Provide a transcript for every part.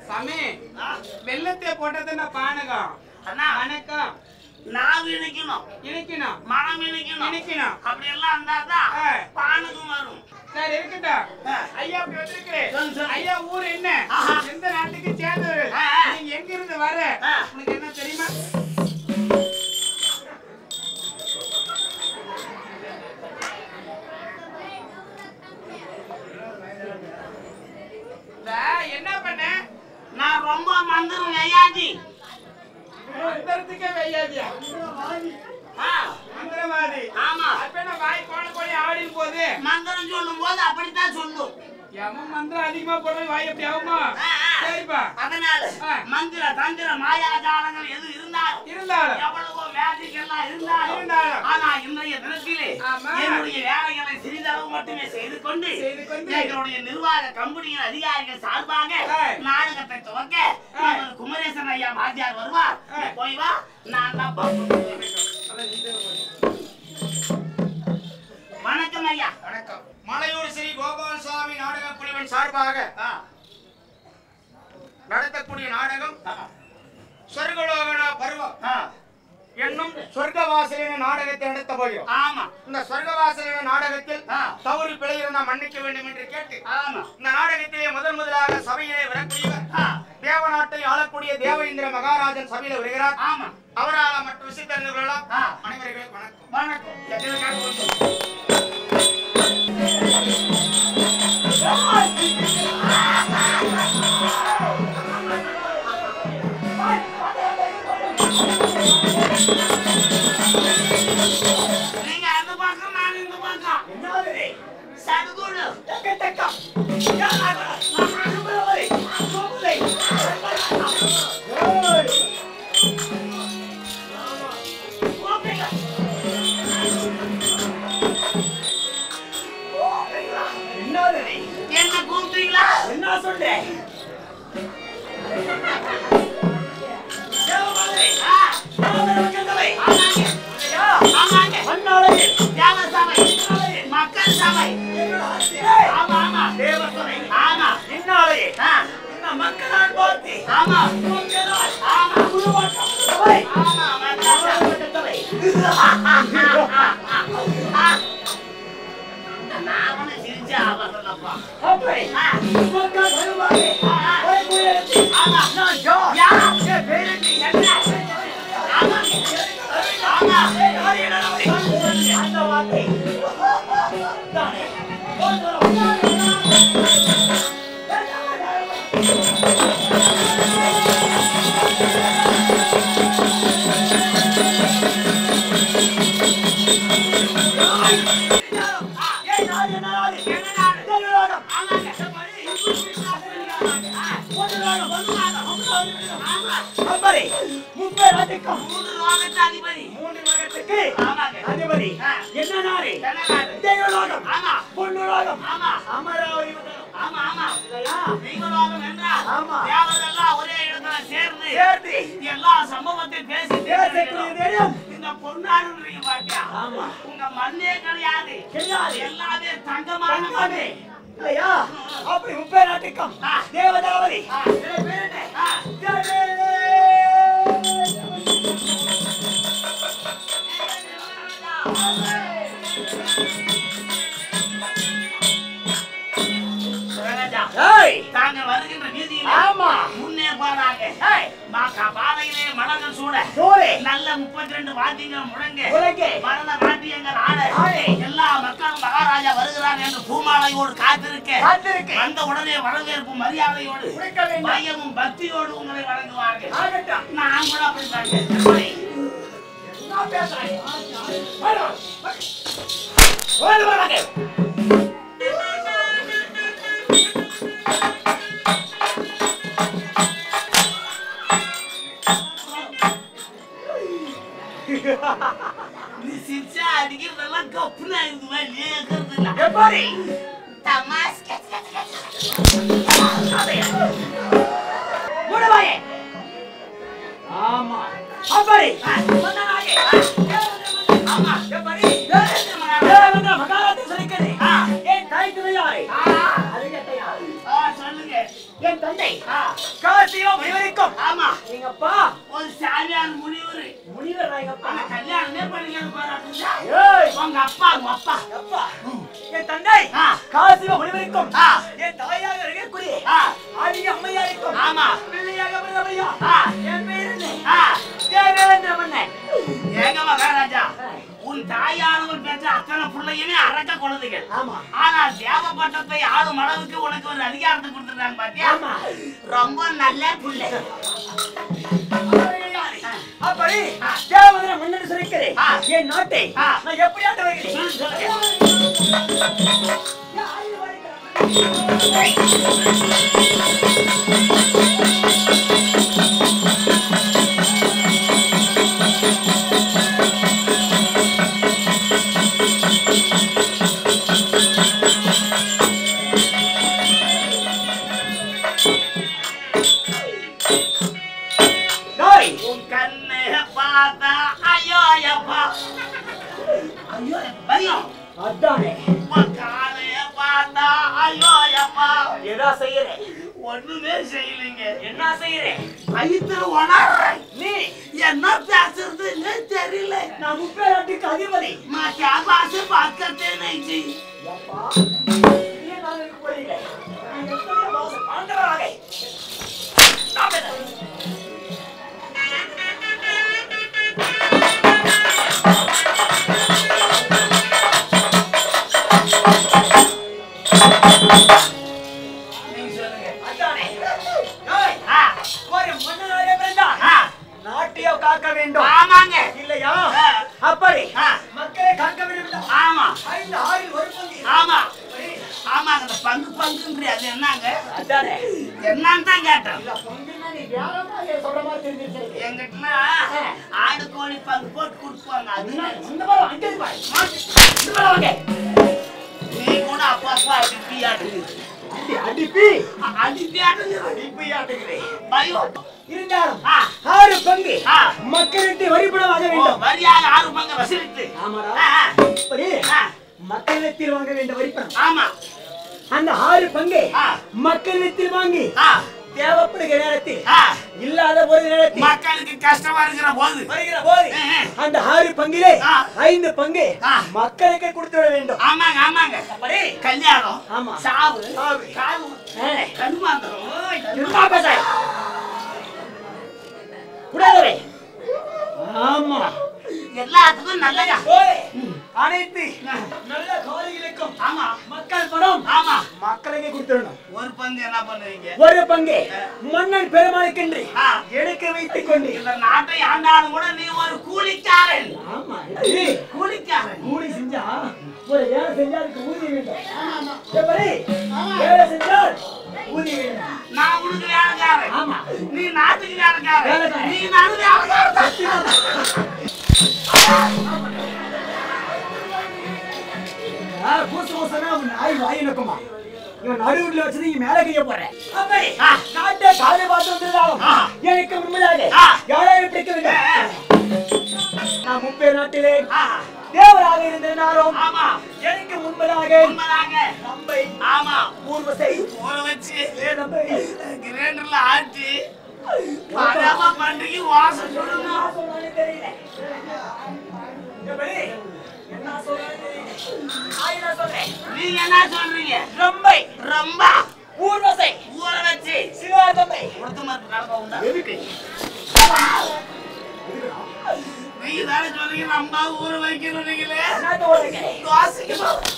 சாமி ஆ, வெள்ளத்தை போட்டதுன்னா பானகம் அண்ணா வணக்கம் நாவு இணைக்கணும் இனிக்கணும் மனம் இணைக்கணும் இனிக்கணும் அப்படி எல்லாம் இருந்தாதான் ஆ. பானுக்கும் வரும் சரி இருக்கட்டும் ஆ. ஐயா அப்படி வந்திருக்கிறேன் சொல்லு, சொல்லு. ஐயா ஊர் என்ன ஆஹா. எந்த நாட்டுக்கு சேர்ந்தவர் ஆ, ஆ. நீங்க எங்க இருந்து வர ஆ. உனக்கு என்ன தெரியுமா இந்த என்ன பண்ண நான் ரொம்ப மந்திரம் ஐயாஜி மந்திரத்துக்கே வையாதியா ஆ, மந்திரவாதி ஆமா அப்ப என்ன வாய் கோண கோழி ஆடின்னு போகுது மந்திரம் சொல்லும் போது அப்படித்தான் சொல்லும் எவன் மந்திரம் அதிகமா போடுறது வாய் எப்படி ஆகுமா ஆ, ஆ. சரிப்பா அதனால ஆ. மந்திர தந்திர மாயாஜாலங்கள் எது இருந்தாலும் இருந்தாலும் எவ்வளவோ மேஜிக் எல்லாம் இருந்தாலும் இருந்தாலும். ஆனா இன்றைய தினத்திலே ஆமா. என்னுடைய வேலைகளை சிறிதளவு மட்டுமே செய்து கொண்டு செய்து கொண்டு. எங்களுடைய நிர்வாக கம்பெனியின் அதிகாரிகள் சார்பாக ஆ. நாடகத்தை துவக்க ஆ. நமது குமரேசன் ஐயா வாத்தியார் வருவார் ஆ. நீ போய் வா நான் தான் பார்ப்பேன். வணக்கம் ஐயா வணக்கம் மலையூர் ஸ்ரீ கோபால் சுவாமி நாடக குழுவின் சார்பாக ஆ. நடத்தக்கூடிய நாடகம் ஆ. சொர்க்கலோகன பருவம் ஆ. என்னும் சொர்க்கவாசலின நாடகத்தை நடத்த போகிறோம் ஆமா இந்த சொர்க்கவாசலின நாடகத்தில் ஆ. தவறு பிழை இருந்தால் மன்னிக்க வேண்டும் என்று கேட்டு ஆமா இந்த நாடகத்திலே முதன் முதலாக சபையிலே வரக்கூடியவர் ஆ. தேவநாட்டை ஆளக்கூடிய தேவேந்திர மகாராஜன் சபையில வருகிறார் ஆமா அவரால் மற்ற விஷயம் தெரிந்து கொள்ளலாம் ஆ. அனைவர்களும் வணக்கம் வணக்கம் எங்களுக்காக வந்து நீங்க அந்த பக்கம் நான் இந்த பக்கம் சடுகுடு என்ன கூப்பிட்டீங்களா என்ன சொல்றேன் ஆ, தேவமக்களை ஆமாங்க ஆமாங்க மண்ணாளையில் தேவ சபை மக்கள் சபை ஆமா ஆமா தேவசபை ஆமா இந்நாளையே ஆ, இந்த மக்களால் பார்த்து ஆமா மக்களால் ஆமா உருவாக்கம் சபை ஆமா மக்கள் சபை சபை நான் ஒண்ணு சிரிச்சா அவசரப்பா அப்படி மக்கள் வருவாரே வைகுண்டத்தில் ஆமா நான் யார் யா என் பேருக்கு என்ன ஆமா ஆமா யார் என்னவை அந்த வார்த்தை தானே ஏன் நாடு என்ன நாடு என்ன நாடு? தெலுங்கானம் ஆமாங்க பொதுநாடு பொதுவாக ஆமா அப்படி முப்பது நாட்டுக்கும் மூன்று லோகத்து அதிபதி மூன்று நகரத்துக்கு ஆமாங்க அதிபதி ஆ. என்ன நாடு என்ன நாடு? தெய்வலோகம் ஆமா பொன்னுலோகம் ஆமா அமராவதி மண்டலம். ஆமா ஆமா இல்லையா தெய்வலோகம் என்றால் ஆமா. தேவதெல்லாம் ஒரே இடத்துல சேர்ந்து சேர்த்து எல்லா சம்பவத்தையும் பேசி பேசக்கூடிய இடம். இந்த பொன்னாடுன்றீங்க பாத்தியா ஆமா. உங்க மண்ணே கிடையாது கிடையாது. எல்லாமே தங்கமான தங்கமே. மண்ணு இல்லையா அப்படி முப்பது நாட்டுக்கும் ஆ. தேவதாவதி ஆ. என் பேர் என்ன? ஆ. தேவே. சிவராஜா, ஏய், தாங்கள் வருகின்ற வீதியிலே ஆமா முன்னே போனாங்க ஏய், மாக்கா பாதையிலே மலர்கள் சூட சூடு. நல்ல முப்பத்தி ரெண்டு வாத்தியங்கள் முழங்க முழங்க. மரண நாட்டியங்கள் ஆட ஆட. எல்லா மக்களும் மகாராஜா வருகிறார் என்று பூமாலையோடு காத்திருக்க காத்திருக்க. வந்த உடனே வரவேற்பு மரியாதையோடு கொடுக்க வேண்டும். பயமும் பக்தியோடு உங்களை வழங்குவார்கள் ஆகட்டும். நான் கூட அப்படித்தாங்க நான் பேசுறேன். வரு. வரு, வராங்க. நீ சிரிச்சா அடிக்கிறதெல்லாம் கப்புனா இருக்குமா நீ இருக்கிறது இல்ல எப்படி? தமாஸ் மூடு வாயே. ஆமா அப்படி சொன்னாங்க. ஆமா எப்படி? தேவேந்திர மகாராஜா. தேவேந்திர மகாராஜா சொல்லிக்கிறது. ஆ. என் தாய் துணை யாரு? ஆ, அது கேட்ட யாரு? ஆ, சொல்லுங்க என் தந்தை ஆ, காசியோ முனிவருக்கும் ஆமா எங்கப்பா ஒரு சாமியார் முனிவர் முனிவர் நான் எங்கப்பா ஆனா கல்யாணமே பண்ணிக்கணும் பாராட்டுங்க ஏய் உங்க அப்பா உங்க அப்பா அப்பா என் தந்தை ஆ. காசியோ முனிவருக்கும் ஆ. என் தாயாக இருக்கக்கூடிய ஆ, ஆதி அம்மையாருக்கும் ஆமா பிள்ளையாக பிறந்தமையா ஆ. என் பேர் என்ன ஆ, தேவேந்திர மன்னன் ஏங்க மகாராஜா உன் தாயானவர் பெற்ற அத்தனை பிள்ளையுமே அரக்க குழந்தைகள் ஆமா ஆனா தேவப்பட்டத்தை ஆளும் அளவுக்கு உனக்கு ஒரு அதிகாரத்தை கொடுத்துருக்காங்க பாத்தியா ஆமா ரொம்ப நல்ல புள்ளை அப்படி தேவந்திர மன்னன் சொல்லிக்கிறேன் ஆ. என் நாட்டை ஆ. நான் எப்படி ஆண்டு வருகிறேன் சொல்லு, சொல்லுங்க. டேய், உன் கண்ணை பார்த்தா ஐயோ அப்பா ஐயோ பயம் அதானே உன் காலைய பார்த்தா ஐயோ அப்பா ஏதா செய்யறேன் ஒண்ணுமே செய்யலைங்க என்ன செய்யறேன் வயிற்றுல உணர்றேன் நீ என்ன பேசுறதுன்னு தெரியல நான் முப்பேராட்டுக்கு அதிபதி நான் கேபாசு பக்கத்தே நைச்சி அப்பா நீ நாளைக்கு போறீங்க நான் எத்தனை மாசம் ஆண்டவராக நான் என்ன? நீங்க சொல்லுங்க அதானே டேய், ஆ, ஒரு மன்னனாக பிறந்தான் ஆ, நாட்டையோ காக்க வேண்டும் ஆமாங்க இல்லையா ஆ. அப்படி ஆ. மக்களை காக்க வேண்டும் ஆமா ஐந்து ஆறில் ஒரு பங்கு ஆமா ஆமாங்க இந்த பங்கு பங்குன்றி அது என்னங்க அதானே என்னன்னு தான் கேட்டேன் இல்ல பங்குன்னா நீ வியாழமாக சொல்ற மாதிரி தெரிஞ்சிருச்சு எங்கிட்ட ஆடு கோழி பங்கு போட்டு கொடுப்பாங்க அது என்ன? இந்த மாதிரி அங்கே பாரு இந்த மாதிரி வாங்க நீ கூட அப்பா அப்பா அடிப்பி ஆடுது அடி அடிப்பி அடிப்பி ஆடுது அடிப்பி ஆட்டுகிறேன் பயம் இருந்தாலும் ஆ, ஆறு பங்கு ஆ. மக்களுக்கு வழிபட வாங்க ஓ, வேண்டும் வரியாக ஆறு பங்கு வசூலித்து ஆமாடா ஆ, ஆ, இப்படி ஆ, மக்களிடத்தில் வாங்க வேண்டிய வரிப்பணம் ஆமா அந்த ஆறு பங்கு ஆ. மக்களிடத்தில் வாங்கி ஆ, தேவைப்படுகிற நேரத்தில் ஆ, இல்லாத ஒரு நேரத்தில் மக்களுக்கு கஷ்டமா இருக்கிற போது வருகிற போது ஆ, ஆ. அந்த ஆறு பங்கிலே ஆ. ஐந்து பங்கு ஆ. மக்களுக்கு கொடுத்து விட வேண்டும் ஆமாங்க ஆமாங்க அப்படி கல்யாணம் ஆமா. சாவு சாவு. காவு ஆ. கருமாந்திரம் என்ன பேச விடாதவே ஆமா எல்லாத்துக்கும் நல்லதா போய் அனைத்து நல்ல காரிகளுக்கும் ஆமா மக்கள் பணம் ஆமா மக்களுக்கு கொடுத்துடணும் ஒரு பங்கு என்ன பண்ணுவீங்க ஒரு பங்கு மன்னன் பெருமாளுக்கென்று ஆ. எடுக்க வைத்துக் கொண்டு இந்த நாட்டை ஆண்டாலும் கூட நீ ஒரு கூலிக்காரன் ஆமா இது கூலிக்காரன் கூலி செஞ்சா ஒரு வேலை செஞ்சா அதுக்கு ஊதியம் வேண்டும் எப்படி வேலை செஞ்சால் ஊதியம் வேண்டும் நான் உனக்கு வேலைக்காரன் ஆமா நீ நாட்டுக்கு வேலைக்காரன் வேலைக்காரன். நீ நானும் வேலைக்காரன் ஆ, பூசு பூசனா உன் நாய் வாய் நக்குமா இவன் நடுவுல வச்சது இங்க மேல கைய போறேன் அப்படி ஆ. நாட்டை காலை பார்த்து வந்திருந்தாலும் ஆ. எனக்கு முன்பதாக ஆ. யாரையும் பிடிக்கவில்லை நான் முப்பேர் நாட்டிலே ஆ, தேவராக இருந்திருந்தாலும் ஆமா எனக்கு முன்பதாக உண்மைதாங்க நம்பை ஆமா ஊர்வசை ஊற வச்சு நம்பை கிரைண்டர்ல ஆட்டி படாம பண்றீங்க வாசம் சொல்லணும் என்ன சொல்றான்னு தெரியல எப்படி என்ன சொல்றான்னு தெரியல நான் என்ன சொல்றேன் நீங்க என்ன சொல்றீங்க நம்பை ரொம்ப ஊர்வசை ஊற வச்சு சிவாதம்பை உடுத்து மருந்து நடக்க உண்டா எதுக்கு நீங்க தானே சொல்றீங்க நம்ம ஊற வைக்கணும் நீங்களே என்னத்த ஓடுறீங்க தோசைக்கு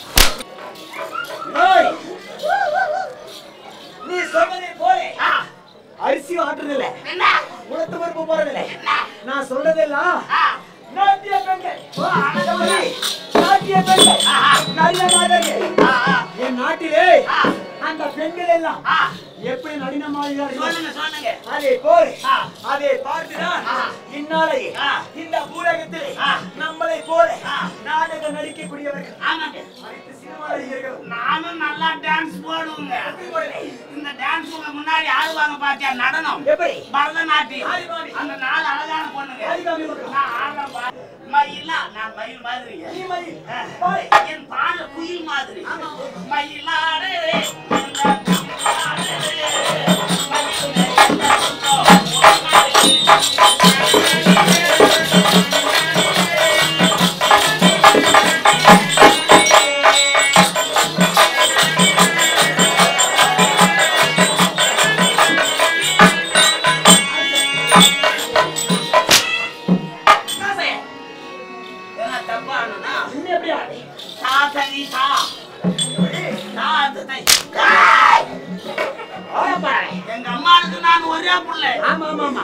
ஏய்! நீ சொல்வதை போல ஆ, அரிசி ஆட்டுறதில்ல என்ன உளுத்து பருப்பு போறதில்ல என்ன நான் சொல்றதெல்லாம் ஆ, நாட்டிய பெண்கள் ஓ, அழகமணி, நாட்டிய பெண்கள் ஆ, ஆ, நல்ல மாதர்கள் ஆ, ஆ, என் நாட்டிலே ஆ, அந்த பெண்கள் எல்லாம் ஆ, எப்படி நடினமாகிறார்கள் சொல்லுங்க சொல்லுங்க அதே போல் ஆ. அதை பார்த்துதான் ஆ. இந்நாளையே ஆ. இந்த பூலகத்திலே ஆ. நம்மளை போல ஆ. நாடகம் நடிக்கக்கூடியவர்கள் ஆமாங்க அனைத்து சினிமா நடிகர்களும் நானும் நல்லா டான்ஸ் போடுவேங்க எப்படி போடுறேன்? இந்த டான்ஸ் உங்க முன்னாடி ஆடுவாங்க பாத்தியா நடனம் எப்படி பரதநாட்டியம் ஆடிவாடி. அந்த நாலு அழகான பொண்ணுங்க ஆடிவாடி பார்க்கலாம். நான் ஆடுறேன் பா- மயிலா நான் மயில் மாதிரிங்க நீ மயில். ஆ. பாரு. என் பாட குயில் மாதிரி மயிலாடு மயிலாடு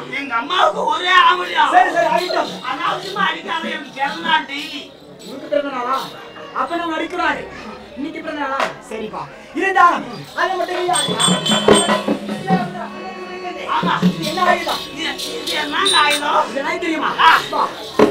எங்க அம்மாவுக்கு ஒரே ஆவலியம் சரி சரி ஆகிட்டோம் அனாவசியமா அடிக்காத எனக்கு பிறந்தா டெய்லி உனக்கு பிறந்த நாளா அப்ப நம்ம அடிக்கிறாரு இன்னைக்கு பிறந்த நாளா சரிப்பா இருந்தாலும் அதை மட்டும் இல்லையா? ஆமா இது என்ன ஆயுதம் இது இது என்னங்க ஆயுதம் இது நாய் தெரியுமா ஆ. வா.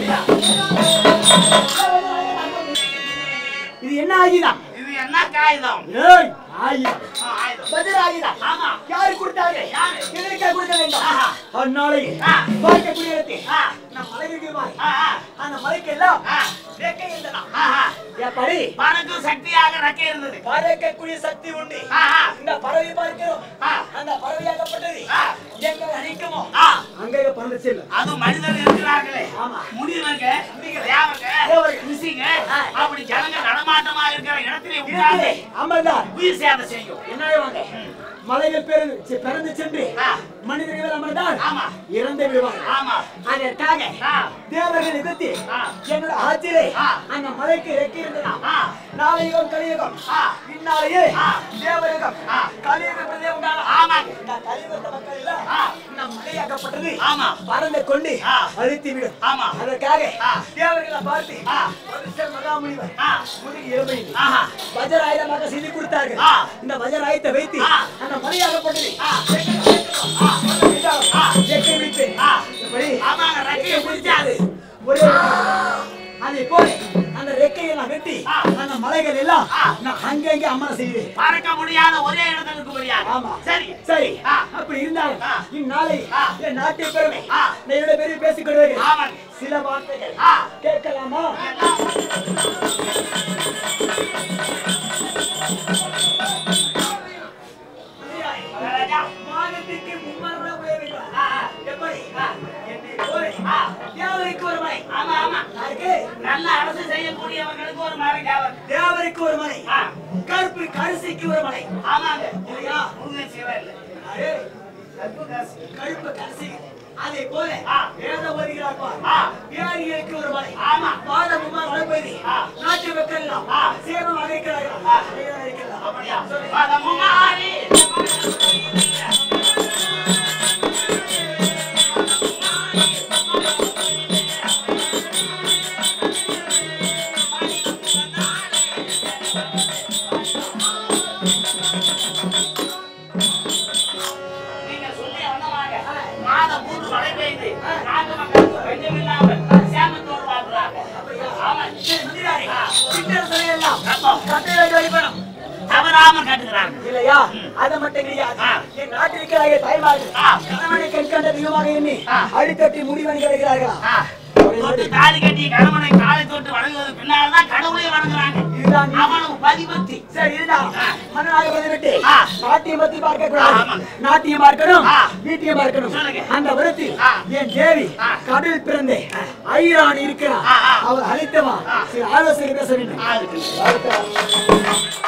இது என்ன ஆயுதம் இது என்ன காகிதம் ஏய் ஆயுதம் ஆ, ஆயுதம் பதில் ஆயுதம் ஆமா யாரு கொடுத்தாங்க யாரு? எதற்காக கொடுக்க வேண்டும் ஆஹா. அந்நாளை ஆ. பார்க்கக்கூடிய இடத்தில் ஆ, நம் மலை இருக்குமா ஆ, ஆ, அந்த மலைக்கு எல்லாம் ஆ, ரெக்கை இருந்ததா ஆ, ஆ. எப்படி பறக்கும் சக்தியாக ரெக்கை இருந்தது பறக்கக்கூடிய சக்தி உண்டு ஆ, ஆ, இந்த பறவை பார்க்கிறோம் ஆ, அந்த பறவையாகப்பட்டது ஆ. எங்க அழிக்குமோ ஆ. அங்கே பறந்து செல்லும் அது மனிதர் இருக்கிறார்களே ஆமா. முடியவங்க தேவங்க தேவர்கள். ரிஷிங்க ஆ. அப்படி ஜனங்க நடமாட்டமா இருக்கிற இடத்திலே உட்கார்ந்து அமர்ந்தார் உயிர் சேதம் செய்யும் என்ன ஆயிடுவாங்க மலைகள் பிறந்து செ- பிறந்து சென்று ஆ. மனிதர்கள் அமர்ந்தால் ஆமா. இறந்து விடுவாங்க ஆமா அதற்காக ஆ. தேவர்கள் எதிர்த்து ஆ. எங்களோட ஆட்சியிலே ஆ. அந்த மலைக்கு ரெக்கை இருந்ததா ஆ. நாளையும் கலியுகம் ஆ. இந்நாளையே ஆ. தேவயுகம் ஆ. கலியுகம் பிரதே உண்டான ஆமாங்க. இந்த கலியுகத்த மக்கள் எல்லாம் ஆ. இந்த மலையாகப்பட்டது ஆமா. பறந்து கொண்டு ஆ. அழித்து விடும் ஆமா. அதற்காக ஆ. தேவர்களை பார்த்து ஆ. மனுஷன் மகாமுனிவர் ஆ. முதுகு எலும்பையில் ஆஹா. வஜராயுதமாக செய்து கொடுத்தார்கள் ஆ. இந்த வஜராயுதத்தை வைத்து ஆ. அந்த மலையாகப்பட்டது ஆ. ஆ. ஆ. எக்கை விட்டு ஆ. இப்படி ஆமாங்க ரெக்கையை பிடிச்சாது ஒரே அதை போல அந்த ரெக்கையை நான் வெட்டி ஆ. அந்த மலைகள் எல்லாம் ஆ. நான் அங்கங்கே அமர செய்வேன் பறக்க முடியாத ஒரே இடத்துல இருக்க முடியாது ஆமா. சரி சரி ஆ. அப்படி இருந்தாலும் ஆ. இந்நாளை ஆ. என் நாட்டை பெருமை ஆ. நான் என்னோட பேரை பேசிக் கொள்வேன் ஆமாங்க சில வார்த்தைகள் ஆ. கேட்கலாமா ராஜா. மாதத்துக்கு மும்மாறு முறை உடைய வேண்டும். ஆ, ஆ. எப்படி ஆ. என்னை போல ஆ. தேவருக்கு ஒரு மலை ஆமா ஆமா யாருக்கு நல்ல அரசு செய்யக்கூடியவர்களுக்கு ஒரு மலை தேவை தேவருக்கு ஒரு மலை ஆ. கருப்பு கரிசிக்கு ஒரு மலை ஆமாங்க இல்லையா? முருகன் சிவன் இல்லை யாரு? கற்பு காசு. கருப்பு கரிசி அதே போல ஆ. வேத ஓதுகிறார் பார். ஆ. வியாதிகளுக்கு ஒரு மலை ஆமா. வாதமுமா வளர்ப்பது ஆ. நாட்டு மக்கள் எல்லாம் ஆ. சேமமாக இருக்கிறார்கள் ஆ. சேமமாக இருக்கிறார்கள். அப்படியா பதமுமாறி. நீங்க சொல்லி அண்ணமாங்க. மாதம் மூன்று மழை பெய்யுது. நாட்டு மக்களுக்கு பஞ்சம் இல்லாமல் சேமத்தோடு வாழ்றாங்க. ஆமாங்க. சரி, மந்திராரே, சிற்றரசரை எல்லாம் ஆமா. கட்டளை வழிபடும். தவறாம கேட்டுக்கிறாங்க இல்லையா அது மட்டும் கிடையாது ஆ. என் நாட்டில் இருக்கிறார்கள் தாய்மார்கள் ஆ. கணவனை கண்கண்ட தெய்வமாக எண்ணி ஆ. அடித்தட்டி முடிவணி கிடைக்கிறார்களா ஆ. தொட்டு தாலி கட்டி கணவனை காலை தொட்டு வணங்குவது பின்னால்தான் கடவுளை வணங்குறாங்க இதுதான் நீ- அவனுக்கு பதிபக்தி சரி இருந்தாலும் ஆ. மன்னனாக வந்துவிட்டு ஆ. நாட்டியம் பத்தி பார்க்க ஆ, கூடாது ஆமாங்க. நாட்டியம் பார்க்கணும் ஆ. வீட்டியம் பார்க்கணும் சொல்லுங்க. அந்த விதத்தில் ஆ. என் தேவி ஆ. கடல் பிறந்தே ஐராணி இருக்கிறார் ஆ, ஆ. அவர் அழைத்தவா ஆ. சில ஆலோசனை பேச வேண்டும் ஆ, இருக்கு. அடுத்தவா.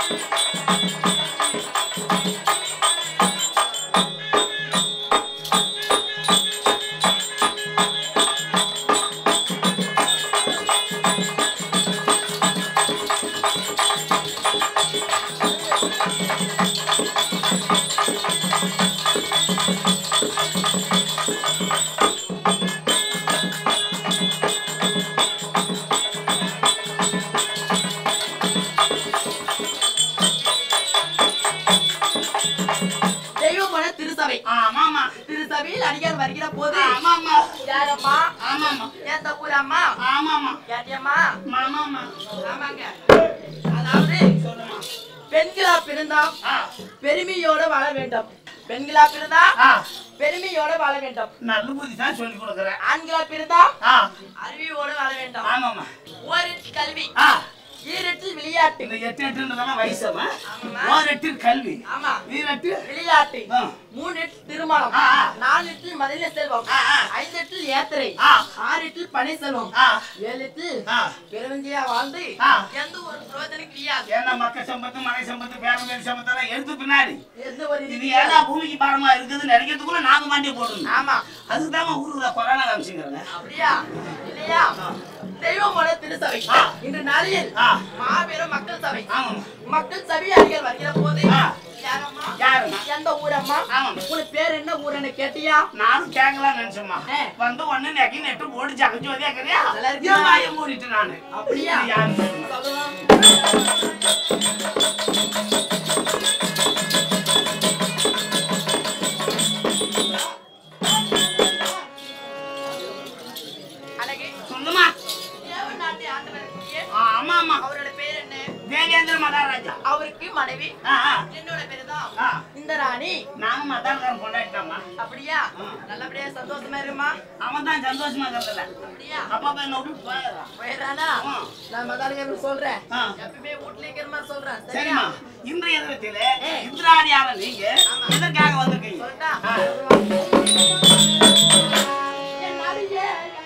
தெய்வமான திருசபை ஆமாமா திருசபையில் அடியார் வருகிற போது ஆமாமா யாரம்மா ஆமாமா ஏத்த ஊரம்மா ஆமாமா யாத்தியம்மா மாமாமா ஆமாங்க அதாவது பெண்களா பிறந்தா ஆ, பெருமையோட வாழ வேண்டும் பெண்களா பிறந்தா ஆ, பெருமையோட வாழ வேண்டும் நல்ல புத்தி தான் சொல்லி கொடுக்குறேன் ஆண்களா பிறந்தா ஆ, அறிவியோட வாழ வேண்டும் ஆமாமா ஓரிட்டு கல்வி ஆ, ஈரிட்டு விளையாட்டு இந்த எட்டு எட்டுன்றதெல்லாம் வயசமா ஆமாம்மா. ஓர் எட்டு கல்வி ஆமா வீரட்டு விளையாட்டு ஆ. மூணு எட்டு திருமணம் ஆ, ஆ. நாலு எட்டு மதில செல்வம் ஆ, ஆ. ஐந்து எட்டு யாத்திரை ஆ. ஆறு எட்டு பனை செல்வம் ஆ, ஏழு எட்டு ஆ. பெருவஞ்சியா வாழ்ந்து ஆ. எந்த ஒரு பிரயோஜனம் கிடையாது ஏன்னா மக்க சம்பத்து மனை சம்பத்து பேரம்பேரி சம்பத்தெல்லாம் எடுத்து பின்னாடி எந்த ஒரு இது இது ஏன்னா பூமிக்கு பாரமா இருக்குதுன்னு நினைக்கிறதுக்குள்ள நாங்க மாண்டி போடணும் ஆமா அதுக்கு தான் ஊருல கொரோனா காமிச்சுங்கிறங்க அப்படியா இல்லையா தெய்வமோட திருசபை ஆ. இன்று நாளில் ஆ. மாபெரும் மக்கள் சபை ஆமாம் மக்கள் சபையார்கள் வருகிற போது ஆ. யாரம்மா யாரும்மா? எந்த ஊரம்மா ஆமாம் உனக்கு பேர் என்ன ஊருன்னு கேட்டியா நானும் கேட்கலாம் நினைச்சேம்மா ஆ. வந்து ஒண்ணு நெக்கி நெட்டு போட்டு ஜகஜோதி கேக்குறியா நல்லா இருக்கியா? ஏன் வாயை மூடிட்டு நானு அப்படியா? இது யாருன்னு சொல்லுங்க. சொல்லுங்க. அழகே சொல்லுமா தேவன் நாட்டு ஆண்டவருக்கு ஆ, ஆமா ஆமா அவரோட பேர் என்ன தேவேந்திர மகாராஜா அவருக்கு மனைவி ஆ, ஆ. என்னோட பேரு தான் ஆ. இந்த ராணி நானும் மதாரக்காரன் கொண்டாடிட்டோம்மா அப்படியா ஆ. நல்லபடியா சந்தோஷமா இருமா அவன் தான் சந்தோஷமா இருக்கிறதில்ல அப்படியா அப்பா போய் என்ன விட்டு போயிடுறான் போயிடுறானா ஆ. நான் மதாளுக்கு சொல்றேன் ஆ. எப்பவுமே வீட்டுல இருக்கிற மாதிரி சொல்றேன் சரிம்மா சரியா இன்றைய தினத்திலே ஏ. இந்திராணியார நீங்க எதற்காக வந்திருக்கீங்க சொல்லிட்டா ஆ. என் நாடியே.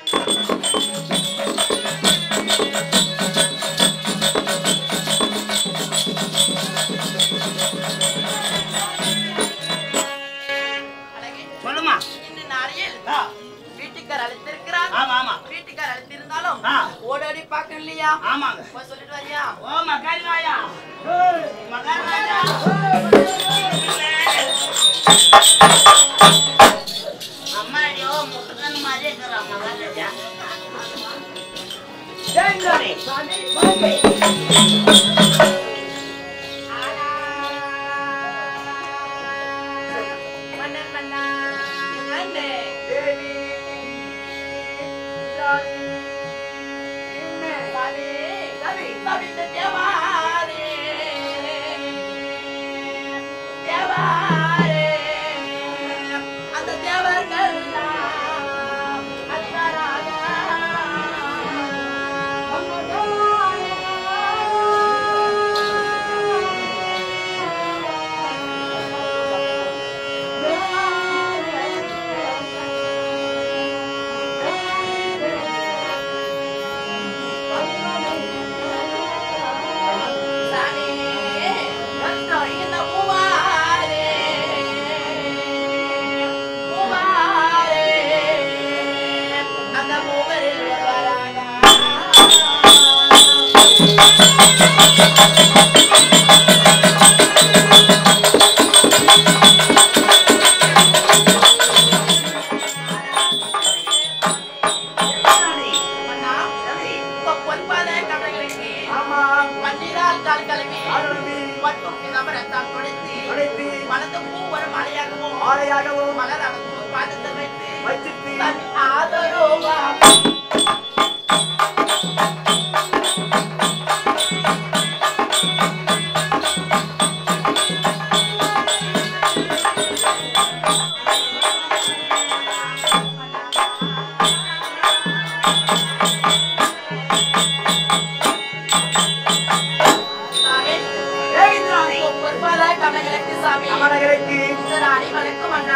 அழகே, சொல்லுமா இன்று நாளையில் ஆ. வீட்டுக்கார் அழைத்திருக்கிறார் ஆமா ஆமா வீட்டுக்கார் அழைத்திருந்தாலும் ஆ. ஓடோடி பார்க்க இல்லையா ஆமாங்க போய் சொல்லிட்டு வரியா ஓ மகாரி வாயா மகாராஜா அம்மாடியோ முட்டுக்கன் மாதிரி இருக்கிறான் மகாராஜா மன்னர் மன்னா அண்ணே சாமி, சாமி, சாமி, இந்த தேவாரே. தேவாரே. அந்த தேவர்கள்லாம் அதிகாராக சாமி, வந்தோம் இந்த மூவாரே. மூவாரே. அந்த மூவரில் ஒருவராக மன்னா, உங்க பொன்பாத கமலங்களுக்கு பன்னீரால் கால் கழுவி, பட்டுக்கு நவரத்தால் தொடுத்து, வலது பூ ஒரு மாலையாகவும், மலர் அளவு பாதத்தில் வைத்து, தன் ஆதரவா சாமி, உங்க பொன்பாத கமலங்களுக்கு சாமி, இந்த ராணி வணக்கம் அண்ணா.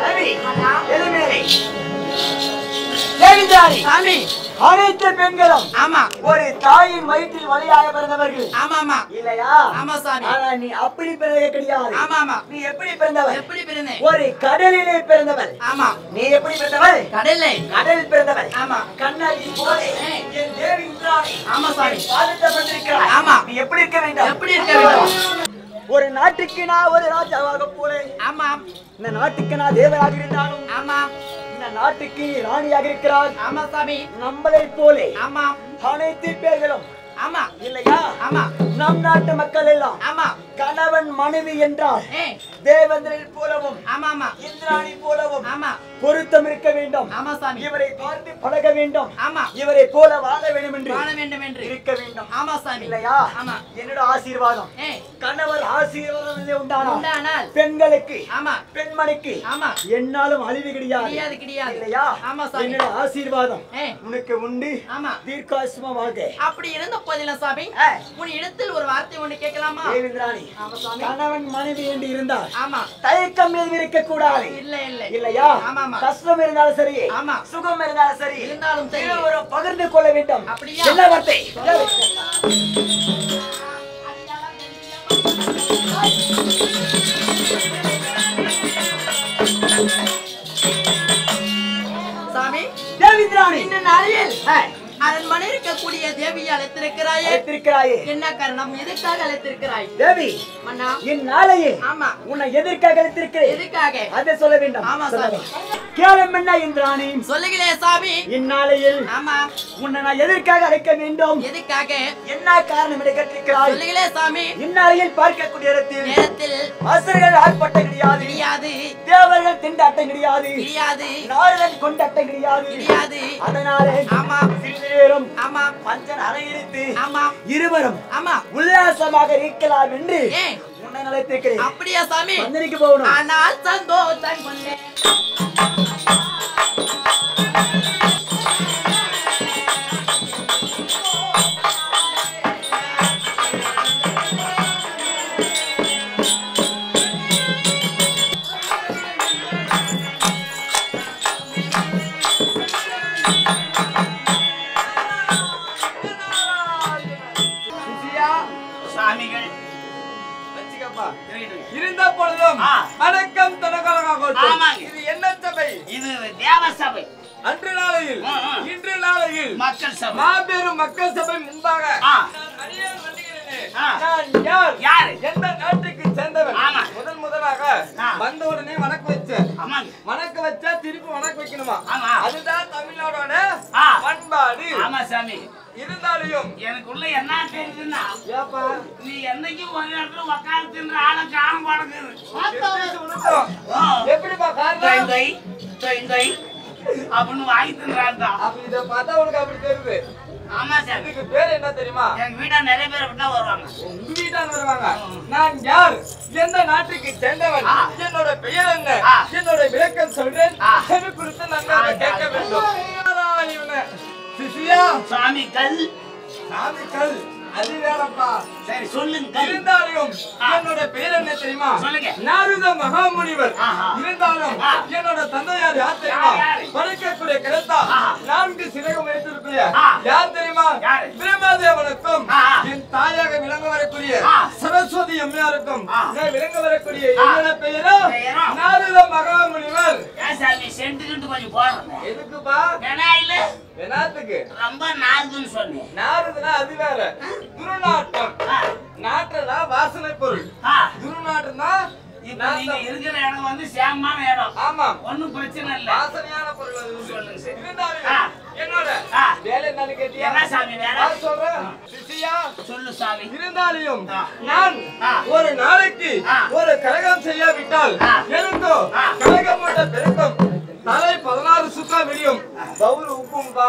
அண்ணா, சாமி, அனைத்து பெண்களும் ஆமா ஒரு தாயின் வயிற்றில் வழியாக பிறந்தவர்கள் ஆமா ஆமா இல்லையா ஆமா சாமி ஆனா நீ அப்படி பிறந்தே கிடையாது ஆமா ஆமா நீ எப்படி பிறந்தவள் எப்படி பிறந்தேன் ஒரு கடலிலே பிறந்தவள் ஆமா நீ எப்படி பிறந்தவள் கடல்ல கடலில் பிறந்தவள் ஆமா கண்ணாடி போலே என் தேவி இந்திராணி ஆமா சாமி பாதத்தை வந்திருக்கிறாய் ஆமா. நீ எப்படி இருக்க வேண்டும் எப்படி இருக்க வேண்டும் ஒரு நாட்டுக்கு நான் ஒரு ராஜாவாக போல ஆமா இந்த நாட்டுக்கு நான் தேவராக இருந்தாலும் ஆமா இந்த நாட்டுக்கு நீ ராணியாக இருக்கிறார் ஆமா சாமி நம்மளை போலே ஆமா அனைத்து பேர்களும் ஆமா இல்லையா ஆமா நம் நாட்டு மக்கள் எல்லாம் ஆமா கணவன் மனைவி என்றால் ஏ தேவேந்திரன் போலவும் ஆமா ஆமா இந்திராணி போலவும் ஆமா பொருத்தம் இருக்க வேண்டும் ஆமா சாமி இவரை பார்த்து பழக வேண்டும் ஆமா இவரை போல வாழ வேண்டும் என்று வாழ வேண்டும் என்று இருக்க வேண்டும் ஆமா சாமி இல்லையா ஆமா என்னோட ஆசீர்வாதம் ஏ கணவர் ஆசீர்வாதம் உண்டானால் உண்டானால் பெண்களுக்கு ஆமா பெண்மணிக்கு ஆமா என்னாலும் அழிவு கிடையாது கிடையாது கிடையாது இல்லையா ஆமா சாமி என்னோட ஆசீர்வாதம் ஏ உனக்கு உண்டு ஆமா தீர்க்காசுமா வாழ்க்கை அப்படி இருந்த போதிலும் சாமி ஏ, உன் இடத்தில் ஒரு வார்த்தை ஒண்ணு கேட்கலாமா தேவேந்திராணி ஆமா சாமி கணவன் மனைவி என்று இருந்தால் ஆமா தயக்கம் எதுவும் இருக்க கூடாது இல்ல இல்ல இல்லையா ஆமா ஆமா கஷ்டம் இருந்தாலும் சரி ஆமா சுகம் இருந்தாலும் சரி இருந்தாலும் சரி இருவரும் பகிர்ந்து கொள்ள வேண்டும் அப்படியா? என்ன வார்த்தை சாமி தேவேந்திராணி இந்த நாளில் ஏ, அரண்மனை இருக்கக்கூடிய தேவியை அழைத்திருக்கிறாயே அழைத்திருக்கிறாயே என்ன காரணம் எதுக்காக அழைத்திருக்கிறாய் தேவி மன்னா இந்நாளையில் ஆமா உன்னை எதற்காக அழைத்திருக்கிறேன் எதுக்காக அதை சொல்ல வேண்டும் ஆமா, சொல்ல சாமி. வேண்டும். கேளும் என்ன இந்திராணி சொல்லுங்களே சாமி இந்நாளையில் ஆமா உன்னை நான் எதற்காக அழைக்க வேண்டும் எதுக்காக என்ன காரணம் என்று கேட்டிருக்கிறாய் சொல்லுங்களே சாமி இந்நாளையில் பார்க்கக்கூடிய இடத்தில் நேரத்தில் அசுரர்கள் ஆட்பட்டம் கிடையாது கிடையாது தேவர்கள் திண்டாட்டம் கிடையாது கிடையாது நாரதன் கொண்டாட்டம் கிடையாது கிடையாது அதனாலே ஆமா சிறிது நேரம் ஆமா பஞ்சன் அறையிடித்து ஆமா இருவரும் ஆமா உல்லாசமாக இருக்கலாம் என்று ஏன் உன்னை நிலைத்திருக்கிறேன் அப்படியா சாமி மந்தனிக்கு போகணும் ஆனால் சந்தோஷம் கொண்டேன் சாமிகள் வச்சுக்கப்பா. இருக்கட்டும். இருந்த பொழுதும் ஆ. வணக்கம் தனகரமாக கொள்ளும். ஆமாங்க. இது என்ன சபை இது தேவ சபை அன்று நாளையில் ஆ, ஆ. இன்று நாளையில் மக்கள் சபை மாபெரும் மக்கள் சபை முன்பாக ஆ. நான் அடியான் வந்திருக்கிறேனே. ஆ. நான் யார் யாரு? எந்த நாட்டுக்கு சேர்ந்தவன் ஆமா. முதல் முதலாக ஆ. வந்த உடனே வணக்கம் வச்சேன் ஆமாங்க வணக்க வச்சா திருப்பி வணக்க வைக்கணுமா ஆமா. அதுதான் தமிழ்நாடோட ஆ. பண்பாடு ஆமா சாமி இருந்தாலும் எனக்குள்ள என்ன தெரியுதுன்னா ஏப்பா நீ என்னைக்கும் ஒரு இடத்துல உக்காந்து தின்ற ஆளை காண மாட்டேங்குது எப்படி உனக்கும்? எப்படிப்பா தொய் காரணம் தொய் தொய் தொய் அப்படின்னு வாங்கி தின்றான்டா அப்ப இத பார்த்தா உனக்கு அப்படி தெரியுது ஆமா சாமி இதுக்கு பேர் என்ன தெரியுமா எங்க வீட்டா நிறைய பேர் விட்டா வருவாங்க உங்க வீட்டான் வருவாங்க நான் யார் எந்த நாட்டுக்கு சேர்ந்தவன் ஆ. என்னோட பெயர் என்ன ஆ. என்னோட விளக்கம் சொல்றேன் ஆ. செவி கொடுத்து நன்றாக ஆ, கேட்க ஆ. வேண்டும் யாரா இவனு? சிசியா சாமி கல் சாமி கல் அது வேறப்பா சரி சொல்லுங்க கல் இருந்தாலும் ஆ. என்னோட பெயர் என்ன தெரியுமா சொல்லுங்க. நாரத மகாமுனிவர் ஆஹா. இருந்தாலும் ஆ. என்னோட தந்தையார் யார் தெரியுமா யார், யாரு? படைக்கக்கூடிய கிடத்தா ஆஹா. நான்கு சிறகு வைத்திருக்கூடிய ஆ. யார் தெரியுமா யாரு? பிரம்மதேவனுக்கும் ஆ. என் தாயாக விளங்க வரக்கூடிய ஆ. சரஸ்வதி அம்மையாருக்கும் ஆ. நான் விளங்க வரக்கூடிய ஆ. என்னோட பெயரும் பெயரும்? நாரத மகாமுனிவர் ஏன் சாமி சென்ட்டுக்கிட்டு கொஞ்சம் போடுறேன் எதுக்குப்பா வேணா இல்ல வெனாத்துக்கு ரொம்ப நாதுன்னு சொன்னேன் நாரதுனா அது வேற துருநாட்டம் ஆ, நாட்டனா வாசனை பொருள் ஆ, துருநாட்டம்னா இப்ப நீங்க இருக்கிற இடம் வந்து சேமமான இடம் ஆமாம் ஒண்ணும் பிரச்சனை இல்ல வாசனையான பொருள் அது சொல்லுங்க சார். இருந்தாலும் ஆ. என்னோட ஆ. வேலை என்னன்னு கேட்டியா என்ன சாமி வேலை? நான் சொல்றேன் சிசியா சொல்லு சாமி இருந்தாலும் ஆ. நான் ஆ. ஒரு நாளைக்கு ஆ. ஒரு கழகம் செய்யாவிட்டால் ஆ. எனக்கோ ஆ. கழகம் போட்ட பெருக்கம் தலை பதினாறு சுக்கா விடியும் பவுல் உப்பும்பா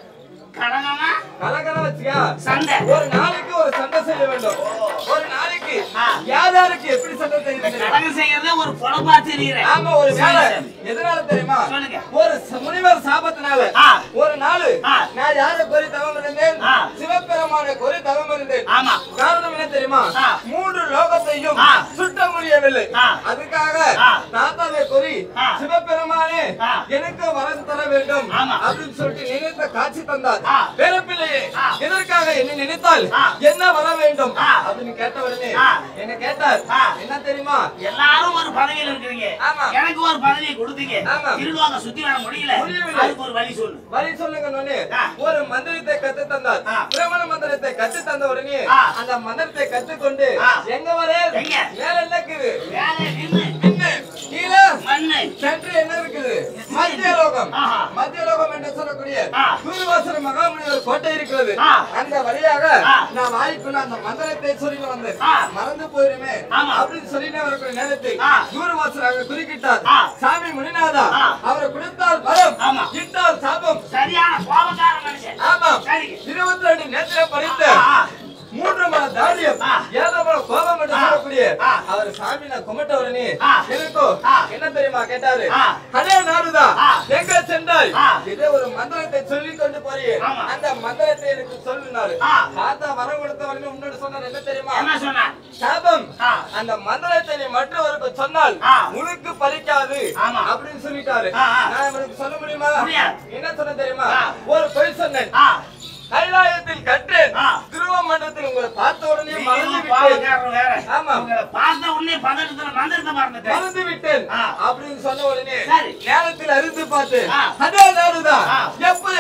கடகமா கலகரம் வச்சுக்கா சண்டை ஒரு நாளைக்கு ஒரு சண்டை செய்ய வேண்டும் ஒரு நாளைக்கு ஆ. யார் யாருக்கு எப்படி சண்டை செய்ய கடகம் செய்யறத ஒரு பொழப்பா தெரியுறேன் ஆமா ஒரு வேலை எதனால தெரியுமா சொல்லுங்க. ஒரு ச- முனிவர் சாபத்தினால ஆ. ஒரு நாள் ஆ. நான் யார கோரி தவம் இருந்தேன் ஆ. சிவபெருமான கோரி தவம் இருந்தேன் ஆமா காரணம் என்ன தெரியுமா ஆ. மூன்று லோகத்தையும் ஆ. சுட்ட முடியவில்லை ஆ. அதுக்காக ஆ. தாத்தாவை கோரி ஆ. சிவபெருமானே ஆ. எனக்கு வரம் தர வேண்டும் ஆமா. அப்படின்னு சொல்லிட்டு நினைத்த காட்சி தந்தார் ஆ. பிறப்பில்லையே ஆ. எதற்காக என்ன நினைத்தால் ஆ. என்ன வர வேண்டும் ஆ. அப்படின்னு கேட்ட உடனே ஆ. என்ன கேட்டார் ஆ. என்ன தெரியுமா எல்லாரும் ஒரு பதவியில இருக்கிறீங்க ஆமா. எனக்கு ஒரு பதவியை கொடுத்தீங்க ஆமா. திருவாங்க சுத்தி வர முடியல முடியவில்லை. அதுக்கு ஒரு வழி சொல்லு வழி சொல்லுங்க நோனே ஆ. ஒரு மந்திரத்தை கத்து தந்தார் ஆ. பிரமண மந்திரத்தை கத்து தந்த உடனே ஆ. அந்த மந்திரத்தை கத்துக்கொண்டு ஆ. எங்க வரே எங்க? மேல என்ன இருக்குது வேலை நின்னு பின்ன கீழே மண்ணு சென்று என்ன இருக்குது மத்திய லோகம் ஆஹா. மத்திய லோகம் என்று சொல்லக்கூடிய ஆ. தூர்வாசன மகாமுனிவர் கோட்டை இருக்கிறது ஆ. அந்த வழியாக ஆ. நான் வாய்க்குள்ள அந்த மந்திரத்தை சொல்லிட்டு வந்தேன் ஆ. மறந்து போயிருமே ஆமா. அப்படின்னு சொல்லிட்டு வரக்கூடிய நேரத்தில் ஆ. தூர்வாசராக குறுக்கிட்டார் ஆ. சாமி முனிநாதா ஆ. அவரை கொடுத்தால் வரம் ஆமா. இட்டால் சாபம் சரியான கோபக்கார மனுஷன் ஆமாம் சரிங்க இருபத்தி ரெண்டு நேத்திரம் படித்த ஆ, ஆ. மூன்று மண தாரியம் ஆ. ஏழு கோபம் என்று ஆ. சொல்லக்கூடிய ஆ. அவர் சாமி நான் கும்பிட்ட உடனே ஆ. எனக்கோ ஆ. என்ன தெரியுமா கேட்டாரு ஆ. அடே நாருதா ஆ. எங்க சென்றாய் ஆ. இதே ஒரு மந்திரத்தை சொல்லி கொண்டு போறியே ஆமா. அந்த மந்திரத்தை எனக்கு சொல்லினாரு ஆ. தாத்தா வரம் கொடுத்த உடனே உன்னோட சொன்னார் என்ன தெரியுமா என்ன சொன்ன சாபம் ஆ. அந்த மந்திரத்தை நீ மற்றவருக்கு சொன்னால் ஆ. உனக்கு பலிக்காது ஆமா. அப்படின்னு சொல்லிட்டாரு ஆ, ஆ. நான் இவனுக்கு சொல்ல முடியுமா முடியாது. என்ன சொன்ன தெரியுமா ஆ. ஒரு பொய் சொன்னேன் ஆ, கைலாயத்தில் கற்றேன் ஆ. திருவமண்டலத்தில் உங்களை பார்த்த உடனே மறந்து நீங்களும் விட்டேன் பாவக்காரர் வேற ஆமா. உங்களை பார்த்த உடனே பதட்டத்துல மந்திரத்தை மறந்துட்டேன் மறந்து விட்டேன் ஆ. அப்படின்னு சொன்ன உடனே சரி. நேரத்தில் அறிந்து பார்த்து ஆ. அதே நாடுதான் ஆ. எப்ப என்னிடத்தில்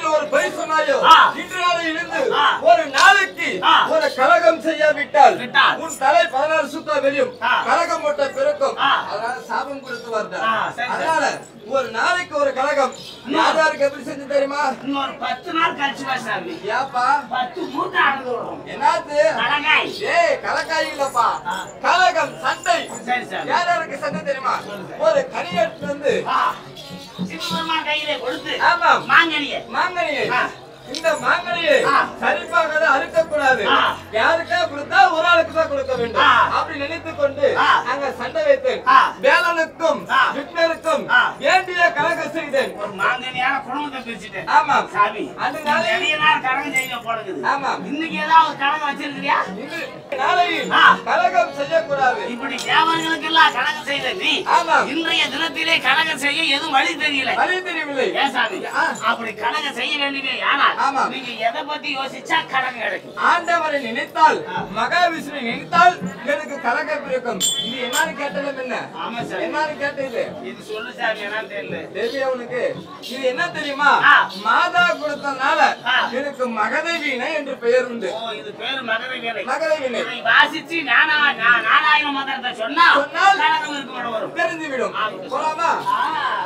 என்று ஒரு பொய் சொன்னாயோ ஆ. இன்று நாளையிலிருந்து ஆ. ஒரு நாளைக்கு ஆ. ஒரு கலகம் செய்யாவிட்டால் விட்டால். உன் தலை பதினாறு சுத்தா வெளியும் ஆ. கலகம் போட்ட பிறக்கும் ஆ. அதனால சாபம் கொடுத்து வருதா ஆ, சரி, சரி. அதனால ஒரு நாளைக்கு ஒரு கலகம் யார் யாருக்கு எப்படி செஞ்சு தெரியுமா இன்னொரு பத்து நாள் கழிச்சு வா சாமி ஏப்பா பத்து மூட்டை அடந்து விடுறோம் என்னாச்சு கலங்காய் ஏய் கலக்காய் இல்லப்பா கலகம் சண்டை சரி சாமி யார் யாருக்கு சண்டை தெரியுமா ஒரு கனியட்டு வந்து ஆ, சிவபெருமான் கையிலே கொடுத்து ஆமாம் மாங்கனியை மாங்கனியை ஆ. இந்த மாங்கனியை ஆ. சரிப்பாக அறுக்க கூடாது ஆ. யாருக்கா கொடுத்தா ஒரு ஆளுக்கு தான் கொடுக்க வேண்டும் ஆ. அப்படி நினைத்து கொண்டு ஆ. அங்க சண்டை வைத்தேன் ஆ. வேலனுக்கும் ஆ. விக்னருக்கும் ஆ. வேண்டிய கணக்கு செய்தேன் ஒரு மாங்கனியான குடும்பத்தை பிரிச்சுட்டேன் ஆமாம் சாமி அந்த நாளை நிறைய நாள் கடன் செய்ய போடுது ஆமாம். இன்னைக்கு ஏதாவது கடன் வச்சிருக்கிறியா இது நாளையில் ஆ. கலகம் செய்யக்கூடாது இப்படி தேவர்களுக்கெல்லாம் கணக்கு செய்த நீ ஆமாம். இன்றைய தினத்திலே கணக்கு செய்ய எதுவும் வழி தெரியல வழி தெரியவில்லை ஏன் சாமி ஆ. அப்படி கணக்கு செய்ய வேண்டியது யாரா ஆமாம். நீங்க எதை பத்தி யோசிச்சா கடன் கிடைக்கும் ஆண்டவரை நினைத்தால் மகாவிஷ்ணு நினைத்தால் எனக்கு கலகம் இருக்கும் இது என்னன்னு கேட்டதும் என்ன ஆமா சார் என்னன்னு கேட்டது இது சொல்லு சாமி என்னன்னு தெரியல தெரியும் உனக்கு இது என்ன தெரியுமா ஆ. மாதா கொடுத்தனால ஆ. எனக்கு மகதவீணை என்று பெயர் உண்டு ஓ இது பேரு மகர வேலை மகதவீணை இதை வாசிச்சு நானா நா- நாராயண மந்திரத்தை சொன்னா சொன்னால் கணக்கம் இருக்கு மேடம் வரும் தெரிந்துவிடும் ஆமா. போலாமா ஆ,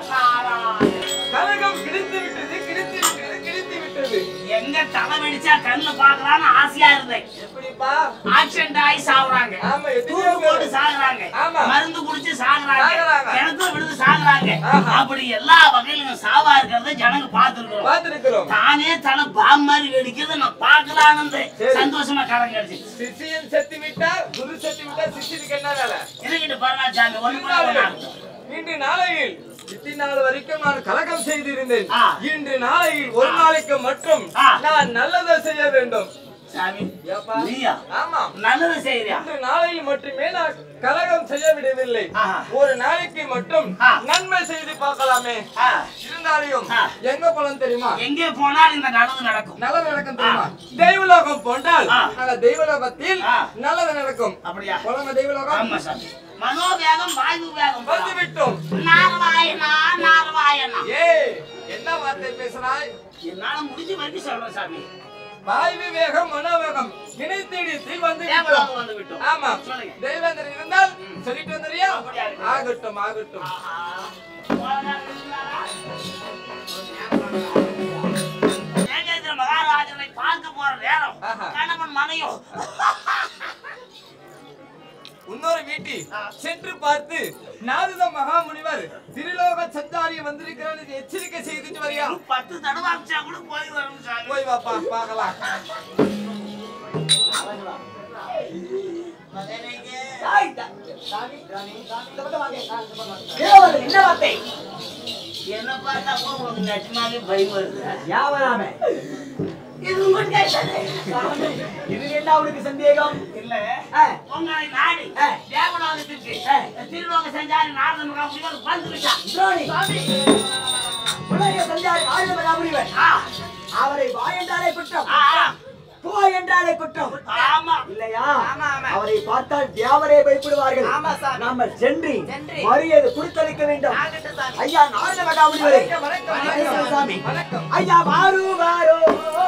நாராயண. கலகம் கிழித்து விட்டது கிழித்து விட்டது கிழித்து விட்டது எங்க தலை வெடிச்சா கண்ணு பாக்கலாம்னு ஆசையா இருந்தேன் எப்படிப்பா ஆக்சிடென்ட் ஆகி சாகுறாங்க ஆமா எத்தனையோ தூக்கு போட்டு பேர் சாகுறாங்க ஆமா. மருந்து குடிச்சு சாகுறாங்க சாகுறாங்க. கிணத்துல விழுந்து சாகுறாங்க ஆஹா. அப்படி எல்லா வகையிலும் சாவா இருக்கிறத ஜனங்க பார்த்துருக்கோம் பார்த்திருக்கிறோம் தானே தலை பாம் மாதிரி வெடிக்கிறது நான் பார்க்கலான்னு சரி. சந்தோஷமா கடன் கிடைச்சு சிஷியன் செத்து விட்டால் குரு செத்து விட்டால் சிஷியனுக்கு என்ன வேலை எனக்கிட்ட பரவாயில்ல ஒண்ணு கூட ஒண்ணு ஆகட்டும். இன்று நாளையில் இத்தி நாள் வரைக்கும் நான் கலகம் செய்திருந்தேன் ஆ. இன்று நாளையில் ஒரு நாளைக்கு மட்டும் ஆ. நான் நல்லதை செய்ய வேண்டும் சாமி ஏப்பா? நீயா ஆமா நல்லது செய்யறியா இன்று நாளையில் மட்டுமே நான் கலகம் செய்ய விடவில்லை ஆஹா. ஒரு நாளைக்கு மட்டும் ஆ. நன்மை செய்து பார்க்கலாமே ஆ, இருந்தாலும் ஆ. எங்க போலாம் தெரியுமா எங்கே போனால் இந்த நல்லது நடக்கும் நல்லது நடக்கும் தெரியுமா தெய்வலோகம் போன்றால் ஆ. நாங்க தெய்வலோகத்தில் ஆ. நல்லது நடக்கும் அப்படியா போலாமா தெய்வலோகம் ஆமா சாமி மனோவேகம் வாயு வேகம் வந்து விட்டோம் நாரவாயனா நாரவாயனா ஏய் என்ன வார்த்தை பேசுறாய் என்னால முடிஞ்ச வரைக்கும் சொல்றேன் சாமி வாயு வேகம் மனோவேகம் இணைத்தீடித்தில் வந்து விட்டோம் தேவலோகம் வந்து விட்டோம் ஆமா சொல்லுங்க. தெய்வேந்திரன் இருந்தால் சொல்லிட்டு வந்துறியா அப்படியா இருக்கு. ஆகட்டும் ஆகட்டும் ஆஹா. உலகம் இருந்தாரா? தேவேந்திர மகாராஜனை பார்க்க போற நேரம் ஆஹா. கணவன் மனையோ இன்னொரு வீட்டி சென்று பார்த்து நாரத மகாமுனிவர் திருலோக சஞ்சாரி வந்திருக்கிறான் என்று எச்சரிக்கை செய்துட்டு வரியா பத்து தடவை அமிச்சா கூட போய் வரும் சாமி போய் வாப்பா பார்க்கலாம் என்ன வார்த்தை என்ன பார்த்தா கூட உனக்கு நிஜமாவே பயம் வருது யாவராமே இது உங்க கேட்டது இது என்ன அவனுக்கு சந்தேகம் இல்ல ஆ, உங்களை நாடி ஆ. தேவலோகத்திற்கு திருலோக செஞ்சாரி நாரத மகாமுனிவர் வந்து விட்டார் துரோணி உலக சஞ்சாரி ஆயுத மகாமுனிவர் ஆ, அவரை வா என்றாலே குற்றம் ஆ, ஆ. போ என்றாலே குற்றம் ஆமா இல்லையா ஆமா, ஆமா. அவரை பார்த்தால் தியாவரே பயப்படுவார்கள் ஆமா, சாமி. நம்ம சென்று சென்று. மரியாதை கொடுத்தளிக்க வேண்டும் ஆகட்டும் சாமி. ஐயா நாரத மகாமுனிவரே வணக்கம், வணக்கம், வணக்கம் வணக்கம். சாமி வணக்கம் ஐயா வாரு வாரோ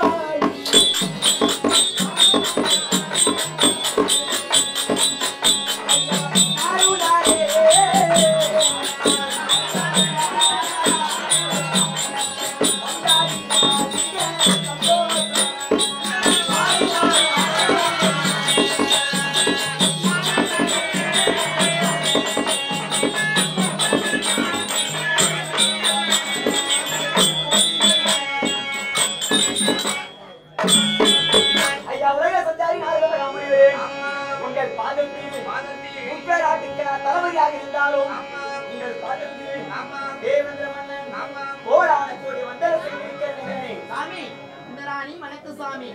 ஐயா உலக சஞ்சாரி நாரத மகாமுனிவரே உங்கள் பாதத்தில் முப்பேராட்டுக்கு நான் தளபதியாக இருந்தாலும் உங்கள் பாதத்தில் தேவேந்திர மன்னன் கோடான கோடி வந்தரத்தை இருக்கிறேன் சாமி இந்த ராணி வணக்கம் சாமி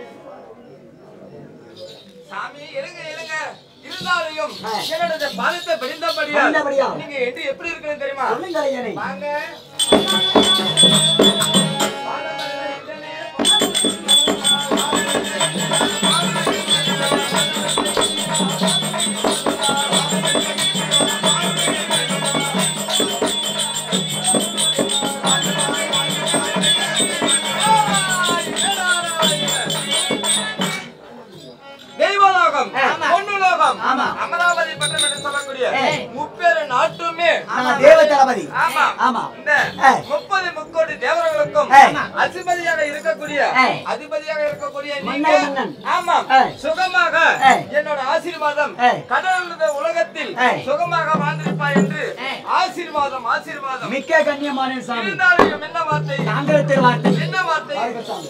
சாமி இருங்க இருங்க இருந்தாலும் ஆ. என்னோட பாதத்தை பிடிந்தபடியா பிடிந்தபடியா. நீங்க எது எப்படி இருக்குன்னு தெரியுமா சொல்லுங்க ஐயனை வாங்க ஆ நான் தேவ தளபதி ஆமா ஆமா இந்த ஏய். முப்பது முக்கோடி தேவர்களுக்கும் ஏய். அதிபதியாக இருக்கக்கூடிய ஏய். அதிபதியாக இருக்கக்கூடிய நீங்க மன்னர் மன்னன். ஆமாம் ஏய். சுகமாக ஏய். என்னோட ஆசீர்வாதம் ஏய். கடவுளுடைய உலகத்தில் ஏய். சுகமாக வாழ்ந்திருப்பாய் என்று ஏய். ஆசீர்வாதம் ஆசீர்வாதம் மிக்க கண்ணியமான சாமி இருந்தாலும் என்ன வார்த்தை தாங்கள் வார்த்தை என்ன வார்த்தை வாழ்க சாமி.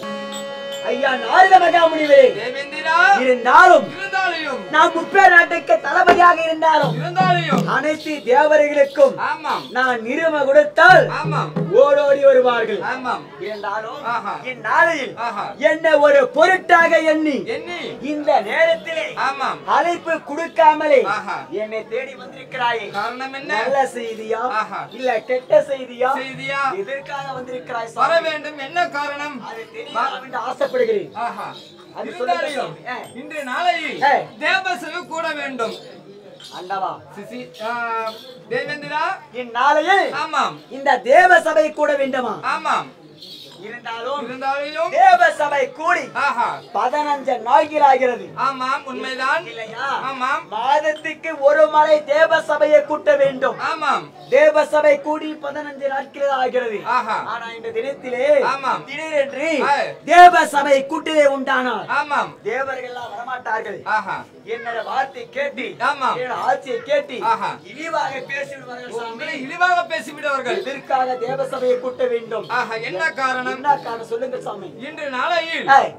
ஐயா நாரத மகாமுனிவரே தேவேந்திரா இருந்தாலும் இருந்தாலும் நான் முப்பேர் நாட்டுக்கு தளபதியாக இருந்தாலும் இருந்தாலும் அனைத்து தேவர்களுக்கும் ஆமாம் நான் நிறுவ கொடுத்தால் ஆமாம் ஓடோடி வருவார்கள் ஆமாம் இருந்தாலும் ஆஹா. இந்நாளையில் ஆஹா. என்னை ஒரு பொருட்டாக எண்ணி எண்ணி இந்த நேரத்திலே ஆமாம் அழைப்பு கொடுக்காமலே ஆஹா. என்னை தேடி வந்திருக்கிறாயே காரணம் என்ன நல்ல செய்தியா ஆஹா. இல்ல கெட்ட செய்தியா செய்தியா எதற்காக வந்திருக்கிறாய் வர சாமி? வேண்டும் என்ன காரணம் அது தெரியாது என்று ஆசைப்படுகிறேன் ஆஹா அது இருந்தாலும் சொல்லுங்க. ஏய். இன்று நாளையில் ஏய். தேவசபை கூட வேண்டும் அண்டவா சிசி ஆ, தேவேந்திரா இந்நாளையில் ஆமாம் இந்த தேவ சபை கூட வேண்டுமா ஆமாம் இருந்தாலும் இருந்தாலும் தேவ சபை கூடி ஆஹா பதினஞ்சு நாட்கள் ஆகிறது ஆமாம் உண்மைதான் இல்லையா ஆமாம் மாதத்துக்கு ஒரு மலை தேவ சபையை கூட்ட வேண்டும் ஆமாம் தேவ சபை கூடி பதினஞ்சு நாட்கள் ஆகிறது ஆஹா ஆனா இந்த தினத்திலே ஆமாம். திடீரென்று ஆய். தேவ சபை கூட்டிலே உண்டானார் ஆமாம் தேவர்கள் எல்லாம் வரமாட்டார்கள் ஆஹா என்னோட வார்த்தை கேட்டு ஆமாம். என்னோட ஆட்சியை கேட்டு ஆஹா. இழிவாக பேசிவிடுவார்கள் உங்களை சாமி இழிவாக பேசிவிடுவார்கள் எதற்காக தேவ சபையை கூட்ட வேண்டும் ஆஹா என்ன காரணம் என்ன காரணம் சொல்லுங்க சாமி இன்று நாளையில் ஏய்,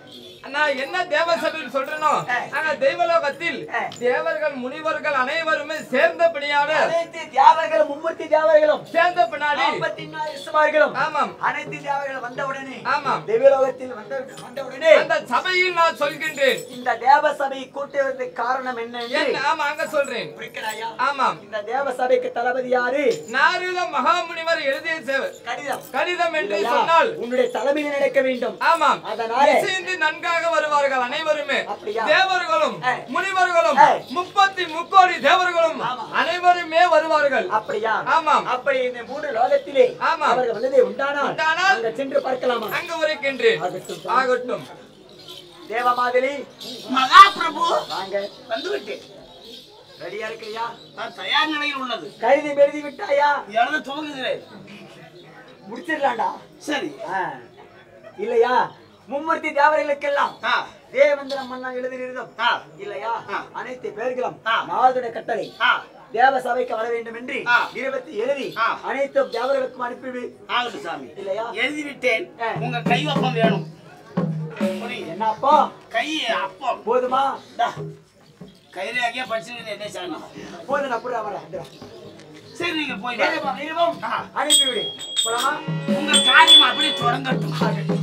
நான் என்ன தேவசபையில் சொல்றேனோ ஏய். ஆனா தெய்வலோகத்தில் ஏய். தேவர்கள் முனிவர்கள் அனைவருமே சேர்ந்த பிணியாடு அனைத்து தேவர்களும் மும்மூர்த்தி தேவர்களும் சேர்ந்த பின்னாடி நாற்பத்தி நாலு இசுமார்களும் ஆமாம் அனைத்து தேவர்கள் வந்தவுடனே ஆமாம் தேவலோகத்தில் வந்த வந்தவுடனே அந்த சபையில் நான் சொல்கின்றேன் இந்த தேவ சபை கூட்டுவதற்கு காரணம் என்ன என்று என்ன ஆமா அங்க சொல்றேன் குறிக்கிறாயா? ஆமாம் இந்த தேவ சபைக்கு தளபதி யாரு நாரத மகாமுனிவர் எழுதிய செ- கடிதம் கடிதம் என்று இல்லையா? சொன்னால் உன்னுடைய தலைமையில் நடக்க வேண்டும் ஆமாம் அதனாலே இசைந்து நன்காக வருவார்கள் அனைவருமே அப்படியா? தேவர்களும் ஏய். முனிவர்களும் ஏய். முப்பத்தி முக்கோடி தேவர்களும் ஆமா. அனைவருமே வருவார்கள் அப்படியா ஆமாம் அப்படி இந்த மூன்று லோகத்திலே ஆமாம். அவர்கள் வந்ததே உண்டானால் உண்டானால் அங்க சென்று பார்க்கலாமா அங்க உரைக்கின்றேன் ஆகட்டும். ஆகட்டும் தேவ மாதிரி மகாபிரபு வாங்க வந்துவிட்டேன் ரெடியா இருக்கிறியா நான் தயார் நிலையில் உள்ளது கழுதி மெழுதி விட்டாயா எழுத துவங்குகிறேன் முடிச்சிடலாம்டா சரி ஆ. இல்லையா மும்மூர்த்தி தேவர்களுக்கெல்லாம் ஆ தேவேந்திர மன்னா எழுதியிருந்தோம் ஆ இல்லையா ஆ. அனைத்து பேர்களும் ஆ. நாளுடைய கட்டளை ஆ தேவ சபைக்கு வர வேண்டும் என்று ஆ. இருபத்தி எழுதி ஆ. அனைத்து தேவர்களுக்கும் அனுப்பிவிடு ஆகட்டும் சாமி இல்லையா எழுதி விட்டேன் ஆ. உங்க கைவப்பம் வேணும் புரியுது. என்ன அப்பா கை அப்பம் போதுமா டா. கைரேகையா படிச்சுக்கிறேன் என்ன சாமி போதும் நான் புரிய வரேன் இதோ. சரி நீங்க போய் நிறுவம், வாங்க. நிறுவம். ஆ. அனுப்பிவிடு போலாமா உங்க காரியம் அப்படியே தொடங்கட்டும்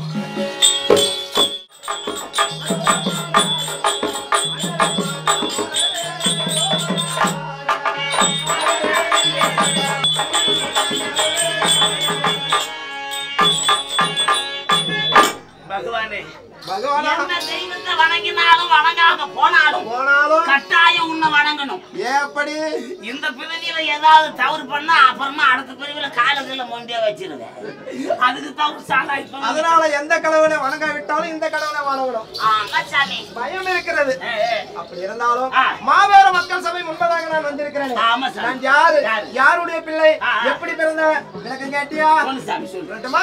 பகவானே பகவானா என்ன தெய்வத்தை வணங்கினாலும் வணங்காம போனாலும் போனாலும் கட்டாயம் உன்னை வணங்கணும் ஏன் அப்படி இந்த பிறவியில ஏதாவது தவறு பண்ணா அப்புறமா அடுத்த பிறவியில காலத்துல மொண்டியா வச்சிருவேன் அதுக்கு தவறு சாலா இப்ப அதனால எந்த கடவுளை வணங்க விட்டாலும் இந்த கடவுளை வணங்கணும் ஆமா சாமி பயம் இருக்கிறது ஏ, ஏ. அப்படி இருந்தாலும் ஆ. மாபெரும் மக்கள் சபை முன்பதாக நான் வந்திருக்கிறேன் ஆமா சாமி நான் யாரு யாரு? யாருடைய பிள்ளை ஆ, ஆ. எப்படி பிறந்த விளக்கம் கேட்டியா சொல்லு சாமி சொல்லு சொல்லட்டுமா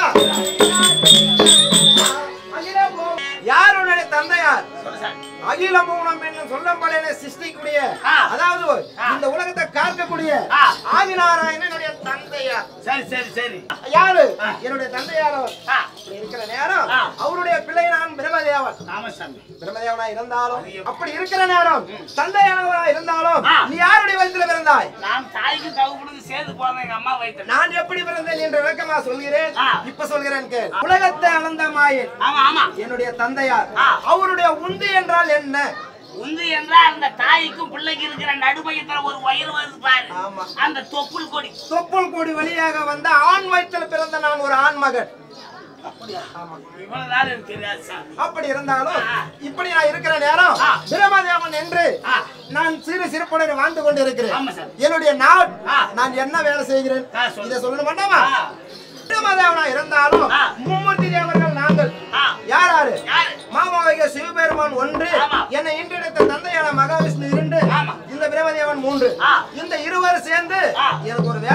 அகிலமோ- யாருடைய தந்தையார் சொல்லு சாமி அகில மூலம் என்று சொல்லப்படின சிருஷ்டிக்கூடிய ஆ. அதாவது ஆ. இந்த உலகத்தை காக்கக்கூடிய ஆ. ஆதிநாராயணனுடைய தந்தையார் சரி சரி சரி யாரு ஆ. என்னுடைய தந்தையார் அவர். ஆ, அப்படி இருக்கிற நேரம் ஆ. அவருடைய பிள்ளை நான் பிரம்மதேவன் ஆமா சாமி பிரம்மதேவனா இருந்தாலும் அப்படி இருக்கிற நேரம் தந்தையானவரா இருந்தாலும் ஆ. நீ யாருடைய வயித்துல பிறந்தாய் நான் தாய்க்கு தகுப்புடுக்கு சேர்ந்து போறேன் எங்க அம்மா வயிற்று நான் எப்படி பிறந்தேன் என்று விளக்கமா சொல்கிறேன் ஆ. இப்ப சொல்கிறேன் கேள் உலகத்தை அளந்த மாயன் ஆமா ஆமா என்னுடைய தந்தையார் ஆ. அவருடைய உண்டு என்றால் என்ன உந்து என்றால் அந்த தாய்க்கும் பிள்ளைக்கு இருக்கிற நடுமையத்துல ஒரு வயிறு வருது பாரு ஆமா. அந்த தொப்புள் கொடி தொப்புள் கொடி வழியாக வந்த ஆண் வயிற்றில் பிறந்த நான் ஒரு ஆண் மகன் இவ்வளவு நாள் எனக்கு தெரியாது சாமி அப்படி இருந்தாலும் ஆ. இப்படி நான் இருக்கிற நேரம் ஆ. பிரம்மதேவன் என்று ஆ. நான் சிறு சிறப்புடன் வாழ்ந்து கொண்டிருக்கிறேன் ஆமா சார் என்னுடைய நாள் ஆ. நான் என்ன வேலை செய்கிறேன் ஆ, சொல்லு. இதை சொல்லணும் வேண்டாமா ஆ. பிரம்மதேவனா இருந்தாலும் ஆ. மும்மூர்த்தி தேவர்கள் நாங்கள் ஆ. யார் யாரு யாரு மாமாவைய சிவபெருமான் ஒன்று ஆமா. என்னை இன்றெடுத்த தந்தையான மகாவிஷ்ணு இரண்டு ஆமா. இந்த பிரம்மதேவன் மூன்று ஆ. இந்த இருவர் சேர்ந்து ஆ. எனக்கு ஒரு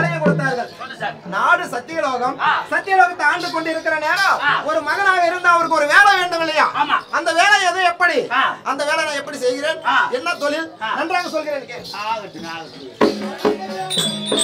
சத்தியலோகம் ஆ. சத்தியலோகத்தை ஆண்டு கொண்டு இருக்கிற நேரம் ஆ. ஒரு மகனாக இருந்தா அவருக்கு ஒரு வேலை வேண்டும் இல்லையா ஆமா. அந்த வேலை எது எப்படி ஆ. அந்த வேலை நான் எப்படி செய்கிறேன் ஆ. என்ன தொழில் ஆ. நன்றாக சொல்கிறேன் கேள். ஆகட்டும் ஆகட்டும்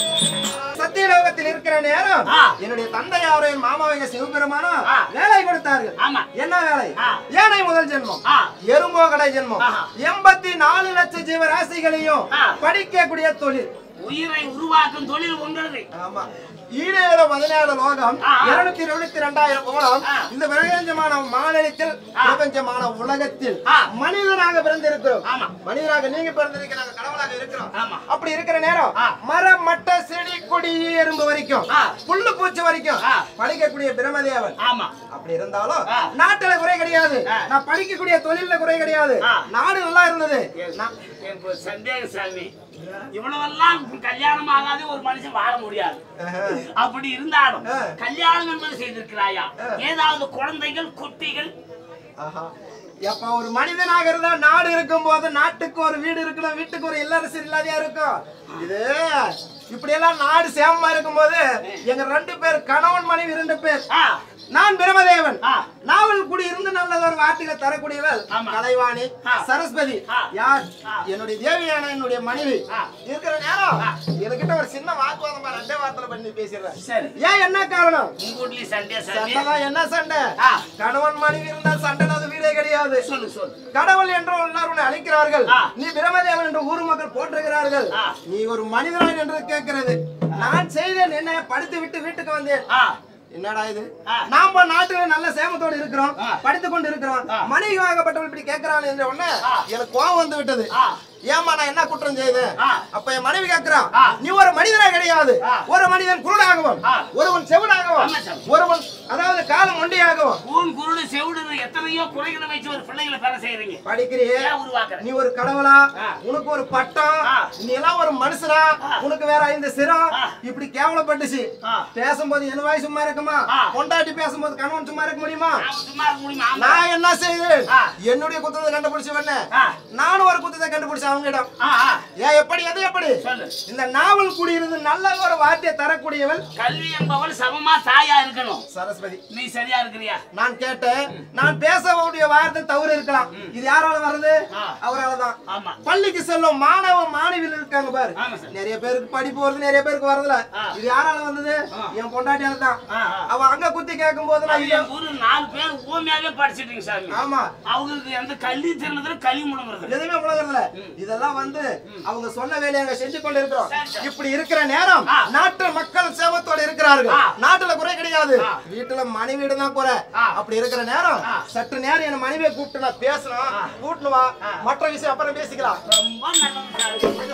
சத்தியலோகத்தில் இருக்கிற நேரம் ஆ. என்னுடைய தந்தையாரும் என் மாமாவைங்க சிவபெருமானும் ஆ. வேலை கொடுத்தார்கள் ஆமா என்ன வேலை ஆ. ஏனை முதல் ஜென்மம் ஆ எறும்போ கடை ஜென்மம் ஆஹா. எண்பத்தி நாலு லட்சம் ஜீவராசிகளையும் ஆ. படிக்கக்கூடிய தொழில் உயிரை உருவாக்கும் தொழில் உங்களது ஆமா ஈடேழு பதினேழு லோகம் ஆ. இருநூத்தி இருபத்தி ரெண்டாயிரம் கோணம் ஆ. இந்த பிரபஞ்சமான மாநிலத்தில் ஆ. பிரபஞ்சமான உலகத்தில் ஆ. மனிதனாக பிறந்திருக்கிறோம் ஆமா. மனிதனாக நீங்க பிறந்திருக்கிறாங்க கடவுளாக இருக்கிறோம் ஆமா. அப்படி இருக்கிற நேரம் ஆ. மரம் மட்ட செடி கொடி எறும்பு வரைக்கும் ஆ. புல்லு பூச்சி வரைக்கும் ஆ. படிக்கக்கூடிய பிரமதேவன் ஆமா அப்படி இருந்தாலும் ஆ. நாட்டுல குறை கிடையாது ஆ. நான் படிக்கக்கூடிய தொழில்ல குறை கிடையாது ஆ. நாடு நல்லா இருந்தது நான் எனக்கு ஒரு சந்தேகம் சாமி இவ்வளவெல்லாம் கல்யாணம் ஆகாத ஒரு மனுஷன் வாழ முடியாது ஆஹா. அப்படி இருந்தாலும் ஆ. கல்யாணம் என்பது செய்திருக்கிறாயா ஆ. ஏதாவது குழந்தைகள் குட்டிகள் ஆஹா. எப்ப ஒரு மனிதனாக இருந்தா நாடு இருக்கும் போது நாட்டுக்கு ஒரு வீடு இருக்கணும் வீட்டுக்கு ஒரு இல்லரசு இல்லாதையா இருக்கும் இது இப்படி எல்லாம் நாடு சேமமா இருக்கும்போது எங்க ரெண்டு பேர் கணவன் மனைவி ரெண்டு பேர் ஆ, நான் பிரமதேவன் ஆ. நாவல் குடி இருந்து நல்லதொரு வார்த்தைகளை தரக்கூடியவள் ஆமா. கலைவாணி ஆ. சரஸ்வதி ஆ. யார் ஆ. என்னுடைய தேவியான என்னுடைய மனைவி ஆ. இருக்கிற நேரம் ஆ. என்கிட்ட ஒரு சின்ன வாக்குவாதம் பாரு, ரெண்டே வார்த்தையில பண்ணி பேசிடுறேன் சரி ஏன் என்ன காரணம் உங்க வீட்லயும் சண்டே சாமி சண்டைதான் என்ன சண்டை ஆ. கணவன் மனைவி இருந்தா சண்டை அது வீடே கிடையாது சொல்லு சொல்லு கடவுள் என்று எல்லாரும் உன்னை அழைக்கிறார்கள் ஆ. நீ பிரமதேவன் என்று ஊர் மக்கள் போற்றுகிறார்கள் ஆ. நீ ஒரு மனிதனான் என்று கேட்கிறது நான் செய்தேன் என்ன படித்து விட்டு வீட்டுக்கு வந்தேன் ஆ என்னடா இது ஆ. நாம நாட்டுல நல்ல சேமத்தோடு இருக்கிறோம் ஆ. படித்துக் கொண்டு இருக்கிறோம் ஆ. மனைவி வாங்கப்பட்டவள் இப்படி கேட்கிறான் என்ற உடனே ஆ. எனக்கு கோபம் வந்து விட்டது ஆ. ஏமா நான் என்ன குற்றம் செய்தேன் ஆ. அப்ப என் மனைவி கேட்கிறான் ஆ. நீ ஒரு மனிதனா கிடையாது ஆ. ஒரு மனிதன் குருடாகவும் ஆ. ஒருவன் செவிடாகவும் ஆமா சாமி. ஒருவன் அதாவது காலம் ஒண்டியாகவும் கூன் குருடு செவிடு எத்தனையோ குறைகளை வச்சு ஒரு பிள்ளைகளை பெற செய்யறீங்க படிக்கிறியே ஏன் உருவாக்குற நீ ஒரு கடவுளா ஆ. உனக்கு ஒரு பட்டம் ஆ. நீ எல்லாம் ஒரு மனுஷனா ஆ. உனக்கு வேற ஐந்து சிரம் ஆ. இப்படி கேவலப்பட்டுச்சு ஆ. பேசும்போது என் வாய் சும்மா இருக்குமா ஆ. பொண்டாட்டி பேசும்போது கணவன் சும்மா இருக்க முடியுமா நாம சும்மா இருக்க முடியுமா ஆமா. நான் என்ன செய்தேன் ஆ. என்னுடைய குத்தத்தை கண்டுபிடிச்சு பண்ண ஆ. நானும் ஒரு குத்தத்தை கண்டுபிடிச்சேன் அவங்கிடம் ஆ, ஆ. ஏன் எப்படி எது எப்படி சொல்லு இந்த நாவல் குடியிருந்து நல்ல ஒரு வார்த்தையை தரக்கூடியவள் கல்வி என்பவள் சமமா தாயா இருக்கணும் சரஸ்வதி நீ சரியா இருக்கிறியா நான் கேட்டேன் நான் பேசக்கூடிய வார்த்தை தவறு இருக்கலாம் இது யாரால வருது ஆ. அவரால தான் ஆமா பள்ளிக்கு செல்லும் மாணவ மாணவிகள் இருக்காங்க பாரு ஆமா சார். நிறைய பேருக்கு படிப்பு வருது நிறைய பேருக்கு வரதுல ஆ. இது யாரால வந்தது ஆ. என் பொண்டாட்டியால தான் ஆ, ஆ. அவ அங்க குத்தி கேட்கும் போது நான் அது ஐயோ, என் ஊரு நாலு பேர் ஊமையாவே படிச்சிட்டீங்க சாமி ஆமா அவங்களுக்கு எந்த கல்வி தெரிஞ்சதுல களி முழுங்குறது எதுவுமே உலகத்துல இதெல்லாம் வந்து அவங்க சொன்ன வேலையை அங்க செஞ்சு கொண்டு இருக்கிறோம் சரி, சரி. இப்படி இருக்கிற நேரம் ஆ. நாட்டு மக்கள் சேமத்தோட இருக்கிறார்கள் ஆ. நாட்டுல குறை கிடையாது ஆ. வீட்டுல மனைவியிட தான் குறை ஆ. அப்படி இருக்கிற நேரம் ஆ. சற்று நேரம் என் மனைவியை கூப்பிட்டு நான் பேசணும் ஆ. கூட்டினு வா ஆ. மற்ற விஷயம் அப்புறம் பேசிக்கலாம் ரொம்ப நல்லது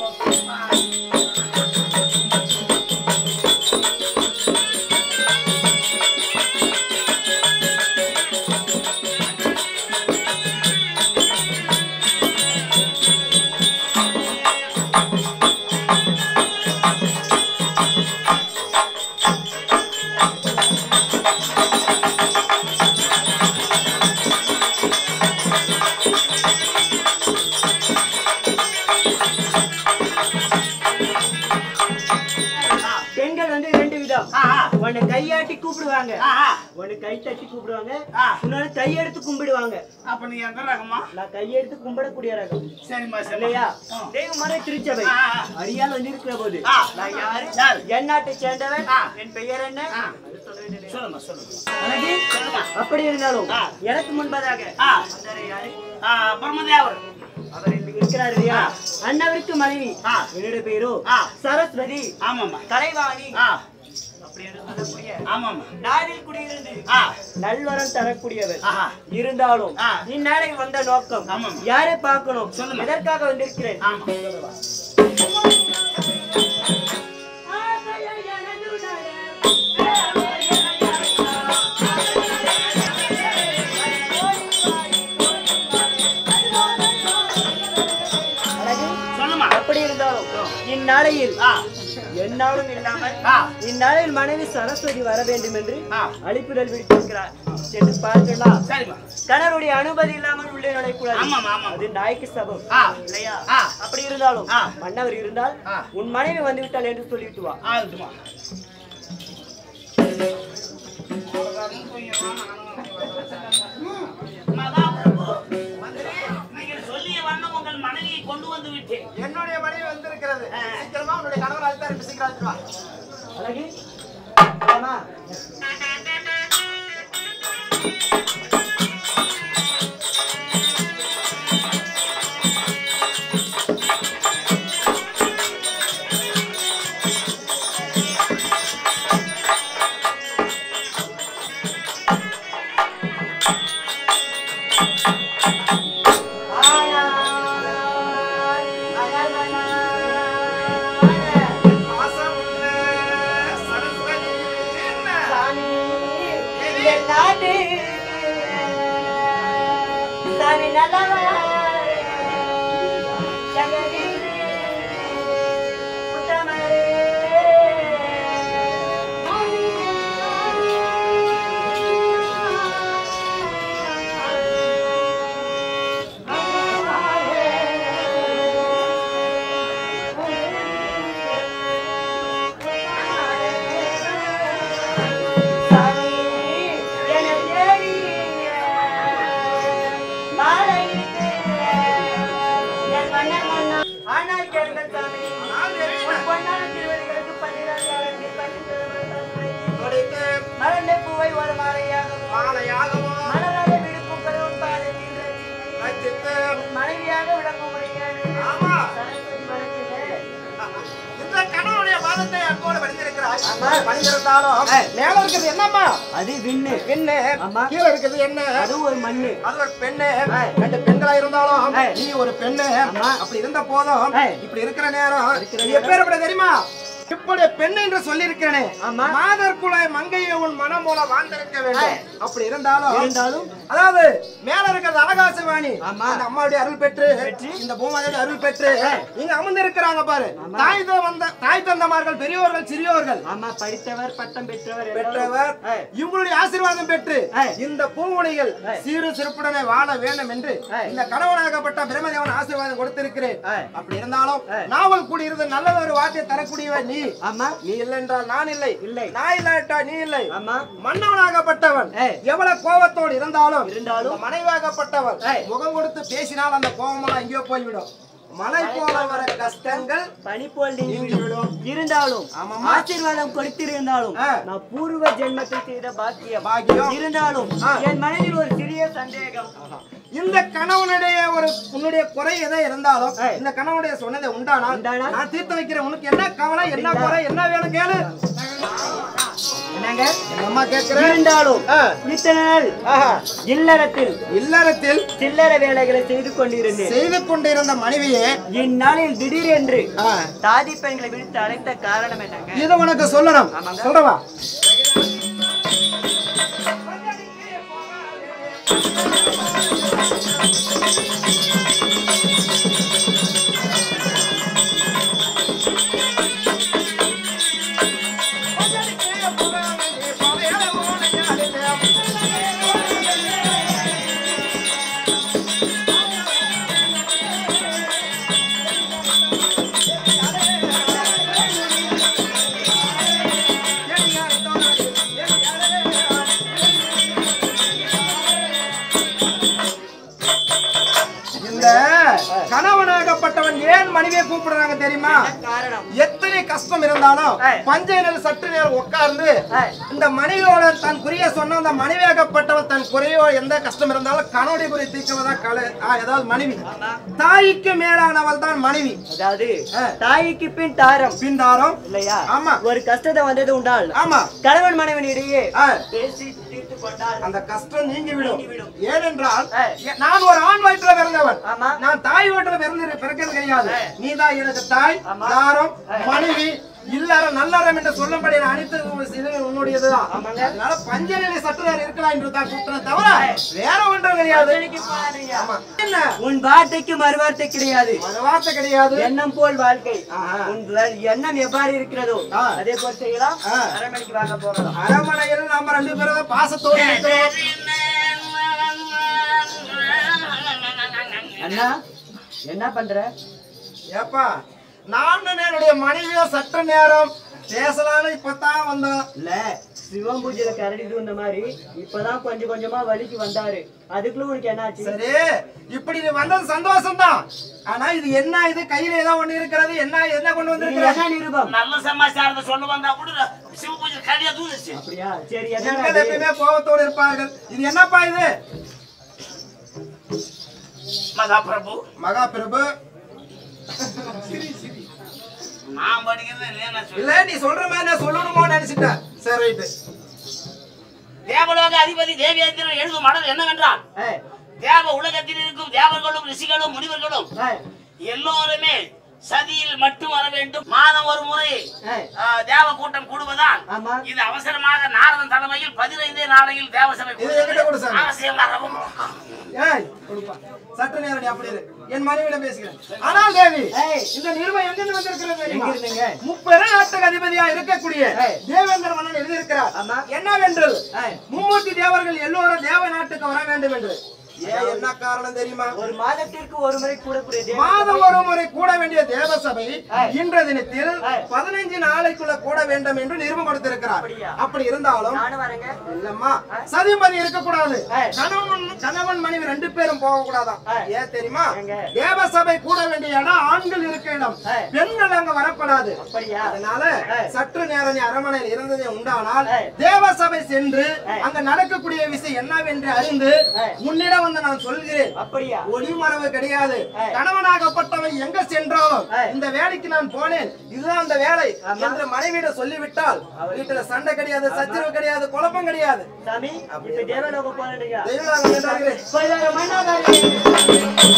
சார். பெண்கள் வந்து ரெண்டு விதம் ஆ, ஆ. ஒன்னு கையாட்டி கூப்பிடுவாங்க ஆ, ஆ. ஒன்னு கை தட்டி கூப்பிடுவாங்க ஆ. இன்னொன்னு கையெடுத்து கும்பிடுவாங்க அப்ப நீ எந்த ரகமா நான் கையெடுத்து கும்பிடக்கூடிய ரகம் சரிம்மா சரி இல்லையா தெய்வமான திருச்சபை ஆ, ஆ. அறியால் வந்து இருக்கிற போது ஆ. நான் யாரு யாரு? என் நாட்டை சேர்ந்தவன் ஆ. என் பெயர் என்ன ஆ. அது சொல்ல வேண்டியது. சொல்லுமா சொல்லுங்க அழகு, சொல்லுமா அப்படி இருந்தாலும் ஆ. எனக்கு முன்பதாக ஆ. வந்தாரு யாரு? ஆ, பிரம்மதேவர் அவர் இங்கு இருக்கிறார் இல்லையா ஆ. அண்ணவருக்கு மனைவி ஆ. என்னுடைய பேரோ ஆ. சரஸ்வதி ஆமாம்மா கலைவாணி ஆ அப்படி என்று சொல்லக்கூடிய ஆமாம்மா நாவில் குடியிருந்து ஆ நல்வரம் தரக்கூடியவர் ஆஹா இருந்தாலும் ஆ. இந்நாளைக்கு வந்த நோக்கம் ஆமாம். யாரை பார்க்கணும் சொல்லுங்க. எதற்காக வந்திருக்கிறேன் ஆமா அழகு, சொல்லுமா அப்படி இருந்தாலும் இந்நாளையில் ஆ என்னாலும் இல்லாமல் ஆ. இந்நாளில் மனைவி சரஸ்வதி வர வேண்டும் என்று ஆ. அழைப்புதல் விடுத்திருக்கிறார் சென்று பார்க்கலாம் சரிம்மா கணவருடைய அனுமதி இல்லாமல் உள்ளே நுழையக்கூடாது ஆமாம், ஆமாம். அது நாய்க்கு சபம் ஆ. இல்லையா ஆ. அப்படி இருந்தாலும் ஆ. மன்னவர் இருந்தால் ஆ. உன் மனைவி வந்து விட்டால் என்று சொல்லிவிட்டு வா ஆகட்டுமா மகாபிரபு நீங்கள் சொல்லிய வண்ணம் உங்கள் மனைவியை கொண்டு வந்து விட்டேன் என்னுடைய மனைவி வந்திருக்கிறது சீக்கிரமா உன்னுடைய கணவர் அழைத்தார் சீக்கிரம் அழைத்து வா அழகி ஆமா பாசமுள்ள சரஸ்வதி என்ன? சாமி நல்லவா ஜெகதி உத்தமரே சாமி என தேடி மாலையிட்டு என் மன்னன் மன்னா ஆனால் கேளுங்கள் சாமி ஆனால் தேவி, உன் பொன்னான திருவடிகளுக்கு பன்னிரண்டு பன்னிரண்டு தொடைத்து மலர்ந்த பூவை ஒரு மாலையாகவும் மாலையாகவோ மலராத விடுப்பும் பெரும் பாதத்தில் ரச்சித்து, மனைவியாக விளங்கும் முடியாது ஆமா சரஸ்வதி வளர்த்தது இந்த கணவனுடைய பாதத்தை அன்போடு பணிந்திருக்கிறாய் பணிந்திருந்தாலும் மேல இருக்கிறது என்னம்மா அது விண்ணு பெண்ணு ஆமா. கீழே இருக்கிறது என்ன அதுவும் ஒரு மண்ணு அது ஒரு பெண்ணு ஏய். ரெண்டு பெண்களா இருந்தாலும் ஏய். நீ ஒரு பெண்ணு ஆமா. அப்படி இருந்த போதும் ஏய். இப்படி இருக்கிற நேரம் இருக்கிற நீ நேரம். எப்பேற்பட்ட தெரியுமா இப்படி பெண் என்று சொல்லியிருக்கிறேனே ஆமா. மாதர் குலாய் மங்கையை உன் மனம் மூலம் வாழ்ந்திருக்க வேண்டும் ஏய். அப்படி இருந்தாலும் இருந்தாலும் அதாவது மேல இருக்கிறது ஆகாசவாணி ஆமா. அந்த அம்மாவுடைய அருள் பெற்று இந்த பூமாவுடைய அருள் பெற்று இங்க அமர்ந்து இருக்கிறாங்க பாரு தாய் த- வந்த தாய் தந்தமார்கள் பெரியோர்கள் சிறியோர்கள் ஆமா படித்தவர் பட்டம் பெற்றவர் எல்லாரும். பெற்றவர் ஏய். இவங்களுடைய ஆசீர்வாதம் பெற்று ஏய். இந்த பூமுனைகள் ஏய். சீரு சிறப்புடனே வாழ வேண்டும் என்று ஏய். இந்த கணவனாகப்பட்ட பிரம்மதேவன் ஆசீர்வாதம் கொடுத்திருக்கிறேன் ஏய். அப்படி இருந்தாலும் ஏய். நாவல் கூடியிருந்து நல்ல ஒரு வார்த்தையை தரக்கூடியவன் நீ ஆமா நீ இல்லை என்றால் நான் இல்லை இல்லை. நான் இல்லாட்டா நீ இல்லை ஆமா மன்னவனாகப்பட்டவன் ஏய். எவ்வளவு கோபத்தோடு இருந்தாலும் இருந்தாலும் இந்த மனைவியாகப்பட்டவன் ஏய். முகம் கொடுத்து பேசினால் அந்த கோபமெல்லாம் எங்கேயோ போய்விடும் மலை போல வர கஷ்டங்கள் பனி போல் நீங்கி நீங்கி விடும். இருந்தாலும் ஆமாம்மா. ஆசீர்வாதம் கொடுத்திருந்தாலும் ஆ. நான் பூர்வ ஜென்மத்தில் செய்த பாக்கியம் பாக்கியம். இருந்தாலும் ஆ. என் மனதில் ஒரு சிறிய சந்தேகம் இந்த கணவனுடைய ஒரு உன்னுடைய குறை எதை இருந்தாலும் ஏய். இந்த கணவனுடைய சொன்னதை உண்டானால் உண்டானால்? நான் தீர்த்து வைக்கிறேன் உனக்கு என்ன கவலை என்ன குறை என்ன வேணும் கேளு என்னங்க எங்க அம்மா கேட்கிறேன் இருந்தாலும் ஆ. இத்தனை நாள் ஆஹா. இல்லறத்தில் இல்லறத்தில் சில்லற வேலைகளை செய்து கொண்டிருந்தேன் செய்து கொண்டிருந்த மனைவியே இந்நாளில் திடீரென்று ஆ, தாதி பெண்களை விடுத்து அழைத்த காரணம் என்னங்க இது உனக்கு சொல்லணும் ஆமாங்க. சொல்றவா இந்த கணவனாகப்பட்டவன் ஏன் மனைவியை கூப்பிடுறாங்க தெரியுமா காரணம் எத்தனை கஷ்டம் இருந்தாலும் ஏய். பஞ்சை நேரம் சற்று நேரம் உட்கார்ந்து ஏய். இந்த மனைவியோட தன் குறிய சொன்ன அந்த மனைவியாகப்பட்டவன் தன் குறையோ எந்த கஷ்டம் இருந்தாலும் கணவனுடைய குறை தீர்க்கவதா கலை ஆ, ஏதாவது மனைவி தாய்க்கு மேலானவள் தான் மனைவி அதாவது ஆ. தாய்க்கு பின் தாரம் பின்தாரம் இல்லையா ஆமா. ஒரு கஷ்டத்தை வந்தது உண்டால் ஆமா கணவன் மனைவன் இடையே ஆ, பேசி தீர்த்து கொண்டால் அந்த கஷ்டம் நீங்கிவிடும் நீங்கிவிடும். ஏனென்றால் ஏய். எ- நான் ஒரு ஆண் வயிற்றுல பிறந்தவன் ஆமா. நான் தாய் வயிற்றுல பிறந்து பிறக்கிறது கிடையாது ஏய். நீதான் எனக்கு தாய் ஆமா. தாரம் ஏய். மனைவி இல்லறம் நல்லறம் என்று சொல்லும்படி நான் அனைத்து இது உன்னுடையதுதான் ஆமாங்க. அதனால பஞ்சநிலை சற்று நேரம் இருக்கலாம் என்று தான் கூப்பிட்டேன் தவிர ஏய். வேற ஒன்றும் கிடையாது அத்தனைக்கு போகாதீங்க. ஆமா. என்ன உன் வார்த்தைக்கு மறுவார்த்தை கிடையாது அது வார்த்தை கிடையாது எண்ணம் போல் வாழ்க்கை ஆஹா. உன் வ- எண்ணம் எவ்வாறு இருக்கிறதோ ஆ. அதே போல் செய்யலாம் ஆ. அரண்மனைக்கு வாங்க போகலாம் அரமனையில் நம்ம ரெண்டு பேரும் பாசத்தோடு இருக்கிறோம் அண்ணா என்ன பண்ற ஏப்பா நானும் என்னுடைய மனைவியும் சற்று நேரம் பேசலாம்னு இப்பதான் வந்தோம் இல்ல சிவம் பூஜையில கரடி தூந்த மாதிரி இப்பதான் கொஞ்சம் கொஞ்சமா வலிக்கு வந்தாரு அதுக்குள்ள உனக்கு என்னாச்சு சரி இப்படி நீ வந்தது சந்தோஷம் தான் ஆனா இது என்ன இது கையில ஏதோ ஒண்ணு இருக்கிறது என்ன என்ன கொண்டு இது வந்திருக்கிற என்ன நிருபம் நல்ல சமாச்சாரத்தை சொல்ல வந்தா கூட சிவ பூஜை கடியா தூந்துச்சு அப்படியா சரி என்ன பெண்கள் எப்பயுமே கோபத்தோடு இருப்பார்கள் இது என்னப்பா இது மகாபிரபு மகாபிரபு நான் படிக்கிறது இல்லையா நான் இல்ல சொல்ல நீ சொல்ற மாதிரி நான் சொல்லணுமோ நினைச்சிட்டேன் சரி ரைட்டு தேவலோக அதிபதி தேவேந்திரன் எழுதும் மடல் என்னவென்றால் ஏய், தேவ உலகத்தில் இருக்கும் தேவர்களும் ரிஷிகளும் முனிவர்களும் ஏய், எல்லோருமே சதியில் மட்டும் வர வேண்டும் மாதம் ஒரு முறை ஏய், ஆ, தேவ கூட்டம் கூடுவதால் ஆமா. இது அவசரமாக நாரதன் தலைமையில் பதினைந்தே நாளையில் தேவசபை இது என்கிட்ட கொடு சாமி. அவசியம் வரவும் ஏய் கொடுப்பா சற்று நேரம் நீ அப்படி இரு என் மனைவியிடம் பேசுகிறேன் ஆனால் தேவி ஏய். இந்த நிறுவனம் எங்கிருந்து வந்திருக்கிறது தெரியுமா? எங்க இருந்துங்க? முப்பெரும் நாட்டுக்கு அதிபதியா இருக்கக்கூடிய ஏய். தேவேந்திர மன்னன் எழுதியிருக்கிறார் ஆமா. என்னவென்று ஏய். மும்மூர்த்தி தேவர்கள் எல்லோரும் தேவ நாட்டுக்கு வர வேண்டும் என்று ஏன் என்ன காரணம் தெரியுமா ஒரு மாதத்திற்கு ஒரு முறை கூடக்கூடிய தேவ மாதம் ஒரு முறை கூட வேண்டிய தேவசபை ஏய். இன்ற தினத்தில் ஏய். பதினைஞ்சு நாளைக்குள்ள கூட வேண்டும் என்று நிறுவனம் கொடுத்திருக்கிறார் அப்படியா? அப்படி இருந்தாலும் நானும் வரேங்க இல்லம்மா சதிபதி இருக்கக்கூடாது ஏய். கணவன் கணவன் மனைவி ரெண்டு பேரும் போக கூடாதாம் ஏய். ஏன் தெரியுமா எங்க? தேவசபை கூட வேண்டிய இடம் ஆண்கள் இருக்க இடம் ஏய். பெண்கள் அங்க வரப்படாது அப்படியா அதனால ஏய். சற்று நேரம் நீ அரண்மனையில் இருந்ததே உண்டானால் ஏய். தேவசபை சென்று ஏய். அங்க நடக்கக்கூடிய விஷயம் என்னவென்று அறிந்து ஏய். முன்னிடம் வந்து நான் சொல்கிறேன் அப்படியா ஒளிமரவு கிடையாது ஏய். கணவனாகப்பட்டவன் எங்க சென்றாலும் ஏய். இந்த வேலைக்கு நான் போனேன் இதுதான் அந்த வேலை ஆமா. என்று மனைவியிட சொல்லிவிட்டால் வீட்டுல சண்டை கிடையாது சச்சரவு கிடையாது குழப்பம் கிடையாது சாமி இப்ப தேவலோகம் போறீங்க தெய்வமாக நின்றார்களே. போயிடாத மண்ணாதாரி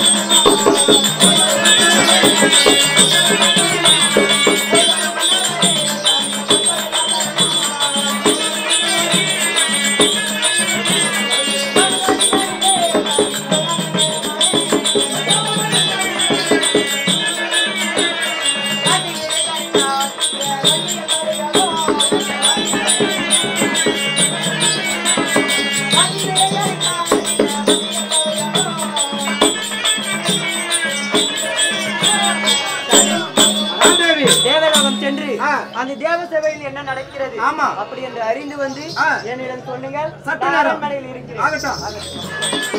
ஆண்டேவி, தேவலோகம் சென்று ஆ. அந்த தேவ சபையில் என்ன நடக்கிறது ஆமா. அப்படி என்று அறிந்து வந்து ஆ. என்னிடம் சொல்லுங்கள் சற்று நான் நேரம். அரண்மனையில் இருக்கிறேன் ஆகட்டும்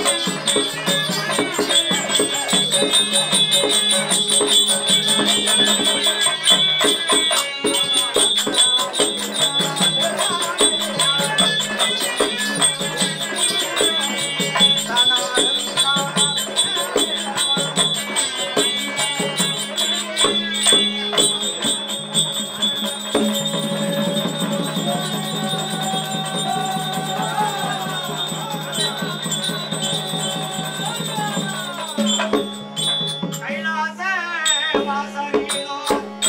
கைலாச வாசலிலோ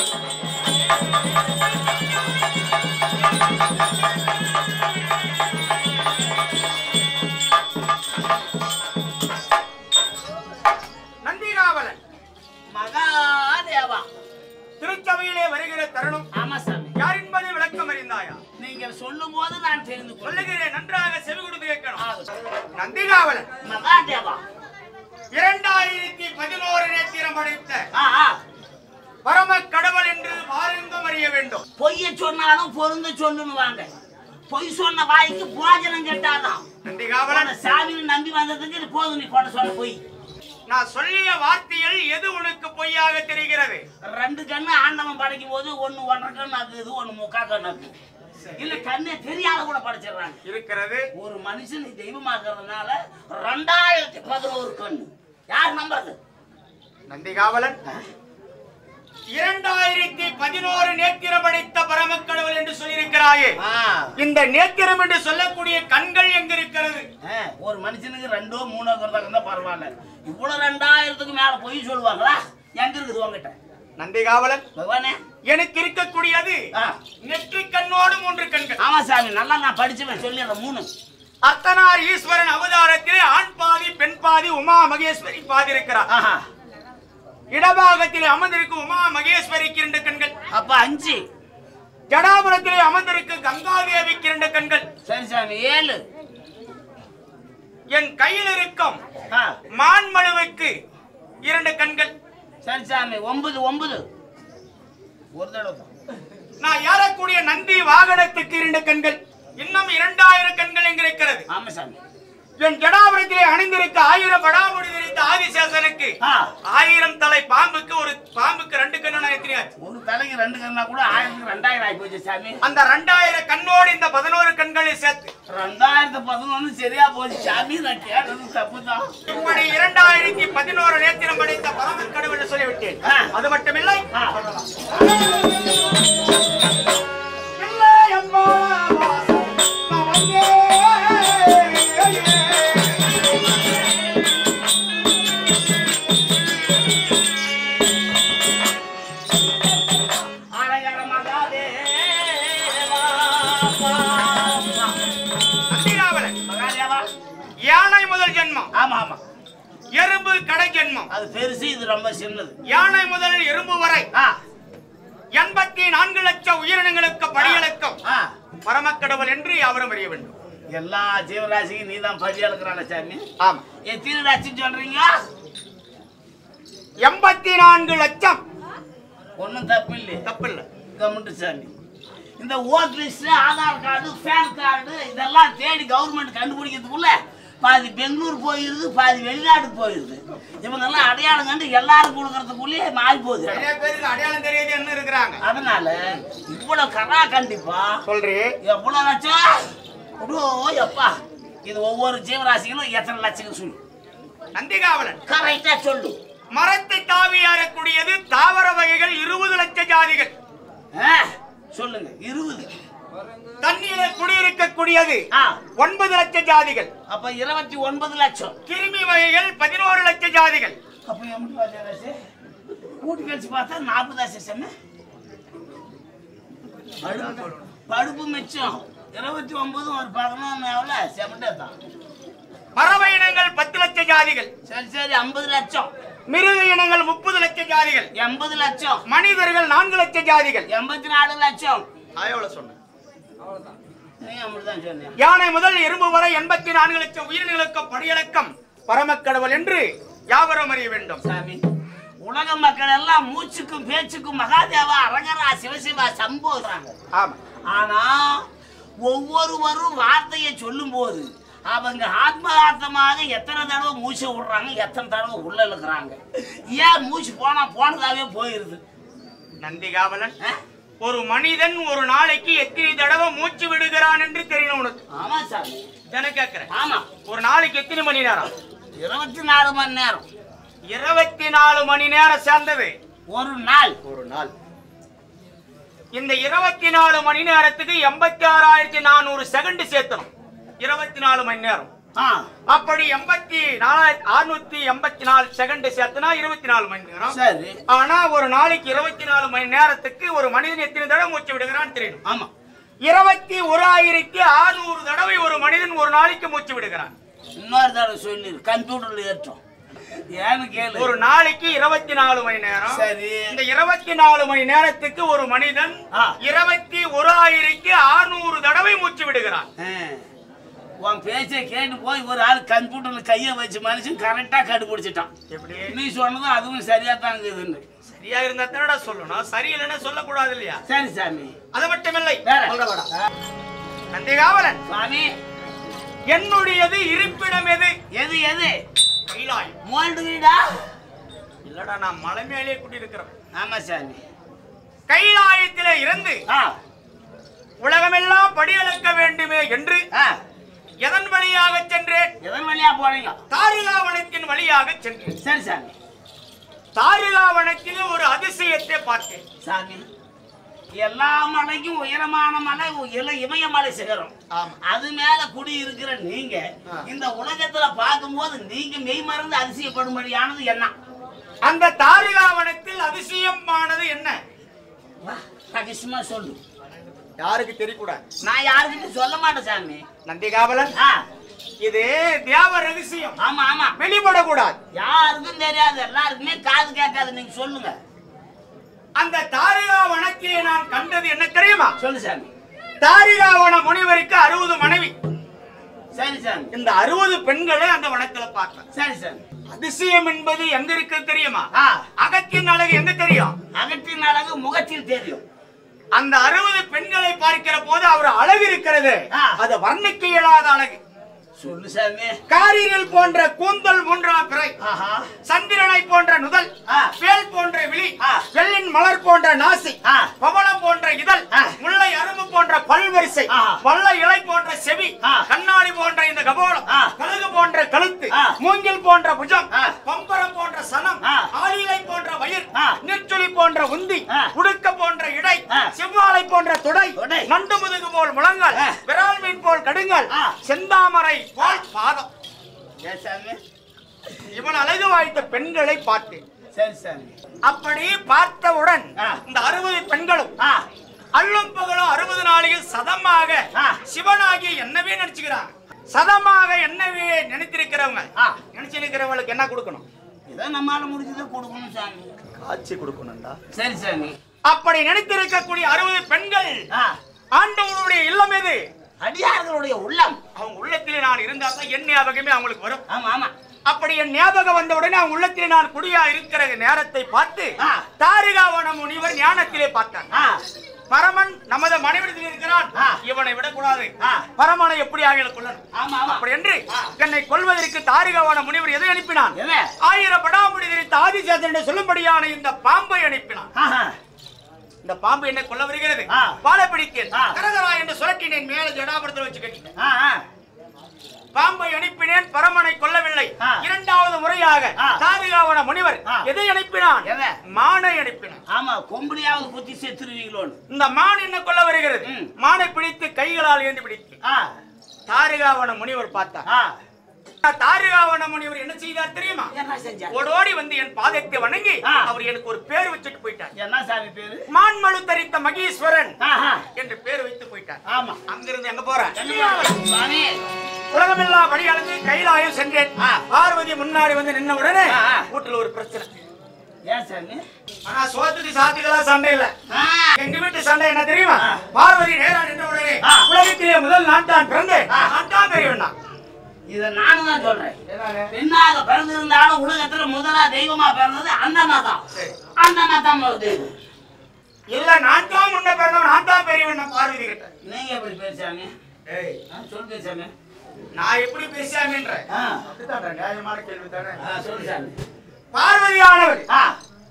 நந்திகாவலன் மகாதேவா திருச்சபையிலே வருகிற தருணம் ஆமா சாமி யார் என்பதை விளக்கம் அறிந்தாயா நீங்கள் சொல்லும் போது நான் தெரிந்து கொள்கிறேன் சொல்லுகிறேன் நன்றாக செவி கொடுத்து கேட்கணும் ஆகட்டும். நந்திகாவலன் மகாதேவா இரண்டாயிரத்தி பதினோரு நேத்திரம் அடைத்த ஆ, ஆ. பரம கடவுள் என்று வாருந்தும் அறிய வேண்டும் பொய்ய சொன்னாலும் பொருந்த சொல்லுவாங்க பொய் சொன்ன வாய்க்கு போஜனம் கேட்டாதான் நந்திகாவலன் அவன சாமின்னு நம்பி வந்ததுக்கு இது போதும் நீ கொண்ட சொன்ன பொய் நான் சொல்லிய வார்த்தையில் எது உனக்கு பொய்யாக தெரிகிறது ரெண்டு கண்ணு ஆண்டவன் படைக்கும் போது ஒண்ணு ஒன்றரை கண்ணு ஆக்குது ஒண்ணு முக்கா கண்ணு ஆக்குது இல்ல கண்ணே தெரியாத கூட படைச்சிடுறாங்க இருக்கிறது ஒரு மனுஷனை தெய்வமாக்குறதுனால ரெண்டாயிரத்தி பதினோரு கண்ணு யார் நம்புறது நந்திகாவலன் இரண்டாயிரத்தி பதினோரு நேத்திரம் அடைத்த பரமக்கடவுள் என்று சொல்லியிருக்கிறாயே ஆ, இந்த நேத்திரம் என்று சொல்லக்கூடிய கண்கள் எங்க இருக்கிறது ஆ, ஒரு மனுஷனுக்கு ரெண்டோ மூணோ இருக்கிறதா இருந்தா பரவாயில்ல இவ்வளவு ரெண்டாயிரத்துக்கு மேல பொய் சொல்லுவாங்களா எங்க இருக்குது உங்ககிட்ட நந்திகாவலன் பகவானே எனக்கு இருக்கக்கூடியது ஆ, நெற்றி கண்ணோடு மூன்று கண்கள் ஆமா சாமி நல்லா நான் படிச்சுவேன் சொல்லிடுறேன் மூணு அர்த்தனார் ஈஸ்வரன் அவதாரத்திலே ஆண் பாதி பெண் பாதி உமா மகேஸ்வரி பாதி இருக்கிறார் ஆஹா இடபாகத்திலே அமர்ந்திருக்கும் உமா மகேஸ்வரிக்கு இரண்டு கண்கள் அப்ப அஞ்சு ஜடாபுரத்திலே அமர்ந்திருக்கும் கங்காதேவிக்கு இரண்டு கண்கள் சரி சாமி ஏழு என் கையில் இருக்கும் ஆ, மான்மழுவுக்கு இரண்டு கண்கள் சரி சாமி ஒன்பது ஒன்பது ஒரு தடவை தான். நான் ஏறக்கூடிய நந்தி வாகனத்துக்கு இரண்டு கண்கள் இன்னும் இரண்டாயிரம் கண்கள் இங்கு இருக்கிறது ஆமா சாமி என் ஜடாபுரத்திலே அணிந்திருக்க ஆயிரம் படாமுடி தெரிந்த ஆதிசேஷனுக்கு ஆ. ஆயிரம் தலை பாம்புக்கு ஒரு பாம்புக்கு ரெண்டு கண்ணு எத்தனையாச்சு ஒரு தலைக்கு ரெண்டு கண்ணா கூட ஆயிரத்துக்கு ரெண்டாயிரம் ஆகி போச்சு சாமி அந்த ரெண்டாயிரம் கண்ணோடு இந்த பதினோரு கண்களை சேர்த்து ரெண்டாயிரத்து பதினொன்னு சரியா போச்சு சாமி நான் கேட்டது தப்பு தான் இப்படி இரண்டாயிரத்தி பதினோரு நேத்திரம் படைத்த பரமன் கடவுள் சொல்லிவிட்டேன் ஆ. அது மட்டுமில்லை ஆ. இல்லை அம்மா வாசம் நான் வந்தேன். அழகர மகாதேவா அந்திராவலன் மகாதேவா யானை முதல் ஜென்மம் ஆமா ஆமா எறும்பு கடை ஜென்மம் அது பெருசு இது ரொம்ப சின்னது யானை முதல் எறும்பு வரை ஆ எண்பத்தி நான்கு லட்சம் உயிரினங்களுக்கு படியளக்கம் ஆ பரமக்கடவுள் என்று யாவரும் அறிய வேண்டும் எல்லா ஜீவராசிக்கும் நீ தான் பதி அளக்குறான சாமி ஆமா எத்தனை லட்சம் சொல்றீங்க எண்பத்தி நான்கு லட்சம் ஒன்றும் தப்பு இல்லையே தப்பில்லை கவர்மெண்ட் சாமி இந்த vote list Aadhaar card PAN card இதெல்லாம் தேடி கவர்மெண்ட் கண்டுபிடிக்கிறதுக்குள்ள பாதி பெங்களூர் போயிருது பாதி வெளிநாடு போயிருது இவங்கெல்லாம் அடையாளம் கண்டு எல்லாரும் கொடுக்கறதுக்குள்ளேயே மாறி போகுது நிறைய பேருக்கு அடையாளம் தெரியாது என்ன இருக்கிறாங்க அதனால இவ்வளவு கரா கண்டிப்பா சொல்றி எவ்வளவு லட்சம் அடோ எப்பா இது ஒவ்வொரு ஜீவராசிகளும் எத்தனை லட்சம் சொல்லு நந்திகாவலன் கரெக்டா சொல்லு மரத்தை தாவி ஏறக்கூடியது தாவர வகைகள் இருபது லட்ச ஜாதிகள் ஆ, சொல்லுங்க இருபது தண்ணீரை குடியிருக்கக்கூடியது ஆ ஒன்பது லட்ச ஜாதிகள் அப்ப இருபத்தி ஒன்பது லட்சம் கிருமி வகைகள் பதினோரு லட்ச ஜாதிகள் அப்ப எப்படி பார்த்தா கூட்டி கழிச்சு பார்த்தா நாற்பது லட்சம் படுப்பு படுப்பு மிச்சம் இருபத்தி ஒன்பது ஒரு பதினொன்று எவ்வளோ செமட்டே தான் பறவை இனங்கள் பத்து லட்ச ஜாதிகள் சரி சரி ஐம்பது லட்சம் மிருக இனங்கள் முப்பது லட்ச ஜாதிகள் எண்பது லட்சம் மனிதர்கள் நான்கு லட்ச ஜாதிகள் எண்பத்தி நாலு லட்சம் நான் எவ்வளவு சொன்னேன் நீ அப்படிதான் சொன்னேன் யானை முதல் எறும்பு வரை எண்பத்தி நான்கு லட்சம் உயிரினங்களுக்கு படியடக்கம் பரமக்கடவுள் என்று யாவரும் அறிய வேண்டும் சாமி உலக மக்கள் எல்லாம் மூச்சுக்கும் பேச்சுக்கும் மகாதேவா அரங்கரா சிவசிவா சம்போகிறாங்க ஆமா ஆனா ஒவ்வொருவரும் வார்த்தையை சொல்லும் போது அவங்க ஆத்மார்த்தமாக எத்தனை தடவை மூச்சை விடுறாங்க எத்தனை தடவை உள்ள இழுக்கிறாங்க ஏன் மூச்சு போனா போனதாவே போயிருது நந்திகாவலன் ஆ? ஒரு மனிதன் ஒரு நாளைக்கு எத்தனை தடவை மூச்சு விடுகிறான் என்று தெரியணும் உனக்கு ஆமா சாமி என்ன கேட்கிறேன் ஆமா ஒரு நாளைக்கு எத்தனை மணி நேரம் இருபத்தி நாலு மணி நேரம் இருபத்தி நாலு மணி நேரம் சேர்ந்தது ஒரு நாள் ஒரு நாள் இந்த இருபத்தி நாலு மணி நேரத்துக்கு எண்பத்தி ஆறாயிரத்தி நானூறு செகண்ட் சேர்த்தணும் இருபத்தி நாலு மணி நேரம் ஆ அப்படி எண்பத்தி நாலாயிரத்தி அறுநூத்தி எண்பத்தி நாலு செகண்ட் சேர்த்தனா இருபத்தி நாலு மணி நேரம் சரி ஆனா ஒரு நாளைக்கு இருபத்தி நாலு மணி நேரத்துக்கு ஒரு மனிதன் எத்தனை தடவை மூச்சு விடுகிறான்னு தெரியணும் ஆமா இருபத்தி ஓராயிரத்தி அறுநூறு தடவை ஒரு மனிதன் ஒரு நாளைக்கு மூச்சு விடுகிறான் இன்னொரு தடவை சொல்லி கம்ப்யூட்டர்ல ஏற்றோம் ஏன்னு கேளு ஒரு நாளைக்கு இருபத்தி நாலு மணி நேரம் சரி இந்த இருபத்தி நாலு மணி நேரத்துக்கு ஒரு மனிதன் ஆ. இருபத்தி ஓராயிரத்தி அறுநூறு தடவை மூச்சு விடுகிறான் ஆ. உன் பேச்சை கேட்டு போய் ஒரு ஆள் கம்ப்யூட்டர்ல கையை வச்சு மனுஷன் கரெக்டா கண்டுபிடிச்சிட்டான் எப்படி நீ சொன்னதும் அதுவும் சரியா தான் இருக்குதுன்னு சரியா இருந்தா தானடா சொல்லணும் சரியில்லைன்னா சொல்லக்கூடாது இல்லையா சரி சாமி அது மட்டுமில்லை வேற சொல்றவாடா. நந்திகாவலன் சாமி என்னுடையது இருப்பிடம் எது எது எது கைலாயம் மோல்டு வீடா இல்லடா நான் மலை மேலே குடியிருக்கிறேன் ஆமா சாமி கைலாயத்திலே இருந்து ஆ உலகமெல்லாம் படியளக்க வேண்டுமே என்று ஆ எதன் வழியாக சென்றேன் எதன் வழியா போறீங்க தாரிகாவனத்தின் வழியாக சென்றேன் சரி சாமி தாரிகாவனத்திலே ஒரு அதிசயத்தை பார்த்தேன் சாமி எல்லா மலைக்கும் உயரமான மலை இல இமயமலை சிகரம் ஆமா. அது மேல குடி இருக்கிற நீங்க இந்த உலகத்துல பார்க்கும்போது நீங்க மெய் மறந்து அதிசயப்படும்படியானது என்ன அந்த தாரிகாவனத்தில் அதிசயமானது என்ன வா, ரகசியமா சொல்லு யாருக்கு தெரியக்கூடாது நான் யாருக்கிட்ட சொல்ல மாட்டேன் சாமி நந்திகாவலன் ஆ, இது தேவ ரகசியம் ஆமா ஆமா வெளிப்படக்கூடாது யாருக்கும் தெரியாது எல்லாருக்குமே காது கேட்காது நீங்க சொல்லுங்க அந்த தாரிகாவனத்திலே நான் கண்டது என்ன தெரியுமா சொல்லு சாமி தாரிகாவன முனிவருக்கு அறுபது மனைவி சரி சாமி இந்த அறுபது பெண்களை அந்த வனத்துல பார்த்தேன் சரி சாமி அதிசயம் என்பது எங்க இருக்கு தெரியுமா ஆ அகத்தின் அழகு எங்க தெரியும் அகத்தின் அழகு முகத்தில் தெரியும் அந்த அறுபது பெண்களை பார்க்கிற போது அவர் அழகு இருக்கிறது ஆ. அது வர்ணிக்க இயலாத அழகு சொல்லு சாமி காரிரில் போன்ற கூந்தல் போன்ற பிறை ஆஹா சந்திரனை போன்ற நுதல் ஆ. வேல் போன்ற விழி ஆ. வெள்ளின் மலர் போன்ற நாசி ஆ. பவளம் போன்ற இதழ் ஆ. முல்லை அரும்பு போன்ற பல்வரிசை ஆ. வல்ல இலை போன்ற செவி ஆ. கண்ணாடி போன்ற இந்த கபோலம் ஆ. கழுகு போன்ற கழுத்து ஆ. மூங்கில் போன்ற புஜம் ஆ. பம்பரம் போன்ற சனம் ஆ. ஆளிலை போன்ற வயிர் ஆ. நெச்சுளி போன்ற உந்தி ஆ. உடுக்க போன்ற இடை ஆ. செவ்வாழை போன்ற தொடை தொடை. நண்டு முதுகு போல் முழங்கால் ஆ. விரால் மீன் போல் கடுங்கல் ஆ. செந்தாமரை போல் பாதம் ஏன் சாமி இவன் அழகு வாய்த்த பெண்களை பார்த்தேன் சரி சாமி அப்படி பார்த்தவுடன் ஆ. இந்த அறுபது பெண்களும் ஆ அல்லும் பகலும் அறுபது நாளையில் சதமாக ஆ. சிவனாகி என்னவே நினைச்சுக்கிறாங்க சதமாக என்னவே நினைத்திருக்கிறவங்க ஆ. நினைச்சிருக்கிறவங்களுக்கு என்ன கொடுக்கணும் இதான் நம்மால முடிஞ்சதை கொடுக்கணும் சாமி காட்சி கொடுக்கணும்டா சரி சாமி அப்படி நினைத்திருக்கக்கூடிய அறுபது பெண்கள் ஆ ஆண்டவனுடைய இல்லம் எது அடியார்களுடைய உள்ளம் அவங்க உள்ளத்திலே நான் இருந்தா தான் என் ஞாபகமே அவங்களுக்கு வரும் ஆமா ஆமா அப்படி என் ஞாபகம் வந்த உடனே அவங்க உள்ளத்திலே நான் குடியா இருக்கிற நேரத்தை பார்த்து ஆ. தாரிகாவன முனிவர் ஞானத்திலே பார்த்தார் ஆ பரமன் நமது மனைவிடத்தில் இருக்கிறான் ஆ. இவனை விடக்கூடாது ஆ. பரமனை எப்படி ஆகிய கொள்ளணும் ஆமா ஆமா அப்படி என்று ஆ. என்னை கொல்வதற்கு தாரிகாவன முனிவர் எதை அனுப்பினான் என்ன ஆயிரம் படாமுடி தெரிவித்த ஆதிசேஷன் சொல்லும்படியான இந்த பாம்பை அனுப்பினான் ஆஹா இந்த பாம்பு என்னை கொல்ல வருகிறது ஆ. வாழ பிடித்தேன் ஆ. கரகரா என்று சுரட்டினேன் மேல ஜடாபுரத்தில் வச்சு கட்டிட்டேன் ஆ ஆ பாம்பை அனுப்பினேன் பரமனை கொல்லவில்லை ஆ. இரண்டாவது முறையாக ஆ. தாரிகாவன முனிவர் ஆ. எதை அனுப்பினான் எதை? மானை அனுப்பினான் ஆமா கொம்படியாவது குத்தி செத்துருவீங்களோன்னு இந்த மான் என்ன கொல்ல வருகிறது ம். மானை பிடித்து கைகளால் ஏந்தி பிடித்து ஆ தாரிகாவன முனிவர் பார்த்தார் ஆ தாரிகாவன முனிவர் என்ன செய்தார் தெரியுமா என்ன செஞ்சா ஓடோடி வந்து என் பாதத்தை வணங்கி ஆ. அவர் எனக்கு ஒரு பேர் வச்சுட்டு போயிட்டார் என்ன சாமி பேரு மான்மழு தரித்த மகேஸ்வரன் ஆஹா என்று பேர் வைத்து போயிட்டார் ஆமா அங்கிருந்து எங்க போறேன் சாமி உலகமெல்லா படி அளந்து கைலாயம் சென்றேன் ஆ. பார்வதி முன்னாடி வந்து நின்ன உடனே ஆ, ஆ. வீட்டுல ஒரு பிரச்சனை ஏன் சாமி ஆனா சோத்துக்கு சாத்துகளா சண்டை இல்ல ஆ எங்க வீட்டு சண்டை என்ன தெரியுமா ஆ. பார்வதி நேரா நின்ற உடனே ஆ. உலகத்திலே முதல் நான் தான் பிறந்தேன் ஆ. நான் தான் பெரியவனா இத நானும் தான் சொல்றேன் பெண்ணாக பிறந்திருந்தாலும் உலகத்துல முதலா தெய்வமா பிறந்தது அண்ணனா தான் சரி. அண்ணனா தான் தெய்வம் இல்ல நான் தான் முன்ன பிறந்தவன் நான் தான் பெரியவன் நான் பார்வதி கிட்ட நீங்க எப்படி பேசாமி ஏய் சொல்லு பேசாமி நான் எப்படி பேசாமன்ற ஆ அப்படித்தான்டா, நியாயமான கேள்வி தானே ஆ, சொல்லு சாமி பார்வதியானவர் ஆ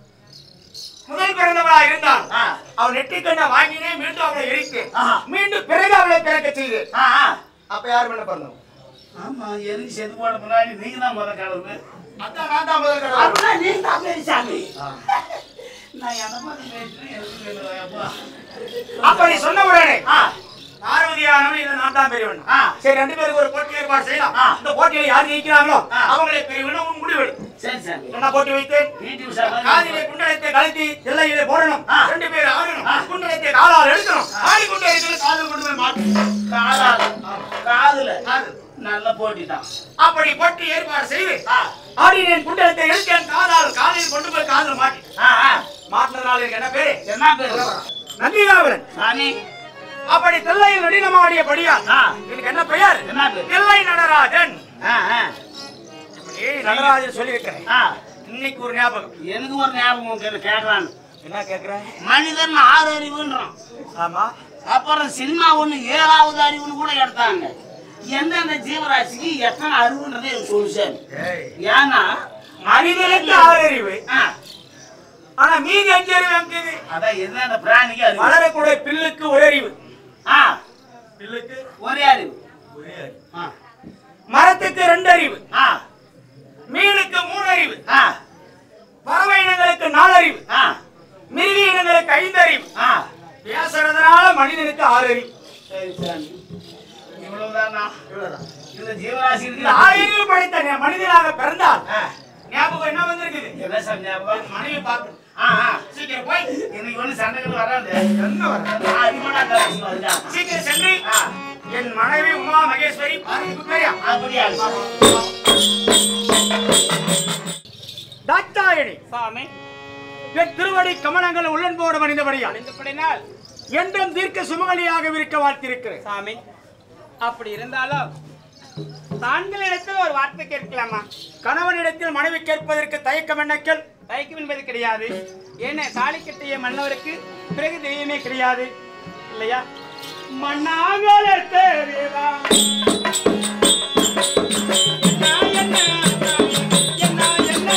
முதல் பிறந்தவளா இருந்தால் ஆ. அவள் நெற்றிக்கண்ணை வாங்கினேன் மீண்டும் அவளை எரித்தேன் ஆஹா. மீண்டும் பிறகு அவளை பிறக்க செய்தேன் ஆ ஆ. அப்ப யார் மேல பிறந்தவன் ஆமா எரிஞ்சு செத்து போன முன்னாடி நீங்க தான் முதல் கடவுள் அதான் நான் தான் முதல் கடவுள். அப்படின்னா நீங்க தான் பேரு சாமி நான் எதை பார்த்து பேசுறேன் எனக்கு தெரியல, அப்பா. அப்ப நீ சொன்ன உடனே ஆ பார்வதியானவன் இல்ல நான் தான் பெரியவன் ஆ. சரி ரெண்டு பேருக்கு ஒரு போட்டி ஏற்பாடு செய்யலாம் ஆ. இந்த போட்டியில யார் ஜெயிக்கிறாங்களோ ஆ. அவங்களே பெரியவன் உன் முடிவெடு சரி சாமி என்ன போட்டி வைத்தேன் வீட்டு சாமி காதிலே குண்டலத்தை கழட்டி எல்லையிலே போடணும் ஆ. ரெண்டு பேர் ஆடணும் ஆ. குண்டலத்தை காலால் எடுக்கணும் ஆடி கொண்டே இருக்கிறது காலில் கொண்டு போய் மாட்டணும் காலால காதுல காது. நல்ல போட்டி தான் அப்படி போட்டி ஏற்பாடு செய்து ஆ ஆடினேன் குண்டலத்தை எடுத்தேன் காலால் காலில் கொண்டு போய் காதில் மாட்டி ஆ ஆ. மாட்டினதுனால எனக்கு என்ன பேரு என்ன பேரு நந்திகாவரன் சாமி அப்படி தில்லையில் நடினமாடியபடியா ஆ. எனக்கு என்ன பெயர் என்ன பேரு? தில்லை நடராஜன் ஆ ஆ ஏய் நடராஜன் சொல்லியிருக்கிறேன் ஆ இன்னைக்கு ஒரு ஞாபகம் எனக்கு ஒரு ஞாபகம் கேட்டு கேட்கலான்னு என்ன கேக்குறேன் மனிதன் ஆறு அறிவுன்றான் ஆமா அப்புறம் சினிமா ஒண்ணு ஏழாவது அறிவுன்னு கூட எடுத்தாங்க எந்தெந்த ஜீவராசிக்கு எத்தனை அறிவுன்றதை எனக்கு சொல்லு சார் ஏய், ஏன்னா மனிதனுக்கு ஆறு அறிவு ஆ, ஆனா மீதி அஞ்சு அறிவு எங்குது அதான் எந்தெந்த பிராணிக்கு அறிவு வளரக்கூடிய பில்லுக்கு ஒரு அறிவு ஆ பில்லுக்கு ஒரே அறிவு ஒரே அறிவு ஆ மரத்துக்கு ரெண்டு அறிவு ஆ மீனுக்கு மூணு அறிவு ஆ பறவை இனங்களுக்கு நாலு அறிவு ஆ மிருக இனங்களுக்கு ஐந்து அறிவு ஆ பேசுறதுனால மனிதனுக்கு ஆறு அறிவு சரி சாமி இவ்வளவுதானா இவ்வளவுதான். இந்த ஜீவராசி இந்த இருக்கு ஆறு அறிவு படைத்த நே- மனிதனாக பிறந்தால் ஆ, ஞாபகம் என்ன வந்திருக்குது என்ன சாமி ஞாபகம்? மனைவி பார்க்கணும் ஆ ஆ சீக்கிரம் போய் இன்னைக்கு ஒண்ணு சண்டைகள் வராது என்ன வர நான் அதிகமான தரிசனம் அதுதான் சீக்கிரம் சென்று ஆ என் மனைவி உமா மகேஸ்வரி பார்வதிக்கு பேரியா அப்படியா தாத்தாயணி சாமி என் திருவடி கமலங்கள் உள்ளன்போடு மனிதபடியா அப்படினால் என்றும் தீர்க்க சுமகலியாக இருக்க வாழ்த்திருக்கிறேன் சாமி அப்படி இருந்தாலும் தாங்களிடத்தில் ஒரு வார்த்தை கேட்கலாமா கணவனிடத்தில் மனைவி கேட்பதற்கு தயக்கம் என்ன கேள் தயக்கம் என்பது கிடையாது ஏன்னா தாலி கட்டிய மன்னவருக்கு பிறகு தெய்வமே கிடையாது இல்லையா மண்ணாங்கல தேவிதா என்ன என்ன என்ன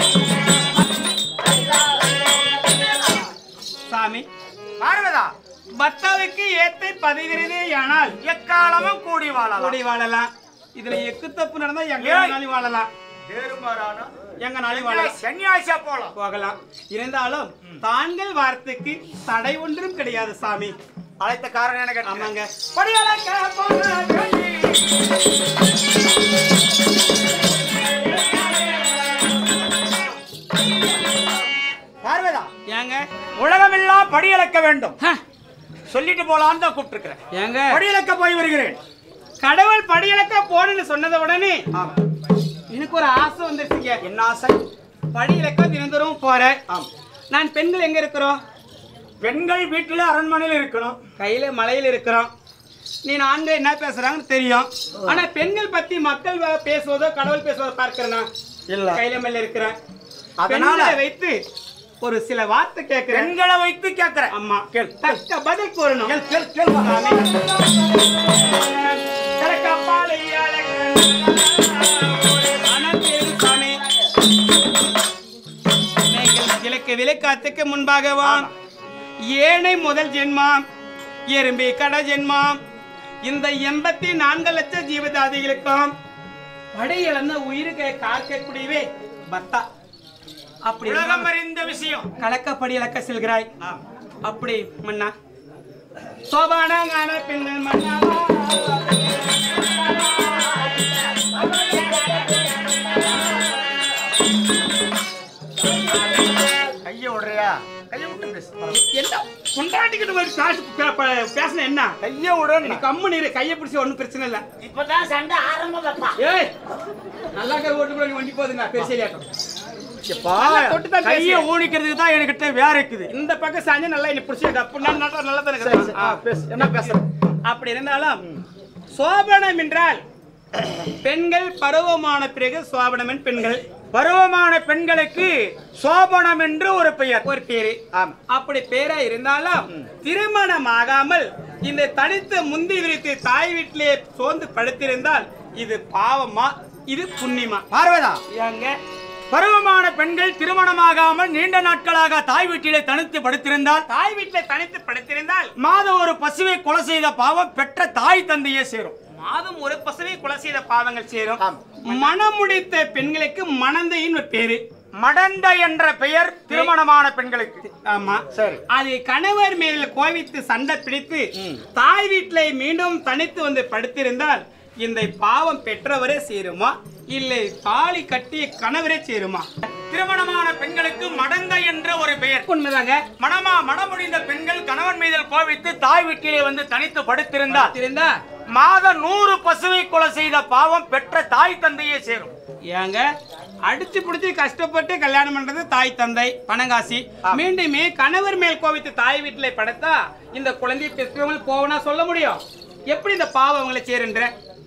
என்ன சாமி பார்வதா பத்தாவுக்கு ஏத்தை பதிவிருதே ஆனால் எக்காலமும் கூடி வாழலாம் கூடி வாழலாம் இதுல எக்கு தப்பு நடந்தா எங்க ஏய். வேணாலும் வாழலாம் ஏறுமாறானா எங்க நாளையும் வாழலாம் சன்னியாசியா போலாம் போகலாம் இருந்தாலும் தாங்கள் வார்த்தைக்கு தடை ஒன்றும் கிடையாது சாமி அழைத்த காரணம் எனக்கு ஆமாங்க படியலக்க போன கண்ணி. பார்வதா ஏங்க உலகமெல்லாம் படியலக்க வேண்டும் ஹ, சொல்லிட்டு போலான்னு தான் கூப்பிட்டுருக்கிறேன் ஏங்க படியலக்க போய் வருகிறேன் கடவுள் படியலக்க போனன்னு சொன்னத உடனே ஆமா எனக்கு ஒரு ஆசை வந்துருச்சுங்க என்ன ஆசை படியலக்க தினந்தோறும் போறேன் ஆமா நான் பெண்கள் எங்க இருக்கிறோம் பெண்கள் வீட்டுல அரண்மனையில இருக்கணும் கையில மலையில இருக்கிறோம் நீ ஆண்கள் என்ன பேசுறாங்கன்னு தெரியும் ஆனா பெண்கள் பத்தி மக்கள் வ- பேசுவதோ கடவுள் பேசுவதோ பார்க்கிறேனா இல்ல கையில மேல இருக்கிறேன் அதனால பெண்களை வைத்து ஒரு சில வார்த்தை கேட்கிறேன் பெண்களை வைத்து கேட்கிறேன் அம்மா கேள். தக்க பதில் கூறணும் கேள் கேள் கேள் சாமி. கடக்கப்பாலை அழகன். மனத்தேரு சாமி. நீங்கள் விளக்கு விளக்காத்துக்கு முன்பாக வாம் ஏனை முதல் ஜென்மாம் எறும்பி கட ஜென்மாம் இந்த எண்பத்தி நான்கு லட்சம் ஜீவதாதிகளுக்கும் படை இழந்த உயிருக்கு காக்கக்கூடியவே பத்தா அப்படி உலகம் இருந்தாலும் அறிந்த விஷயம் கலக்கப்படி இழக்க செல்கிறாய் அப்படி மன்னா சோபானங்கான பெண்கள் மன்னாவா கைய விடுறியா கைய விட்டு பேசு என்ன கொண்டாட்டிக்கிட்டு போய் காசு பே- பே- பேசுன என்ன கைய விடுன்னு நீ கம்மு நீரு கையை பிடிச்சி ஒண்ணும் பிரச்சனை இல்ல இப்பதான் சண்டை ஆரம்பப்பா ஏய் நல்லா கை ஓட்டு கூட நீ வண்டி போதுங்க பெருசியாட்டம் எப்பா, நல்லா தொட்டு தான் கைய பேசு. ஊனிக்கிறதுக்கு தான் என்கிட்ட வேற இருக்குது இந்த பக்கம் சாஞ்சா நல்லா நீ பிடிச்சி அப்படின்னா நல்லா நல்லா தானே சரி, சரி. இருக்குது. ஆ, பேசு. என்ன பேசுற அப்படி இருந்தாலும் சோபனம் என்றால் பெண்கள் பருவமான பிறகு சோபனம் பெண்கள் பருவமான பெண்களுக்கு சோபனம் என்று ஒரு பெயர் ஒரு பேரு ஆமா அப்படி பேரா இருந்தாலும் திருமணம் ஆகாமல் இந்த தனித்து முந்தி விரித்து தாய் வீட்டிலே சோர்ந்து படுத்திருந்தால் இது பாவமா இது புண்ணியமா பார்வதா ஏங்க பருவமான பெண்கள் திருமணமாகாமல் நீண்ட நாட்களாக தாய் வீட்டிலே தனித்து படுத்திருந்தால் தாய் வீட்டிலே தனித்து படுத்திருந்தால் மாதம் ஒரு பசுவை கொலை செய்த பாவம் பெற்ற தாய் தந்தையே சேரும் மாதம் ஒரு பசுவை கொலை செய்த பாவங்கள் சேரும் ஆம். மனம் முடித்த பெண்களுக்கு மணந்தையின் ஒரு பேரு மடந்த என்ற பெயர் திருமணமான பெண்களுக்கு ஆமா சரி அது கணவர் மேல் கோவித்து சண்டை பிடித்து தாய் வீட்டிலே மீண்டும் தனித்து வந்து படுத்திருந்தால் இந்த பாவம் பெற்றவரே சேருமா இல்லை தாலி கட்டிய கணவரே சேருமா திருமணமான பெண்களுக்கு மடந்த என்ற ஒரு பெயர் உண்மைதாங்க மணமா மணமுடிந்த பெண்கள் கணவன் மீது கோவித்து தாய் வீட்டிலே வந்து தனித்து படுத்திருந்தால் இருந்தா மாதம் நூறு பசுவை கொலை செய்த பாவம் பெற்ற தாய் தந்தையே சேரும் ஏங்க அடிச்சு பிடிச்சி கஷ்டப்பட்டு கல்யாணம் பண்றது தாய் தந்தை பணங்காசி மீண்டுமே கணவர் மேல் கோவித்து தாய் வீட்டில் படுத்தா இந்த குழந்தை பெற்றவங்க போவனா சொல்ல முடியும் எப்படி இந்த பாவம் அவங்களை சேருன்ற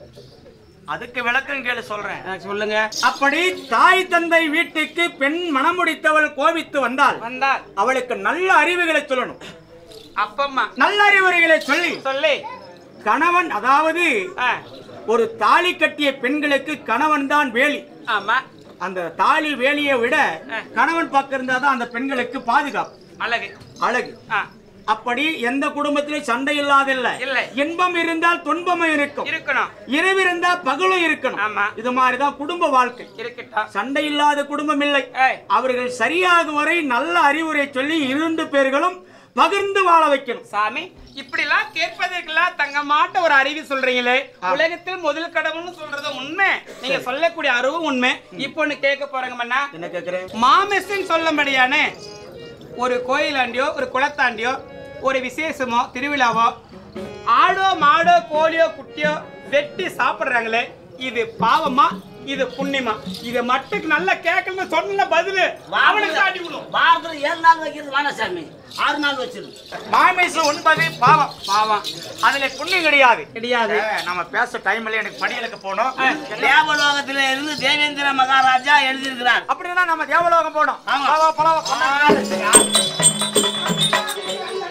அதுக்கு விளக்கம் கேளு சொல்றேன் எனக்கு சொல்லுங்க அப்படி தாய் தந்தை வீட்டுக்கு பெண் மணமுடித்தவள் கோவித்து வந்தால் வந்தால் அவளுக்கு நல்ல அறிவுகளை சொல்லணும் அப்பம்மா நல்ல அறிவுரைகளை சொல்லி சொல்லி கணவன் அதாவது ஆ, ஒரு தாலி கட்டிய பெண்களுக்கு கணவன் தான் வேலி ஆமா அந்த தாலி வேலியை விட கணவன் பக்கம் இருந்தாதான் அந்த பெண்களுக்கு பாதுகாப்பு அழகு அழகு ஆ, அப்படி எந்த குடும்பத்திலும் சண்டை இல்லாதில்ல இல்லை. இன்பம் இருந்தால் துன்பமும் இருக்கும் இருக்கணும் இரவு இருந்தா பகலும் இருக்கணும் ஆமா. இது மாதிரிதான் குடும்ப வாழ்க்கை இருக்கட்டும் சண்டை இல்லாத குடும்பம் இல்லை ஏய். அவர்கள் சரியாக வரை நல்ல அறிவுரை சொல்லி இரண்டு பேர்களும் பகிர்ந்து வாழ வைக்கணும் சாமி இப்படிலாம் கேட்பதற்கெல்லாம் தங்கமாட்ட ஒரு அறிவு சொல்றீங்களே உலகத்தில் முதல் கடவுள்னு சொல்றது உண்மை நீங்க சொல்லக்கூடிய அறிவும் உண்மை இப்போ ஒண்ணு கேட்க போறாங்க மன்னா என்ன கேக்குறேன் மாமெஸ்ன்னு சொல்லும்படியான ஒரு கோயிலாண்டியோ ஒரு குளத்தாண்டியோ ஒரு விசேஷமோ திருவிழாவோ ஆடோ மாடோ கோழியோ குட்டியோ வெட்டி சாப்பிடுறாங்களே இது பாவமா இது புண்ணியமா இதை மட்டும் நல்லா கேட்கணும் சொன்ன பதிலு அவனுக்கு காட்டி விடும் வாரத்துல ஏழு நாள் வைக்கிறது வேணாம் சாமி ஆறு நாள் வச்சிரு மாமேசம் ஒன்பது பாவம் பாவம் அதுல புண்ணியம் கிடையாது கிடையாது ஏ, நம்ம பேச டைம்ல எனக்கு படியலுக்கு போகணும் தேவலோகத்தில இருந்து தேவேந்திர மகாராஜா எழுதியிருக்கிறார் அப்படின்னா நம்ம தேவலோகம் போனோம் ஆமா. பலவா, பலவா, பலவா.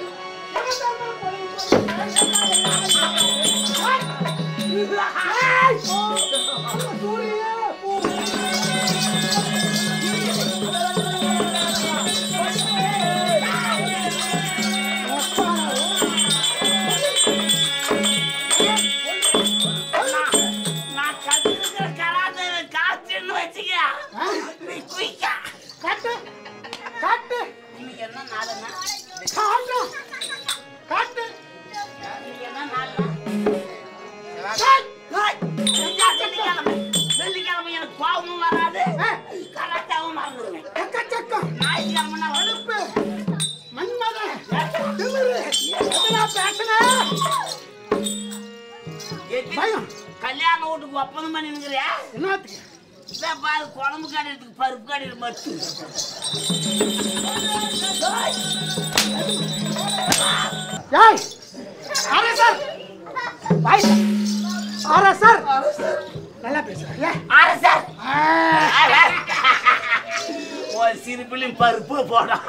நான் கத்துக்கிற கராத்தே காத்துன்னு வச்சுக்க நீ குயிக்க காட்டு காட்டு இன்னைக்கு என்ன நாளுன்னா காட்டு காட்டு இன்னைக்கு என்ன நாளுன்னா காட்டு. வெள்ளிக்கிழமை வெள்ளிக்கிழமை எனக்கு கோபமும் வராது கராத்தாவும் மறந்துடுவேன் எக்கச்சக்கம் ஞாயிற்றுக்கிழமை அனுப்பு மன்மத திமிரு எதனா பேசுன பயம். கல்யாண வீட்டுக்கு ஒப்பந்தம் பண்ணிருக்கிறியா என்னத்துக்கு இதை பாரு குழம்பு கடையிறதுக்கு பருப்பு கடையில் மட்டும் ஏய் அரசர் பாய் அரசர் நல்லா பேசுற ஏ அரசர் ஒரு சிரிப்பிலையும் பருப்பு போடும்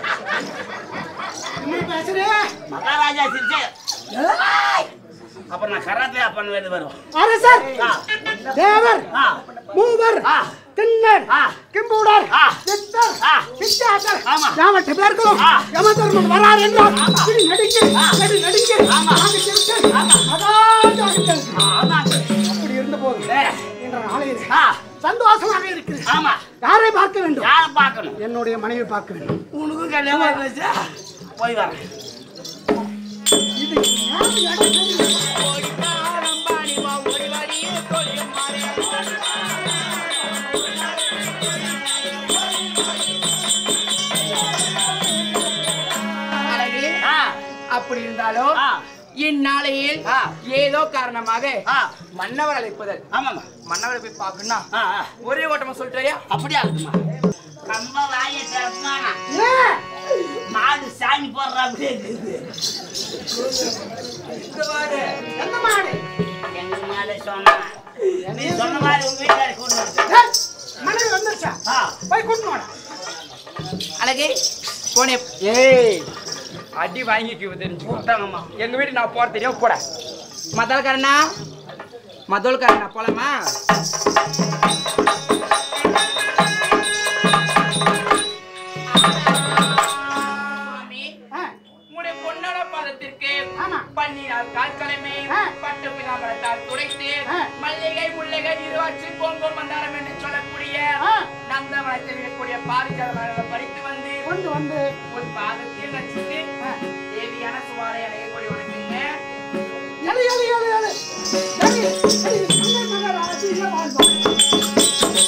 என்ன பேசுறே மகாராஜா சிரிச்சு அப்புறம் நான் கராத்தே பண்ண வேண்டி வரும் அரசர் ஆ. தேவர் ஆ. மூவர் ஆ. திண்ணர் ஆ. கிம்பூடர் ஆ. சித்தர் ஆ. வித்தியாசர் ஆமா. யாவற்ற பேர்களும் ஆ. யமதர்மன் வரார் என்றால் இனி நடிங்க நடி நடிங்க ஆமா. நாங்கள் சிரித்து அகாந்தாகிட்டது. ஆமா அப்படி இருந்த போது ஏ, என்ற நாளையில் ஆ, சந்தோஷமாக இருக்கிறேன் ஆமா யாரை பார்க்க வேண்டும் யாரை பார்க்கணும் என்னுடைய மனைவி பார்க்க வேண்டும் உனக்கும் கல்யாணம் ஆயிடுச்சா? போய் வரேன் இது யாரு யாரு அழகே ஆ, அப்படி இருந்தாலும் ஆ, இந்நாளையில் ஆ. ஏதோ காரணமாக ஆ, மன்னவர் அழைப்பதல் ஆமாம்மா மன்னவரை போய் பார்க்கணும்னா ஆ, ஆ, ஒரே ஓட்டமா சொல்லிட்டாயா அப்படியா இருக்குமா ரொம்ப வாய திறப்பானா ஏ, மாடு சாணி போடுற அப்படியே இருக்குது எந்த மாடு எங்க மாடு சொன்னா நீ சொன்ன மாதிரி உங்க வீட்டுல கொண்டு வந்து ஏய், மனைவி வந்துருச்சா ஆ, போய் கூட்டு வாடா அழகே போனே ஏய் அடி வாங்கிக்கு தெரிஞ்சு கூப்பிட்டாங்கம்மா எங்க வீடு நான் போற தெரியும் போட மதல்காரனா மதல்காரனா போலாமா சுவாமி, ஆ, உம்முடைய பொன்னான பாதத்திற்கு ஆமா. பன்னிரால் கால்கிழமை ஆ. பட்டு பிதாமரத்தால் துடைத்து ஆ. மல்லிகை முல்லைகை இருவாச்சி கோங்கம் மந்தாரம் என்று சொல்லக்கூடிய ஆ. நந்தவனத்தில் இருக்கக்கூடிய பாரிஜாத மரங்களை பறித்து வந்து கொண்டு வந்து ஒரு பாதத்தில் வச்சுட்டு ஆ, தேவியான சுவாலை அடையக்கூடிய உனக்குங்க எலு, எலு, எலு, எலு. எலு, எலு, மன்னர் மன்னர் ஆட்சியிலே வாழ்வோம்.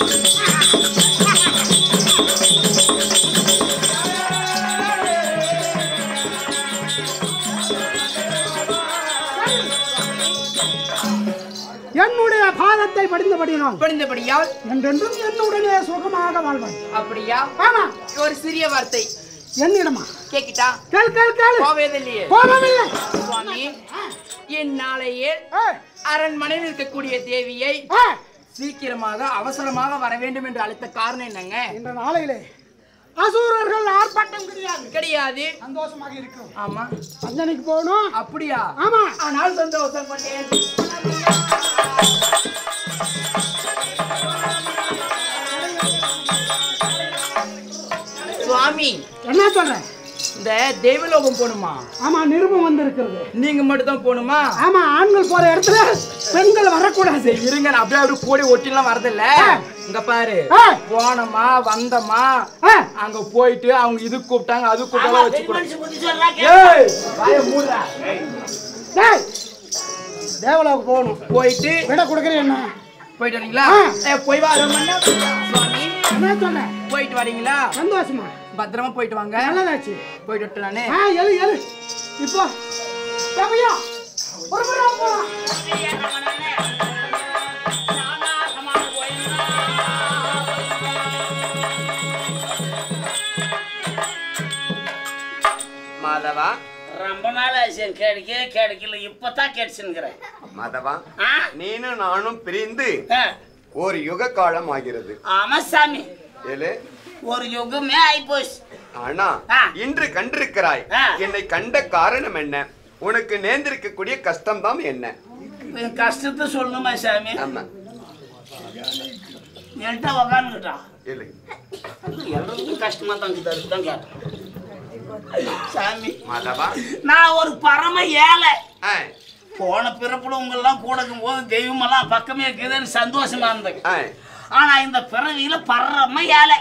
என்னுடைய பாதத்தை படிந்தபடினால் படிந்தபடியால் என்றென்றும் என்னுடனே சுகமாக வாழ்வாய் அப்படியா ஆமா ஒரு சிறிய வார்த்தை என்னிடமா கேக்கிட்டா கேள் கேள் கேள் கோவேதில்லையே கோபமில்லை சுவாமி இந்நாளையே ஏய், அரண்மனையில் இருக்கக்கூடிய தேவியை ஏய், சீக்கிரமாக அவசரமாக வர வேண்டும் என்று அழைத்த காரணம் என்னங்க இந்த நாளையிலே அசூரர்கள் ஆர்ப்பாட்டம் கிடையாது கிடையாது சந்தோஷமாக இருக்கிறோம் ஆமா பஞ்சனைக்கு போகணும் அப்படியா ஆமா ஆனால் சந்தோஷம் பண்ணேன் சுவாமி என்ன சொல்ற இந்த தெய்வலோகம் போகணுமா ஆமா நிருபம் வந்து இருக்கிறது நீங்க மட்டும் தான் போகணுமா ஆமா ஆண்கள் போற இடத்துல பெண்கள் வரக்கூடாது சரி, இருங்க நான் அப்படியே அப்படியே போடி ஒட்டிலாம் வரதில்ல இங்க பாரு ஆ. போனோமா வந்தோமா ஆ, அங்க போயிட்டு அவங்க இது கூப்பிட்டாங்க அது ஆமா கூப்பிட்டாலும் பெண் வச்சுக்கூடாது மனுஷன் புத்தி சொல்றா ஏய் வாயை மூடுடா. டேய், தேவலாவுக்கு போகணும் போயிட்டு விட கொடுக்குறேன் என்ன போயிட்டு வரீங்களா ஆ. ஏய், போய் வா அரை மணி நேரம். சுவாமி என்ன சொன்ன போயிட்டு வரீங்களா சந்தோஷமா பத்திரமா போயிட்டு வாங்க நல்லதாச்சு போயிட்டு வரட்டு நானே ஆ எழு எழு இப்போ தேவையா ஒரு முறை போலாம் மாதவா ரொம்ப நாள் ஆச்சு கிடைக்க கிடைக்கல இப்பதான் கிடைச்சுங்கிறேன் மாதவா ஆ? நீனும் நானும் பிரிந்து ஆ, ஒரு யுக காலம் ஆகிறது ஆமா சாமி ஏழு ஒரு யுகமே ஆயிப்போச்சு ஆனா ஆ. இன்று கண்டிருக்கிறாய் ஆ. என்னை கண்ட காரணம் என்ன உனக்கு நேர்ந்திருக்கக்கூடிய கஷ்டம் தான் என்ன என் கஷ்டத்தை சொல்லணுமா சாமி ஆமா என்கிட்ட உக்காந்துக்கிட்டான் இல்லை எல்லாருக்கும் கஷ்டமா தான் இருக்குது அதுக்கு தான் கேட்டேன் சாமி மாதவா நான் ஒரு பரம ஏழை ஆ, போன பிறப்புல உங்களெல்லாம் கூட இருக்கும்போது தெய்வமெல்லாம் பக்கமே இருக்குதுன்னு சந்தோஷமா இருந்தது ஆ. ஆனா இந்த பிறவியில பரம ஏழை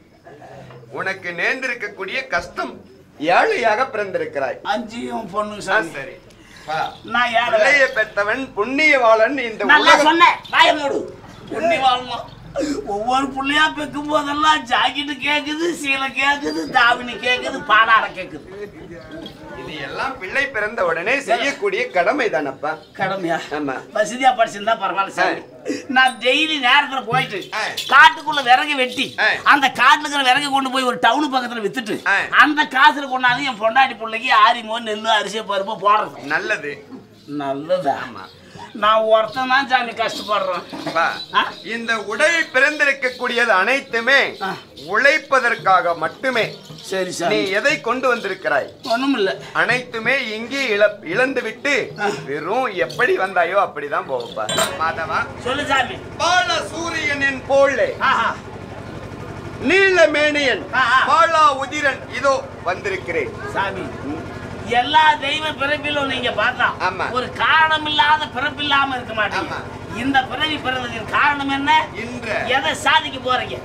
உனக்கு நேர்ந்திருக்கக்கூடிய கஷ்டம் ஏழையாக பிறந்திருக்கிறாய் அஞ்சியும் பொண்ணுங்க ஆ, சாமி சரி வா. நான் ஏழை பிள்ளையை பெற்றவன் புண்ணியவாளன் இந்த நல்லா உலகம் சொன்னேன் வாய மூடு புண்ணி வாழணும் ஒவ்வொரு புள்ளையா பெக்கும் போதெல்லாம் ஜாக்கெட்டு கேக்குது சீலை கேக்குது தாவணி கேக்குது பாலாடை கேக்குது இது எல்லாம் பிள்ளை பிறந்த உடனே செய்யக்கூடிய கடமை தானப்பா கடமையா ஆமா வசதியா படிச்சிருந்தா பரவாயில்ல சார் நான் டெய்லி நேரத்துல போயிட்டு ஆ. காட்டுக்குள்ள விறகு வெட்டி ஆ. அந்த காட்டுல இருக்கிற விறகு கொண்டு போய் ஒரு டவுன் பக்கத்துல வித்துட்டு ஆ. அந்த காசுல கொண்டாந்து என் பொண்டாட்டி பிள்ளைக்கு ஆரிமோ நெல்லு அரிசி பருப்பு போடுறது நல்லது நல்லதா ஆமா நான் ஒருத்தன் தான் சாமி கஷ்டப்படுறேன் வா. ஆ? இந்த உடலில் பிறந்திருக்கக்கூடியது அனைத்துமே ஆ. உழைப்பதற்காக மட்டுமே சரி நீ சாமி எதை கொண்டு வந்திருக்கிறாய் ஒண்ணும் இல்ல அனைத்துமே இங்கே இழ இழந்து விட்டு வெறும் எப்படி வந்தாயோ அப்படிதான் போவப்பா மாதவா சொல்லு சாமி பால சூரியனின் போலே ஆஹா நீலமேனியன் ஆ, ஆ. பாலா உதிரன் இதோ வந்திருக்கிறேன் சாமி எல்லா தெய்வ பிறப்பிலும் நீங்க பார்த்தா ஆமா. ஒரு காரணம் இல்லாத பிறப்பு இல்லாம இருக்க மாட்டீங்க ஆமா. இந்த பிறவி பிறந்ததின் காரணம் என்ன இன்ற எதை சாதிக்க போறீங்க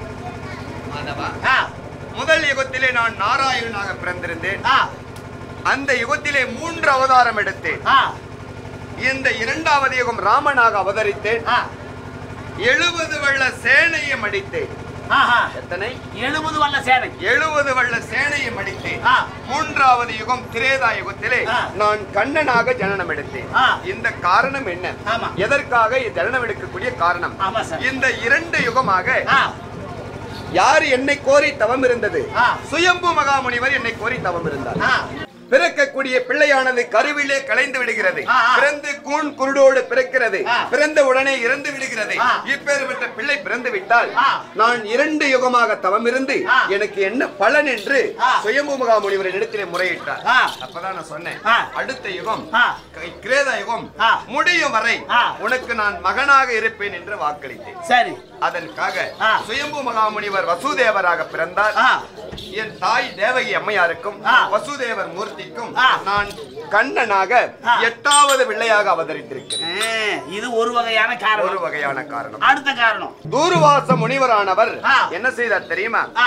மாதவா ஆ, முதல் யுகத்திலே நான் நாராயணனாக பிறந்திருந்தேன் ஆ, அந்த யுகத்திலே மூன்று அவதாரம் எடுத்தேன் ஆ, இந்த இரண்டாவது யுகம் ராமனாக அவதரித்தேன் ஆ, எழுபது வள்ள சேனையும் அடித்தேன் ஆஹா. எத்தனை எழுபது வல்ல சேனை எழுபது வள்ள சேனையும் அடித்தேன் ஆ, மூன்றாவது யுகம் திரேதா யுகத்திலே ஆ. நான் கண்ணனாக ஜனனம் எடுத்தேன் ஆ. இந்த காரணம் என்ன ஆமா. எதற்காக ஜனனம் எடுக்கக்கூடிய காரணம் ஆமா சார் இந்த இரண்டு யுகமாக ஆ, யார் என்னை கோரி தவம் இருந்தது ஆ. சுயம்பு மகாமுனிவர் என்னை கோரி தவம் இருந்தார் ஆ, பிறக்கக்கூடிய பிள்ளையானது கருவிலே கலைந்து விடுகிறது ஆ, ஆ. பிறந்து கூண் குருடோடு பிறக்கிறது ஆ. பிறந்த உடனே இறந்து விடுகிறது ஆ. இப்பேற்பட்ட பிள்ளை பிறந்து விட்டால் ஆ. நான் இரண்டு யுகமாக தவம் இருந்து ஆ. எனக்கு என்ன பலன் என்று ஆ. சுயம்பு மகாமுனிவர் இடத்திலே முறையிட்டார் ஆ. அப்பதான் நான் சொன்னேன் ஆ. அடுத்த யுகம் ஆ. கை- கிரேதா யுகம் ஆ. முடியும் வரை ஆ. உனக்கு நான் மகனாக இருப்பேன் என்று வாக்களித்தேன் சரி அதற்காக ஆ. சுயம்பு மகாமுனிவர் வசுதேவராக பிறந்தார் ஆ, என் தாய் தேவகி அம்மையாருக்கும் ஆ. வசுதேவர் மூர்த்திக்கும் ஆ. நான் கண்ணனாக ஆ. எட்டாவது பிள்ளையாக அவதரித்திருக்கிறேன் ஆ, இது ஒரு வகையான ஒரு காரணம் வகையான காரணம் அடுத்த காரணம் தூர்வாச முனிவரானவர் ஆ. என்ன செய்தார் தெரியுமா ஆ,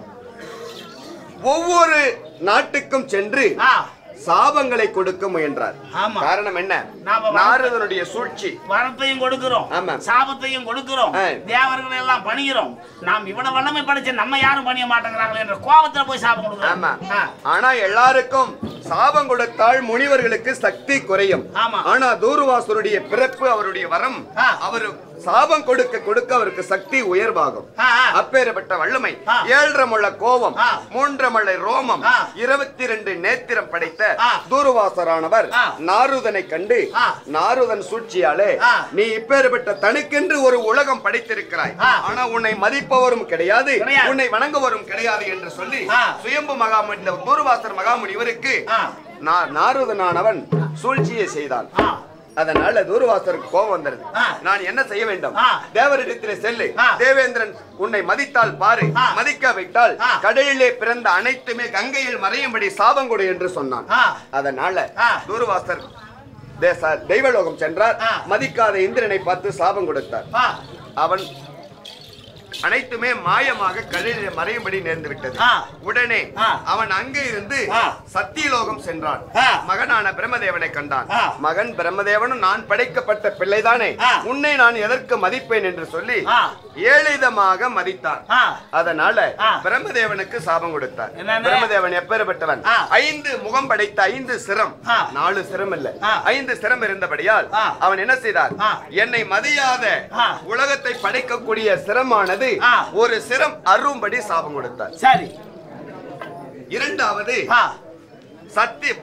ஒவ்வொரு நாட்டுக்கும் சென்று ஆ, சாபங்களை கொடுக்க முயன்றார் ஆமா. காரணம் என்ன நாம வளர்த்த- நாரதனுடைய சூழ்ச்சி வரத்தையும் கொடுக்கிறோம் ஆமா. சாபத்தையும் கொடுக்கிறோம் ஆ. தேவர்களை எல்லாம் பணிகிறோம் நாம் இவ்வளவு வல்லமை படைச்ச நம்ம யாரும் பணிய மாட்டேங்கிறாங்களே என்ற கோபத்துல போய் சாபம் ஆமா கொடுக்கிறோம் ஆ, ஆனா எல்லாருக்கும் சாபம் கொடுத்தால் முனிவர்களுக்கு சக்தி குறையும் ஆமா. ஆனா தூர்வாசருடைய பிறப்பு அவருடைய வரம் ஆ. அவரு சாபம் கொடுக்க கொடுக்க அவருக்கு சக்தி உயர்வாகும் ஆ, ஆ. அப்பேற்பட்ட வல்லமை ஆ. ஏழரை முள்ள கோபம் ஆ. மூன்று மலை ரோமம் ஆ. இருபத்தி ரெண்டு நேத்திரம் படைத்த ஆ. தூர்வாசரானவர் ஆ. நாருதனை கண்டு ஆ. நாருதன் சூழ்ச்சியாலே ஆ. நீ இப்பேற்பட்ட தனக்கென்று ஒரு உலகம் படைத்திருக்கிறாய் ஆ. ஆனா உன்னை மதிப்பவரும் கிடையாது கிடையாது. உன்னை வணங்குவரும் கிடையாது என்று சொல்லி ஆ. சுயம்பு மகாமுனி இந்த தூர்வாசர் மகாமுனிவருக்கு ஆ. நா- நாரதனானவன் சூழ்ச்சியை செய்தான் ஆ, அதனால தூர்வாசருக்கு கோபம் வந்தது ஆ. நான் என்ன செய்ய வேண்டும் ஆ. தேவரிடத்திலே செல்லு ஆ. தேவேந்திரன் உன்னை மதித்தால் பாரு ஆ. மதிக்காவிட்டால் ஆ. கடலிலே பிறந்த அனைத்துமே கங்கையில் மறையும்படி சாபம் கொடு என்று சொன்னான் ஆ. அதனால ஆ. தூர்வாசர் தேச- தெய்வலோகம் சென்றார் ஆ. மதிக்காத இந்திரனை பார்த்து சாபம் கொடுத்தார் ஆ, அவன் அனைத்துமே மாயமாக கடலிலே மறையும்படி நேர்ந்து விட்டது ஆ. உடனே ஆ. அவன் அங்கே இருந்து ஆ. சத்தியலோகம் சென்றான் ஆ. மகனான பிரம்மதேவனை கண்டான் ஆ. மகன் பிரம்மதேவனும் நான் படைக்கப்பட்ட பிள்ளைதானே ஆ. உன்னை நான் எதற்கு மதிப்பேன் என்று சொல்லி ஆ. ஏளிதமாக மதித்தான் ஆ. அதனால ஆ. பிரம்மதேவனுக்கு சாபம் கொடுத்தார் என்னன்னு? பிரம்மதேவன் எப்பேற்பட்டவன் ஆ. ஐந்து முகம் படைத்த ஐந்து சிரம் ஆ. நாலு சிரம் இல்ல ஆ. ஐந்து சிரம் இருந்தபடியால் ஆ. அவன் என்ன செய்தார் ஆ. என்னை மதியாத ஆ. உலகத்தை படைக்கக்கூடிய சிரமானது ஆ. ஒரு சிரம் அரும்படி சாபம் கொடுத்தார் சரி இரண்டாவது ஆ, சத்திய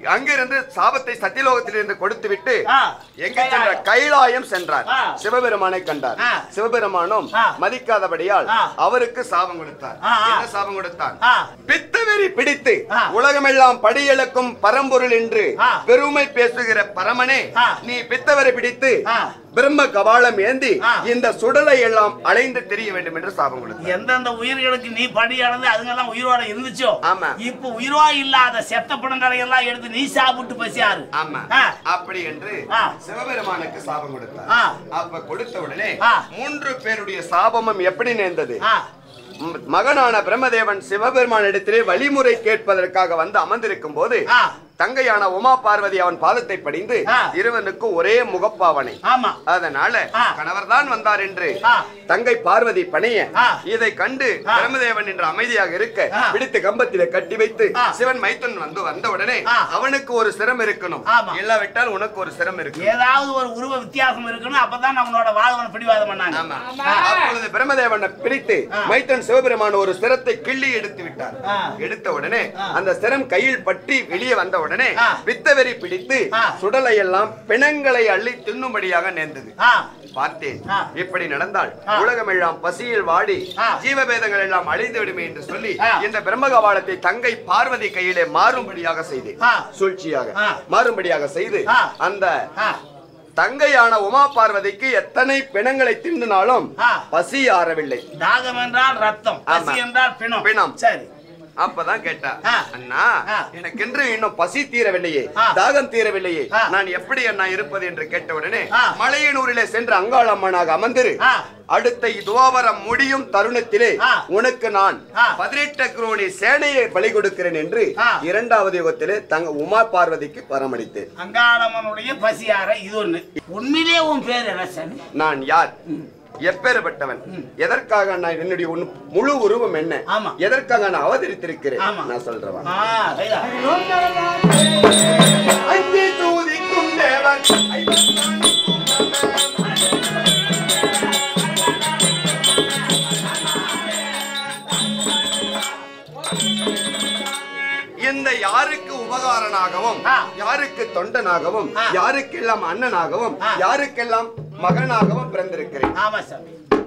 அங்கிருந்து சாபத்தை சத்தியலோகத்திலிருந்து கொடுத்து விட்டு ஆ. எங்க சென்ற கைலாயம் சென்றார் ஆ. சிவபெருமானை கண்டார் ஆ. சிவபெருமானும் ஆ. மதிக்காதபடியால் ஆ. அவருக்கு சாபம் கொடுத்தார் ஆ, ஆ. என்ன சாபம் கொடுத்தான் ஆ. பித்தவெறி பிடித்து ஆ. உலகமெல்லாம் படியெழுக்கும் பரம்பொருள் என்று ஆ. பெருமை பேசுகிற பரமனே ஆ. நீ பித்தவரை பிடித்து ஆ. பிரம்ம கபாலம் ஏந்தி ஆ. இந்த சுடலை எல்லாம் அலைந்து திரிய வேண்டும் என்று சாபம் கொடுத்தார் எந்தெந்த உயிர்களுக்கு நீ படி அளந்து அதுங்கெல்லாம் உயிரோட இருந்துச்சோ ஆமா. இப்ப உயிரோ இல்லாத செத்த படங்களை எல்லாம் எடுத்து நீ சாப்பிட்டு பசியாரு ஆமா ஆ. அப்படி என்று ஆ. சிவபெருமானுக்கு சாபம் கொடுத்தார் ஆ. அப்ப கொடுத்த உடனே ஆ. மூன்று பேருடைய சாபமும் எப்படி நேர்ந்தது ஆ. ம், மகனான பிரம்மதேவன் சிவபெருமான் இடத்திலே வழிமுறை கேட்பதற்காக வந்து அமர்ந்திருக்கும் போது ஆ. தங்கையான உமா பார்வதி அவன் பாதத்தை படிந்து ஆ. இருவனுக்கும் ஒரே முகப்பாவனை ஆமா அதனால ஆ. கணவர் தான் வந்தார் என்று ஆ. தங்கை பார்வதி பணிய ஆ. இதை கண்டு ஆ. பிரம்மதேவன் என்று அமைதியாக இருக்க ஆ. பிடித்து கம்பத்திலே கட்டி வைத்து ஆ. சிவன் மைத்தன் வந்து வந்த உடனே ஆ. அவனுக்கு ஒரு சிரம் இருக்கணும் ஆமா. இல்லாவிட்டால் உனக்கு ஒரு சிரம் இருக்கணும் ஏதாவது ஒரு உருவ வித்தியாசம் இருக்கணும் அப்பதான் அவனோட வாழ்வன் பிடிவாதம் பண்ணாங்க ஆமா. அப்பொழுது பிரம்மதேவனை பிடித்து மைத்தன் சிவபெருமான் ஒரு சிரத்தை கிள்ளி எடுத்து விட்டார் ஆ. எடுத்த உடனே அந்த சிரம் கையில் பற்றி வெளியே வந்த உடனே ஆ. பித்தவெறி பிடித்து ஆ. சுடலை எல்லாம் பிணங்களை அள்ளி தின்னும்படியாக நேர்ந்தது ஆ. பார்த்தேன் ஆ. இப்படி நடந்தால் ஆ. உலகமெல்லாம் பசியில் வாடி ஆ. ஜீவபேதங்கள் எல்லாம் அழிந்து விடுமே என்று சொல்லி ஆ. இந்த பிரம்மகபாலத்தை தங்கை பார்வதி கையிலே மாறும்படியாக செய்தேன் ஆ. சூழ்ச்சியாக ஆ. மாறும்படியாக செய்து ஆ. அந்த ஆ. தங்கையான உமா பார்வதிக்கு எத்தனை பிணங்களை தின்னுனாலும் ஆ. பசி ஆறவில்லை தாகம் என்றால் ரத்தம் பசி ஆமா. என்றால் பிணம் பிணம். சரி அப்பதான் கேட்டா ஆ. அண்ணா ஆ. எனக்கென்று இன்னும் பசி தீரவில்லையே ஆ. தாகம் தீரவில்லையே ஆ. நான் எப்படி அண்ணா இருப்பது என்று கேட்ட உடனே ஆ. மலையனூரிலே சென்று அங்காளம்மனாக அமர்ந்திரு ஆ. அடுத்த துவாபரம் முடியும் தருணத்திலே ஆ. உனக்கு நான் ஆ. பதினெட்டு குரோணி சேனையை பலி கொடுக்கிறேன் என்று ஆ. இரண்டாவது யுகத்திலே தங்க உமா பார்வதிக்கு பரமளித்தேன் அங்காளம்மனுடைய பசியார இது ஒண்ணு உண்மையிலே உன் பேர் என்ன சாமி நான் யார் எப்பேற்பட்டவன் எதற்காக நான் என்னுடைய உன் முழு உருவம் என்ன ஆமா. எதற்காக நான் அவதரித்திருக்கிறேன் ஆமா. நான் சொல்றவன் ஆ, ரைடா. அஞ்சி தூதிக்கும் தேவன் இந்த யாருக்கு உபகாரனாகவும் ஆ. யாருக்கு தொண்டனாகவும் ஆ. யாருக்கெல்லாம் அண்ணனாகவும் ஆ. யாருக்கெல்லாம் மகனாகவும் பிறந்திருக்கிறேன் ஆமா சாமி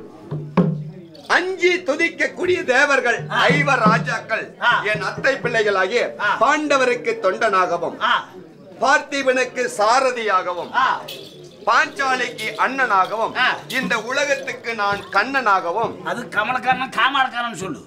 அஞ்சி துதிக்கக்கூடிய தேவர்கள் ஐவர் ராஜாக்கள் ஆ. என் அத்தை பிள்ளைகளாகிய ஆ. பாண்டவருக்கு தொண்டனாகவும் ஆ, பார்த்திபனுக்கு சாரதியாகவும் ஆ, பாஞ்சாலிக்கு அண்ணனாகவும் ஆ. இந்த உலகத்துக்கு நான் கண்ணனாகவும் அது கமலக்காரன் காமாளக்காரன் சொல்லு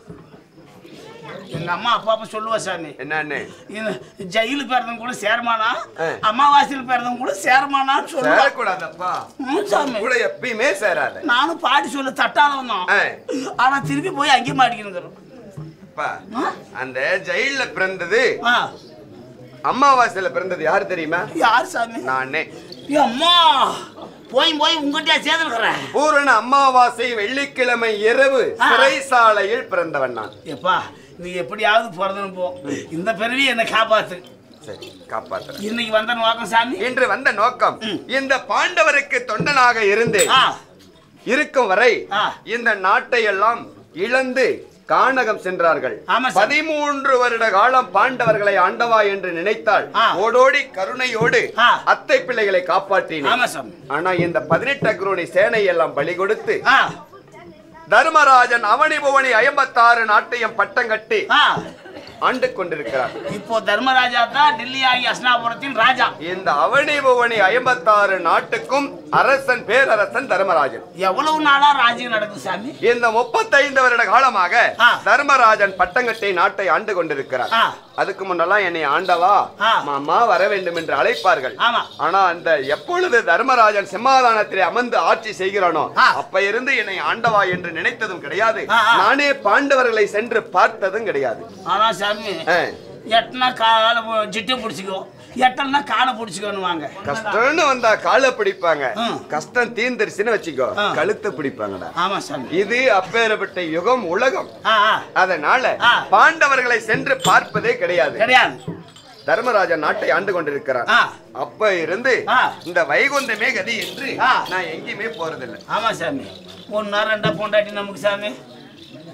எங்க அம்மா அப்பா அப்பா சொல்லுவா சாமி என்னன்னு இந்த ஜெயிலு பிறந்தவங்க கூட சேரமானா ஆ. அமாவாசையில் பிறந்தவங்க கூட சேரமானான்னு சொல்லுவா சேரக்கூடாதப்பா ம், சாமி கூட எப்பயுமே சேராத நானும் பாடி சொல்ல தட்டாதவன் தான் ஆ. ஆனா திருப்பி போய் அங்கேயே மாட்டிக்கணுங்கிறோம் அப்பா, அந்த ஜெயில்ல பிறந்தது ஆ அமாவாசையில பிறந்தது யாரு தெரியுமா யார் சாமி நானே ஏய் அம்மா போய் போய் உங்ககிட்டயா சேர்ந்துருக்கிறேன் பூரண அமாவாசை வெள்ளிக்கிழமை இரவு ஆ. சிறைசாலையில் பிறந்தவன் நான் எப்பா நீ எப்படியாவது பிறந்தணும் போ இந்த பிறவி என்னை காப்பாத்து சரி காப்பாத்துறேன் இன்னைக்கு வந்த நோக்கம் சாமி இன்று வந்த நோக்கம் இந்த பாண்டவருக்கு தொண்டனாக இருந்து ஆ இருக்கும் வரை ஆ. இந்த நாட்டை எல்லாம் இழந்து கானகம் சென்றார்கள் ஆமா சார். பதிமூன்று வருட காலம் பாண்டவர்களை ஆண்டவா என்று நினைத்தால் ஆ. ஓடோடி கருணையோடு ஆ. அத்தை பிள்ளைகளை காப்பாற்றினேன் ஆமா சாமி ஆனா இந்த பதினெட்டு அக்ரோனி சேனை எல்லாம் பலி கொடுத்து ஆ தர்மராஜன் அவனி புவனி ஐம்பத்தாறு நாட்டையும் பட்டம் கட்டி ஆ ஆண்டு கொண்டிருக்கிறார் இப்போ தர்மராஜா தான் டெல்லி ஆகி அஸ்னாபுரத்தின் ராஜா இந்த அவனி புவனி ஐம்பத்தாறு நாட்டுக்கும் அரசன் பேரரசன் தர்மராஜன் எவ்வளவு நாளா ராஜ்யம் நடக்குது சாமி இந்த முப்பத்தைந்து வருட காலமாக ஆ. தர்மராஜன் பட்டங்கட்டை நாட்டை ஆண்டு கொண்டிருக்கிறார் ஆ. அதுக்கு முன்னெல்லாம் என்னை ஆண்டவா ஆ. மாமா வர வேண்டும் என்று அழைப்பார்கள் ஆமா. ஆனா அந்த எப்பொழுது தர்மராஜன் சிம்மாதானத்திலே அமர்ந்து ஆட்சி செய்கிறானோ ஆ. அப்ப இருந்து என்னை ஆண்டவா என்று நினைத்ததும் கிடையாது ஆ, ஆ. நானே பாண்டவர்களை சென்று பார்த்ததும் கிடையாது ஆனா சாமி ஆ. எட்டுனா காலை ஜிட்டை பிடிச்சிக்கோ எட்டல்னா காலை பிடிச்சிக்கோன்னு கஷ்டம்னு வந்தா காலை பிடிப்பாங்க ம். கஷ்டம் தீர்ந்துருச்சுன்னு வச்சுக்கோ ஆ. கழுத்தை பிடிப்பாங்கடா ஆமா சாமி இது அப்பேற்பட்ட யுகம் உலகம் ஆ ஆ அதனால ஆ. பாண்டவர்களை சென்று பார்ப்பதே கிடையாது கிடையாது தர்மராஜன் நாட்டை ஆண்டு கொண்டிருக்கிறார் ஆ அப்ப இருந்து ஆ. இந்த வைகுந்தமே கதி என்று ஆ. நான் எங்கேயுமே போறதில்லை ஆமா சாமி ஒன்னா ரெண்டா பொண்டாட்டி நமக்கு சாமி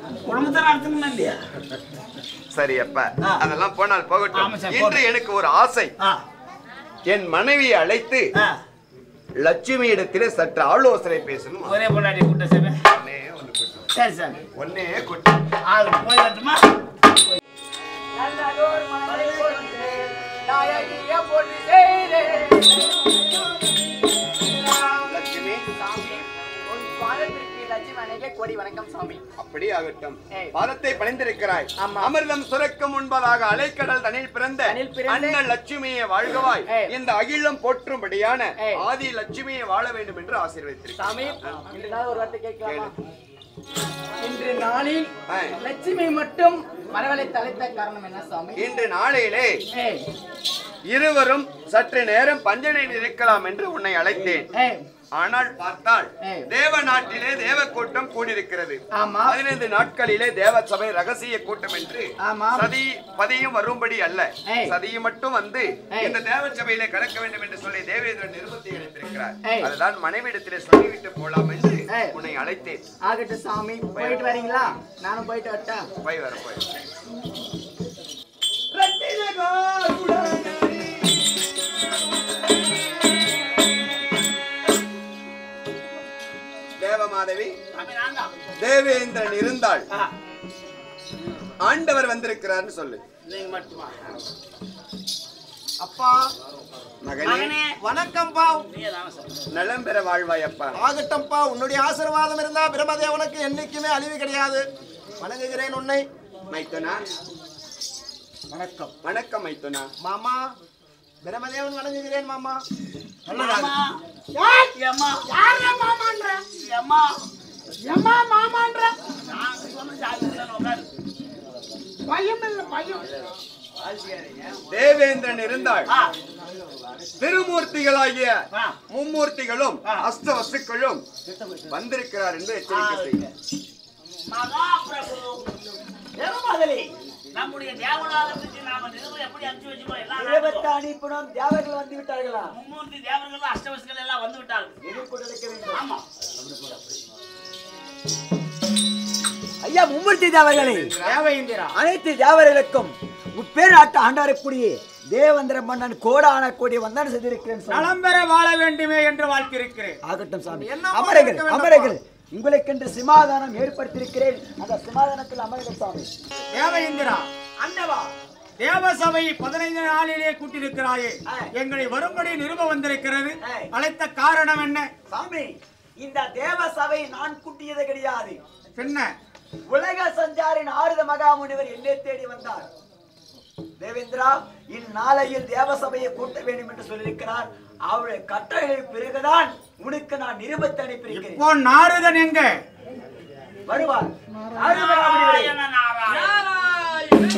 குடும்பத்தை நடத்தணுமா இல்லையா சரி அப்ப ஆ. அதெல்லாம் போனால் ஆமா போகட்டும் சார், இன்று போகட்டும். எனக்கு ஒரு ஆசை ஆ, என் மனைவியை அழைத்து ஆ. லட்சுமி இடத்திலே சற்று ஆலோசனை பேசணும் ஒரே பொண்டாட்டி கூட்ட சேவை ஒன்னே ஒண்ணு கூட்டு. சரி சாமி ஒன்னே கூட்டு. ஆள் போய் வரட்டுமா நல்லதோர் மனதை கொண்டு நாயகிய போற்றி செய்தேன் லட்சுமி சாமி உன் பாதத்திற்கு லட்சுமி அணைக்க கோடி வணக்கம் சாமி அப்படி ஆகட்டும் ஏய். பாதத்தை பணிந்திருக்கிறாய் ஆமா. அமிர்தம் சுரக்கும் முன்பதாக அலைக்கடல் தனில் பிறந்த தனில் பிறந்த அண்ணன் லட்சுமியை வாழ்கவாய் ஏய். இந்த அகிலம் போற்றும்படியான ஏய். ஆதி லட்சுமியை வாழ வேண்டும் என்று ஆசீர்வதித்திருக்கிறேன் சாமி இன்று நாள் ஒரு வார்த்தை கேட்கலாமா இன்று நாளில் ஏய். லட்சுமி மட்டும் மரவளை தலைத்த காரணம் என்ன சாமி இன்று நாளையிலே ஏய் இருவரும் சற்று நேரம் பஞ்சனையில் இருக்கலாம் என்று உன்னை அழைத்தேன் ஏய் ஆனால் பார்த்தால் ஏய். தேவ நாட்டிலே தேவ கூட்டம் கூடியிருக்கிறது ஆமா. பதினைந்து நாட்களிலே தேவ சபை ரகசிய கூட்டம் என்று ஆமா. சதி பதியும் வரும்படி அல்ல ஏய். சதியும் மட்டும் வந்து ஏய். இந்த தேவ சபையிலே கலக்க வேண்டும் என்று சொல்லி தேவேந்திரன் நிருபத்தை அளித்திருக்கிறார் ஏய். அதுதான் மனைவிடத்திலே சொல்லிவிட்டு போலாம் என்று ஏய். உன்னை அழைத்தேன் ஆகட்டும் சாமி போயிட்டு வரீங்களா நானும் போயிட்டு வரட்டா போய் வர போய் தேவமாதவி சாமி நான் தான் தேவேந்திரன் இருந்தால் ஆ, ஆண்டவர் வந்திருக்கிறார்னு சொல்லு நீங்க மட்டுமா அப்பா மகனே மகனே வணக்கம்ப்பா நீங்க தானே சார் நலம் பெற வாழ்வாய் அப்பா ஆகட்டும்ப்பா உன்னுடைய ஆசீர்வாதம் இருந்தா பிரம்மதேவனுக்கு என்னைக்குமே அழிவு கிடையாது வணங்குகிறேன் உன்னை மைத்துனா வணக்கம் வணக்கம் மைத்துனா மாமா பிரம்மதேவன் வணங்குகிறேன் மாமா அம்மா ஏம்மா ஏம்மா எம்மா மாமான்ற நான் சொன்ன சாமி தான் உட்காரு பயம் இல்ல பயம் தேவேந்திரன் இருந்தால் ஆ, திருமூர்த்திகளாகிய ஆ. மும்மூர்த்திகளும் ஆ. அஷ்ட வஸ்துக்களும் வந்திருக்கிறார் என்று எச்சரிக்கை செய்ய மகாபிரபு தேவமாதலி நம்முடைய தேவநாதத்துக்கு நாம நிறுவனம் எப்படி அனுப்பிச்சு வச்சுக்கோ எல்லா தேவத்தை அனுப்பினோம் தேவர்கள் வந்து விட்டார்களா மும்மூர்த்தி தேவர்களும் அஷ்டவசுகள் எல்லாம் வந்து விட்டார்கள் எதிர்கொண்டிருக்க வேண்டும் ஆமா ஐயா மும்மூர்த்தி தேவர்களே தேவேந்திரா அனைத்து தேவர்களுக்கும் முப்பேர் ஆட்ட ஆண்டாரக்கூடிய தேவேந்திர மன்னன் கோடான கூடிய வந்தன செய்திருக்கிறேன் சாமி. நலம் பெற வாழ வேண்டுமே என்று வாழ்த்திருக்கிறேன் ஆகட்டும் சாமி என்ன போல அமரங்கள் இருக்க வேண்டாமா? அமரங்கள் உங்களுக்கென்று சிமாதானம் ஏற்படுத்தியிருக்கிறேன் அந்த சிமாதானத்தில் அமருங்கள் சாமி தேவேந்திரா அண்ணவா தேவசபை பதினைந்து நாளிலே கூட்டியிருக்கிறாயே ஆ. எங்களை வரும்படி நிருப வந்திருக்கிறது ஆ. அழைத்த காரணம் என்ன சாமி இந்த தேவ சபை நான் கூட்டியது கிடையாது பின்ன உலக சஞ்சாரி நாரத மகாமுனிவர் என்னை தேடி வந்தார் தேவேந்திரா இந்நாளையில் தேவசபையை கூட்ட வேண்டும் என்று சொல்லியிருக்கிறார் அவருடைய கட்டளை பிறகுதான் உனக்கு நான் நிருபத்தை அனுப்பியிருக்கிறேன் இப்போ நாரதன் எங்க வருவார் நாரத மகாமுனிவரே, நாராயண நாராயண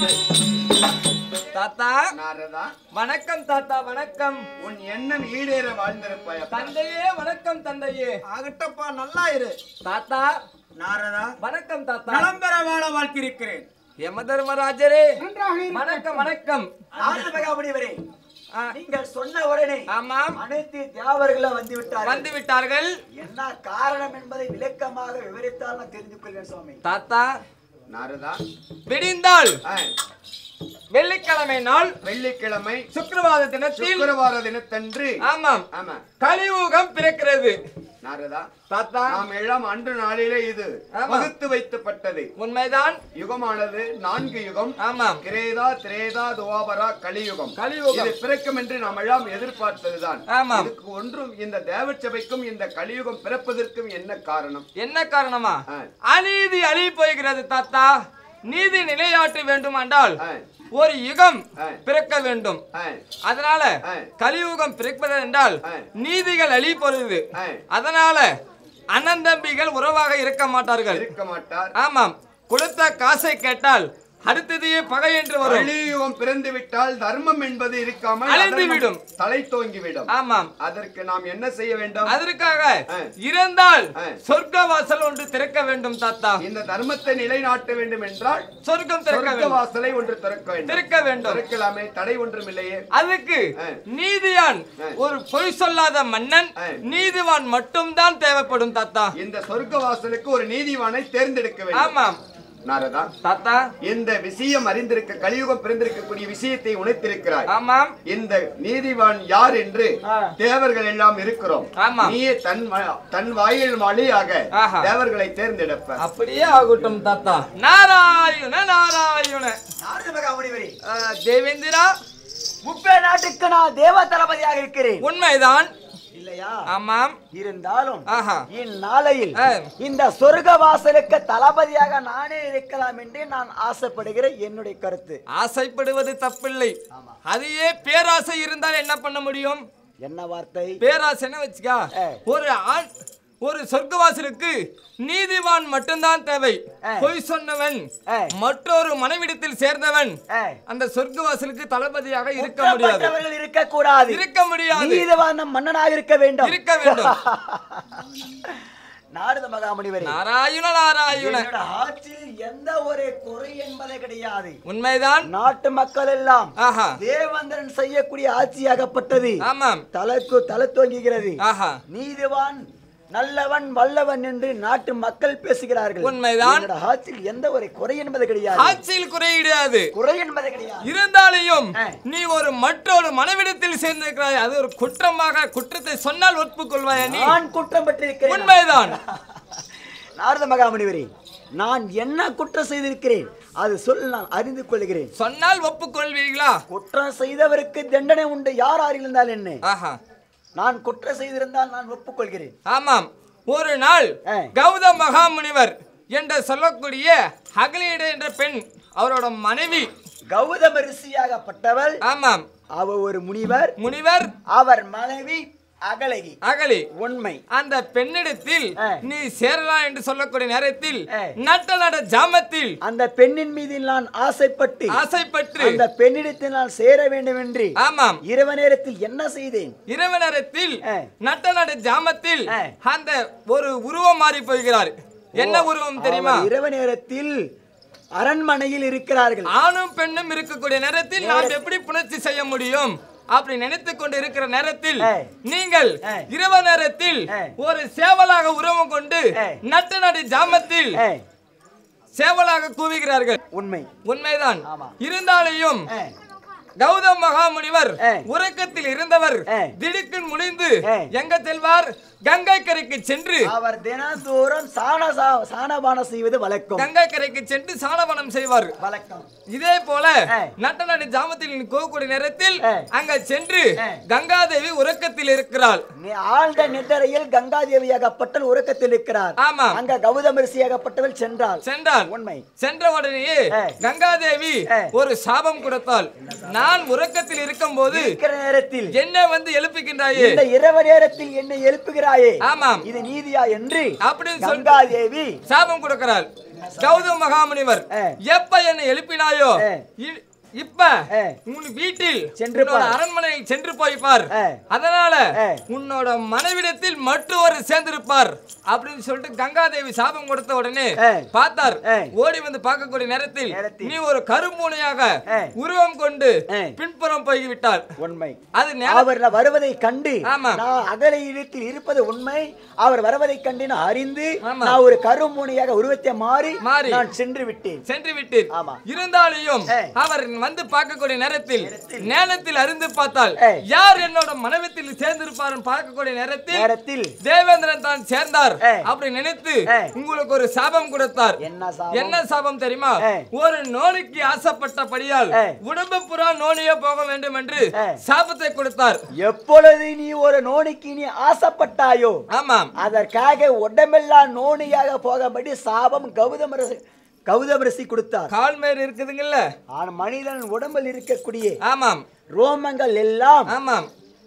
தாத்தா நாரதா வணக்கம் தாத்தா வணக்கம் உன் எண்ணம் ஈடேற வாழ்ந்திருப்பாய் அப்பா. தந்தையே வணக்கம் தந்தையே ஆகட்டப்பா நல்லா இரு தாத்தா நாரதா வணக்கம் தாத்தா நலம் பெற வாழ வாழ்த்திருக்கிறேன் யம தர்மராஜரே வணக்கம் வணக்கம் நாரத மகாமுனிவரே ஆ, நீங்கள் சொன்ன உடனே ஆமாம் அனைத்து தேவர்களும் வந்து விட்டார்கள் வந்து விட்டார்கள் என்ன காரணம் என்பதை விளக்கமாக விவரித்தால் நான் தெரிந்து கொள்வேன் சுவாமி தாத்தா நாரதா விடிந்தால் ஆ, வெள்ளிக்கிழமை நாள் வெள்ளிக்கிழமை சுக்கிரவாத தினத்தில் சுக்கிரவார தினத்தன்று ஆமாம் ஆமா கலியுகம் பிறக்கிறது நாரதா தாத்தா நாம் எல்லாம் அன்று நாளிலே இது ஆமா. வகுத்து வைக்கப்பட்டது உண்மைதான் யுகமானது நான்கு யுகம் ஆமாம் கிரேதா திரேதா துவாபரா கலியுகம் கலியுகம். இது பிறக்கும் என்று நாம் எல்லாம் எதிர்பார்த்ததுதான் ஆமாம். இதுக்கு ஒன்றும் இந்த தேவச்சபைக்கும் இந்த கலியுகம் பிறப்பதற்கும் என்ன காரணம் என்ன காரணமா ஆ. அநீதி அழி போகிறது தாத்தா நீதி நிலையாட்ட வேண்டுமாண்டால் ஆ. ஒரு யுகம் ஆ. பிறக்க வேண்டும் ஆ, அதனால ஆ. கலியுகம் பிறப்பது என்றால் ஆ. நீதிகள் அழி போறது ஆ. அதனால அண்ணன் தம்பிகள் உறவாக இருக்க மாட்டார்கள் இருக்க மாட்டார் ஆமாம் கொடுத்த காசை கேட்டால் அடுத்தது பகை என்று வரும் கலியுகம் பிறந்து விட்டால் தர்மம் என்பது இருக்காமல் அழிந்து அதர்மம் விடும். தலை தோங்கி விடும் ஆமாம் அதற்கு நாம் என்ன செய்ய வேண்டும் அதற்காக ஆ. இறந்தால் ஆ. சொர்க்க வாசல் ஒன்று திறக்க வேண்டும் தாத்தா இந்த தர்மத்தை நிலைநாட்ட வேண்டும் என்றால் சொர்க்கம் திறக்க சொர்க்க வேண்டும் வாசலை ஒன்று திறக்க வேண்டும் திறக்க வேண்டும் திறக்கலாமே தடை ஒன்றும் இல்லையே அதுக்கு ஆ. நீதியான் ஆ. ஒரு பொய் சொல்லாத மன்னன் ஆ. நீதிவான் மட்டும்தான் தேவைப்படும் தாத்தா இந்த சொர்க்க வாசலுக்கு ஒரு நீதிவானை தேர்ந்தெடுக்க வேண்டும் ஆமாம் நாரதா தாத்தா இந்த விஷயம் அறிந்திருக்க கலியுகம் பிறந்திருக்கக்கூடிய விஷயத்தை உணர்த்திருக்கிறாய் ஆமாம் இந்த நீதிவான் யார் என்று ஆ. தேவர்கள் எல்லாம் இருக்கிறோம் ஆமா. நீயே தன் வ- தன் வாயில் வழியாக ஆஹா. தேவர்களை தேர்ந்தெடுப்ப அப்படியே ஆகட்டும் தாத்தா நாராயண நாராயண நாரத மகாமுனிவரே ஆ, தேவேந்திரா முப்பே நாட்டுக்கு நான் தேவ தளபதியாக இருக்கிறேன் உண்மைதான் இல்லையா ஆமாம் இருந்தாலும் ஆஹா இந்நாளையில் ஆ. இந்த சொர்க்க வாசலுக்கு தளபதியாக நானே இருக்கலாம் என்று நான் ஆசைப்படுகிற என்னுடைய கருத்து ஆசைப்படுவது தப்பில்லை அதையே பேராசை இருந்தால் என்ன பண்ண முடியும் என்ன வார்த்தை பேராசைன்னு வச்சுக்கா ஆ. ஒரு ஆண் ஒரு சொர்க்கவாசலுக்கு நீதிவான் மட்டும்தான் தேவை ஆ. பொய் சொன்னவன் ஆ. மற்றொரு மனைவிடத்தில் சேர்ந்தவன் ஆ. அந்த சொர்க்கவாசலுக்கு தளபதியாக இருக்க முடியாது குற்றப்பட்டவர்கள் இருக்கக்கூடாது இருக்க முடியாது நீதிவான மன்னனாக இருக்க வேண்டும் இருக்க வேண்டும். நாரத மகாமுனிவரே நாராயண நாராயண என்னோட ஆட்சியில் எந்த ஒரு குறை என்பதே கிடையாது உண்மைதான் நாட்டு மக்கள் எல்லாம் ஆஹா தேவேந்திரன் செய்யக்கூடிய ஆட்சியாகப்பட்டது ஆமாம் தலைக்கு தலை தோங்குகிறது ஆஹா நீதிவான் நல்லவன் வல்லவன் என்று நாட்டு மக்கள் பேசுகிறார்கள் உண்மைதான். என்னோட ஆட்சியில் எந்த ஒரு குறை என்பது கிடையாது ஆட்சியில் குறை கிடையாது குறை என்பது கிடையாது இருந்தாலும் ஆ. நீ ஒரு மற்றொரு மனைவிடத்தில் சேர்ந்திருக்கிறாய் அது ஒரு குற்றமாக குற்றத்தை சொன்னால் ஒப்புக்கொள்வாயா நீ நான் குற்றம் பெற்றிருக்கிறேன் உண்மைதான் நாரத மகாமுனிவரே நான் என்ன குற்றம் செய்திருக்கிறேன் அது சொல் நான் அறிந்து கொள்கிறேன் சொன்னால் ஒப்புக்கொள்வீர்களா குற்றம் செய்தவருக்கு தண்டனை உண்டு யார் இருந்தால் என்ன ஆஹா நான் குற்றம் செய்திருந்தால் நான் ஒப்புக்கொள்கிறேன் ஆமாம் ஒரு நாள் ஆ. கௌதம் மகாமுனிவர் என்று சொல்லக்கூடிய அகலியடு என்ற பெண் அவரோட மனைவி கௌதம ரிஷியாகப்பட்டவள் ஆமாம் அவ ஒரு முனிவர் முனிவர் அவர் மனைவி அகலகி அகலி உண்மை அந்த பெண்ணிடத்தில் ஆ. நீ சேரலாம் என்று சொல்லக்கூடிய நேரத்தில் ஆ. நட்ட நட ஜாமத்தில் அந்த பெண்ணின் மீது நான் ஆசைப்பட்டு ஆசைப்பட்டு அந்த பெண்ணிடத்தில் நான் சேர வேண்டும் என்று ஆமாம் இரவு நேரத்தில் என்ன செய்தேன் இரவு நேரத்தில் ஆ. நட்ட நட ஜாமத்தில் ஆ. அந்த ஒரு உருவம் மாறி போகிறார் என்ன உருவம் தெரியுமா அவர் இரவு நேரத்தில் அரண்மனையில் இருக்கிறார்கள் ஆணும் பெண்ணும் இருக்கக்கூடிய நேரத்தில் நாம் எப்படி புணர்ச்சி செய்ய முடியும் அப்படி நினைத்துக் கொண்டு இருக்கிற நேரத்தில் ஆ. நீங்கள் ஆ. இரவு நேரத்தில் ஆ. ஒரு சேவலாக உருவம் கொண்டு ஆ. நட்ட நடு ஜாமத்தில் ஏ, சேவலாக கூவுகிறார்கள் உண்மை உண்மைதான் ஆமா. இருந்தாலும் ஏ, கௌதம் மகாமுனிவர் ஆ. உறக்கத்தில் இருந்தவர் ஆ. திடுக்கின் முழிந்து ஆ. எங்க செல்வார் கங்கை கரைக்கு சென்று அவர் தினந்தோறும் சாண சா- சாணபானம் செய்வது வழக்கம் கங்கை கரைக்கு சென்று சாணவனம் செய்வார் வழக்கம் இதே போல ஆ. நட்ட நடு ஜாமத்தில் கோக்கூடிய நேரத்தில் ஆ. அங்க சென்று ஆ. கங்காதேவி உறக்கத்தில் இருக்கிறாள் நீ ஆழ்ந்த நிதரையில் கங்காதேவியாகப்பட்டல் உறக்கத்தில் இருக்கிறார் ஆமா. அங்க கௌதம ரிஷியாகப்பட்டவள் சென்றாள் சென்றாள் உண்மை சென்ற உடனேயே ஆ. கங்காதேவி ஆ. ஒரு சாபம் கொடுத்தாள் நான் உறக்கத்தில் இருக்கும் போது இருக்கிற நேரத்தில் என்ன வந்து எழுப்புகின்றாயே இந்த இரவு நேரத்தில் என்னை எழுப்புகிறாயே ஆமாம் இது நீதியா என்று அப்படின்னு சொல்லி கங்காதேவி சாபம் கொடுக்கிறாள் கௌதம் மகாமுனிவர் ஆ. எப்ப என்னை எழுப்பினாயோ ஆ. இ- இப்ப ஆ. உன் வீட்டில் சென்று உன்னோட பார். அரண்மனையில் சென்று போய் பார் ஆ. அதனால ஆ. உன்னோட மனைவிடத்தில் மற்றொரு சேர்ந்திருப்பார் அப்படின்னு சொல்லிட்டு கங்காதேவி சாபம் கொடுத்த உடனே ஆ. பார்த்தார் ஆ. ஓடி வந்து பார்க்கக்கூடிய நேரத்தில் நேரத்தில். நீ ஒரு கரும்பூனையாக ஆ. உருவம் கொண்டு ஆ. பின்புறம் போய்விட்டார் உண்மை அது நேர- அவர் வருவதை கண்டு ஆமா. நான் அகல இடத்தில் இருப்பது உண்மை அவர் வருவதை கண்டு நான் அறிந்து ஆமா. நான் ஒரு கருமூனையாக உருவத்தை மாறி மாறி. நான் சென்று விட்டேன் சென்று விட்டீர் ஆமா. இருந்தாலும் ஏ. அவர் வந்து பார்க்கக்கூடிய நேரத்தில் நேரத்தில் அறிந்து பார்த்தால் ஏ. யார் என்னோட மனைவத்தில் சேர்ந்திருப்பார் பார்க்கக்கூடிய நேரத்தில் நேரத்தில் தேவேந்திரன் தான் சேர்ந்தார் ஏ. அப்படி நினைத்து ஏ. உங்களுக்கு ஒரு சாபம் கொடுத்தார் என்ன சாபம்? என்ன சாபம் தெரியுமா ஏ. ஒரு நோனிக்கு ஆசைப்பட்டபடியால் ஏ. உடம்பு புறா நோனியே போக வேண்டும் என்று ஏ. சாபத்தை கொடுத்தார் எப்பொழுது நீ ஒரு நோனிக்கு நீ ஆசைப்பட்டாயோ ஆமாம் அதற்காக உடம்பெல்லாம் நோனியாக போகபடி சாபம் கௌதம ரிஷி கௌதம ரிஷி கொடுத்தார் கால்மேர் இருக்குதுங்கல்ல ஆனா மனிதன் உடம்பில் இருக்கக்கூடிய ஆமாம் ரோமங்கள் எல்லாம் ஆமாம்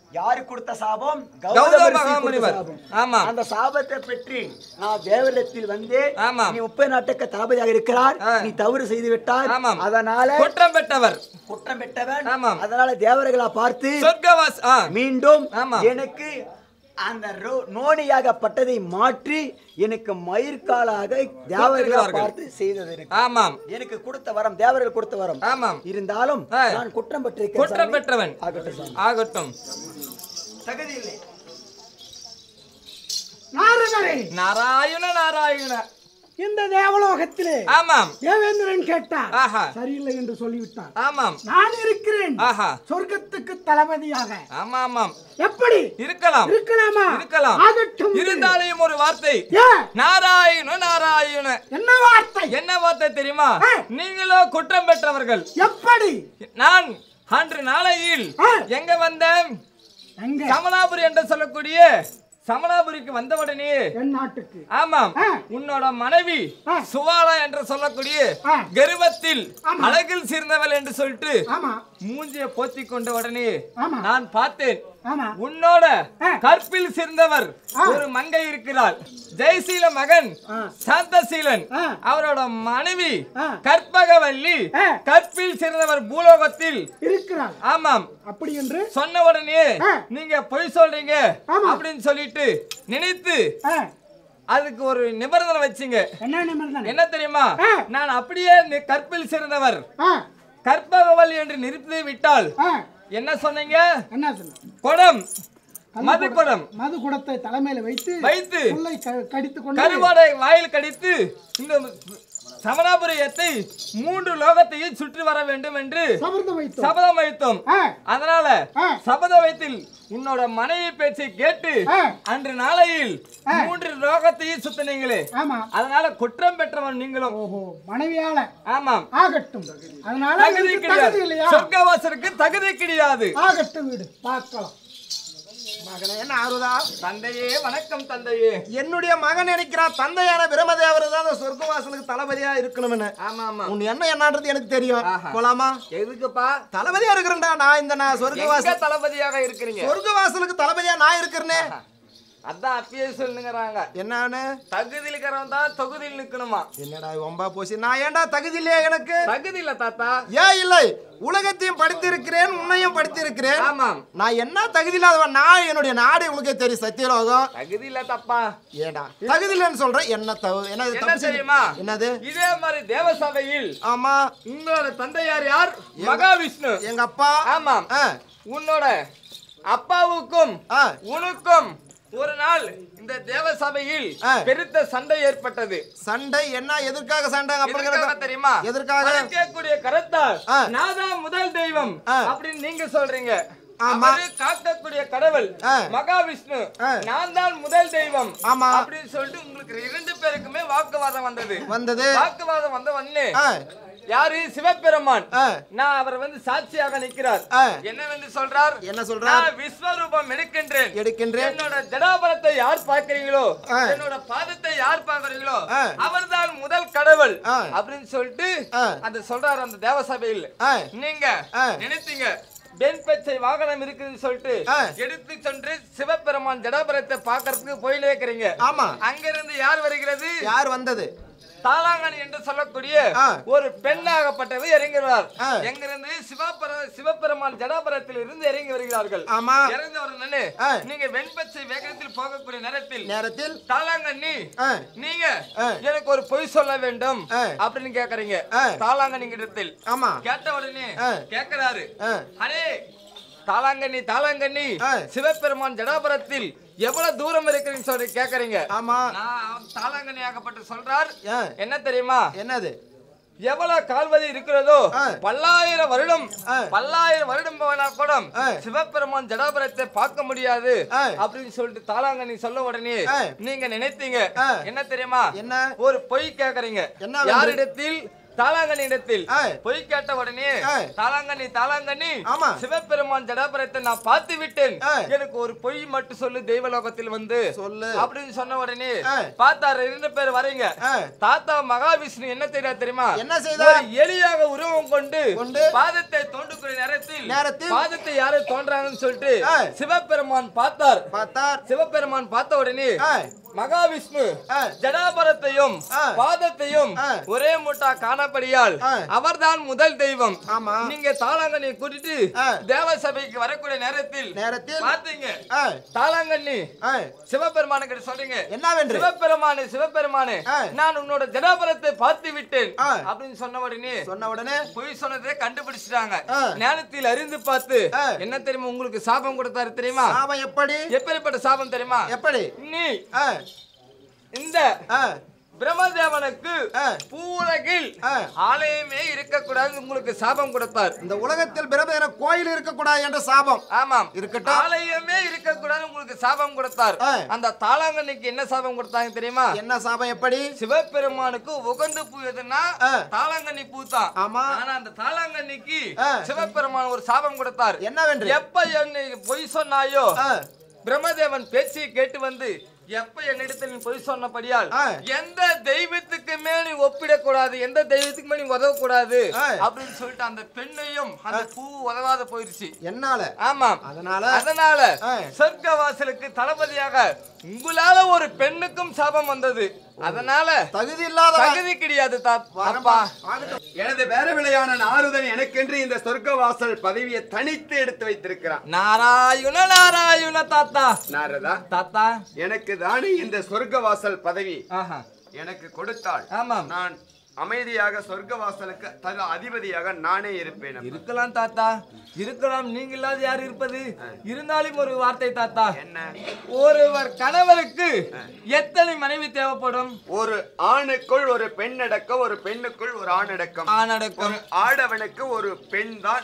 யாரு கொடுத்த சாபம் கௌதம கௌதம ரிஷி மகாமுனிவர். கொடுத்த சாபம். ஆமா. அந்த சாபத்தை பெற்று நான் தேவரிடத்தில் வந்து ஆமா. நீ உப்பை நாட்டுக்கு தளபதியாக இருக்கிறார் ஆ. நீ தவறு செய்து விட்டார் ஆமாம். அதனால குற்றம் பெற்றவர் குற்றம் பெற்றவன் ஆமாம். அதனால தேவர்களா பார்த்து சொர்க்கவாஸ் ஆ மீண்டும் ஆமா. எனக்கு அந்த ரோ- நோனியாகப்பட்டதை மாற்றி எனக்கு மயிர்காலாக தேவர்களா கொடுத்திருக்கிறார்கள். பார்த்து செய்தது இருக்கு. ஆமாம் எனக்கு கொடுத்த வரம் தேவர்கள் கொடுத்த வரம் ஆமாம் இருந்தாலும் ஆ. நான் குற்றம் பெற்றிருக்கேன் குற்றம் சாமி. பெற்றவன் ஆகட்டும் சாமி. ஆகட்டும் தகுதி இல்லை நாரதரே நாராயண நாராயண இந்த தேவலோகத்திலே ஆமாம் தேவேந்திரன் கேட்டார் ஆஹா சரியில்லை என்று சொல்லிவிட்டார் ஆமாம் நான் இருக்கிறேன் ஆஹா சொர்க்கத்துக்கு தளபதியாக ஆமா ஆமாம் எப்படி இருக்கலாம் இருக்கலாமா இருக்கலாம் ஆகட்டும் இருந்தாலும் ஒரு வார்த்தை ஏன்? நாராயண நாராயண என்ன வார்த்தை என்ன வார்த்தை தெரியுமா ஆ. நீங்களோ குற்றம் பெற்றவர்கள் எப்படி நான் அன்று நாளையில் ஆ. எங்க வந்தேன் எங்க சமலாபுரி என்று சொல்லக்கூடிய சமலாபுரிக்கு வந்தவுடனே என் நாட்டுக்கு ஆமாம் ஆ. உன்னோட மனைவி ஆ. சுவாலா என்று சொல்லக்கூடிய ஆ. கர்வத்தில் ஆமா. அழகில் சேர்ந்தவள் என்று சொல்லிட்டு ஆமா மூஞ்சிய போத்தி கொண்ட உடனே ஆமா. நான் பார்த்தேன் ஆமா உன்னோட ஆ. கற்பில் சேர்ந்தவர் ஆ. ஒரு மங்கை இருக்கிறார் ஜெயசீல மகன் ஆ. சாந்தசீலன் ஆ. அவரோட மனைவி ஆ. கற்பகவல்லி ஆ. கற்பில் சேர்ந்தவர் பூலோகத்தில் இருக்கிறார் ஆமாம் அப்படி என்று சொன்ன உடனே ஆ. நீங்க பொய் சொல்றீங்க ஆமா. அப்படின்னு சொல்லிட்டு நினைத்து ஆ, அதுக்கு ஒரு நிபந்தனை வச்சீங்க என்ன நிமிர்ந்தன என்ன தெரியுமா ஆ. நான் அப்படியே நி- கற்பில் சேர்ந்தவர் ஆ, கற்பகவல்லி என்று நிறுத்தி விட்டால் ஆ, என்ன சொன்னீங்க என்ன சொன்ன குடம் மது குடம் மது குடத்தை தலைமையில வைத்து வைத்து புல்லை க- கடித்துக் கொண்டு கருவாடை வாயில் கடித்து இந்த சமணாபுரியத்தை மூன்று லோகத்தையும் சுற்றி வர வேண்டும் என்று சபர்தம் வைத்தோம் சபதம் வைத்தோம் ஆ, அதனால ஆ. சபத வைத்தில் உன்னோட மனைவி பேச்சை கேட்டு ஆ. அன்று நாளையில் ஆ. மூன்று லோகத்தையும் சுத்தினீங்களே ஆமா அதனால குற்றம் பெற்றவன் நீங்களும் ஓஹோ மனைவியால ஆமாம் ஆகட்டும் அதனால தகுதி எனக்கு தகுதி கிடையாது இல்லையா சொர்க்கவாசருக்கு தகுதி கிடையாது ஆகட்டும் வீடு பார்க்கலாம் மகனே என்ன ஆறுதா தந்தையே வணக்கம் தந்தையே என்னுடைய மகன் நினைக்கிறான் தந்தையான பிரமதேவர் தான் அந்த சொர்க்கவாசலுக்கு தளபதியா இருக்கணும்னு ஆமா ஆமா உன் என்ன என்னன்றது எனக்கு தெரியும் ஆஹா. போலாமா எதுக்குப்பா தளபதியா இருக்கிறேன்டா நான் இந்த நான் எங்க சொர்க்கவாசல் தளபதியாக இருக்கிறீங்க சொர்க்கவாசலுக்கு தளபதியா நான் இருக்கிறேனே அதான் அப்பயே சொல்லுங்கிறாங்க என்னன்னு தகுதியில் இருக்கிறவன் தான் தொகுதியில் நிக்கணுமா என்னடா ஒம்பா போச்சு நான் ஏன்டா தகுதி இல்லையா எனக்கு தகுதி இல்ல தாத்தா ஏன் இல்லை உலகத்தையும் படித்திருக்கிறேன் உன்னையும் படித்திருக்கிறேன் ஆமாம் நான் என்ன தகுதி இல்லாதவன் நான் என்னுடைய நாடு உனக்கே தெரியும் சத்தியலோகம் தகுதி இல்ல தப்பா ஏண்டா தகுதி இல்லைன்னு சொல்றேன் என்ன தவு என்னது என்ன தப்பு செஞ்சு- தெரியுமா என்னது இதே மாதிரி தேவசபையில் ஆமா உங்களோட தந்தையார் யார் மகாவிஷ்ணு எங்க அப்பா ஆமாம் ஆ, உன்னோட அப்பாவுக்கும் ஆ, உனக்கும் ஒரு நாள் இந்த தேவசபையில் ஆ. பெருத்த சண்டை ஏற்பட்டது சண்டை என்ன எதற்காக சண்டை அப்படி எதற்காக கிடக்கு? தெரியுமா எதற்காக வளர்க்கக்கூடிய கரத்தால் ஆ. நான் தான் முதல் தெய்வம் ஆ. அப்படின்னு நீங்க சொல்றீங்க ஆமா. அவரு காக்கக்கூடிய கடவுள் ஆ. மகாவிஷ்ணு ஆ. நான் தான் முதல் தெய்வம் ஆமா. அப்படின்னு சொல்லிட்டு உங்களுக்கு இரண்டு பேருக்குமே வாக்குவாதம் வந்தது வந்தது வாக்குவாதம் வந்த உடனே ஆ, யாரு சிவபெருமான் ஆ. நான் அவர் வந்து சாட்சியாக நிற்கிறார் ஆ. என்னவென்று சொல்றார் என்ன சொல்றார் நான் விஸ்வரூபம் எடுக்கின்றேன் எடுக்கின்றேன் என்னோட ஜடாபரத்தை யார் பார்க்கறீங்களோ ஆ. என்னோட பாதத்தை யார் பார்க்கறீங்களோ ஆ. அவர்தான் முதல் கடவுள் ஆ. அப்படின்னு சொல்லிட்டு ஆ. அந்த சொல்றாரு அந்த தேவசபையில் ஆ, நீங்க ஆ. நினைத்தீங்க பெண் பச்சை வாகனம் இருக்குதுன்னு சொல்லிட்டு ஆ. எடுத்து சென்று சிவபெருமான் ஜடாபரத்தை பார்க்கறதுக்கு போயிலே இருக்கிறீங்க ஆமா அங்கிருந்து யார் வருகிறது யார் வந்தது தாலாங்கனி என்று சொல்லக்கூடிய ஆ. ஒரு பெண்ணாகப்பட்டது இறங்குகிறார் ஆ. எங்கிருந்து சிவபெர சிவபெருமான் ஜடாபரத்தில் இருந்து இறங்கி வருகிறார்கள் ஆமா இறங்கி உடனே ஆ. நீங்க வெண்பச்சை வேகத்தில் போகக்கூடிய நேரத்தில் நேரத்தில் தாலாங்கண்ணி ஆ, நீங்க ஆ. எனக்கு ஒரு பொய் சொல்ல வேண்டும் ஆ. அப்படின்னு கேக்குறீங்க ஆ. தாலாங்கண்ணி இடத்தில் ஆமா கேட்ட உடனே ஆ. கேக்குறாரு ஆ, அரே தாலாங்கண்ணி தாலாங்கண்ணி ஆ. சிவபெருமான் ஜடாபரத்தில் எவ்வளவு தூரம் இருக்குன்னு சொல்லி கேக்குறீங்க ஆமா நான் தாலாங்கண்ணி ஆகப்பட்டு சொல்றார் ஆ, என்ன தெரியுமா என்னது எவ்வளவு கால்வதி இருக்கிறதோ ஆ. பல்லாயிரம் வருடம் ஆ. பல்லாயிரம் வருடம் போனா கூட ஆ. சிவபெருமான் ஜடாபரத்தை பார்க்க முடியாது ஆ. அப்படின்னு சொல்லிட்டு தாளாங்கண்ணி சொல்ல உடனே ஆ. நீங்க நினைத்தீங்க ஆ. என்ன தெரியுமா என்ன ஒரு பொய் கேக்குறீங்க என்ன வேண்டும்? யாரிடத்தில் தாளாங்கண்ணி இடத்தில் ஏய். பொய் கேட்ட உடனே ஏய். தாளாங்கண்ணி தாளாங்கண்ணி ஆமா. சிவபெருமான் ஜடாபரத்தை நான் பார்த்து விட்டேன் ஏய். எனக்கு ஒரு பொய் மட்டும் சொல்லு தெய்வலோகத்தில் வந்து சொல்லு. அப்படின்னு சொன்ன உடனே ஏய். பார்த்தாரு இரண்டு பேர் வரீங்க ஏய். தாத்தா மகாவிஷ்ணு என்ன தெரியா தெரியுமா என்ன செய்தார்? ஒரு எலியாக உருவம் கொண்டு கொண்டு பாதத்தை தோண்டுக்குரிய நேரத்தில் நேரத்தில் பாதத்தை யாரு தோன்றாங்கன்னு சொல்லிட்டு ஏய். சிவபெருமான் பார்த்தார் பார்த்தார் சிவபெருமான் பார்த்த உடனே ஏய். மகாவிஷ்ணு ஏய். ஜடாபரத்தையும் ஏய். பாதத்தையும் ஏய். ஒரே முட்டா காணப்படியால் ஏய். அவர்தான் முதல் தெய்வம் ஆமா. நீங்க தாளாங்கண்ணி கூட்டிட்டு ஏய். தேவசபைக்கு வரக்கூடிய நேரத்தில் நேரத்தில் பாத்தீங்க ஏய். தாளாங்கண்ணி ஏய். சிவபெருமான கிட்ட சொல்றீங்க என்னவென்று சிவபெருமானே சிவபெருமானே ஏய். நான் உன்னோட ஜடாபரத்தை பார்த்து விட்டேன் ஏய். அப்படின்னு சொன்ன உடனே சொன்ன உடனே பொய் சொன்னதை கண்டுபிடிச்சிட்டாங்க ஆ. ஞானத்தில் அறிந்து பார்த்து ஆ. என்ன தெரியுமா உங்களுக்கு சாபம் கொடுத்தாரு தெரியுமா சாபம் எப்படி எப்படிப்பட்ட சாபம் தெரியுமா எப்படி நீ ஏய். இந்த ஏய். பிரம்மதேவனுக்கு ஆ. பூலகில் ஆ. ஆலயமே இருக்கக்கூடாது உங்களுக்கு சாபம் கொடுத்தார் இந்த உலகத்தில் பிரம்மதேவன கோயில் இருக்கக்கூடாது என்ற சாபம் ஆமாம் இருக்கட்டும். ஆலயமே இருக்கக்கூடாது உங்களுக்கு சாபம் கொடுத்தார் ஆ. அந்த தாளாங்கண்ணிக்கு என்ன சாபம் கொடுத்தாங்க தெரியுமா என்ன சாபம் எப்படி சிவபெருமானுக்கு உகந்த பூ எதுன்னா ஆ. தாளாங்கண்ணி பூ தான் ஆமா. ஆனா அந்த தாளாங்கண்ணிக்கு ஆ. சிவபெருமான் ஒரு சாபம் கொடுத்தார் என்னவென்று எப்ப என்னை பொய் சொன்னாயோ ஆ. பிரம்மதேவன் பேச்சை கேட்டு வந்து எப்ப என்னிடத்தில் நீ பொய் சொன்னபடியால் ஆ. எந்த தெய்வத்துக்குமே நீ ஒப்பிடக்கூடாது எந்த தெய்வத்துக்குமே நீ உதவக்கூடாது ஆ. அப்படின்னு சொல்லிட்டு அந்த பெண்ணையும் அந்த பூ உதவாத போயிருச்சு என்னால ஆமாம் அதனால அதனால ஆ. சொர்க்க வாசலுக்கு தளபதியாக உங்களால ஒரு பெண்ணுக்கும் சாபம் வந்தது அதனால தகுதி இல்லாத தகுதி கிடையாது தாத்- அப்பா எனது பேரவிளையான நாரதன் எனக்கென்று இந்த சொர்க்க வாசல் பதவியை தனித்து எடுத்து வைத்திருக்கிறான் நாராயண நாராயண தாத்தா நாரதா தாத்தா எனக்கு தானே இந்த சொர்க்க வாசல் பதவி ஆஹா எனக்கு கொடுத்தாள் ஆமாம் நான் அமைதியாக சொர்க்க வாசலுக்கு தல அதிபதியாக நானே இருப்பேன் அப்பா. இருக்கலாம் தாத்தா இருக்கலாம் நீங்க இல்லாத யார் இருப்பது இருந்தாலும் ஒரு வார்த்தை தாத்தா என்ன ஒருவர் கணவருக்கு எத்தனை மனைவி தேவைப்படும் ஒரு ஆணுக்குள் ஒரு பெண் அடக்கம் ஒரு பெண்ணுக்குள் ஒரு ஆண் அடக்கம் ஆணடக்கம் ஒரு ஆடவனுக்கு ஒரு பெண் தான்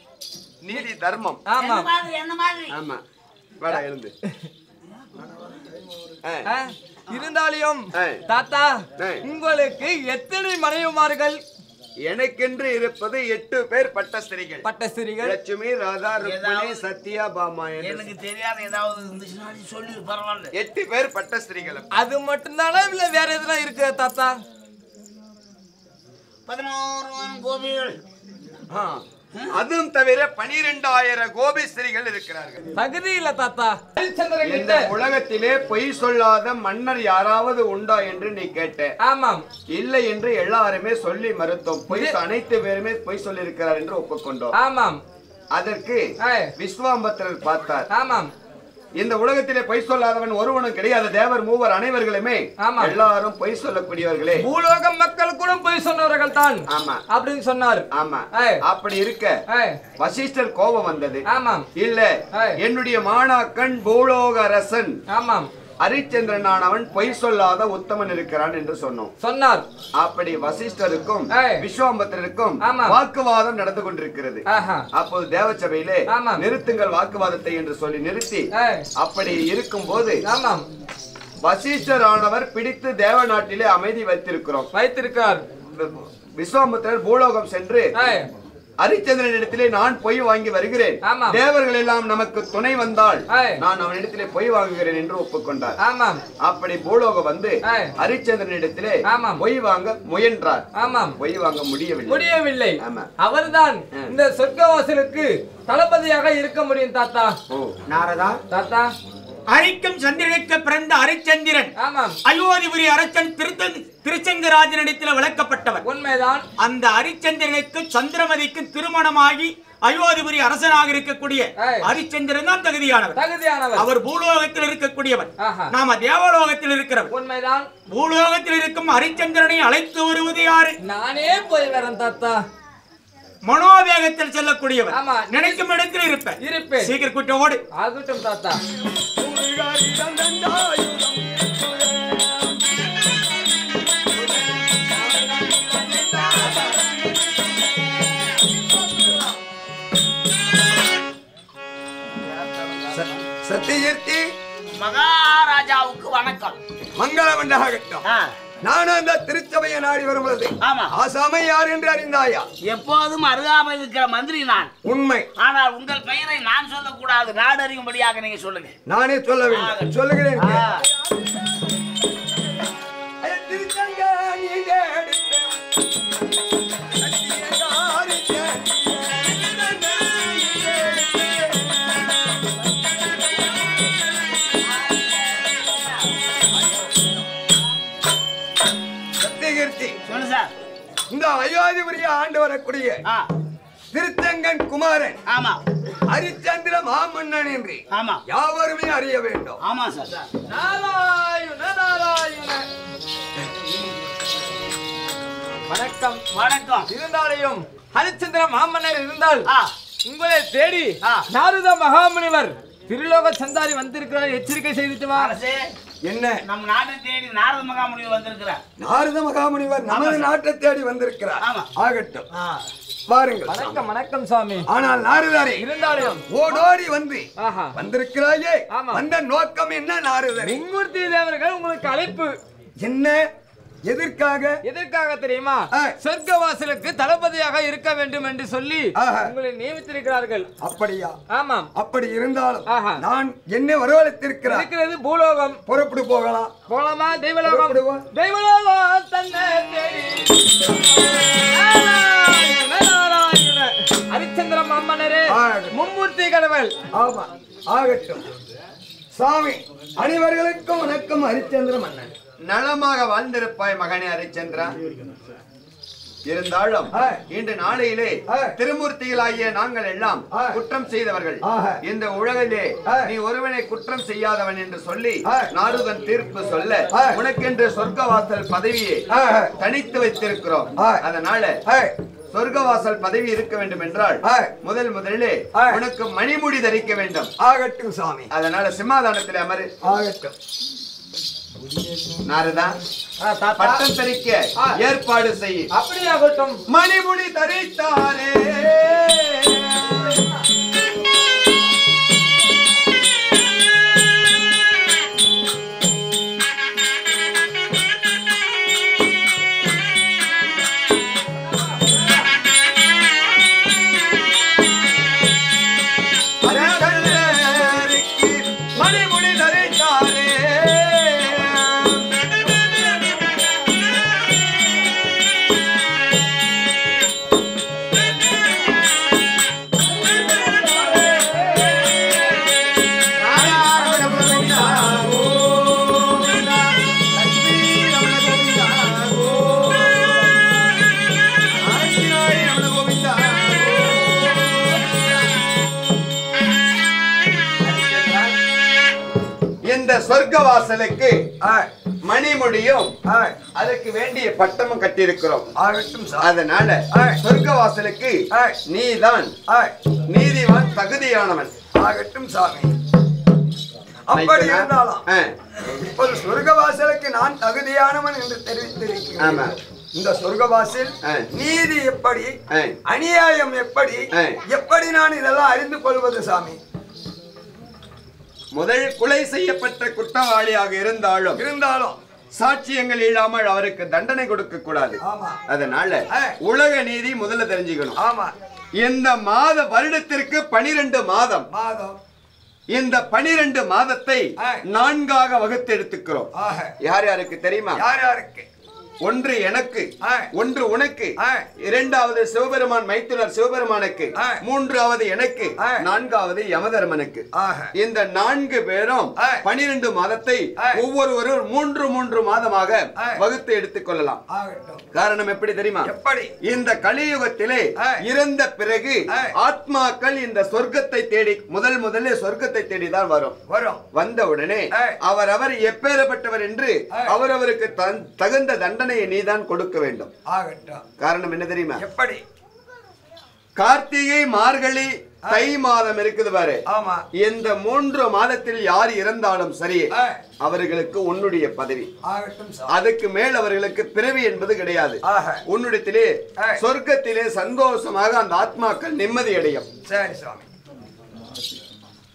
நீதி தர்மம் ஆமா என்ன மாதிரி என்ன மாதிரி ஆமா வாடா எழுந்து ஆ, ஆ, இருந்தாலும் ஆ. தாத்தா ஆ. உங்களுக்கு எத்தனை மனைவிமார்கள் எனக்கென்று இருப்பது எட்டு பேர் பட்ட ஸ்திரீகள் பட்ட ஸ்திரீகள் லட்சுமி ராதா ருக்மணி சத்யா பாமா என்று எனக்கு தெரியாத ஏதாவது இருந்துச்சுன்னா நீ சொல்லி பரவாயில்ல எட்டு பேர் பட்ட ஸ்திரீகள் அது மட்டும்தானா இல்ல வேற எதுனா இருக்கு தாத்தா பதினோரு கோபிகள் ஆ, அதுவும் தவிர பனிரெண்டாயிரம் கோபி ஸ்திரீகள் இருக்கிறார்கள் தகுதி இல்ல தாத்தா ஹரிச்சந்திரன் இந்த கிட்ட உலகத்திலே பொய் சொல்லாத மன்னர் யாராவது உண்டா என்று நீ கேட்ட ஆமாம் இல்லை என்று எல்லாருமே சொல்லி மறுத்தோம் பொய் அனைத்து பேருமே பொய் சொல்லி இருக்கிறார் என்று ஒப்புக்கொண்டோம் ஆமாம் அதற்கு ஆ, விஸ்வாம்பத்திரர் பார்த்தார் ஆமாம் இந்த உலகத்திலே பொய் சொல்லாதவன் ஒருவனும் கிடையாது தேவர் மூவர் அனைவர்களுமே ஆமா. எல்லாரும் பொய் சொல்லக்கூடியவர்களே பூலோகம் மக்கள் கூட போய் சொன்னவர்கள் தான் ஆமா அப்படின்னு சொன்னார் ஆமா ஏய். அப்படி இருக்க ஏய், வசிஷ்டர் கோபம் வந்தது ஆமாம் இல்ல ஏய். என்னுடைய மாணாக்கன் பூலோக அரசன் ஆமாம் ஹரிச்சந்திரனானவன் பொய் சொல்லாத உத்தமன் இருக்கிறான் என்று சொன்னோம் சொன்னார் அப்படி வசிஷ்டருக்கும் ஏய். விஸ்வாம்பத்திரருக்கும் ஆமா. வாக்குவாதம் நடந்து கொண்டிருக்கிறது ஆஹா அப்போது தேவசபையிலே ஆமா. நிறுத்துங்கள் வாக்குவாதத்தை என்று சொல்லி நிறுத்தி ஏய், அப்படி இருக்கும்போது ஆமாம் வசிஷ்டர் ஆனவர் பிடித்து தேவ நாட்டிலே அமைதி வைத்திருக்கிறோம் வைத்திருக்கார் வி- விஸ்வாமித்திரர் பூலோகம் சென்று ஏய், ஹரிச்சந்திரன் இடத்திலே நான் பொய் வாங்கி வருகிறேன் ஆமா. தேவர்கள் எல்லாம் நமக்கு துணை வந்தால் ஏய். நான் அவனிடத்திலே பொய் வாங்குகிறேன் என்று ஒப்புக்கொண்டார் ஆமாம் அப்படி பூலோகம் வந்து ஏய். ஹரிச்சந்திரன் இடத்திலே ஆமாம். பொய் வாங்க முயன்றார் ஆமாம் பொய் வாங்க முடியவில்லை முடியவில்லை ஆமா. அவர்தான் இந்த சொர்க்கவாசலுக்கு தளபதியாக இருக்க முடியும் தாத்தா ஓ நாரதா தாத்தா அரிக்கும் சந்திரனுக்கு பிறந்த ஹரிச்சந்திரன் ஆமாம் அயோத்திபுரி அரசன் திருத்தன் திருச்செங்கராஜனிடத்தில் விளக்கப்பட்டவர் உண்மைதான் அந்த ஹரிச்சந்திரனுக்கு சந்திரமதிக்கு திருமணமாகி அயோத்திபுரி அரசனாக இருக்கக்கூடிய ஏய். ஹரிச்சந்திரன் தான் தகுதியானவர் தகுதியானவர் அவர் பூலோகத்தில் இருக்கக்கூடியவர் ஆஹா. நாம தேவலோகத்தில் இருக்கிறவர் உண்மைதான் பூலோகத்தில் இருக்கும் ஹரிச்சந்திரனை அழைத்து வருவது யாரு நானே போய் வரேன் தாத்தா மனோவேகத்தில் செல்லக்கூடியவர் ஆமா. நினைக்கும் இடத்தில் இருப்பேன் இருப்பேன் சீக்கிரம் கூட்ட ஓடு ஆகட்டும் தாத்தா சத்தியர்த்தி மகாராஜாவுக்கு வணக்கம் மங்களம் உண்டாகட்டும் ஆ, நானும் அந்த திருச்சபையை நாடி வரும் பொழுது ஆமா. ஆசாமை யார் என்று அறிந்தாயா எப்போதும் அருகாமல் இருக்கிற மந்திரி நான் உண்மை ஆனால் உங்கள் பெயரை நான் சொல்லக்கூடாது நாடு அறியும்படியாக நீங்க சொல்லுங்க நானே சொல்ல வேண்டும் சொல்லுகிறேன் ஆ. கேள். ஐயா, திருச்சங்க நீங்க எடுத்த சத்தியகாரி சத்தியகீர்த்தி சொல்லு சார் இந்த அயோத்திபுரிய ஆண்டு வரக்கூடிய ஆ திருத்தங்கன் குமாரன் ஆமா ஹரிச்சந்திர மாமன்னன் என்று ஆமா யாவருமே அறிய வேண்டும் ஆமா சார் நாராயண நாராயண வணக்கம் வணக்கம் இருந்தாலையும் ஹரிச்சந்திர மாமன்னர் இருந்தால் ஆ உங்களை தேடி ஆ. நாரத மகாமுனிவர் திருலோக சந்தாரி வந்திருக்கிறார் எச்சரிக்கை செய்துட்டு வா அரசே என்ன நம் நாட்டை தேடி நாரத மகாமுனிவர் வந்திருக்கிறார் நாரத மகாமுனிவர் நமது நாட்டை தேடி வந்திருக்கிறார் ஆமா. ஆகட்டும் வாருங்கள் வணக்கம் வணக்கம் சுவாமி ஆனால் நாரதாரே இருந்தாலும் ஓடோடி வந்து ஆஹா வந்திருக்கிறாயே ஆமா. வந்த நோக்கம் என்ன நாரதரே மும்மூர்த்தி தேவர்கள் உங்களுக்கு அழைப்பு என்ன எதற்காக எதற்காக தெரியுமா ஆ. சொர்க்கவாசலுக்கு தளபதியாக இருக்க வேண்டும் என்று சொல்லி ஆஹா. உங்களை நியமித்திருக்கிறார்கள் அப்படியா ஆமாம் அப்படி இருந்தாலும் ஆஹா. நான் என்ன வரவழைத்திருக்கிறார் இருக்கிறது பூலோகம் புறப்பட்டு போகலாம் போலாமா தெய்வலோகம் புறப்படுவோம். தெய்வலோகம் தன்னை தேடி நாராயண, நாராயண. ஹரிச்சந்திர மாமன்னரே ஆகட்டும். மும்மூர்த்தி கடவுள் ஆமா ஆகட்டும் சாமி அனைவர்களுக்கும் வணக்கம் ஹரிச்சந்திர மன்னன் நலமாக வாழ்ந்திருப்பாய் மகனே ஹரிச்சந்திரா இருந்தாலும் ஆ. இன்று நாளையிலே ஆ. திருமூர்த்திகளாகிய நாங்கள் எல்லாம் ஆ. குற்றம் செய்தவர்கள் ஆஹா. இந்த உலகிலே ஆ. நீ ஒருவனை குற்றம் செய்யாதவன் என்று சொல்லி ஆ. நாரதன் தீர்ப்பு சொல்ல ஆ. உனக்கென்று சொர்க்கவாசல் பதவியை ஆஹா. தனித்து வைத்திருக்கிறோம் ஆ. அதனால ஏய், சொர்க்கவாசல் பதவி இருக்க வேண்டும் என்றால் ஆ. முதல் முதலிலே ஆ. உனக்கு மணிமுடி தரிக்க வேண்டும் ஆகட்டும் சாமி அதனால சிம்மாதானத்தில் அமரு ஆகட்டும் நாரதா பட்டம் தரிக்க ஆ. ஏற்பாடு செய் அப்படியாகட்டும் மணிமுடி தரித்தாரே ஹரிச்சந்திரருக்கு மணிமுடி தரித்தாரே இந்த சொர்க்க வாசலுக்கு ஆ, மணிமுடியும் ஆ, அதுக்கு வேண்டிய பட்டமும் கட்டியிருக்கிறோம் ஆகட்டும் சாமி அதனால ஆ. சொர்க்க வாசலுக்கு ஆ. நீதான் ஆ, நீதிவான் தகுதியானவன் ஆகட்டும் சாமி அப்படி இருந்தாலும் ஆ, இப்போது சொர்க்கவாசலுக்கு நான் தகுதியானவன் என்று ஆமா. தெரிவித்திருக்கிறேன் இந்த சொர்க்கவாசல் ஆ. நீதி எப்படி ஆ. அநியாயம் எப்படி ஆ. எப்படி நான் இதெல்லாம் அறிந்து கொள்வது சாமி முதல் கொலை செய்யப்பட்ட குற்றவாளியாக இருந்தாலும் இருந்தாலும் சாட்சியங்கள் இல்லாமல் அவருக்கு தண்டனை கொடுக்க கூடாது ஆமா அதனால ஆ. உலக நீதி முதல்ல தெரிஞ்சுக்கணும் ஆமா இந்த மாத வருடத்திற்கு பனிரெண்டு மாதம் மாதம் இந்த பனிரெண்டு மாதத்தை ஆ. நான்காக வகுத்து எடுத்துக்கிறோம் ஆக யார் யாருக்கு தெரியுமா யார் யாருக்கு ஒன்று எனக்கு ஆ. ஒன்று உனக்கு ஆ. இரண்டாவது சிவபெருமான் மைத்துனர் சிவபெருமானுக்கு ஆ. மூன்றாவது எனக்கு ஆ. நான்காவது யமதர்மனுக்கு ஆக இந்த நான்கு பேரும் ஆ. பனிரெண்டு மாதத்தை ஆ. ஒவ்வொருவரும் மூன்று மூன்று மாதமாக ஆ. வகுத்து எடுத்துக் கொள்ளலாம் ஆகட்டும் காரணம் எப்படி தெரியுமா எப்படி இந்த கலியுகத்திலே ஆ. இறந்த பிறகு ஆ. ஆத்மாக்கள் இந்த சொர்க்கத்தை தேடி முதல் முதல்ல சொர்க்கத்தை தேடிதான் வரும் வரும் வந்த உடனே ஆ. அவர் அவர் எப்பேறப்பட்டவர் என்று ஆ. அவரவருக்கு தன்- தகுந்த தண்டனையை நீதான் கொடுக்க வேண்டும் ஆகட்டும் காரணம் என்ன தெரியுமா எப்படி கார்த்திகை மார்கழி தை மாதம் இருக்குது பாரு ஆமா இந்த மூன்று மாதத்தில் யார் இறந்தாலும் சரி ஆ. அவர்களுக்கு உன்னுடைய பதவி ஆகட்டும் சாமி அதுக்கு மேல் அவர்களுக்கு பிறவி என்பது கிடையாது ஆக உன்னிடத்திலே ஆ. சொர்க்கத்திலே சந்தோஷமாக அந்த ஆத்மாக்கள் நிம்மதி அடையும் சரி சாமி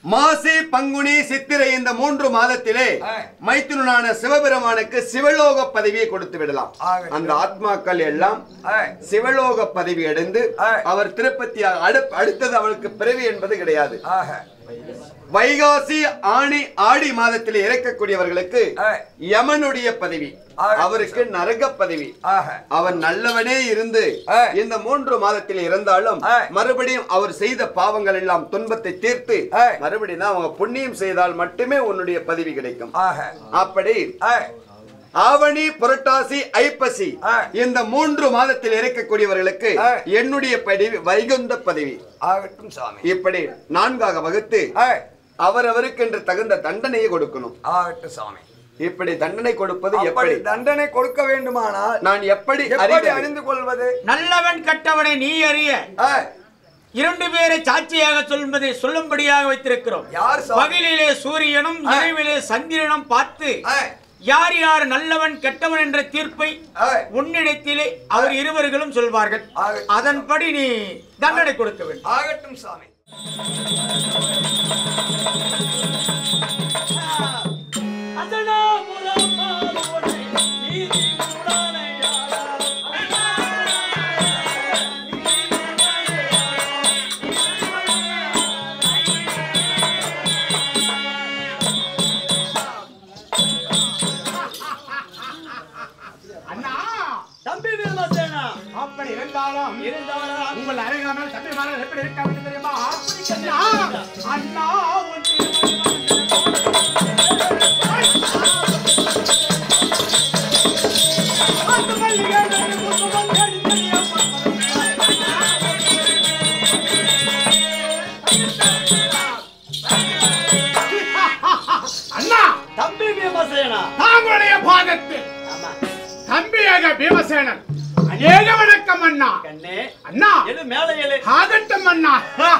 மாசி பங்குனி சித்திரை இந்த மூன்று மாதத்திலே மைத்துனனான சிவபெருமானுக்கு சிவலோக பதவியை கொடுத்து விடலாம் அந்த ஆத்மாக்கள் எல்லாம் சிவலோக பதவி அடைந்து அவர் திருப்பதி அடு- அடுத்தது அவருக்கு பிறவி என்பது கிடையாது வைகாசி ஆணி ஆடி மாதத்தில் இறக்கக்கூடியவர்களுக்கு யமனுடைய பதவி அவருக்கு நரக பதவி அவன் நல்லவனே இருந்து இந்த மூன்று மாதத்தில் இறந்தாலும் மறுபடியும் அவர் செய்த பாவங்கள் எல்லாம் துன்பத்தை தீர்த்து மறுபடியும் தான் அவங்க புண்ணியம் செய்தால் மட்டுமே உன்னுடைய பதவி கிடைக்கும் அப்படி ஆவணி புரட்டாசி ஐப்பசி இந்த மூன்று மாதத்தில் இறக்கக்கூடியவர்களுக்கு என்னுடைய பதவி வைகுந்த பதவி ஆகட்டும் சாமி இப்படி நான்காக வகுத்து அவரவருக்கு என்று தகுந்த தண்டனையை கொடுக்கணும் ஆகட்டும் சாமி இப்படி தண்டனை கொடுப்பது அப்படி எப்படி தண்டனை கொடுக்க வேண்டுமானால் நான் எப்படி எப்படி அறிவது? அறிந்து கொள்வது நல்லவன் கெட்டவனை நீ அறிய இரண்டு பேரை சாட்சியாக சொல்வதை சொல்லும்படியாக வைத்திருக்கிறோம் யார் சாமி? பகலிலே சூரியனும் இரவிலே சந்திரனும் பார்த்து யார் யார் நல்லவன் கெட்டவன் என்ற தீர்ப்பை உன்னிடத்திலே அவர் இருவர்களும் சொல்வார்கள் அதன்படி நீ தண்டனை கொடுக்க வேண்டும் ஆகட்டும் சாமி அண்ணா தம்பி வீரமாசேனா அப்படி இருந்தாலும் இருந்தாலும் உங்கள் அருகாமல் தம்பி மகள் எப்படி இருக்க வேண்டும் தெரியுமா அண்ணா அண்ணா உன் அண்ணா தம்பி வீரமாசேனா தாங்களுடைய பாதத்தில் ஆமா தம்பியாக பீமசேனன் அநேக வணக்கம் அண்ணா கண்ணே அண்ணா எது மேல ஏழு ஆகட்டும் அண்ணா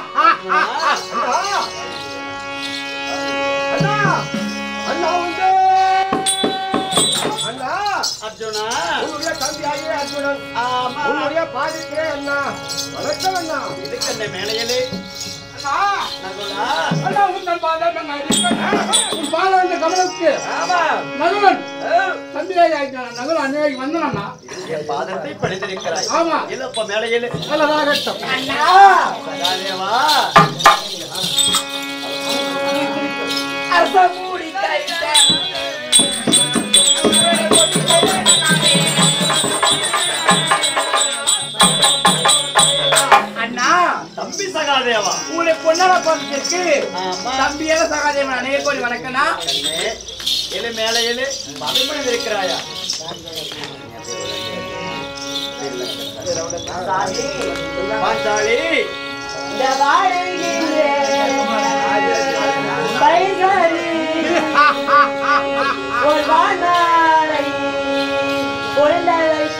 அண்ணா அண்ணா உண்டு அண்ணா அர்ஜுனா உன்னுடைய தம்பியாகிய அர்ஜுனன் ஆமா உன்னுடைய பாதிக்கிறே அண்ணா வணக்கம் அண்ணா இது கண்ணே மேல ஏழு அண்ணா நகுலா அண்ணா உங்கள் பாதம் உன் பாதம் இந்த கமலுக்கு ஆமா நகுலன் தம்பியாக நகுல அநேக வந்தன் அண்ணா என் பாதத்தை பணிந்திருக்கிறாய் ஆமா. இல்லப்பா மேல ஏழு நல்லதாகட்டும் சகாதேவா அரசமூடி கைத்த அண்ணா தம்பி சகாதேவா உங்களுடைய பொன்னான பாதத்திற்கு ஆமா தம்பியாக சகாதேவன் அநேக கோடி வணக்கம்னா கண்ணே ஏழு மேல ஏழு பதமணி இருக்கிறாயா பாஞ்சாலி இந்த வாடுகின்றேன் பைகாரி ஒரு வாழ்நாளை பொழுதலை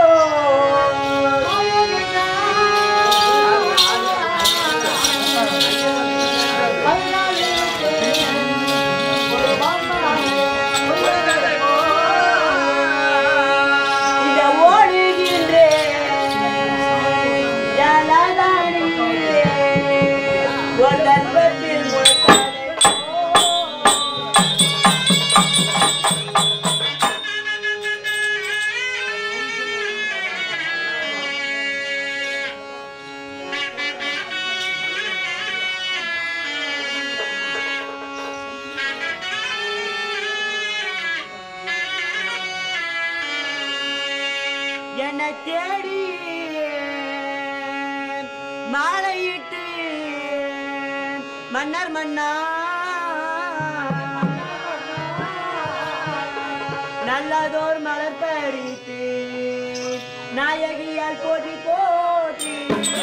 இத ஓடுகின்றேன் ஜலதாரி ஒரு தர்மத்தில் முழக்காதே என தேடி மாலையிட்டு மன்னர் மன்னா நல்லதோர் மலர் பறித்து நாயகியால் போற்றி போற்றி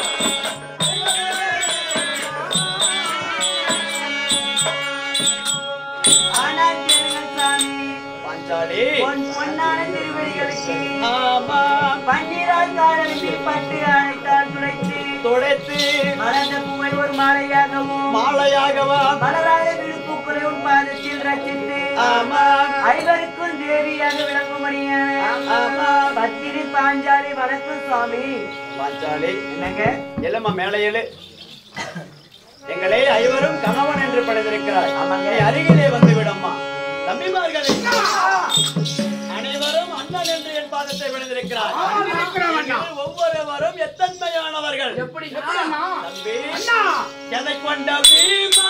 ஆனால் கேளுங்கள் சாமி பாஞ்சாலி பொன் பொன்னான திருவடிகளுக்கு ஆமா பன்னீரால் காலத்தில் பட்டு அழைத்தால் துளைத்து துடைத்து மலர்ந்த பூவை ஒரு மாலையாகவும் மாலையாகவா மலராத விழுப்புக்குறை உன் பாதத்தில் ரச்சித்து ஆமா ஐவருக்கும் தேவியாக விளங்கும்படியான ஆமா. பத்திரி பாஞ்சாலி வணக்கம் சுவாமி பாஞ்சாலி என்னங்க எல்லம்மா மேல ஏழு எங்களை ஐவரும் கணவன் என்று படைத்திருக்கிறாய் நீ அருகிலே வந்து விடம்மா தம்பிமார்களே அனைவரும் அண்ணன் என்று என் பாதத்தை விழுந்திருக்கிறார் ஒவ்வொருவரும் எத்தன்மையானவர்கள் எப்படி தம்பி எதை கொண்ட பீமா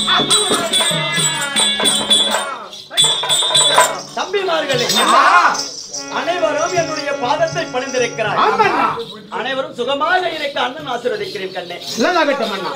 தம்பிமார்களே அனைவரும் என்னுடைய பாதத்தை பணிந்திருக்கிறார் அனைவரும் சுகமாக இருக்க அண்ணன் ஆசீர்வதிக்கிறேன் கண்ணே நல்லதாகட்டும் அண்ணா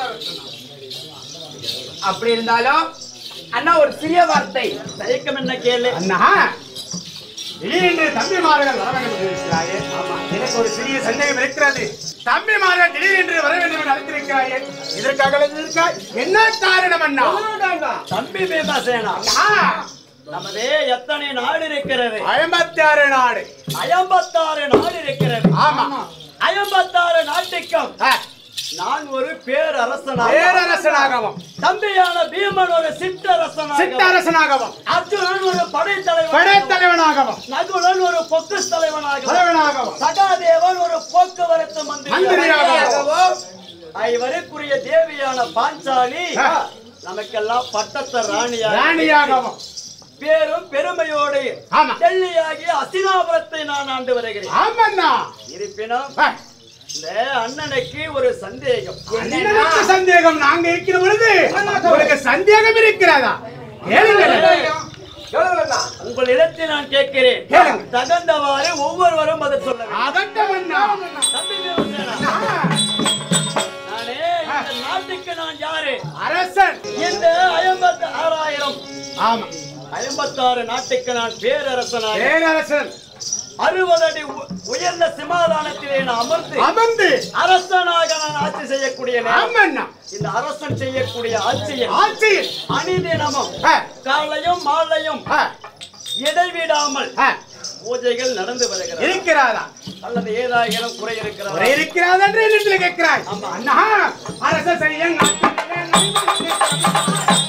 அப்படி இருந்தாலும் அண்ணா ஒரு சிறிய வார்த்தை தயக்கம் என்ன கேளு அண்ணா திடீரென்று தம்பிமார்கள் வர வேண்டும் என்று இருக்கிறாயே ஆமா எனக்கு ஒரு சிறிய சந்தேகம் இருக்கிறது தம்பிமார்கள் திடீரென்று வர வேண்டும் என்று அழைத்திருக்கிறாயே இதற்காக இருக்காய் என்ன காரணம் அண்ணா தம்பி பீமசேனா ஆ, நமது எத்தனை நாடு இருக்கிறது ஐம்பத்தி ஆறு நாடு ஐம்பத்தாறு நாடு இருக்கிறது ஆமா ஐம்பத்தாறு நாட்டுக்கும் ஆ, நான் ஒரு பேரரசனாக பேரரசனாகவும் தம்பியான பீமன் ஒரு சிற்றரசனாக சிற்றரசனாகவும் அர்ஜுனன் ஒரு படைத்தலைவன் படைத்தலைவனாகவும் நகுலன் ஒரு பொக்கு தலைவனாக தலைவனாகவும் சகாதேவன் ஒரு போக்குவரத்து மந்திரியாக மந்திரியாகவும் ஐவருக்குரிய தேவியான பாஞ்சாலி ஆ. நமக்கெல்லாம் பட்டத்த ராணியாக ராணியாகவும் பேரும் பெருமையோடு ஆமா. டெல்லியாகிய அசினாபுரத்தை நான் ஆண்டு வருகிறேன் ஆமண்ணா இருப்பினும் ஆ, இந்த அண்ணனுக்கு ஒரு சந்தேகம் அண்ணனுக்கு சந்தேகம் நாங்க இருக்கிற பொழுது உங்களுக்கு சந்தேகம் இருக்கிறதா கேளுங்கள் உங்களிடத்தில் நான் கேட்கிறேன் கேளுங்க. தகுந்தவாறு ஒவ்வொருவரும் பதில் சொல்ல வேண்டும். அதட்டமண்ணா தம்பி தேவசேனா, நானே இந்த நாட்டுக்கு நான் யாரு அரசன் இந்த ஐம்பத்தி ஆறாயிரம் ஆமா ஐம்பத்தாறு நாட்டுக்கு நான் பேரரசனாக பேரரசன் அறுபது அடி உ- உயர்ந்த சிமாதானத்திலே நான் அமர்ந்து அமர்ந்து அரசனாக நான் ஆட்சி செய்யக்கூடிய நேரம். ஆமண்ணா இந்த அரசன் செய்யக்கூடிய ஆட்சியில் ஆட்சியில் அணிதினமும் ஆ, காலையும் மாலையும் ஆ, இடைவிடாமல் ஆ, பூஜைகள் நடந்து வருகிறது இருக்கிறாரா அல்லது ஏதாயிரம் குறை ஒரே இருக்கிறதா இருக்கிறார் என்று என்னிடத்தில் கேட்கிறாய் அண்ணா அரச செய்ய நாட்டிலே நன்மை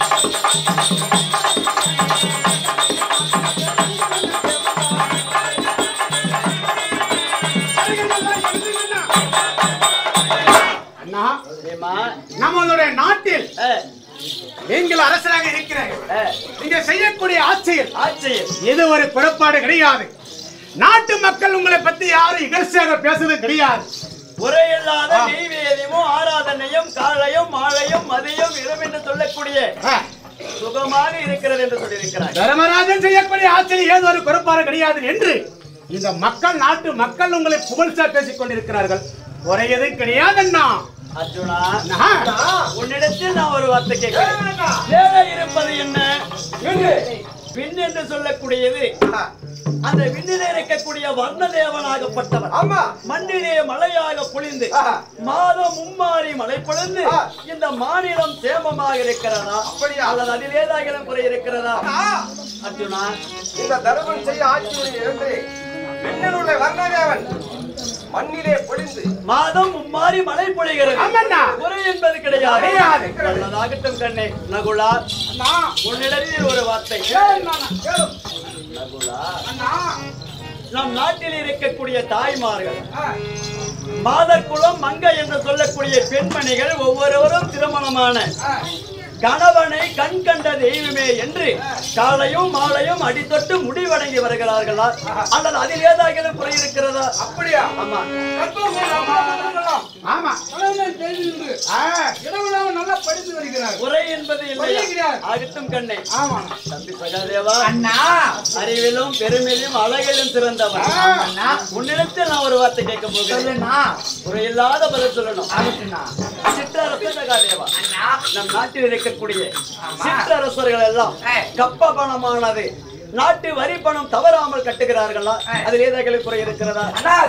அண்ணா ஏம்மா, நம்மளுடைய நாட்டில் ஏ, நீங்கள் அரசராக இருக்கிறீர்கள் ஏ, நீங்க செய்யக்கூடிய ஆட்சியில் ஆட்சியில் இது ஒரு குறைபாடு கிடையாது நாட்டு மக்கள் உங்களை பத்தி யாரும் இகழ்ச்சியாக பேசுவது கிடையாது குறையில்லாத நெய்வேதியமும் ஆராதனையும் காலையும் மாலையும் மதியம் இரவு என்று சொல்லக்கூடிய ஆ, சுகமாக இருக்கிறது என்று சொல்லியிருக்கிறார் தர்மராஜன் செய்யக்கூடிய ஆட்சியில் ஏதோ ஒரு குறைபாடு கிடையாது என்று இந்த மக்கள் நாட்டு மக்கள் உங்களை புகழ்ச்சா பேசிக் கொண்டிருக்கிறார்கள் குறையது கிடையாது அண்ணா அர்ஜுனா அண்ணா, உன்னிடத்தில் நான் ஒரு வார்த்தை கேட்கிறேன் வேலை இருப்பது என்ன பின் என்று சொல்லக்கூடியது அந்த விண்ணிலே இருக்கக்கூடிய வர்ண தேவனாகப்பட்டவர் ஆமா. மண்ணிலே மழையாக பொழிந்து மாதம் மும்மாறி மழை பொழிந்து இந்த மாநிலம் சேமமாக இருக்கிறதா அப்படியா? அல்லது அதில் ஏதாகிலும் குறை இருக்கிறதா அர்ஜுனா இந்த தர்மம் செய்ய ஆட்சியுடைய என்று விண்ணிலுள்ள வர்ணதேவன் மண்ணிலே பொழிந்து மாதம் மும்மாறி மழை பொழிகிறது ஆமாண்ணா. குறை என்பது கிடையாது கிடையாது. நல்லதாகட்டும் கண்ணே நகுலா அண்ணா, உன்னிடத்தில் ஒரு வார்த்தை கேளு அண்ணா, கேளு. நகுலா அண்ணா, நம் நாட்டில் இருக்கக்கூடிய தாய்மார்கள் மாதக்குளம் மங்கை என்று சொல்லக்கூடிய பெண்மணிகள் ஒவ்வொருவரும் திருமணமான கணவனை கண் கண்ட தெய்வமே என்று காலையும் மாலையும் அடித்தொட்டு முடிவடங்கி வருகிறார்களா அல்லது அதில் ஏதாகிலும் குறை இருக்கிறதா அப்படியா ஆமா ஆமா ஆ, நல்லா படித்து வருகிறார் குறை என்பது இல்லையா கிடையாது. ஆகட்டும் கண்ணே ஆமா தம்பி சகாதேவா அண்ணா அறிவிலும் பெருமையிலும் அழகிலும் சிறந்தவன் அண்ணா. உன்னிடத்தில் நான் ஒரு வார்த்தை கேட்க போகிறேன் குறையில்லாத பதில் சொல்லணும் சிற்றரசு சகாதேவா நம் நாட்டில் இருக்கக்கூடிய சிற்றரசர்கள் எல்லாம் கப்ப பணமானது நாட்டு வரி பணம் தவறாமல் கட்டுகிறார்களா அதில் ஏதாவது குறை இருக்கிறதா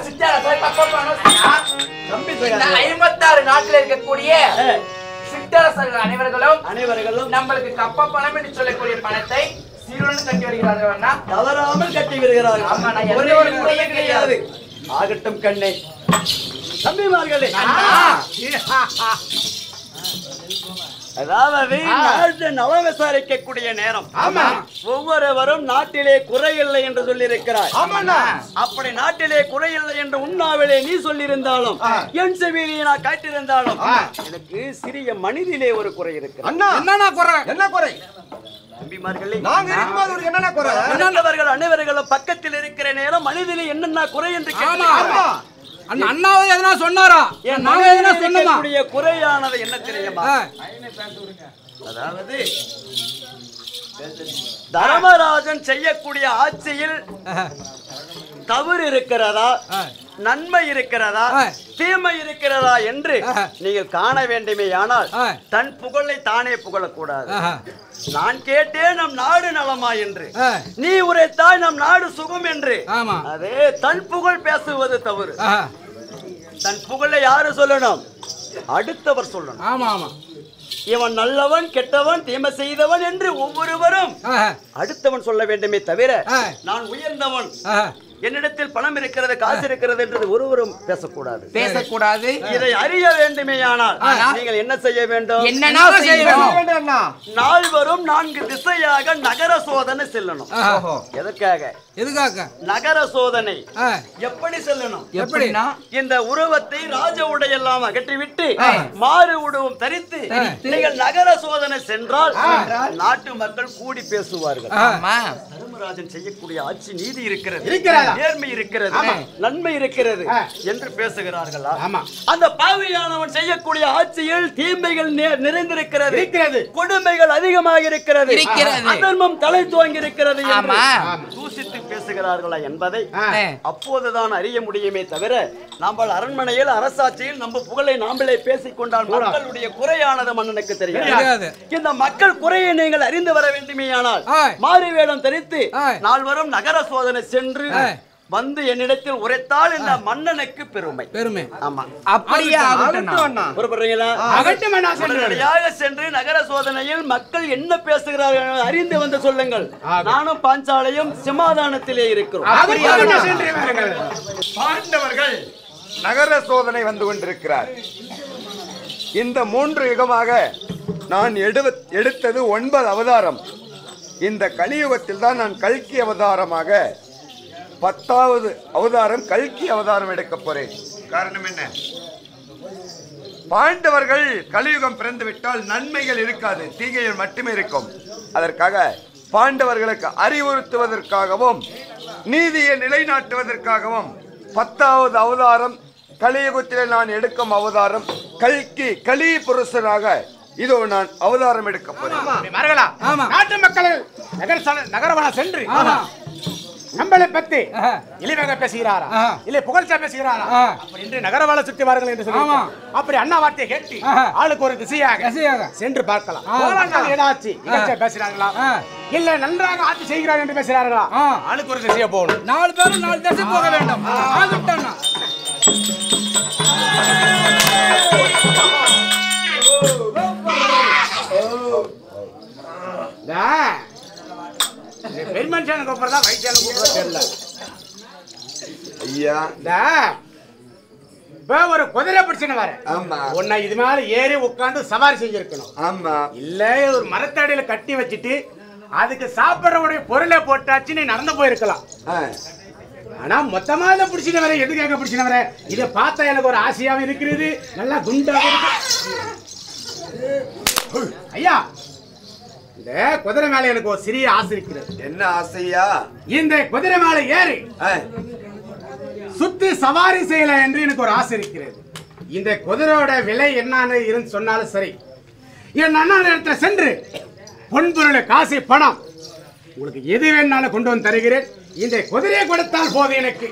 தம்பி இந்த சகாதேவா ஐம்பத்தாறு நாட்டில் இருக்கக்கூடிய ஏ, சிற்றரசர்கள் அனைவர்களும் அனைவர்களும் நம்மளுக்கு கப்ப பணம் என்று சொல்லக்கூடிய பணத்தை சீருடன் கட்டி வருகிறார்கள் அண்ணா. தவறாமல் கட்டி வருகிறார்கள் ஆமா, நான் எந்த ஒரே ஒரு ஒரு குறையும் கிடையாது ஆகட்டும் கண்ணே தம்பிமார்களே அதாவது நாட்டு நலம் விசாரிக்கக்கூடிய நேரம் ஆமா. ஒவ்வொருவரும் நாட்டிலே குறையில்லை என்று சொல்லியிருக்கிறார் ஆமாண்ணா. அப்படி நாட்டிலே குறையில்லை என்று உண்ணாவிலே நீ சொல்லியிருந்தாலும் என் செவியிலே நான் காட்டியிருந்தாலும் எனக்கு சிறிய மனிதிலே ஒரு குறை இருக்கிறது அண்ணா என்னண்ணா குறை என்ன குறை தம்பிமார்களே நாங்க இருக்கும்போது ஒரு என்னென்ன குறை அண்ணவர்கள் அனைவர்களும் பக்கத்தில் இருக்கிற நேரம் மனிதிலே என்னென்ன குறை என்று ஆமா கேட்கிறார்கள். அண்ணா அண்ணாவது எதனா சொன்னாரா என் நாங்க எதனா மனதில் சொன்னோமா இருக்கக்கூடிய குறையானது என்ன தெரியுமா ஆ. அதாவது தர்மராஜன் செய்யக்கூடிய ஆட்சியில் தவறு இருக்கிறதா நன்மை இருக்கிறதா ஆ. தீமை இருக்கிறதா என்று ஆஹா. நீங்கள் காண வேண்டுமேயானால் ஆ. தன் புகழை தானே புகழக்கூடாது ஆஹா. நான் கேட்டேன் நம் நாடு நலமா என்று ஆ. நீ உரைத்தாய் நம் நாடு சுகம் என்று ஆமா. அதே தன் புகழ் பேசுவது தவறு ஆஹா. தன் புகழை யாரு சொல்லணும் அடுத்தவர் சொல்லணும் ஆமா ஆமா இவன் நல்லவன் கெட்டவன் தீமை செய்தவன் என்று ஒவ்வொருவரும் ஆஹா. அடுத்தவன் சொல்ல வேண்டுமே தவிர ஆ. நான் உயர்ந்தவன் ஆஹா. என்னிடத்தில் பணம் இருக்கிறது காசு இருக்கிறது என்று ஒருவரும் பேசக்கூடாது பேசக்கூடாது இதை அறிய வேண்டுமேயானால் நீங்கள் என்ன செய்ய வேண்டும் என்னன்னா செய்யணும் அண்ணா நால்வரும் நான்கு திசையாக நகர சோதனை செல்லணும் ஆஹா. எதற்காக எதுக்காக நகர சோதனை ஆ. எப்படி செல்லணும் எப்படின்னா இந்த உருவத்தை ராஜ உடையெல்லாம் அகற்றிவிட்டு மாறு உருவம் தரித்து நீங்கள் நகர சோதனை சென்றால் நாட்டு மக்கள் கூடி பேசுவார்கள் ஆமா தர்மராஜன் செய்யக்கூடிய ஆட்சி நீதி இருக்கிறது இருக்கிறதா? நேர்மை இருக்கிறது நன்மை இருக்கிறது என்று பேசுகிறார்களா ஆமா. அந்த பாவியானவன் செய்யக்கூடிய ஆட்சியில் தீமைகள் நி- நிறைந்திருக்கிறது இருக்கிறது. கொடுமைகள் அதிகமாக இருக்கிறது இருக்கிறது. அதர்மம் தலை துவங்கி இருக்கிறது என்று ஆமா. தூசித்து பேசுகிறார்களா என்பதை ஆ. அப்போதுதான் அறிய முடியுமே தவிர நம்ம அரண்மனையில் அரசாட்சியில் நம்ம புகழை நாமளே பேசிக் கொண்டால் மக்களுடைய குறையானது மன்னனுக்கு தெரியாது தெரியாது. இந்த மக்கள் குறையை நீங்கள் அறிந்து வர வேண்டுமேயானால் ஆ. மாறு வேடம் தரித்து ஆ. நால்வரும் நகர சோதனை சென்று ஆ. வந்து என்னிடத்தில் உரைத்தால் இந்த மன்னனுக்கு பெருமை பெருமை ஆமா அப்படியே ஆகட்டும் புறப்படுறீங்களா அகட்டும் அண்ணா சென்று உடனடியாக சென்று நகர சோதனையில் மக்கள் என்ன பேசுகிறார்கள் என அறிந்து வந்து சொல்லுங்கள் நானும் பாஞ்சாலையும் சமாதானத்திலே இருக்கிறோம் அகட்டும் அண்ணா சென்று வாருங்கள். பாண்டவர்கள் நகர சோதனை வந்து கொண்டிருக்கிறார் இந்த மூன்று யுகமாக நான் எடு எடுத்தது ஒன்பது அவதாரம் இந்த கலியுகத்தில் தான் நான் கல்கி அவதாரமாக பத்தாவது அவதாரம் கல்கி அவதாரம் எடுக்கப் போறேன் காரணம் என்ன பாண்டவர்கள் கலியுகம் பிறந்து விட்டால் நன்மைகள் இருக்காது தீகைகள் மட்டுமே இருக்கும் அதற்காக பாண்டவர்களுக்கு அறிவுறுத்துவதற்காகவும் நீதியை நிலைநாட்டுவதற்காகவும் பத்தாவது அவதாரம் கலியுகத்திலே நான் எடுக்கும் அவதாரம் கல்கி கலி புருஷனாக இதோ நான் அவதாரம் எடுக்க போறேன் மரகளா ஆமா. நாட்டு மக்கள் நகர சல- நகரவன சென்று நம்மளை பத்தி இழிவாக பேசுகிறாரா ஆஹா. இல்லை புகழ்ச்சா பேசுகிறாரா ஆ. அப்படி என்று நகரவாழ சுற்றி வாருங்கள் என்று சொல்லி ஆமா. அப்படி அண்ணா வார்த்தையை கேட்டு ஆஹா. ஆளுக்கு ஒரு திசையாக திசையாக. சென்று பார்க்கலாம் ஆ. போராட்டம் ஏதாச்சு இகழ்ச்சியா பேசுறாங்களா ஆ. இல்ல நன்றாக ஆட்சி செய்கிறார் என்று பேசுகிறார்களா ஆ. ஆளுக்கு ஒரு திசையா போகணும் நாலு பேரும் நாலு திசை போக வேண்டும் ஆகட்டும் அண்ணா. டா. இது பெண் மனுஷன் கூப்பிடுறதா வயசான கூப்பிடுறதா தெரியல ஐயா டா. இப்ப ஒரு குதிரை பிடிச்சுன்னு வர ஆமா உன்னை இது மேல ஏறி உட்கார்ந்து சவாரி செஞ்சிருக்கணும் ஆமா இல்ல ஒரு மரத்தடியில கட்டி வச்சுட்டு அதுக்கு சாப்பிடறவுடைய பொருளை போட்டாச்சு நீ நடந்து போயிருக்கலாம் ஆ. ஆனா மொத்தமா இதை பிடிச்சிட்டு வர எதுக்காக பிடிச்சிட்டு வர இதை பார்த்தா எனக்கு ஒரு ஆசையாவும் இருக்கிறது நல்லா குண்டாக இருக்கு ஐயா இந்த குதிரை மேல எனக்கு ஒரு சிறிய ஆசை இருக்கிறது என்ன ஆசையா இந்த குதிரை மேல ஏறி ஆ. சுத்தி சவாரி செய்யலாம் என்று எனக்கு ஒரு ஆசை இருக்கிறது இந்த குதிரையோட விலை என்னன்னு இருந்து சொன்னாலும் சரி என் அண்ணா இடத்துல சென்று பொன்பொருள் காசு பணம் உங்களுக்கு எது வேணாலும் கொண்டு வந்து தருகிறேன் இந்த குதிரையை கொடுத்தால் போதும் எனக்கு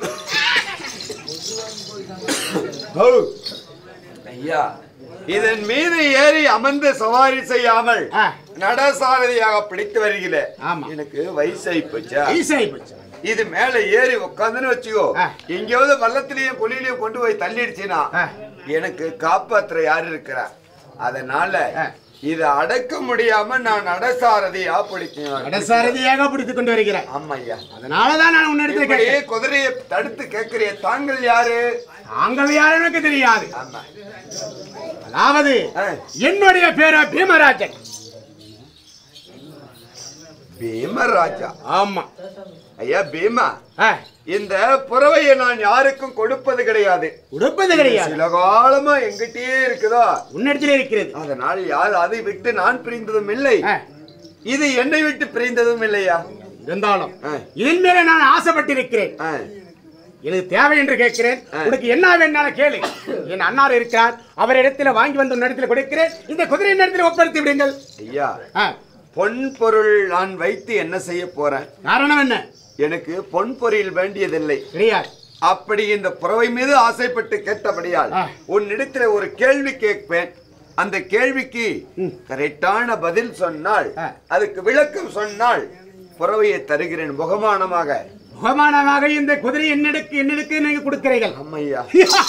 ஓ. ஐயா இதன் மீது ஏறி அமர்ந்து சவாரி செய்யாமல் ஆ. நடசாரதியாக பிடித்து வருகிற ஆமா. எனக்கு வயசாகி போச்சா ஈஸியாகி போச்சு இது மேல ஏறி உட்காந்துன்னு வச்சுக்கோ ஆ. எங்கேயாவது வள்ளத்திலையும் குழியிலையும் கொண்டு போய் தள்ளிடுச்சுன்னா ஆ. எனக்கு காப்பாத்துற யாரு இருக்கிறா அதனால ஆ. இதை அடக்க முடியாம நான் நடசாரதியா பிடிக்கிறேன் இடசாரதியாக பிடித்துக் கொண்டு வருகிறேன் ஆமா ஐயா அதனாலதான் நான் உன்னிடத்துல இப்படி கேட்டேன் குதிரையை தடுத்து கேட்கிறிய தாங்கள் யாரு தாங்கள் யார் எனக்கு தெரியாது ஆமா அதாவது ஆ. என்னுடைய பேரோ பீமராஜன் பீமராஜா ஆமா ஐயா பீமா ஆ, இந்த புறவையை நான் யாருக்கும் கொடுப்பது கிடையாது உடுப்பது கிடையாது சில காலமா எங்கிட்டயே இருக்குதா உன்னிடத்தில் இருக்கிறது அதனால் யார் அதை விட்டு நான் பிரிந்ததும் இல்லை ஆ, இது என்னை விட்டு பிரிந்ததும் இல்லையா இருந்தாலும் ஆ. இதன் மேல நான் ஆசைப்பட்டிருக்கிறேன் ஆ, எனக்கு தேவை என்று கேட்கிறேன் ஆ. உனக்கு என்ன வேணாலும் கேளு என் அன்னார் இருக்கிறார் அவரிடத்துல வாங்கி வந்து உன்னிடத்தில் கொடுக்கிறேன் இந்த குதிரை இடத்துல ஒப்படைத்து விடுங்கள் ஐயா ஆ, பொன் பொருள் நான் வைத்து என்ன செய்ய போறேன் காரணம் என்ன எனக்கு பொன் பொருள் வேண்டியதில்லை கிடையாது அப்படி இந்த புறவை மீது ஆசைப்பட்டு கேட்டபடியால் ஆ. உன்னிடத்துல ஒரு கேள்வி கேட்பேன் அந்த கேள்விக்கு கரெக்டான பதில் சொன்னால் ஆ. அதுக்கு விளக்கம் சொன்னால் புறவையை தருகிறேன் முகமானமாக முகமானமாக இந்த குதிரை என்னெடுக்கு என்னெடுக்கு நீங்க கொடுக்கிறீர்கள் அம்மையா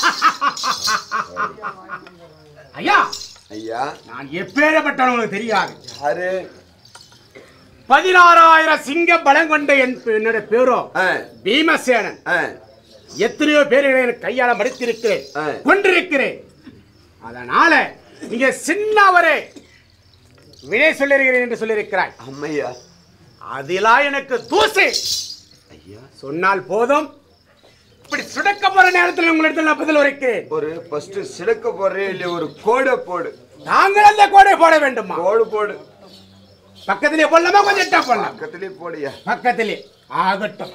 ஐயா ஐயா நான் எப்பேறப்பட்டவன் உங்களுக்கு தெரியாது யாரு பதினாறாயிரம் சிங்க பலம் கொண்ட என் என்னோட பேரோ ஆ, பீமசேனன் ஆ, எத்தனையோ பேர்களை எனக்கு கையால மடித்திருக்கிறேன் ஆ. கொண்டிருக்கிறேன் அதனால நீங்க சின்னவரே விடை சொல்லிருக்கிறேன் என்று சொல்லியிருக்கிறாய் அம்மையா அதிலா எனக்கு தூசு ஐயா சொன்னால் போதும் இப்படி சுடக்க போற நேரத்தில் உங்களிடத்தில் நான் பதில் உரைக்கிறேன் ஒரு ஃபர்ஸ்ட் சிலக்க போடுறே இல்லையா ஒரு கோடை போடு தாங்கள் அந்த கோடை போட வேண்டுமா கோடு போடு பக்கத்திலே போடலாமா கொஞ்சம் எட்டா போடலாம் பக்கத்திலே போடியா பக்கத்திலே ஆகட்டும்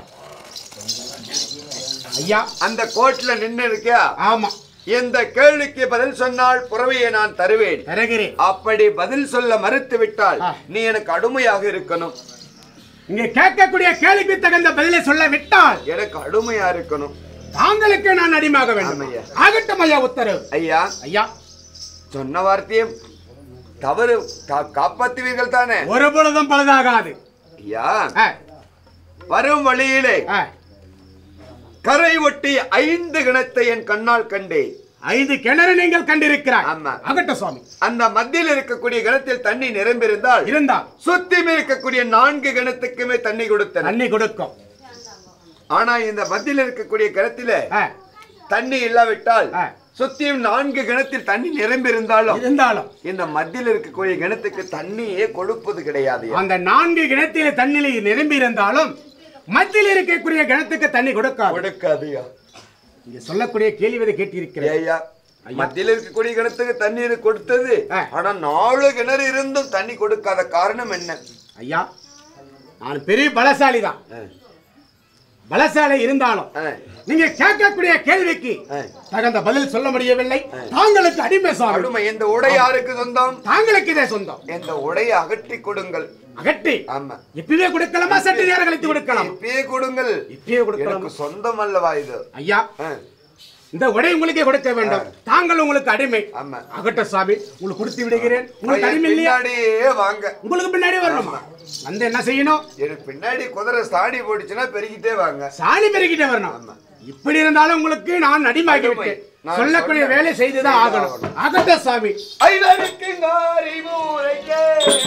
ஐயா அந்த கோட்ல நின்னு இருக்கியா ஆமா இந்த கேள்விக்கு பதில் சொன்னால் புறவையை நான் தருவேன் தருகிறேன் அப்படி பதில் சொல்ல மறுத்து விட்டால் ஆ. நீ எனக்கு அடிமையாக இருக்கணும் இங்க கேட்கக்கூடிய கேள்விக்கு தகுந்த பதிலை சொல்ல விட்டால் எனக்கு அடிமையா இருக்கணும் தாங்களுக்கு நான் அடிமாக வேண்டும் ஆமையா. ஆகட்டும் ஐயா உத்தரவு ஐயா ஐயா சொன்ன வார்த்தையும் தவறு கா- காப்பாத்துவீர்கள் தானே ஒரு பொழுதும் பழுதாகாது ஐயா ஆ, வரும் வழியிலே ஆ. கரை ஒட்டி ஐந்து கிணத்தை என் கண்ணால் கண்டேன் ஐந்து கிணறு நீங்கள் கண்டிருக்கிறாய் ஆமா. ஆகட்டும் சுவாமி அந்த மத்தியில் இருக்கக்கூடிய கிணத்தில் தண்ணி நிரம்பியிருந்தால் இருந்தால் சுத்தியும் இருக்கக்கூடிய நான்கு கிணத்துக்குமே தண்ணி கொடுத்தன தண்ணி கொடுக்கும் ஆனா இந்த மத்தியில் இருக்கக்கூடிய கிணத்தில ஆ, தண்ணி இல்லாவிட்டால் ஆ. சுத்தியும் நான்கு கிணத்தில் தண்ணி நிரம்பியிருந்தாலும் இருந்தாலும் இந்த மத்தியில் இருக்கக்கூடிய கிணத்துக்கு தண்ணியே கொடுப்பது கிடையாது அந்த நான்கு கிணத்திலே தண்ணியில் நிரம்பி இருந்தாலும் மத்தியில் இருக்கக்கூடிய கிணத்துக்கு தண்ணி கொடுக்காது கொடுக்காதுயா இங்க சொல்லக்கூடிய கேள்வி கேட்டிருக்கிறேன் ஏய்யா மத்தியில் இருக்கக்கூடிய கிணத்துக்கு தண்ணீர் கொடுத்தது ஆ. ஆனா நாலு கிணறு இருந்தும் தண்ணி கொடுக்காத காரணம் என்ன ஐயா நான் பெரிய பலசாலி தான் ஆ. பலசாலி இருந்தாலும் ஆ. நீங்க கேட்கக்கூடிய கேள்விக்கு ஆ. தகுந்த பதில் சொல்ல முடியவில்லை தாங்களுக்கு அடிமை சுவாமி அருமை இந்த உடை யாருக்கு சொந்தம் தாங்களுக்கு இதே சொந்தம் இந்த உடையை அகற்றி கொடுங்கள் அகற்றி ஆமா இப்பவே கொடுக்கலாமா சற்று நேரம் கழித்து கொடுக்கலாம் இப்பயே கொடுங்கள் இப்பயே கொடுக்கலாம் எனக்கு சொந்தம் அல்லவா இது ஐயா ஆ. இந்த உடை உங்களுக்கே கொடுக்க வேண்டும் தாங்கள் உங்களுக்கு அடிமை ஆமா. அகட்ட சுவாமி உங்களுக்கு கொடுத்து விடுகிறேன் உங்களுக்கு அடிமை இல்லையா பின்னாடியே வாங்க உங்களுக்கு பின்னாடி வரணுமா வந்து என்ன செய்யணும் எனக்கு பின்னாடி குதிரை சாடி போட்டுச்சுன்னா பெருகிட்டே வாங்க சாணி பெருகிட்டே வரணும் இப்படி இருந்தாலும் உங்களுக்கு நான் அடிமாகி விட்டேன் நான் சொல்லக்கூடிய சொன்னேன். வேலை செய்துதான் ஆகணும் அகட்ட சுவாமி ஐவருக்கு நாரி மூரைக்கே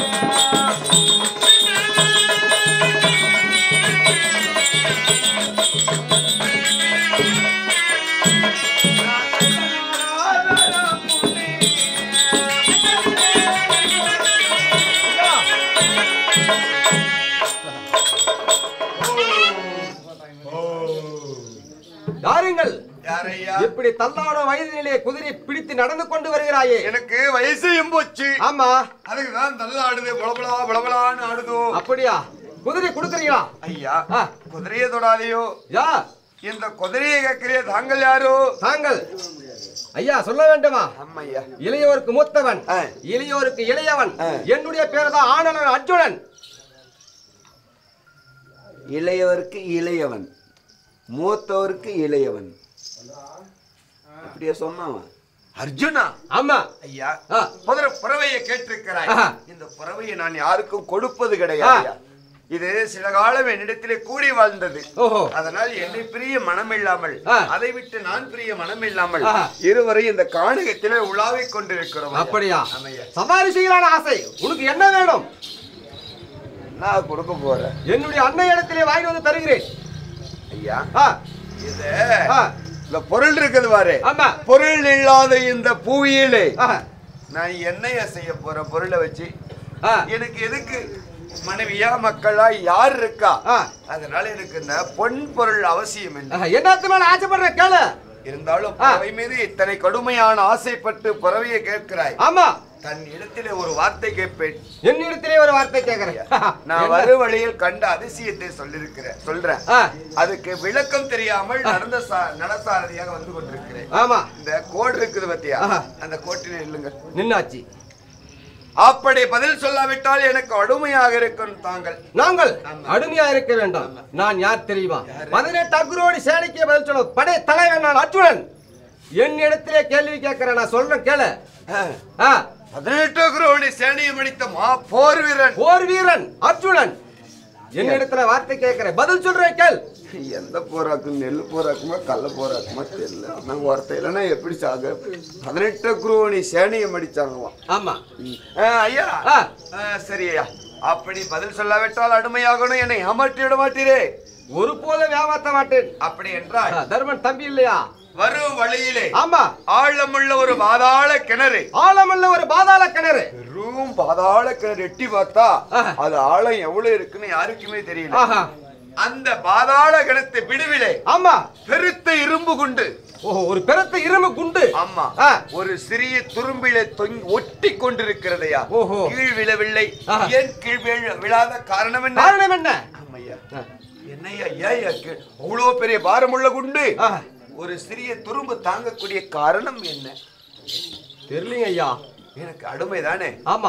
யாருங்கள் யாரையா இப்படி தள்ளாட வயதிலே குதிரை பிடித்து நடந்து கொண்டு வருகிறாயே எனக்கு வயசு எம்போச்சு ஆமா அதுக்குதான் நல்லா ஆடுது பளபளா பளபளான்னு ஆடுதோ அப்படியா குதிரை கொடுக்குறீங்களா ஐயா ஆ. குதிரையை தொடாதையோ யா இந்த குதிரையை கேட்கிறிய தாங்கள் யாரோ தாங்கள் ஐயா சொல்ல வேண்டுமா அம்மையா இளையோருக்கு மூத்தவன் ஆ. இளையோருக்கு இளையவன் ஆ. என்னுடைய பேர் தான் ஆனவன் அர்ஜுனன் இளையவருக்கு இளையவன் மூத்தவருக்கு இளையவன் அப்படியே சொன்னாவன் அர்ஜுனா ஆமா ஐயா ஆ. முதல்ல புறவையை கேட்டிருக்கிறாய் ஆஹா. இந்த புறவையை நான் யாருக்கும் கொடுப்பது கிடையாது ஐயா. இது சில காலம் என்னிடத்திலே கூடி வாழ்ந்தது ஓஹோ அதனால் என்னை பிரிய மனம் இல்லாமல் ஆ. அதை விட்டு நான் பிரிய மனம் இல்லாமல் ஆஹா. இருவரை இந்த காணகத்திலே உலாவிக் கொண்டிருக்கிறோம் ஐயா. அப்படியா ஆமையா. சவாரி செய்யலான ஆசை உனக்கு என்ன வேணும் நான் கொடுக்க போறேன் என்னுடைய அன்னை இடத்திலே வாங்கி வந்து தருகிறேன் ஐயா ஆ, இது ஆ, இந்த பொருள் இருக்குது பாரு ஆமா பொருள் இல்லாத இந்த புவியிலே ஆஹா. நான் என்னைய செய்ய போற பொருளை வச்சு ஆ. எனக்கு எதுக்கு மனைவியா மக்களா யார் இருக்கா ஆ. அதனால எனக்கு இந்த பொன் பொருள் அவசியம் இல்லை ஆஹா, என்னத்து மேல ஆசைப்படுற கேளு இருந்தாலும் ஆ. பறவை மீது இத்தனை கடுமையான ஆசைப்பட்டு பறவையை கேட்கிறாய் ஆமா தன் இடத்திலே ஒரு வார்த்தை கேட்பேன் என்னிடத்திலே ஒரு வார்த்தை கேக்குறேன் நான் என்ன? வரு வழியில் கண்ட அதிசயத்தை சொல்லிருக்கிறேன் சொல்றேன் ஆ, அதுக்கு விளக்கம் தெரியாமல் நடந்த சா- நடசாரதியாக வந்து கொண்டிருக்கிறேன் ஆமா இந்த கோடு இருக்குது பத்தியா ஆஹா. அந்த கோட்டில் இல்லுங்க நின்னாச்சு அப்படி பதில் சொல்லாவிட்டால் எனக்கு அடிமையாக இருக்கும் தாங்கள் நாங்கள் அடிமையா இருக்க வேண்டாம் நான் யார் தெரியுமா பதினெட்டு அக்ரோடி சேனைக்கு பதில் சொல்ல படை தலைவன் நான் அர்ஜுனன் என் இடத்திலே கேள்வி கேட்கிறேன் நான் சொல்றேன் கேளு ஆ, பதினெட்டு குரோணி சேனையை மடித்த மா போர் வீரன் போர் வீரன் அர்ஜுனன் என் இடத்துல வார்த்தை கேட்கிறேன் பதில் சொல்றேன் கேள் எந்த போராக்கும் நெல் போராக்குமா கள்ள போராக்குமா தெரியல நான் ஒருத்த இல்லைன்னா எப்படி சாக பதினெட்டு குரோணி சேனையை மடிச்சாங்களாம் ஆமா ஆ, ஐயா ஆ. ஆ, சரி ஐயா அப்படி பதில் சொல்லாவிட்டால் அடிமையாகணும் என்னை ஏமாற்றி விட மாட்டீரே ஒரு போதும் ஏமாத்த மாட்டேன் அப்படி என்றால் ஆ, தர்மன் தம்பி இல்லையா வரும் வழியிலே ஆமா ஆழமுள்ள ஒரு பாதாள கிணறு ஆழமல்ல ஒரு பாதாள கிணறு பெரும் பாதாள கிணறு எட்டி பார்த்தா ஆஹா. அது ஆழம் எவ்வளவு இருக்குன்னு யாருக்குமே தெரியல ஆஹா அந்த பாதாள கிணத்து பிடிவிலே ஆமா பெருத்த இரும்பு குண்டு ஓஹோ ஒரு பெருத்த இரும்பு குண்டு ஆமா ஆ. ஒரு சிறிய துரும்பிலே தொங்கி ஒட்டி கொண்டிருக்கிறதையா ஓஹோ. கீழ் விழவில்லை ஆஹா. ஏன் கீழ் விழ- விழாத காரணம் என்ன காரணம் என்ன ஆமையா ஆ. என்னையா ஏன் ஐயா கீழ் அவ்வளவு பெரிய பாரமுள்ள குண்டு ஆஹா. ஒரு சிறிய துரும்பு தாங்கக்கூடிய காரணம் என்ன தெரியலீங்க ஐயா எனக்கு அடிமை தானே ஆமா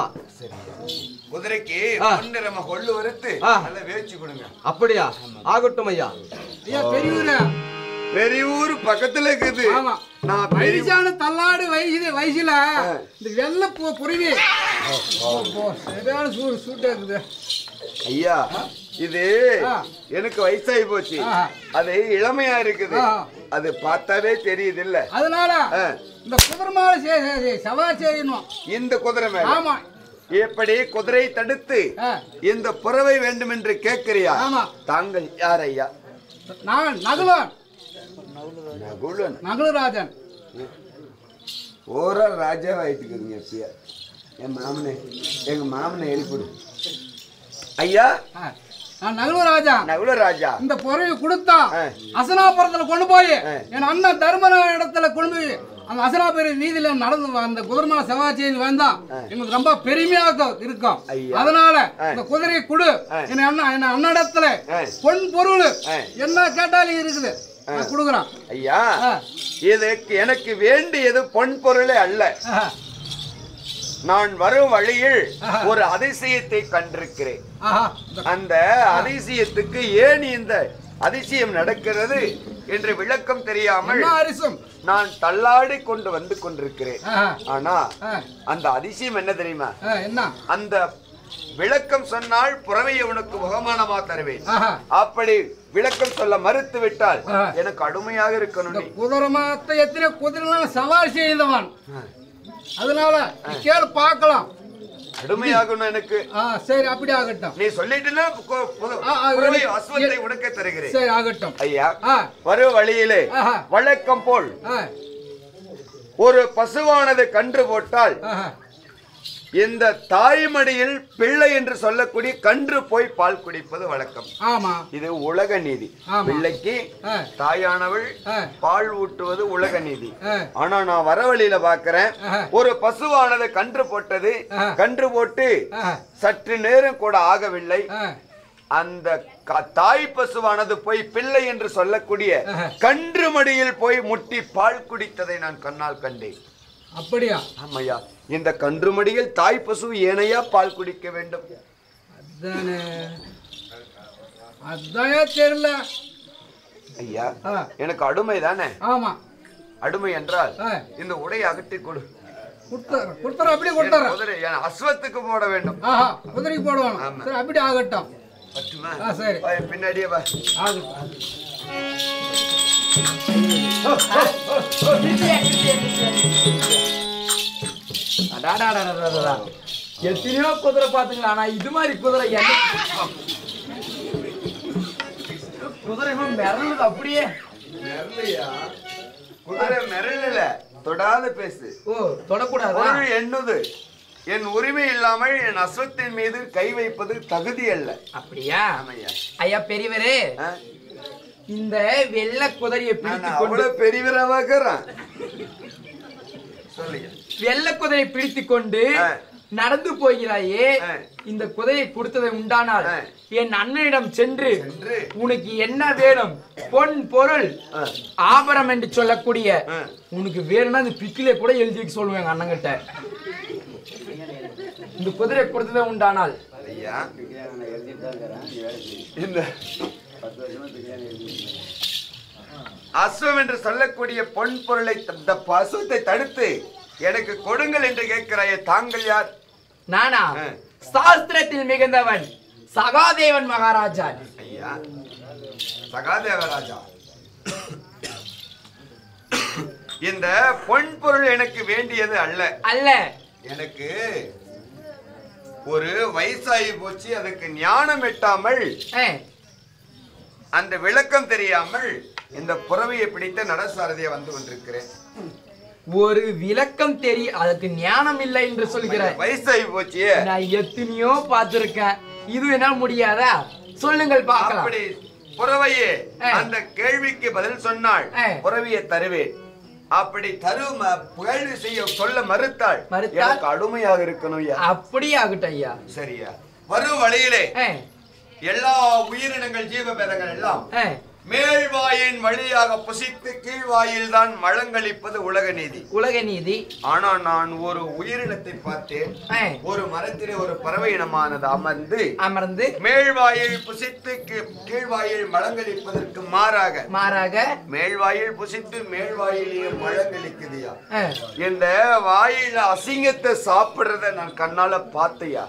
குதிரைக்கு ஆ. பொன்னிறம கொள்ளு வறுத்து ஆ. நல்லா வேச்சு கொடுங்க அப்படியா ஆகட்டும் ஐயா ஐயா பெரியவரே பெரியஊர் பக்கத்துல இருக்குது ஆமா. நான் பெரிய வயசான தள்ளாடு வயசு வயசுல இந்த வெள்ளை பூ புரிவி சரியான சூடு சூட்டா இருக்குது ஐயா இது ஆ. எனக்கு வயசாகி போச்சு ஆ. அது இளமையா இருக்குது ஆ. அது பார்த்தாவே தெரியுது இல்ல அதனால ஆ. இந்த குதிரை மேல சே- சே- சே- சவாரி செய்யணும் இந்த குதிரை மேல ஆமா எப்படி குதிரை தடுத்து ஆ. இந்த புறவை வேண்டும் என்று கேட்கிறியா ஆமா. தாங்கள் யார் ஐயா நான் நகுலன் நகுலன் நகுலராஜன் ஓரா ராஜாவாயிட்டுக்குதுங்க எப்பயா என் மாமனே எங்க மாமனை எழுப்பிடு ஐயா ஆ, நான் நகுலராஜன் நகுல ராஜா இந்த பொறவை கொடுத்தா ஆ. அசனாபுரத்துல கொண்டு போய் ஆ. என் அண்ணன் தர்மன இடத்துல கொண்டு போய் அந்த அசனாபுர வீதியில நடந்து வ- அந்த குதிரமான சவாரி செய்து வந்தான் எங்களுக்கு ரொம்ப பெருமையாக இருக்கும் ஐயா. அதனால ஆ. இந்த குதிரையை கொடு ஆ. என் அண்ணன் என் அண்ணடத்துல ஆ. பொன் பொருள் ஆ. என்ன கேட்டாலும் இருக்குது நான் கொடுக்குறான் ஐயா ஆ. இதுக்கு எனக்கு வேண்டியது பொன் பொருளே அல்ல ஆஹா. நான் வரும் வழியில் ஆஹா. ஒரு அதிசயத்தை கண்டிருக்கிறேன் ஆஹா. இந்த அந்த அதிசயத்துக்கு ஏன் இந்த அதிசயம் நடக்கிறது என்று விளக்கம் தெரியாமல் என்ன அரிசம் நான் தள்ளாடி கொண்டு வந்து கொண்டிருக்கிறேன் ஆஹா. ஆனா ஆ. அந்த அதிசயம் என்ன தெரியுமா ஆ, என்ன அந்த விளக்கம் சொன்னால் புறவையை உனக்கு முகமானமா தருவேன் ஆஹா. அப்படி விளக்கம் சொல்ல மறுத்து விட்டால் ஆ. எனக்கு அடிமையாக இருக்கணும் இந்த நீ குதிரை மாத்த எத்தனை குதிரை சவாரி செய்தவன் அதனால நீ கேளு பார்க்கலாம் அடிமையாகணும் எனக்கு ஆ சரி அப்படி ஆகட்டும் நீ சொல்லிட்டுனா கு- புது- ஆ, ஆ, புறவை எனக்கு- அஸ்வத்தை உனக்கே தருகிறேன் சரி ஆகட்டும் ஐயா ஆ வரும் வழியிலே ஆஹா. வழக்கம் போல் ஆ ஒரு பசுவானது கன்று போட்டால் ஆஹா. இந்த தாய்மடியில் பிள்ளை என்று சொல்லக்கூடிய கன்று போய் பால் குடிப்பது வழக்கம் ஆமா இது உலக நீதி ஆமா. பிள்ளைக்கு ஆ. தாயானவள் ஆ. பால் ஊட்டுவது உலக நீதி ஆ. ஆனா நான் வர வழியில பாக்குறேன் ஆஹா. ஒரு பசுவானது கன்று போட்டது ஆஹா. கன்று போட்டு ஆஹா. சற்று நேரம் கூட ஆகவில்லை ஆ. அந்த க- தாய் பசுவானது போய் பிள்ளை என்று சொல்லக்கூடிய ஆஹா. கன்று மடியில் போய் முட்டி பால் குடித்ததை நான் கண்ணால் கண்டேன் அப்படியா ஆமையா இந்த கன்று மடியில் தாய் பசு ஏனையா பால் குடிக்க வேண்டும் அதானே அதானே தெரியல ஐயா ஆ. எனக்கு அடிமை தானே ஆமா அடிமை என்றால் ஆ. இந்த உடையை அகட்டி கொடு கொடுத்துற கொடுத்துற அப்படி என் கொடுத்துற குதிரை என் அஸ்வத்துக்கு போட வேண்டும் ஆஹா குதிரைக்கு போடுவாங்க ஆமா. சரி அப்படி ஆகட்டும் பட்டுமா? ஆ, சரி. வா, பின்னாடியே வா ஆகட்டும் அடாடாடாடாடாடா. எத்தனையோ குதிரை பாத்துங்களா ஆனா இது மாதிரி குதிரை என்ன குதிரை மிரளுது அப்படியே குதிரை மிரளல தொடாத பேசு ஓ தொடக்கூடாதா பொருள் எண்ணுது என் உரிமை இல்லாமல் என் அஸ்வத்தின் மீது கை வைப்பது தகுதி அல்ல அப்படியா ஆமையா ஐயா பெரியவரே ஆ? இந்த வெள்ள குதிரையை நான் பிடித்து கொண்டு அவ்வளவு பெரியவராவாக்குறேன் சொல்லுங்க வெள்ள குதிரையை பிடித்து கொண்டு ஆ. நடந்து போகிறாயே ஆ. இந்த குதிரையை கொடுத்ததை உண்டானால் ஆ. என் அண்ணனிடம் சென்று சென்று. உனக்கு என்ன வேணும் பொன் பொருள் ஆ. ஆபரம் என்று சொல்லக்கூடிய ஆ. உனக்கு வேணும்னா இந்த பிக்கிலே கூட எழுதி வைக்க சொல்லுவேன் எங்க அண்ணங்கிட்ட இந்த குதிரை கொடுத்ததை உண்டானால் ஐயா இந்த அஸ்வம் என்று சொல்லக்கூடிய பொன் பொருளை த- இந்த பசுத்தை தடுத்து எனக்கு கொடுங்கள் என்று கேட்கிறாயே தாங்கள் யார் நானா ஆ. சாஸ்திரத்தில் மிகுந்தவன் சகாதேவன் மகாராஜா ஐயா சகாதேவராஜா இந்த பொன் பொருள் எனக்கு வேண்டியது அல்ல அல்ல எனக்கு ஒரு வயசாகி போச்சு அதுக்கு ஞானம் எட்டாமல் ஆ. அந்த விளக்கம் தெரியாமல் இந்த புறவையை பிடித்த நடசாரதியை வந்து கொண்டிருக்கிறேன் ஒரு விளக்கம் தெரிய அதுக்கு ஞானம் இல்லை என்று சொல்கிறார் வயசாகி போச்சு நான் எத்தனையோ பார்த்திருக்கேன் இது என்ன முடியாதா சொல்லுங்கள் பார்க்கலாம் அப்படி புறவையே ஆ. அந்த கேள்விக்கு பதில் சொன்னாள் ஆ. புறவியை தருவேன் அப்படி தரு ம- கேள்வி செய்ய சொல்ல மறுத்தாள் மறுத்தால்? எனக்கு அடிமையாக இருக்கணும் ஐயா அப்படியே ஆகட்டும் ஐயா சரியா வரும் வழியிலே ஆ, எல்லா உயிரினங்கள் ஜீவபேதங்கள் எல்லாம் ஆ, மேல்வாயின் வழியாக புசித்து கீழ்வாயில் தான் மழங்களிப்பது உலக நீதி உலக நீதி ஆனா நான் ஒரு உயிரினத்தை பார்த்தேன் ஆ, ஒரு மரத்திலே ஒரு பறவை இனமானது அமர்ந்து அமர்ந்து மேல்வாயில் புசித்து கீ- கீழ்வாயில் மழங்களிப்பதற்கு மாறாக மாறாக மேல்வாயில் புசித்து மேல்வாயிலேயே மழங்களிக்குதுயா ஆ, இந்த வாயில அசிங்கத்தை சாப்பிடுறத நான் கண்ணால பார்த்தையா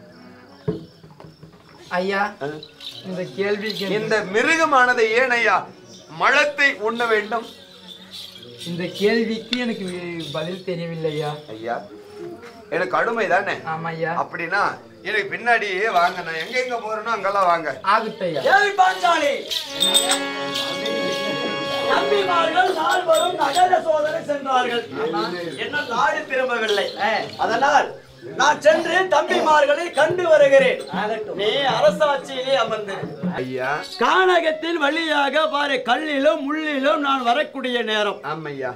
ஐயா இந்த கேள்விக்கு இந்த மிருகமானது ஏன் ஐயா மழத்தை உண்ண வேண்டும் இந்த கேள்விக்கு எனக்கு பதில் தெரியவில்லை ஐயா ஐயா எனக்கு அடிமை தானே ஆமா ஐயா அப்படின்னா எனக்கு பின்னாடியே வாங்க நான் எங்க எங்க போறேனோ அங்கெல்லாம் வாங்க ஆகட்டும் ஐயா ஏய் பாஞ்சாலி தம்பிமார்கள் நால்வரும் நகர சோதனை சென்றார்கள் என்ன நாடு திரும்பவில்லை அதனால் நான் சென்று தம்பிமார்களை கண்டு வருகிறேன் நீ அரசாட்சியிலே அமர்ந்து ஐயா கானகத்தின் வழியாக பாரு கல்லிலும் முள்ளிலும் நான் வரக்கூடிய நேரம் ஆமையா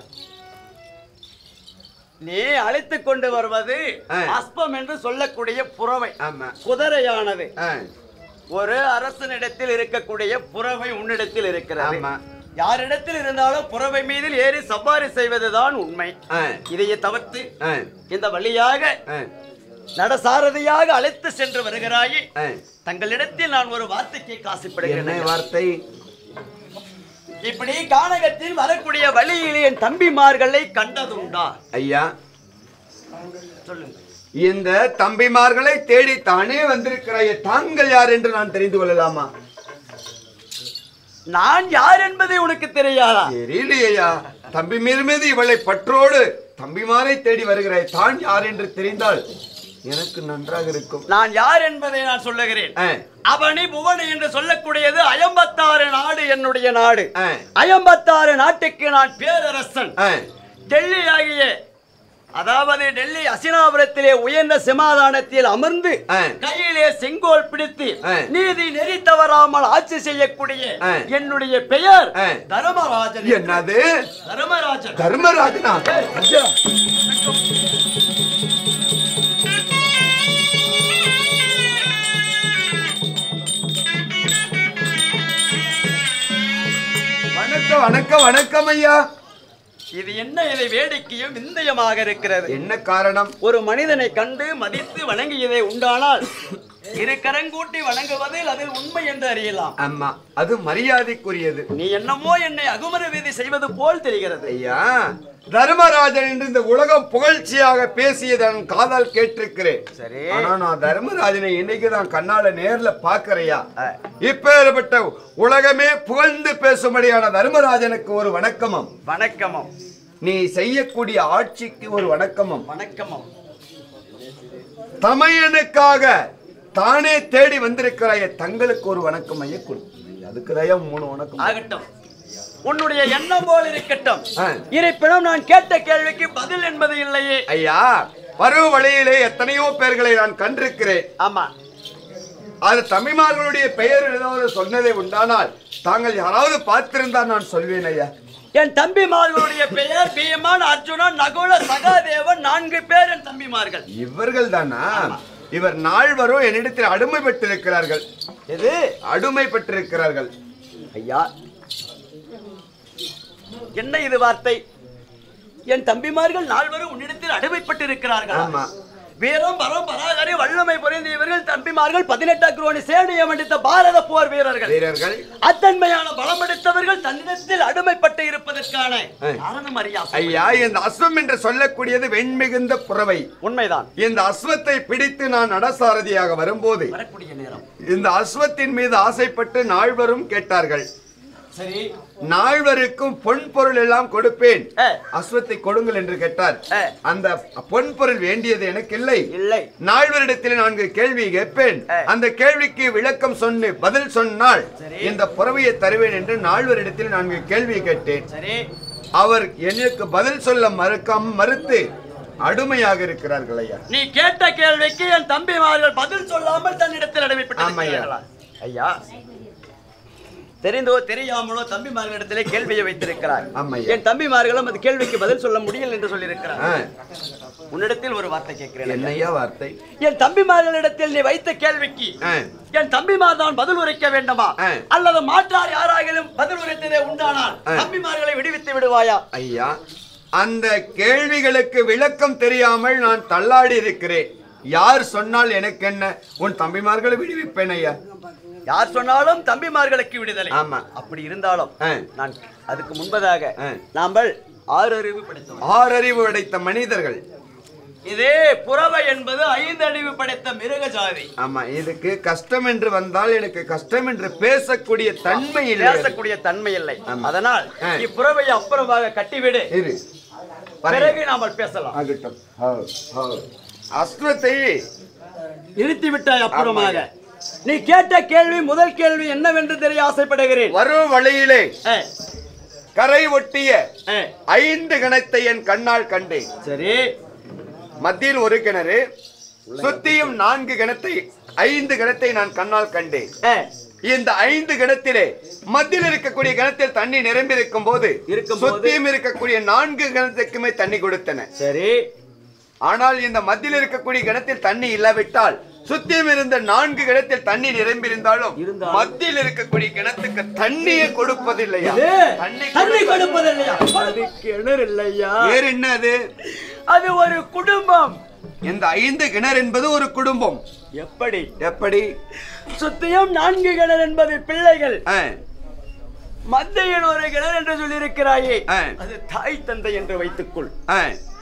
நீ அழைத்து கொண்டு வருவது ஆ. அஸ்பம் என்று சொல்லக்கூடிய புறவை ஆமா குதிரையானது ஆ, ஒரு அரசனிடத்தில் இருக்கக்கூடிய புறவை உன்னிடத்தில் இருக்கிறது ஆமா யாரிடத்தில் இருந்தாலும் புறவை மீதில் ஏறி சவாரி செய்வதுதான் உண்மை ஆ, இதையே தவிர்த்து ஆ, இந்த வழியாக ஆ, நடசாரதியாக அழைத்து சென்று வருகிறாயே ஆ. தங்களிடத்தில் நான் ஒரு வார்த்தைக்கு என்ன காசுப்படுகிறேன் வார்த்தை இப்படி கானகத்தில் வரக்கூடிய வழியில் என் தம்பிமார்களை கண்டதுண்டா ஐயா சொல்லுங்க இந்த தம்பிமார்களை தேடி தானே வந்திருக்கிறாய் தாங்கள் யார் என்று நான் தெரிந்து கொள்ளலாமா நான் யார் என்பதை உனக்கு தெரியாதா தெரியலையா தம்பி மீது மீது இவளை பற்றோடு தம்பிமாரை தேடி வருகிறாய் தான் யார் என்று தெரிந்தால் எனக்கு நன்றாக இருக்கும் நான் யார் என்பதை நான் சொல்லுகிறேன் ஆ, அவனி புவனி என்று சொல்லக்கூடியது அயம்பத்தாறு நாடு என்னுடைய நாடு ஆ, அயம்பத்தாறு நாட்டுக்கு நான் பேரரசன் ஆ. டெல்லி ஆகிய அதாவது டெல்லி அசினாபுரத்திலே உயர்ந்த சிமாதானத்தில் அமர்ந்து ஆ. கையிலே செங்கோல் பிடித்து ஆ. நீதி நெறி தவறாமல் ஆட்சி செய்யக்கூடிய ஆ. என்னுடைய பெயர் ஆ. தர்மராஜன் என்னது தர்மராஜன் தர்மராஜனா ஐயா வணக்கம் வணக்கம் வணக்கம் ஐயா இது என்ன இதை வேடிக்கையும் விந்தயமாக இருக்கிறது என்ன காரணம் ஒரு மனிதனை கண்டு மதித்து வணங்கியதை உண்டானால் இரு கரங்கூட்டி வணங்குவதில் அதில் உண்மை என்று அறியலாம் ஆமா அது மரியாதைக்குரியது நீ என்னமோ என்னை அகுமர வீதி செய்வது போல் தெரிகிறது ஐயா தர்மராஜன் என்று இந்த உலகம் புகழ்ச்சியாக பேசியதை நான் காதால் கேட்டிருக்கிறேன் சரி ஆனா நான் தர்மராஜனை இன்னைக்கு தான் கண்ணால நேர்ல பாக்குறையா இப்பேற்பட்ட உலகமே புகழ்ந்து பேசும்படியான தர்மராஜனுக்கு ஒரு வணக்கமும் வணக்கமும் நீ செய்யக்கூடிய ஆட்சிக்கு ஒரு வணக்கமும் வணக்கமும் தமையனுக்காக தானே தேடி வந்திருக்கிறாய தங்களுக்கு ஒரு வணக்கம் ஐயா கொடு அதுக்கு மூணு வணக்கம் ஆகட்டும் உன்னுடைய எண்ணம் போல் இருக்கட்டும் ஆ. இருப்பினும் நான் கேட்ட கேள்விக்கு பதில் என்பது இல்லையே ஐயா பருவ வழியிலே எத்தனையோ பேர்களை நான் கண்டிருக்கிறேன் ஆமா அது தமிழ்மார்களுடைய பெயர் ஏதாவது சொன்னதே உண்டானால் தாங்கள் யாராவது பார்த்திருந்தால் நான் சொல்வேன் ஐயா என் தம்பிமார்களுடைய பெயர் பீமன் அர்ஜுனன் நகுல சகாதேவன் நான்கு பேர் என் தம்பிமார்கள் இவர்கள் தானா இவர் நால்வரும் என்னிடத்தில் அடிமைப்பட்டிருக்கிறார்கள் எது அடிமைப்பட்டிருக்கிறார்கள் ஐயா என்ன இது வார்த்தை என் தம்பிமார்கள் நால்வரும் உன்னிடத்தில் அடிமைப்பட்டிருக்கிறார்கள் ஆமா வீரம் பரம் பராகரி வல்லமை புரிந்த இவர்கள் தம்பிமார்கள் பதினெட்டு குரோணி சேனையம் அடித்த பாரத போர் வீரர்கள் வீரர்கள் அத்தன்மையான பலம் எடுத்தவர்கள் தன்னிடத்தில் அடிமைப்பட்டு இருப்பதற்கான ஆ. காரணம் அறியா ஐயா இந்த அஸ்வம் என்று சொல்லக்கூடியது வெண்மிகுந்த புறவை உண்மைதான் இந்த அஸ்வத்தை பிடித்து நான் நடசாரதியாக வரும்போது வரக்கூடிய நேரம் இந்த அஸ்வத்தின் மீது ஆசைப்பட்டு நால்வரும் கேட்டார்கள் சரி நால்வருக்கும் பொன் பொருள் எல்லாம் கொடுப்பேன் ஆ. அஸ்வத்தை கொடுங்கள் என்று கேட்டார் ஆ. அந்த பொன் பொருள் வேண்டியது எனக்கு இல்லை இல்லை நால்வரிடத்தில் நான்கு கேள்வி கேட்பேன் ஆ. அந்த கேள்விக்கு விளக்கம் சொன்னு பதில் சொன்னால் சரி. இந்த புறவையை தருவேன் என்று நால்வரிடத்தில் நான்கு கேள்வி கேட்டேன் சரி அவர் எனக்கு பதில் சொல்ல மறுக்காம மறுத்து அடிமையாக இருக்கிறார்கள் ஐயா நீ கேட்ட கேள்விக்கு என் தம்பிமார்கள் பதில் சொல்லாமல் தன்னிடத்தில் அடிமைப்பட்டு ஆமா, ஐயா. இருக்கிறார்களா? ஐயா தெரிந்தோ தெரியாமலோ தம்பிமார்களிடத்திலே கேள்வியை வைத்திருக்கிறார் ஆமா, ஐயா. என் தம்பிமார்களும் அந்த கேள்விக்கு பதில் சொல்ல முடியல என்று சொல்லியிருக்கிறார் ஆ, உன்னிடத்தில் ஒரு வார்த்தை கேட்கிறேன் ஐயா. என்னையா வார்த்தை என் தம்பிமார்களிடத்தில் நீ வைத்த கேள்விக்கு ஆ, என் தம்பிமார் தான் பதில் உரைக்க வேண்டுமா ஆ. அல்லது மாற்றார் யாராகிலும் பதில் உரைத்ததே உண்டானால் ஆ. தம்பிமார்களை விடுவித்து விடுவாயா ஐயா அந்த கேள்விகளுக்கு விளக்கம் தெரியாமல் நான் தள்ளாடி இருக்கிறேன் யார் சொன்னால் எனக்கு என்ன உன் தம்பிமார்களை விடுவிப்பேன் ஐயா யார் சொன்னாலும் தம்பிமார்களுக்கு விடுதலை ஆமா. அப்படி இருந்தாலும் ஆ. நான் அதுக்கு முன்பதாக ஆ. நாங்கள் ஆறு அறிவு படைத்தோம் ஆறறிவு அடைத்த மனிதர்கள் இதே புறவை என்பது ஐந்து அறிவு படைத்த மிருக ஜாதி ஆமா இதுக்கு கஷ்டம் என்று வந்தால் எனக்கு கஷ்டம் என்று பேசக்கூடிய தன்மை இல்லை பேசக்கூடிய தன்மை இல்லை ஆமா. அதனால் ஆ. இப்புறவையை அப்புறமாக கட்டிவிடு இரு பிறகு நாம பேசலாம் ஆகட்டும் ஹோ, ஹோ. அஸ்வத்தை நிறுத்தி விட்டாய் அப்புறமாக ஆமாய்யா. நீ கேட்ட கேள்வி முதல் கேள்வி என்னவென்று தெரிய ஆசைப்படுகிறேன் வரும் வழியிலே ஆ, கரை ஒட்டிய ஆ. ஐந்து கணத்தை என் கண்ணால் கண்டேன் சரி மத்தியில் ஒரு கிணறு சுத்தியும் நான்கு கிணத்தை ஐந்து கிணத்தை நான் கண்ணால் கண்டேன் ஆ, இந்த ஐந்து கிணத்திலே மத்தியில் இருக்கக்கூடிய கிணத்தில் தண்ணி நிரம்பி இருக்கும் போது இருக்கும்போது- சுத்தியும் இருக்கக்கூடிய நான்கு கிணத்துக்குமே தண்ணி கொடுத்தன சரி ஆனால் இந்த மத்தியில் இருக்கக்கூடிய கிணத்தில் தண்ணி இல்லாவிட்டால் சுத்தியும் இருந்த நான்கு கிணத்தில் தண்ணி நிரம்பி இருந்தாலும் இருந்தாலும் மத்தியில் இருக்கக்கூடிய கிணத்துக்கு தண்ணியே கொடுப்பதில்லையா இது தண்ணி தண்ணி கொடுப்பதில்லையா அது கிணறு இல்லையா வேறு என்ன அது அது ஒரு குடும்பம் இந்த ஐந்து கிணறு என்பது ஒரு குடும்பம் எப்படி எப்படி சுத்தியும் நான்கு கிணறு என்பது பிள்ளைகள் ஆ, மத்தியில் ஒரு கிணறு என்று சொல்லியிருக்கிறாயே ஆ. அது தாய் தந்தை என்று வைத்துக்கொள் ஆ,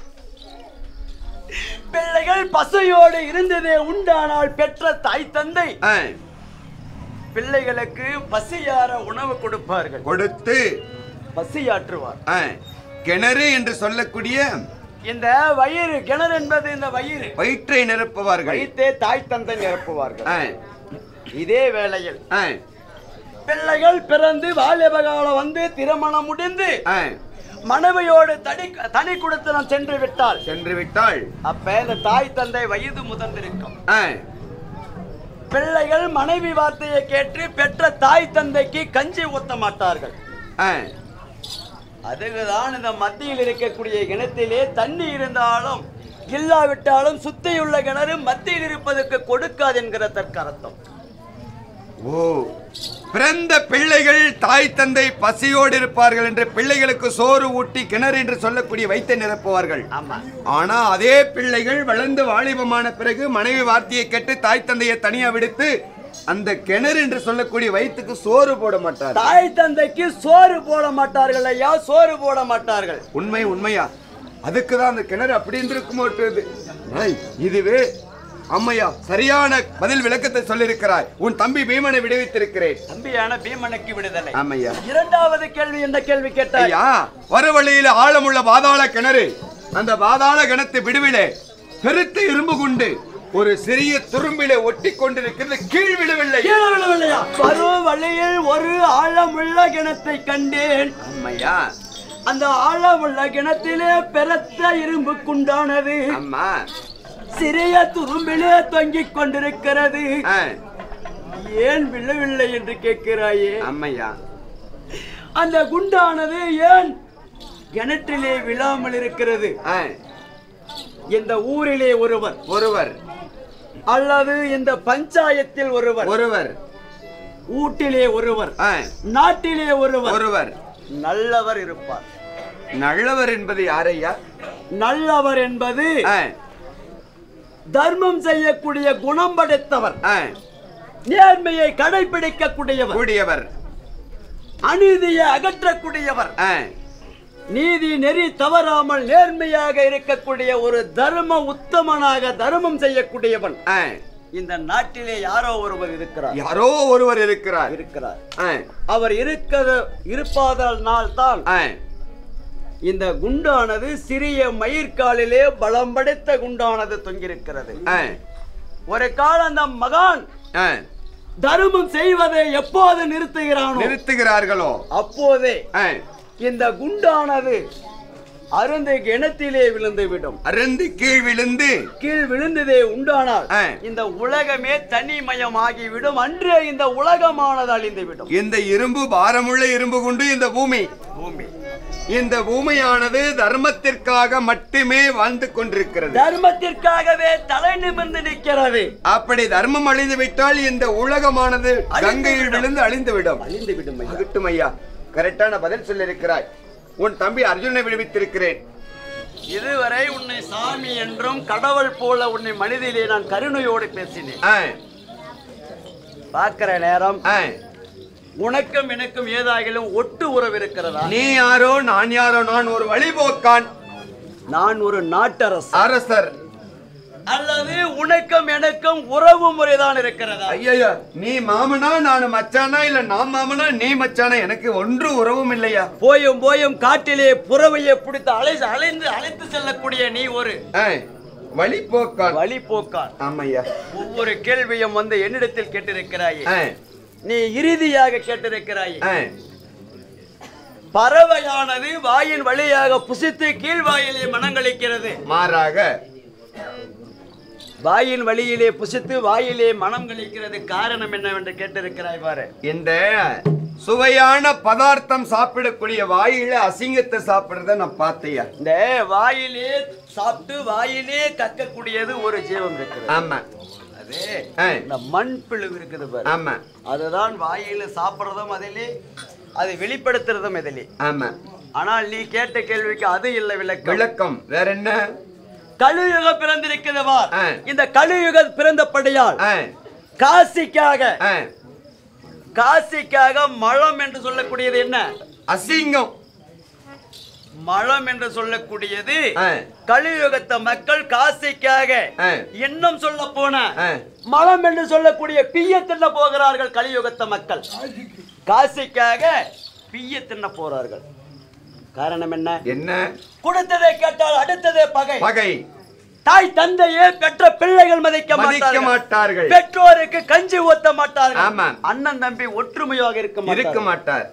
பிள்ளைகள் பசையோடு இருந்ததே உண்டானால் பெற்ற தாய் தந்தை ஆ. பிள்ளைகளுக்கு பசியார உணவு கொடுப்பார்கள் கொடுத்து பசியாற்றுவார் ஆ, கிணறு என்று சொல்லக்கூடிய இந்த வயிறு கிணறு என்பது இந்த வயிறு வயிற்றை நிரப்புவார்கள் வைத்தே தாய் தந்தை நிரப்புவார்கள் ஆ, இதே வேளையில் ஆ, பிள்ளைகள் பிறந்து வாலிபகாலம் வந்து திருமணம் முடிந்து ஆ. மனைவியோடு தனி தனி குடுத்தனம் சென்று விட்டால் சென்று விட்டால் அப்ப இந்த தாய் தந்தை வயது முதிர்ந்திருக்கும் ஆ, பிள்ளைகள் மனைவி வார்த்தையை கேட்டு பெற்ற தாய் தந்தைக்கு கஞ்சி ஊத்த மாட்டார்கள் ஆ. அதுக்குதான் இந்த மத்தியில் இருக்கக்கூடிய கிணத்திலே தண்ணி இருந்தாலும் இல்லாவிட்டாலும் சுத்தியுள்ள கிணறு மத்தியில் இருப்பதற்கு கொடுக்காது என்கிறதற்கு அர்த்தம் ஓ பிறந்த பிள்ளைகள் தாய் தந்தை பசியோடு இருப்பார்கள் என்று பிள்ளைகளுக்கு சோறு ஊட்டி கிணறு என்று சொல்லக்கூடிய வைத்தை நிரப்புவார்கள் ஆமா ஆனா அதே பிள்ளைகள் வளர்ந்து வாலிபமான பிறகு மனைவி வார்த்தையை கேட்டு தாய் தந்தையை தனியா விடுத்து அந்த கிணறு என்று சொல்லக்கூடிய வயிற்றுக்கு சோறு போட மாட்டார் தாய் தந்தைக்கு சோறு போட மாட்டார்கள் ஐயா சோறு போட மாட்டார்கள் உண்மை உண்மையா அதுக்கு தான் அந்த கிணறு அப்படி இருந்திருக்குமோட்டுது ஐய், இதுவே அம்மையா சரியான பதில் விளக்கத்தை சொல்லியிருக்கிறாய் உன் தம்பி பீமனை விடுவித்திருக்கிறேன் தம்பியான பீமனுக்கு விடுதலை ஆமையா இரண்டாவது கேள்வி என்ன கேள்வி கேட்டாய் ஐயா வறுவழியில ஆழமுள்ள பாதாள கிணறு அந்த பாதாள கிணத்து விடுவிலே பெருத்த இரும்பு குண்டு ஒரு சிறிய துரும்பில ஒட்டி கொண்டிருக்கிறது கீழ் விழவில்லை கீழே விழவில்லையா வரும் வழியில் ஒரு ஆழமுள்ள கிணத்தை கண்டேன் அம்மையா அந்த ஆழமுள்ள கிணத்திலே பெருத்த இரும்பு குண்டானது அம்மா சிறிய துரும்பிலே தொங்கிக் கொண்டிருக்கிறது ஆ, ஏன் விழவில்லை என்று கேட்கிறாயே அம்மையா அந்த குண்டானது ஏன் கிணற்றிலே விழாமல் இருக்கிறது ஆ, இந்த ஊரிலே ஒருவர் ஒருவர் அல்லது இந்த பஞ்சாயத்தில் ஒருவர் ஒருவர் ஊட்டிலே ஒருவர் ஆ, நாட்டிலே ஒருவர் ஒருவர் நல்லவர் இருப்பார் நல்லவர் என்பது யாரையா நல்லவர் என்பது ஆ, தர்மம் செய்யக்கூடிய குணம் படைத்தவர் ஆ, நேர்மையை கடைபிடிக்கக்கூடியவர் கூடியவர் அநீதியை அகற்றக்கூடியவர் ஆ, நீதி நெறி தவறாமல் நேர்மையாக இருக்கக்கூடிய ஒரு தர்ம உத்தமனாக தர்மம் செய்யக்கூடியவன் ஆ, இந்த நாட்டிலே யாரோ ஒருவர் இருக்கிறார் யாரோ ஒருவர் இருக்கிறார் இருக்கிறார் ஆ, அவர் இருக்கிற இருப்பதனால் தான் ஆ, இந்த குண்டானது சிறிய மயிர்காலிலே பலம் படைத்த குண்டானது தொங்கியிருக்கிறது ஆ, ஒரு காலம் அந்த மகான் ஆ. தர்மம் செய்வதை எப்போது நிறுத்துகிறானோ நிறுத்துகிறார்களோ அப்போதே ஆ, இந்த குண்டானது அருந்து கிணத்திலே விழுந்து விடும் அருந்து கீழ் விழுந்து கீழ் விழுந்ததே உண்டானால் ஆ. இந்த உலகமே தனிமயமாகி விடும் அன்றே இந்த உலகமானது அழிந்து விடும் இந்த இரும்பு பாரமுள்ள இரும்பு கொண்டு இந்த பூமி பூமி இந்த பூமியானது தர்மத்திற்காக மட்டுமே வாழ்ந்து கொண்டிருக்கிறது தர்மத்திற்காகவே தலை நிமிர்ந்து நிற்கிறது அப்படி தர்மம் அழிந்து விட்டால் இந்த உலகமானது கங்கையில் விழுந்து அழிந்து விடும் அழிந்து விடும் ஐயா. ஆகட்டும் ஐயா கரெக்டான பதில் சொல்லியிருக்கிறாய் உன் தம்பி அர்ஜுனை விடுவித்திருக்கிறேன் இதுவரை உன்னை சாமி என்றும் கடவுள் போல உன்னை மனிதிலே நான் கருணையோடு பேசினேன் ஆ, பார்க்கிற நேரம் ஆ. உனக்கும் எனக்கும் ஏதாகிலும் ஒட்டு உறவு இருக்கிறதா நீ யாரோ நான் யாரோ நான் ஒரு வழிபோக்கான் நான் ஒரு நாட்டரசு அரசர் அல்லது உனக்கும் எனக்கும் உறவு முறைதான் இருக்கிறதா ஐயா நீ மாமனா நான் மச்சானா இல்ல நான் மாமனா நீ மச்சானா எனக்கு ஒன்று உறவும் இல்லையா போயும் போயும் காட்டிலே புறவையை பிடித்து அலை அலைந்து அழைத்து செல்லக்கூடிய நீ ஒரு ஆ, வழிபோக்கான் வழிபோக்கான் ஆமையா ஒவ்வொரு கேள்வியும் வந்து என்னிடத்தில் கேட்டிருக்கிறாயே ஆ, நீ இறுதியாக கேட்டிருக்கிறாயே ஆ. பறவையானது வாயின் வழியாக புசித்து கீழ் வாயிலே மனங்களிக்கிறது மாறாக வாயின் வழியிலே புசித்து வாயிலே மனம் கழிக்கிறது காரணம் என்னவென்று கேட்டிருக்கிறாய் பாரு இந்த சுவையான பதார்த்தம் சாப்பிடக்கூடிய வாயில அசிங்கத்தை சாப்பிடுறத நான் பார்த்தையா இந்த வாயிலே சாப்பிட்டு வாயிலே கக்கக்கூடியது ஒரு ஜீவம் இருக்குது ஆமா அது ஆ, இந்த மண் பிழு இருக்குது பாரு ஆமா அதுதான் வாயில சாப்பிடுறதும் அதிலே அதை வெளிப்படுத்துறதும் இதிலே ஆமா ஆனால் நீ கேட்ட கேள்விக்கு அது இல்லை விளக்கம் விளக்கம் வேற என்ன கலியுகம் பிறந்திருக்கிறவா ஆ. இந்த கலியுகம் பிறந்தபடியால் ஆ, காசிக்காக ஆ, காசிக்காக மலம் என்று சொல்லக்கூடியது என்ன அசிங்கம் மலம் என்று சொல்லக்கூடியது ஆ, கலியுகத்த மக்கள் காசிக்காக ஆ. இன்னும் சொல்ல போன ஆ. மலம் என்று சொல்லக்கூடிய பிய்ய தின்ன போகிறார்கள் கலியுகத்த மக்கள் காசிக்காக பிய்ய தின்ன போறார்கள் காரணம் என்ன என்ன கொடுத்ததை கேட்டால் அடுத்ததே பகை பகை தாய் தந்தையே பெற்ற பிள்ளைகள் மதிக்க மதிக்க மாட்டார்கள் மாட்டார்கள் பெற்றோருக்கு கஞ்சி ஊத்த மாட்டார்கள் ஆமா. அண்ணன் தம்பி ஒற்றுமையாக இருக்க இருக்க மாட்டார்கள் மாட்டார்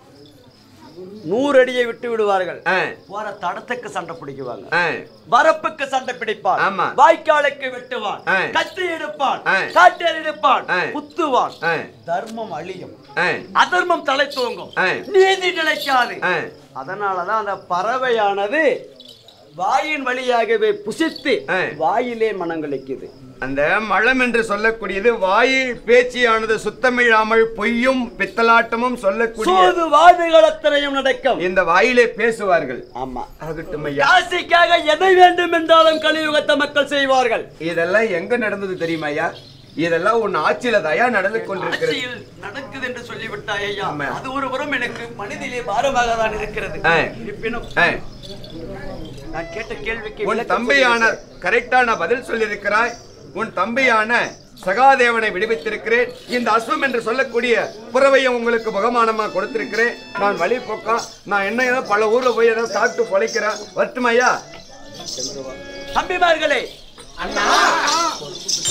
நூறு அடியை விட்டு விடுவார்கள் ஆ, போற தடத்துக்கு சண்டை பிடிக்குவாங்க ஆ, வரப்புக்கு சண்டை பிடிப்பான் ஆமா. வாய்க்காலுக்கு வெட்டுவான் ஆ. கத்தி எடுப்பான் ஆ. காட்டேர் எடுப்பான் ஆ. குத்துவான் ஆ, தர்மம் அழியும் ஆ, அதர்மம் தலை தூங்கும் ஆ. நீதி நிலைக்காது ஆ. அதனாலதான் அந்த பறவையானது வாயின் வழியாகவே புசித்து ஆ. வாயிலே மனங்களிக்குது அந்த மலம் என்று சொல்லக்கூடியது வாயில் பேச்சியானது சுத்தமிழாமல் பொய்யும் பித்தலாட்டமும் சொல்லக்கூடிய சூது வாதுகள் அத்தனையும் நடக்கும் இந்த வாயிலே பேசுவார்கள் ஆமா ஆகட்டும் ஐயா காசிக்காக எதை வேண்டும் என்றாலும் கலியுகத்த மக்கள் செய்வார்கள் இதெல்லாம் எங்க நடந்தது தெரியுமா ஐயா இதெல்லாம் உன் ஆட்சியில தயா நடந்து கொண்டிருக்கிறது ஆட்சியில் நடக்குது என்று சொல்லிவிட்டாய் ஐயா ஆமா. அது ஒரு புறம் எனக்கு மனதிலே பாரமாக தான் இருக்கிறது ஆ. இருப்பினும் ஆ, நான் கேட்ட கேள்விக்கு உன் விளக்கம் தம்பியான சொல்லியிருக்கிறேன். கரெக்டான பதில் சொல்லியிருக்கிறாய் உன் தம்பியான சகாதேவனை விடுவித்திருக்கிறேன் இந்த அஸ்வம் என்று சொல்லக்கூடிய புறவையை உங்களுக்கு பகமானமா கொடுத்திருக்கிறேன் நான் வழி போக்கா நான் என்ன ஏதோ பல ஊர்ல போய் ஏதோ சாப்பிட்டு பொழைக்கிறேன் வரட்டுமா ஐயா தம்பிமார்களே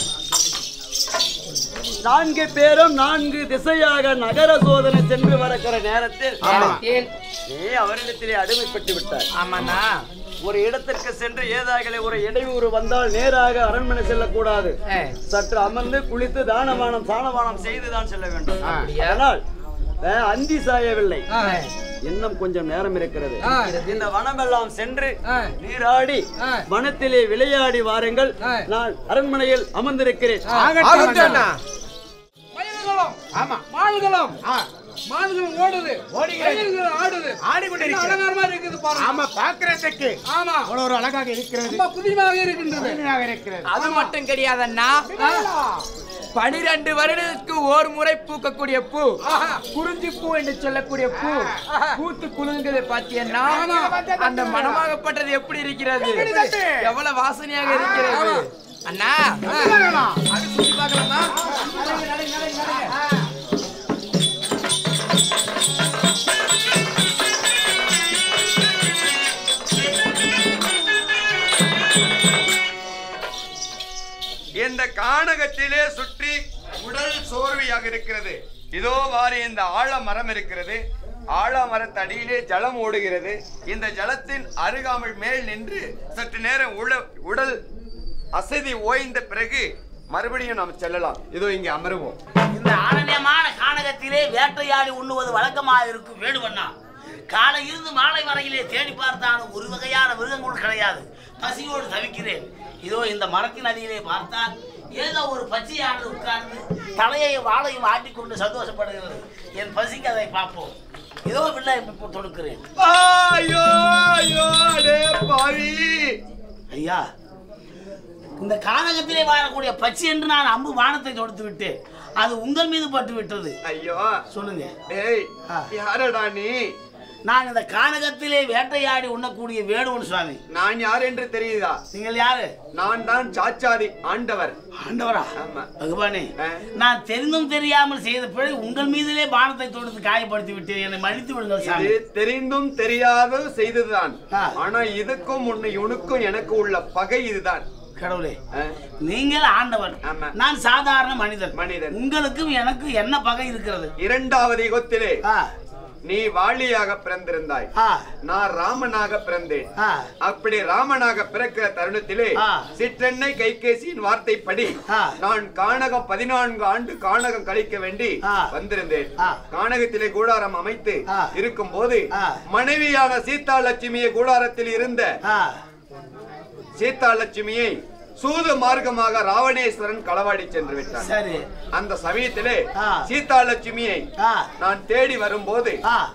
நான்கு பேரும் நான்கு திசையாக நகர சோதனை சென்று வரக்கிற நேரத்தில் நீ அவரிடத்திலே அடிமைப்பட்டு விட்டாய் ஆமாண்ணா ஒரு இடத்திற்கு சென்று ஏதாகலே ஒரு இடையூறு வந்தால் நேராக அரண்மனை செல்லக்கூடாது சற்று அமர்ந்து குளித்து தானவானம் சாணவானம் செய்துதான் செல்ல வேண்டும் அதனால் அஹ், அந்தி சாயவில்லை இன்னும் கொஞ்சம் நேரம் இருக்கிறது இந்த வனமெல்லாம் சென்று நீராடி வனத்திலே விளையாடி வாருங்கள் நான் அரண்மனையில் அமர்ந்திருக்கிறேன் மயில்களும் ஆமா மான்களும் மான்கள் ஓடுது மயில்கள் ஆடுது ஆடிக்கொண்டிருக்கிறது. என்ன அலங்காரமா இருக்குது பாருங்க ஆமா பாக்குறதுக்கு ஆமா அவ்வளவு ஒரு அழகாக இருக்கிறது ரொம்ப புதுமையாக இருக்கின்றது அருமையாக இருக்கிறது அது மட்டும் கிடையாதண்ணா பனிரெண்டு வருடத்துக்கு ஒரு முறை பூக்கக்கூடிய பூ குறிஞ்சி பூ என்று சொல்லக்கூடிய பூ பூத்து குலுங்குது பாத்தீங்கன்னா அந்த மனமாகப்பட்டது எப்படி இருக்கிறது எவ்வளவு வாசனையாக இருக்கிறது அண்ணா அது சுத்தி பார்க்கலாமா இந்த கானகத்திலே சுற்றி உடல் சோர்வையாக இருக்கிறது இதோ வாரி இந்த ஆழமரம் இருக்கிறது ஆழமரத்தடியிலே ஜலம் ஓடுகிறது இந்த ஜலத்தின் அருகாமல் மேல் நின்று சற்று நேரம் உட உடல் அசதி ஓய்ந்த பிறகு மறுபடியும் நாம் செல்லலாம் இதோ இங்கே அமருவோம் இந்த ஆனந்தமான கானகத்திலே வேட்டையாடி உண்ணுவது வழக்கமாக இருக்கும் வேடுவண்ணா காலை இருந்து மாலை வரையிலே தேடி பார்த்தாலும் ஒரு வகையான மிருகங்கள் கிடையாது பசியோடு தவிக்கிறேன் இதோ இந்த மரத்தின் அடியிலே பார்த்தால் ஏதோ ஒரு பச்சையானது உட்கார்ந்து தலையையும் வாழையும் ஆட்டிக்கொண்டு சந்தோஷப்படுகிறது என் பசிக்கு அதை பார்ப்போம் இதோ பிள்ளை இப்போ தொடுக்கிறேன் ஐயோ ஐயோ அடே பாவி ஐயா இந்த கானகத்திலே வாழக்கூடிய பச்சி என்று நான் அம்பு வானத்தை தொடுத்து விட்டேன் அது உங்கள் மீது பட்டு விட்டது ஐயோ சொல்லுங்க ஏய் யாரடா நீ நான் இந்த கானகத்திலே வேட்டையாடி உண்ணக்கூடிய வேடுவன் சுவாமி நான் யார் என்று தெரியுதா நீங்கள் யாரு நான் தான் சாச்சாதி ஆண்டவர் ஆண்டவரா ஆமா பகவானே நான் தெரிந்தும் தெரியாமல் செய்த பிழை உங்கள் மீதிலே பானத்தை தொடுத்து காயப்படுத்தி விட்டேன் என்னை மன்னித்து விடுங்கள் சாமி இது தெரிந்தும் தெரியாத செய்ததுதான் ஆனா இதுக்கும் உன்னை உனக்கும் எனக்கு உள்ள பகை இதுதான் கடவுளே நீங்கள் ஆண்டவன் நான் சாதாரண மனிதன் மனிதன் உங்களுக்கும் எனக்கும் என்ன பகை இருக்கிறது இரண்டாவது யுகத்திலே நீ வாலியாக பிறந்திருந்தாய் நான் ராமனாக பிறந்தேன் அப்படி ராமனாக பிறக்கிற தருணத்திலே சிற்றெண்ணை கைகேசியின் வார்த்தைப்படி நான் கானகம் பதினான்கு ஆண்டு கானகம் கழிக்க வேண்டி வந்திருந்தேன் கானகத்திலே கூடாரம் அமைத்து இருக்கும் போது மனைவியான சீதா லட்சுமியை கூடாரத்தில் இருந்த சீதா லட்சுமியை சூது மார்க்கமாக ராவணேஸ்வரன் களவாடி சென்று விட்டான் சரி அந்த சமயத்திலே சீதா லட்சுமியை நான் தேடி வரும்போது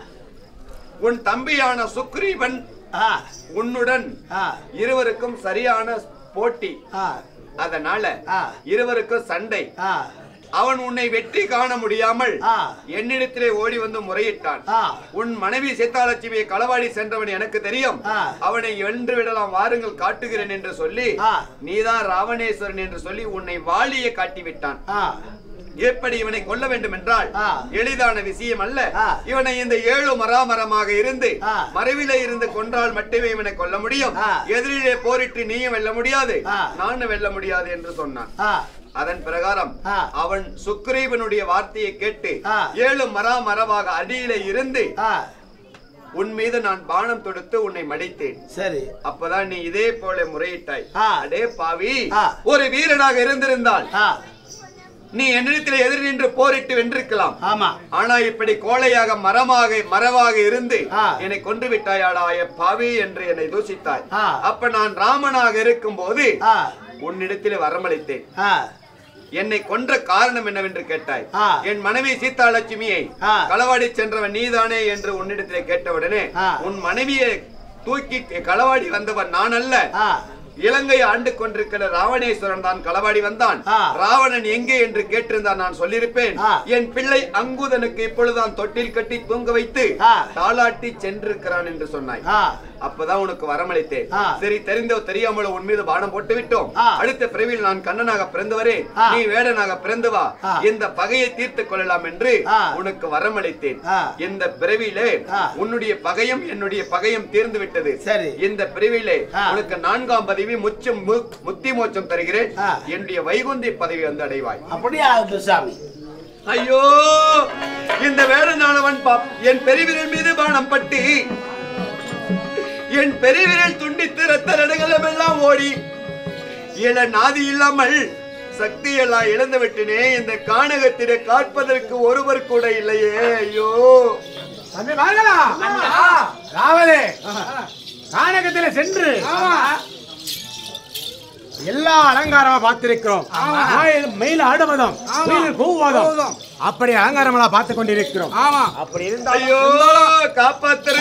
உன் தம்பியான சுக்ரீவன் உன்னுடன் இருவருக்கும் சரியான போட்டி அதனால இருவருக்கும் சண்டை அவன் உன்னை வெற்றி காண முடியாமல் என்னிடத்திலே ஓடி வந்து முறையிட்டான் உன் மனைவி சீதாலட்சுமியை களவாடி சென்றவன் எனக்கு தெரியும் அவனை வென்று விடலாம் வாருங்கள் காட்டுகிறேன் என்று சொல்லி நீதான் ராவணேஸ்வரன் என்று சொல்லி உன்னை வாளியை காட்டி விட்டான் எப்படி இவனை கொல்ல வேண்டும் என்றால் எளிதான விஷயம் அல்ல இவனை இந்த ஏழு மராமரமாக இருந்து மறைவிலே இருந்து கொன்றால் மட்டுமே இவனை கொல்ல முடியும் எதிரிலே போரிட்டு நீயும் வெல்ல முடியாது நானும் வெல்ல முடியாது என்று சொன்னான் அதன் பிரகாரம் அவன் சுக்ரீவனுடைய வார்த்தையை கேட்டு ஏழு மரா மரமாக அடியில இருந்து உன் மீது நான் பானம் தொடுத்து உன்னை மடித்தேன் சரி அப்பதான் நீ இதே போல முறையிட்டாய் அடே பாவி ஒரு வீரனாக இருந்திருந்தால் நீ என்னிடத்தில் எதிர் நின்று போரிட்டு வென்றிருக்கலாம் ஆமா ஆனா இப்படி கோழையாக மரமாக மரவாக இருந்து என்னை கொன்று விட்டாயாடாய பாவி என்று என்னை தூசித்தாய் அப்ப நான் ராமனாக இருக்கும் போது உன்னிடத்தில் வரமளித்தேன் என்னை கொன்ற காரணம் என்னவென்று கேட்டாய் என் மனைவி சீதா லட்சுமியை களவாடி சென்றவன் நீதானே என்று உன்னிடத்திலே கேட்டவுடனே உன் மனைவியை தூக்கி களவாடி வந்தவன் நான் அல்ல இலங்கை ஆண்டு கொண்டிருக்கிற ராவணேஸ்வரன் தான் களவாடி வந்தான் ராவணன் எங்கே என்று கேட்டிருந்தான் நான் சொல்லியிருப்பேன் என் பிள்ளை அங்குதனுக்கு இப்பொழுதுதான் தொட்டில் கட்டி தூங்க வைத்து தாளாட்டி சென்றிருக்கிறான் என்று சொன்னாய் அப்பதான் உனக்கு வரமளித்தேன் சரி தெரிந்தோ தெரியாமலோ உன் மீது பானம் போட்டு விட்டோம் அடுத்த பிறவியில் நான் கண்ணனாக பிறந்தவரே நீ வேடனாக பிறந்து வா இந்த பகையை தீர்த்துக் கொள்ளலாம் என்று உனக்கு வரமளித்தேன் இந்த பிறவியிலே உன்னுடைய பகையும் என்னுடைய பகையும் தீர்ந்து விட்டது சரி இந்த பிரிவிலே உனக்கு நான்காம் பதிவில் பதவி முச்சம் மு- முத்தி மோட்சம் தருகிறேன் என்னுடைய வைகுந்தி பதவி வந்து அடைவாய் அப்படியே ஆகட்டும் சாமி ஐயோ இந்த வேடனானவன் பாப் என் பெருவிரல் மீது பானம் பட்டு என் பெருவிரல் துண்டித்து ரத்த நடுகளும் எல்லாம் ஓடி இள நாதி இல்லாமல் சக்தி எல்லாம் இழந்து விட்டனே இந்த கானகத்திலே காட்பதற்கு ஒருவர் கூட இல்லையே ஐயோ தம்பி வாங்கலா அதாவது கானகத்தில் சென்று எல்லா அலங்காரமா பார்த்திருக்கிறோம் மயில்- மயில் ஆடுவதும் மயில் கூவுவதும் அப்படி அலங்காரமெல்லாம் பார்த்து கொண்டிருக்கிறோம் ஆமா அப்படி இருந்தா ஐயோ காப்பாத்துற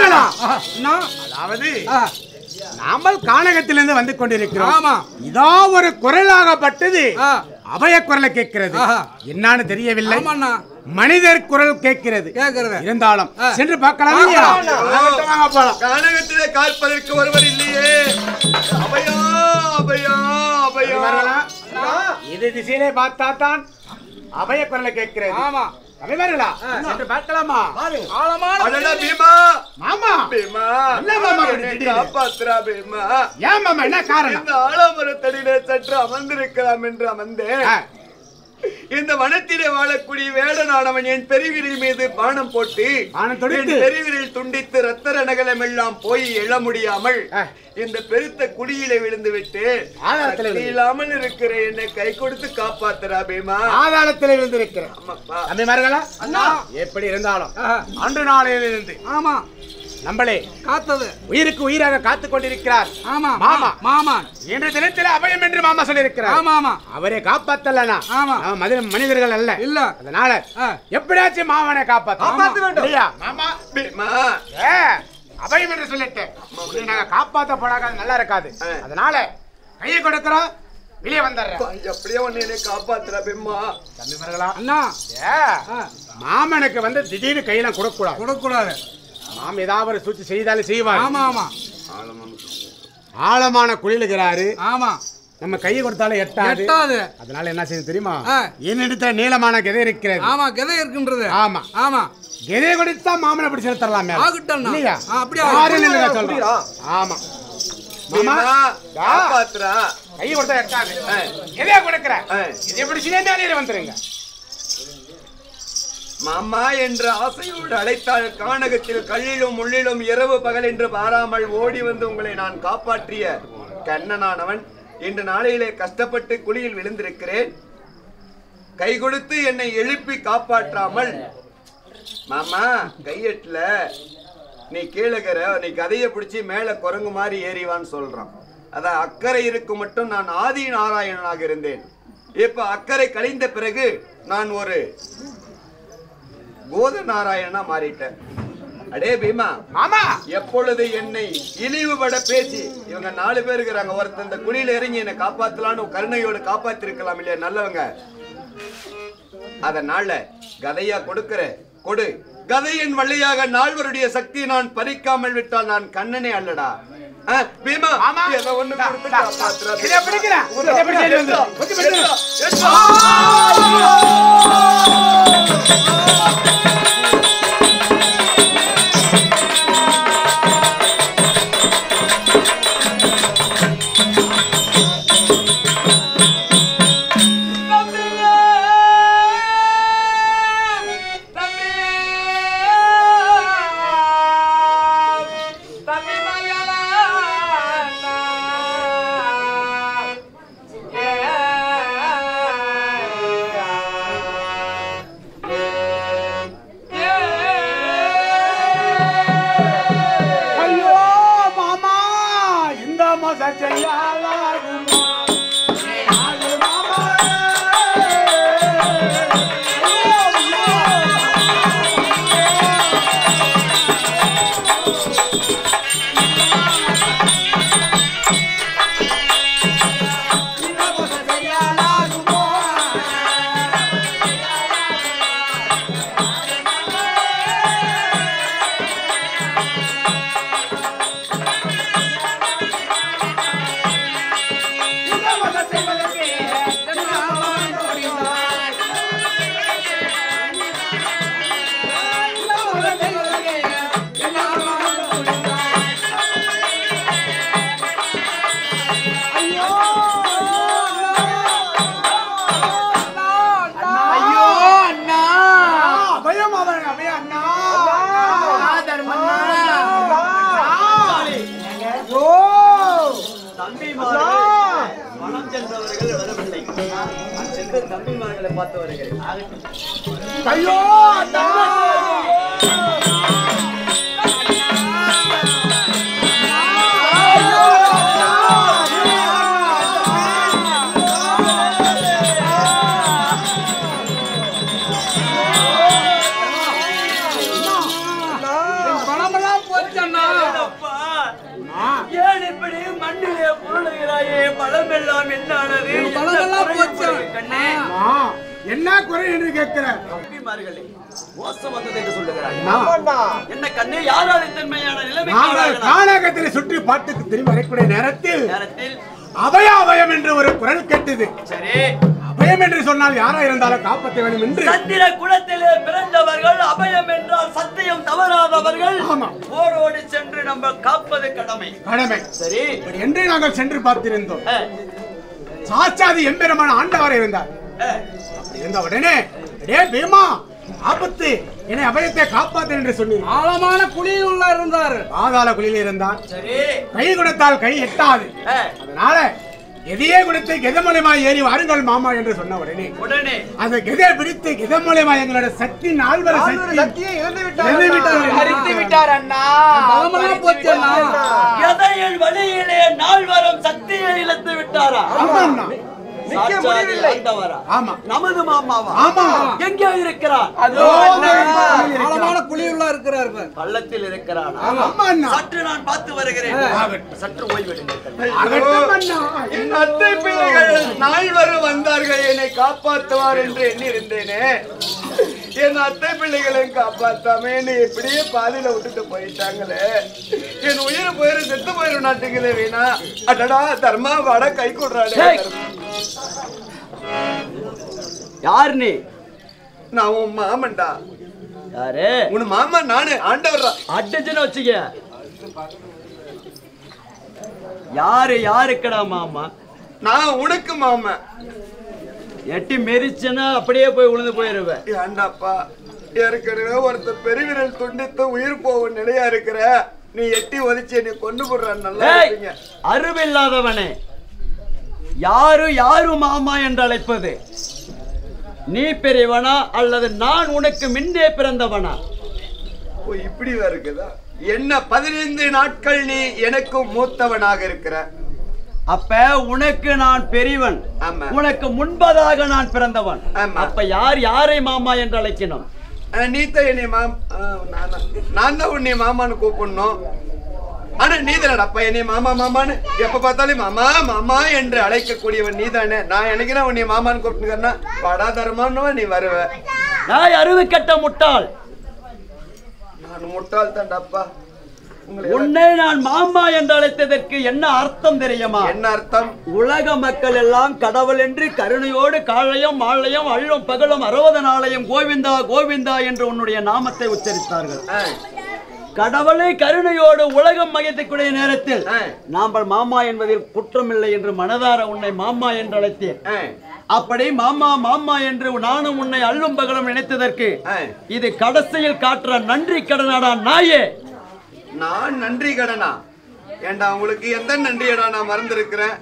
அதாவது நாமல் கானகத்திலிருந்து வந்து கொண்டிருக்கிறோம் ஆமா. இதோ ஒரு குரலாகப்பட்டது அபய குரலை கேட்கிறது என்னன்னு தெரியவில்லை ஆமாண்ணா. மனிதர் குரல் கேட்கிறது கேட்கிறது. இருந்தாலும் சென்று பார்க்கலாம் இல்லையா? வாங்கட்டும், வாங்க போலாம். கானகத்திலே காப்பதற்கு ஒருவர் இல்லையே அபயா அபயா அபயா இது திசையிலே பார்த்தா தான் அபய குரலை கேட்கிறது ஆமா தமிழர்களா சென்று பார்க்கலாமா ஆழமான அடடா பீமா மாமா பீமா என்ன மாமா இப்படி என்னை திடீர்னு? காப்பாத்துறா பீமா ஏன் மாமா என்ன காரணம் இந்த ஆலமரத்தடியிலே சற்று அமர்ந்திருக்கலாம் என்று அமர்ந்தேன் ஆ. இந்த வனத்திலே வாழக்கூடிய வேடனானவன் என் பெருவிரல் மீது பானம் போட்டு பானம் தொடுத்து. என் பெருவிரல் துண்டித்து ரத்த ரணகலம் எல்லாம் போய் எழ முடியாமல் ஆ. இந்த பெருத்த குழியிலே விழுந்து விட்டு ஆதாரத்திலே சக்தி இல்லாமல் இருக்கிற என்னை கை கொடுத்து காப்பாத்துறா பீமா ஆதாரத்தில் இருந்திருக்கிறேன் ஆமாப்பா. தம்பிமார்களா அண்ணா எப்படி இருந்தாலும் அன்று நாளையிலிருந்து ஆமா நம்மளே காத்தது உயிருக்கு உயிராக காத்துக் கொண்டிருக்கிறார் ஆமா மாமா. மாமான் இன்று தினத்தில் அபயம் என்று மாமா சொல்லியிருக்கிறார் ஆமா ஆமா அவரை காப்பாத்தலனா ஆமா. நாம மனித- மனிதர்கள் அல்ல இல்ல அதனால ஆ. எப்படியாச்சும் மாமனை காப்பாத்த காப்பாத்த வேண்டும். இல்லையா மாமா பீமா ஏ, அபயம் என்று சொல்லிட்டு உன்னை நாங்க காப்பாத்த போனாக்க அது நல்லா இருக்காது அதனால கையை கொடுக்கிறோம் வெளியே வந்துடுறேன் எப்படியோ ஒன்னு என்னை காப்பாத்துறா பீமா தம்பிமார்களா அண்ணா ஏ, மாமனுக்கு வந்து திடீர்னு கையெல்லாம் கொடுக்க கூடாது கொடுக்கூடாது மாம் ஏதாவது ஒரு சூழ்ச்சி செய்தாலும் செய்வார் ஆமா ஆமா ஆழமான குளிலுகிறாரு ஆமா நம்ம கையை கொடுத்தாலும் எட்டாது எட்டாது அதனால என்ன செய்யும் தெரியுமா ஆ. என்னிடத்துல நீளமான கதை இருக்கிறது ஆமா கதை இருக்கின்றது ஆமா ஆமா கதை கொடுத்தா மாமனை பிடிச்சு தரலாம் ஆகட்டும்ண்ணா. இல்லையா ஆ, அப்படியா? யாரும் இல்லைங்க சொல்றோம் ஆமா மாமா பீமா காப்பாத்துறா கையை கொடுத்தா எட்டாது எதையா கொடுக்குறேன் ஆ. இதை எப்படி சின்னே வந்துருங்க மாமா என்ற ஆசையோடு அழைத்தால் கானகத்தில் கல்லிலும் முள்ளிலும் இரவு பகல் என்று பாராமல் ஓடி வந்து உங்களை நான் காப்பாற்றிய கண்ணனானவன் இன்று நாளையிலே கஷ்டப்பட்டு குழியில் விழுந்திருக்கிறேன் கை கொடுத்து என்னை எழுப்பி காப்பாற்றாமல் மாமா கையெட்டுல நீ கீழகிற நீ கதையை பிடிச்சி மேல குரங்கு மாதிரி ஏறிவான்னு சொல்றான் அதான் அக்கறை இருக்கும் மட்டும் நான் ஆதி நாராயணனாக இருந்தேன் இப்ப அக்கறை கழிந்த பிறகு நான் ஒரு கோத நாராயணனா மாறிட்டேன் அடே பீமா மாமா எப்பொழுது என்னை இழிவுபட பேசி இவங்க நாலு பேர் இருக்கிறாங்க ஒருத்தன் இந்த குழியில இறங்கி என்னை காப்பாத்தலான்னு கருணையோடு காப்பாத்திருக்கலாம் இல்லையா நல்லவங்க அதனால கதையா கொடுக்கிற கொடு கதையின் வழியாக நால்வருடைய சக்தி நான் பறிக்காமல் விட்டால் நான் கண்ணனே அல்லடா ஆ, பீமா மாமா. ஏதோ ஒண்ணு கொடுத்து தா, தா. காப்பாத்துறா இதை பிடிக்கிறேன். இதை பிடிச்சு வெளியே வந்துரு. கொஞ்சம் பிடிச்சு எடுடா, வந்துரு. எடுடா. ஐயோ மாமா இந்த மோச செய்யாதாகுமா அது மாமா தம்பிமார்கள் மனம் சென்றவர்கள் வரவில்லை நான் சென்று தம்பிமார்களை பார்த்து வருகிறேன் ஐயோ அண்ணா பணமெல்லாம் போச்சண்ணா ஏன் இப்படி மண்ணிலே புரளுகிறாயே பழமெல்லாம் என்னானது என்ன பணமெல்லாம் குறை போச்சு உங்களுக்கு கண்ணே? அம்மா, என்ன குறை என்று கேட்கிற தம்பிமார்களே, மோசம் வந்தது என்று சொல்லுகிறாய் அம்மா, என்ன கண்ணே யாராவது தன்மையான நிலைமைக்கு நாங்கள் ஆளாகலாம். கானகத்தில் சுற்றி பாட்டுக்கு திரும்பி வரக்கூடிய நேரத்தில் நேரத்தில் அபய அபயம் என்று ஒரு குரல் கேட்டது சரி அபயம் என்று சொன்னால் யாரா இருந்தாலும் காப்பாற்ற வேண்டும் என்று சந்திர குலத்திலே பிறந்தவர்கள் அபயம் என்றால் சத்தியம் தவறாதவர்கள் ஆமா. ஓடோடி சென்று நம்ம காப்பது கடமை கடமை சரி இப்படி என்று நாங்கள் சென்று பார்த்திருந்தோம் அஹ், சாட்சாதி எம்பெருமான ஆண்டவர் இருந்தார் அஹ், அப்படி இருந்த உடனே டே பீமா ஆபத்து என்னை அபயத்தை காப்பாத்து என்று சொன்னீர் ஆழமான குழியில் உள்ள இருந்தாரு பாதாள குழியில் இருந்தான் சரி கை கொடுத்தால் கை எட்டாது அஹ், அதனால எதையே கொடுத்து கெத மூலியமா ஏறி வாருங்கள் மாமா என்று சொன்ன உடனே உடனே அந்த கெதை பிடித்து கெத மூலியமா எங்களோட சக்தி நால்வர சக்தி இழந்து விட்டார் அரித்து விட்டார் அண்ணா பணமெல்லாம் போச்சண்ணா எதையின் வழியிலே நால்வரும் சக்தியை இழந்து விட்டாரா ஆமா அண்ணா. சாட்சாதி ஆண்டவரா ஆமா நமது மாமாவா ஆமா எங்கே இருக்கிறான் அதோ அண்ணா ஆழமான குழியுள்ள இருக்கிறார் இப்ப. பள்ளத்தில் இருக்கிறான் ஆமா அண்ணா சற்று நான் பார்த்து வருகிறேன் ஆகட்டும். சற்று ஓய்வெடுங்கள் ஆகட்டும் அண்ணா என் அத்தை பிள்ளைகள் நால்வரும் வந்தார்கள் என்னை காப்பாற்றுவார் என்று எண்ணிருந்தேனே என் அத்தை பிள்ளைகளையும் காப்பாத்தாம என்னை இப்படியே பாதியில விட்டுட்டு போயிட்டாங்களே என் உயிர் போயிரு செத்து போயிரும் நாட்டுங்களே வீணா அடடா தர்மா வாட கை கொடுறாடே ஏய். யார் நீ நான் உன் மாமன்டா யாரு உன் மாமா நானு ஆண்டவர்ரா அடிச்சுன்னு வச்சுக்க யாரு யாருக்கடா மாமா நான் உனக்கு மாமன் எட்டி மெரிச்சனா அப்படியே போய் விழுந்து போயிருவேன் ஏண்டாப்பா ஏற்கனவே ஒருத்தர் பெருவிரல் துண்டித்து உயிர் போகும் நிலையா இருக்கிற நீ எட்டி ஒதிச்சு என்னை கொண்டு போடுறான் நல்லா ஏய், இருப்பீங்க அறிவில்லாதவனே யாரு யாரு மாமா என்று அழைப்பது நீ பெரியவனா அல்லது நான் உனக்கு முன்னே பிறந்தவனா ஓ இப்படி இருக்குதா என்ன பதினைந்து நாட்கள் நீ எனக்கு மூத்தவனாக இருக்கிற அப்ப உனக்கு நான் பெரியவன் ஆமா. உனக்கு முன்பதாக நான் பிறந்தவன் ஆமா. அப்ப யார் யாரை மாமா என்று அழைக்கணும் அஹ், நீ தான் என்னை மாம் அஹ், நானா? நான் தான் உன்னை மாமான்னு கூப்பிடணும் ஆனா நீ அப்பா என்னை மாமா மாமான்னு எப்ப பார்த்தாலும் மாமா மாமா என்று அழைக்கக்கூடியவன் நீ தானே நான் எனக்கு நான் உன்னை மாமான்னு கூப்பிட்டுக்கிறேன்னா படா தரமான்னு நீ வருவ நான் அறிவு கட்ட முட்டாள் நான் முட்டாள் தாண்டாப்பா உங்களை உன்னை நான் மாமா என்று அழைத்ததற்கு என்ன அர்த்தம் தெரியுமா என்ன அர்த்தம் உலக மக்கள் எல்லாம் கடவுள் என்று கருணையோடு காலையும் மாலையும் அள்ளும் பகலும் அறுபது நாளையும் கோவிந்தா கோவிந்தா என்று உன்னுடைய நாமத்தை உச்சரித்தார்கள் அஹ், கடவுளை கருணையோடு உலகம் மகிழ்த்தக்கூடிய நேரத்தில் அஹ், நாங்கள் மாமா என்பதில் குற்றமில்லை என்று மனதார உன்னை மாமா என்று அழைத்தேன் அஹ், அப்படி மாமா மாமா என்று நானும் உன்னை அள்ளும் பகலும் நினைத்ததற்கு அஹ். இது கடைசியில் காட்டுற நன்றி கடனாடா நாயே நான் நன்றி கடனா ஏண்டா உங்களுக்கு எந்த நன்றியடா நான் மறந்திருக்கிறேன்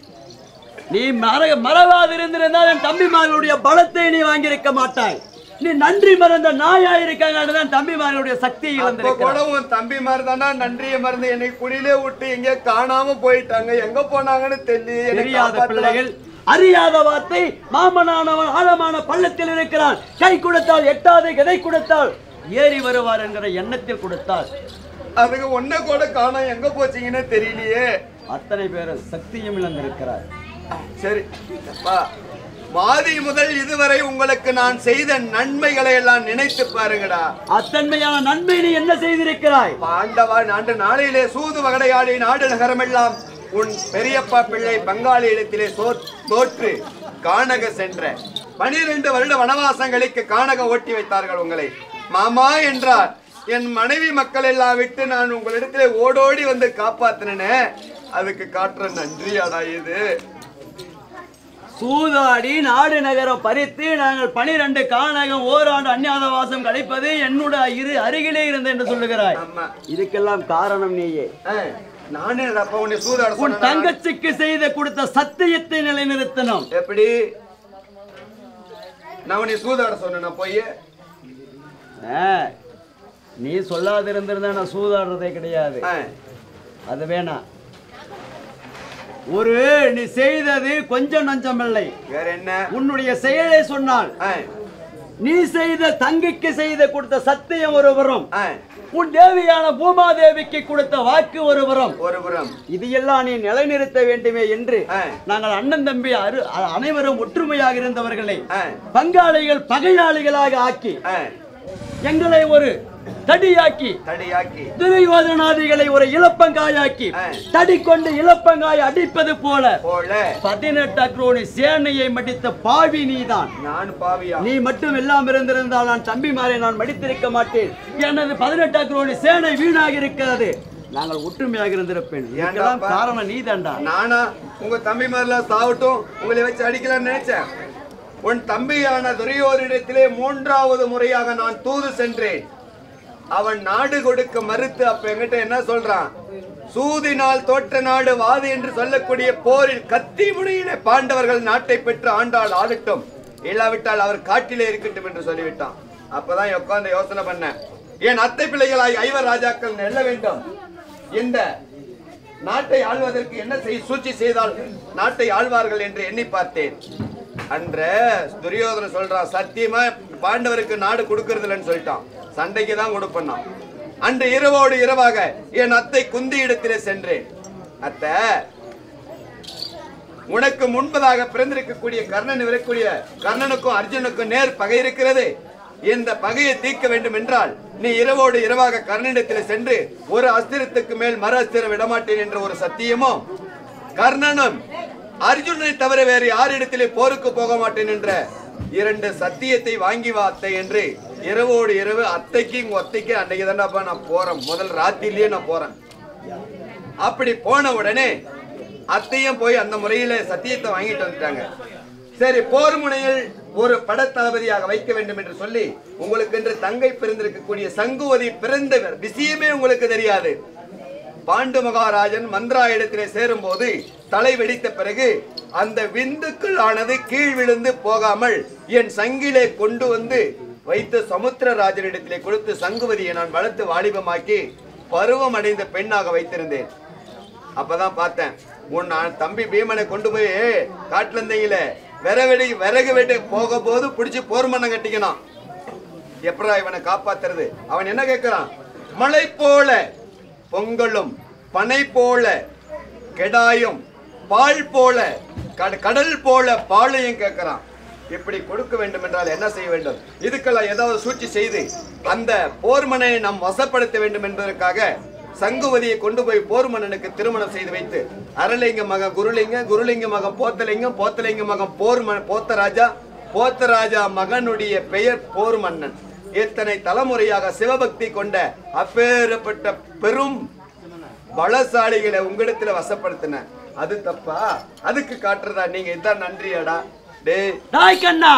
நீ மற மறவாது இருந்திருந்தால் என் தம்பிமார்களுடைய பலத்தை நீ வாங்கியிருக்க மாட்டாய் நீ நன்றி மறந்த நாயா இருக்காங்க தான் தம்பிமார்களுடைய சக்தியை அப்ப கூட இழந்திருக்கிறாய் உன் தம்பி மாதிரி தானா நன்றியை மறந்து என்னை குடியிலே விட்டு எங்க காணாம போயிட்டாங்க எங்க போனாங்கன்னு தெரியல என்னை தெரியாத காப்பாத்தலாம். பிள்ளைகள் அறியாத வார்த்தை மாமனானவன் ஆழமான பள்ளத்தில் இருக்கிறான் கை கொடுத்தால் எட்டாது எதை கொடுத்தால் ஏறி வருவார் என்கிற எண்ணத்தில் கொடுத்தால் அதுக்கு ஒன்ன கூட காணோம் எங்க போச்சீங்கன்னு தெரியலையே அத்தனை பேரும் சக்தியும் இழந்திருக்கிறார் சரி அப்பா மாதி முதல் இதுவரை உங்களுக்கு நான் செய்த நன்மைகளை எல்லாம் நினைத்து பாருங்கடா அத்தன்மையான நன்மை நீ என்ன செய்திருக்கிறாய் பாண்டவா நாண்டு நாளையிலே சூது வகடையாடி நாடு நகரமெல்லாம் உன் பெரியப்பா பிள்ளை பங்காளி இடத்திலே சோ- தோற்று கானக சென்ற பனிரெண்டு வருட வனவாசங்களுக்கு கானகம் ஓட்டி வைத்தார்கள் உங்களை மாமா என்றார் என் மனைவி மக்கள் எல்லாம் விட்டு நான் உங்களிடத்திலே ஓடோடி வந்து காப்பாத்தினேனே அதுக்கு காட்டுற நன்றியாடா இது சூதாடி நாடு நகரம் பறித்து நாங்கள் பனிரெண்டு காணகம் ஓராண்டு அந்நியாத வாசம் கழிப்பது என்னுடைய இரு அருகிலே இருந்து என்று சொல்லுகிறாய் இதுக்கெல்லாம் காரணம் நீயே நானே அப்ப உன்னை சூதாட உன் சொன்னேனா? தங்கச்சிக்கு செய்த கொடுத்த சத்தியத்தை நிலைநிறுத்தணும் எப்படி நான் உன்னை சூதாட சொன்னேன் போய் ஆ, நீ சொல்லாதிருந்திருந்தா நான் சூதாடுறதே கிடையாது அது வேணாம் ஒரு நீ செய்தது கொஞ்சம் நஞ்சமில்லை வேற என்ன உன்னுடைய செயலை சொன்னால் நீ செய்த தங்கைக்கு செய்த கொடுத்த சத்தியம் ஒரு புறம் உன் தேவியான பூமாதேவிக்கு கொடுத்த வாக்கு ஒரு புறம் ஒரு புறம் இது எல்லாம் நீ நிலைநிறுத்த வேண்டுமே என்று நாங்கள் அண்ணன் தம்பி அரு- அ- அனைவரும் ஒற்றுமையாக இருந்தவர்களை பங்காளிகள் பகையாளிகளாக ஆக்கி எங்களை ஒரு தடியாக்கி தடியாக்கி துரியோதனாதிகளை ஒரு இலப்பங்காயாக்கி தடி கொண்டு இலப்பங்காய் அடிப்பது போல போல பதினெட்டு அக்ரோனி சேனையை மடித்த பாவி நீதான் நான் பாவியா நீ மட்டும் எல்லாம் இருந்திருந்தால் நான் தம்பிமாரை நான் மடித்திருக்க மாட்டேன் எனது பதினெட்டு அக்ரோனி சேனை வீணாக இருக்கிறது நாங்கள் ஒற்றுமையாக இருந்திருப்பேன் இதுக்கெல்லாம் காரணம் நீதான்டா நானா உங்க தம்பி மாதிரிலாம் சாவட்டும் உங்களை வச்சு அடிக்கலாம்னு நினைச்சேன் உன் தம்பியான துரியோரிடத்திலே மூன்றாவது முறையாக நான் தூது சென்றேன் அவன் நாடு கொடுக்க மறுத்து அப்ப என்கிட்ட என்ன சொல்றான் சூதினால் தோற்ற நாடு வாது என்று சொல்லக்கூடிய போரில் கத்தி முனையிலே பாண்டவர்கள் நாட்டை பெற்று ஆண்டாள் ஆளட்டும் இல்லாவிட்டால் அவர் காட்டிலே இருக்கட்டும் என்று சொல்லிவிட்டான் அப்பதான் உட்கார்ந்து யோசனை பண்ணேன் என் அத்தை பிள்ளைகளாய் ஐவர் ராஜாக்கள் நெல்ல வேண்டும் இந்த நாட்டை ஆள்வதற்கு என்ன செய் சூழ்ச்சி செய்தால் நாட்டை ஆள்வார்கள் என்று எண்ணி பார்த்தேன் அன்ற துரியோதனன் சொல்றான் சத்தியமா பாண்டவருக்கு நாடு கொடுக்கறது இல்லைன்னு சொல்லிட்டான் சண்டைக்கு தான் கொடுப்பண்ணான் அன்று இரவோடு இரவாக என் அத்தை குந்தி இடத்திலே சென்றேன் அத்தை உனக்கு முன்பதாக பிறந்திருக்கக்கூடிய கர்ணன் வரக்கூடிய கர்ணனுக்கும் அர்ஜுனுக்கும் நேர் பகை இருக்கிறது இந்த பகையை தீர்க்க வேண்டும் என்றால் நீ இரவோடு இரவாக கர்ணனிடத்தில் சென்று ஒரு அஸ்திரத்துக்கு மேல் மறு அஸ்திரம் விடமாட்டேன் என்ற ஒரு சத்தியமும் கர்ணனும் அர்ஜுனனை தவிர வேறு யாரிடத்திலே போருக்கு போக மாட்டேன் என்ற இரண்டு சத்தியத்தை வாங்கி வா அத்தை என்று இரவோடு இரவு அத்தைக்கு உங்க அத்தைக்கு அன்னைக்கு தான்டாப்பா நான் போறேன் முதல் ராத்திரிலேயே நான் போறேன் அப்படி போன உடனே அத்தையும் போய் அந்த முறையில சத்தியத்தை வாங்கிட்டு வந்துட்டாங்க சரி போர் முனையில் ஒரு படத்தளபதியாக வைக்க வேண்டும் என்று சொல்லி உங்களுக்கு என்று தங்கை பிறந்திருக்கக்கூடிய சங்குவதி பிறந்த விஷயமே உங்களுக்கு தெரியாது பாண்டு மகாராஜன் மந்திராயிடத்திலே சேரும் போது தலை வெடித்த பிறகு அந்த விந்துக்கள் ஆனது கீழ் விழுந்து போகாமல் என் சங்கிலே கொண்டு வந்து வைத்து சமுத்திரராஜனிடத்திலே கொடுத்து சங்குவதியை நான் வளர்த்து வாலிபமாக்கி பருவம் அடைந்த பெண்ணாக வைத்திருந்தேன் அப்பதான் பார்த்தேன் உன் நான் தம்பி பீமனை கொண்டு போய் காட்டுல இருந்தீங்கள விறகு விறகு வெட்டு போக போது பிடிச்சி போர் மண்ணம் கட்டிக்கணும் எப்படா இவனை காப்பாத்துறது அவன் என்ன கேட்கிறான் மலை போல பொங்கலும் பனை போல கெடாயும் பால் போல கட- கடல் போல பாலையும் கேட்கிறான் இப்படி கொடுக்க வேண்டும் என்றால் என்ன செய்ய வேண்டும் இதுக்கெல்லாம் ஏதாவது சூழ்ச்சி செய்து அந்த போர்மனை நாம் வசப்படுத்த வேண்டும் என்பதற்காக சங்குவதியை கொண்டு போய் போர் மன்னனுக்கு திருமணம் செய்து வைத்து அரலிங்க மகன் குருலிங்க குருலிங்க மகன் போத்தலிங்கம் போத்தலிங்க மகன் போர் ம- போத்தராஜா போத்தராஜா மகனுடைய பெயர் போர் மன்னன் இத்தனை தலைமுறையாக சிவபக்தி கொண்ட அப்பேறப்பட்ட பெரும் பலசாலிகளை உங்களிடத்துல வசப்படுத்தின அது தப்பா அதுக்கு காட்டுறதா நீங்க இதான் நன்றியாடா டேய் டாய் கண்ணா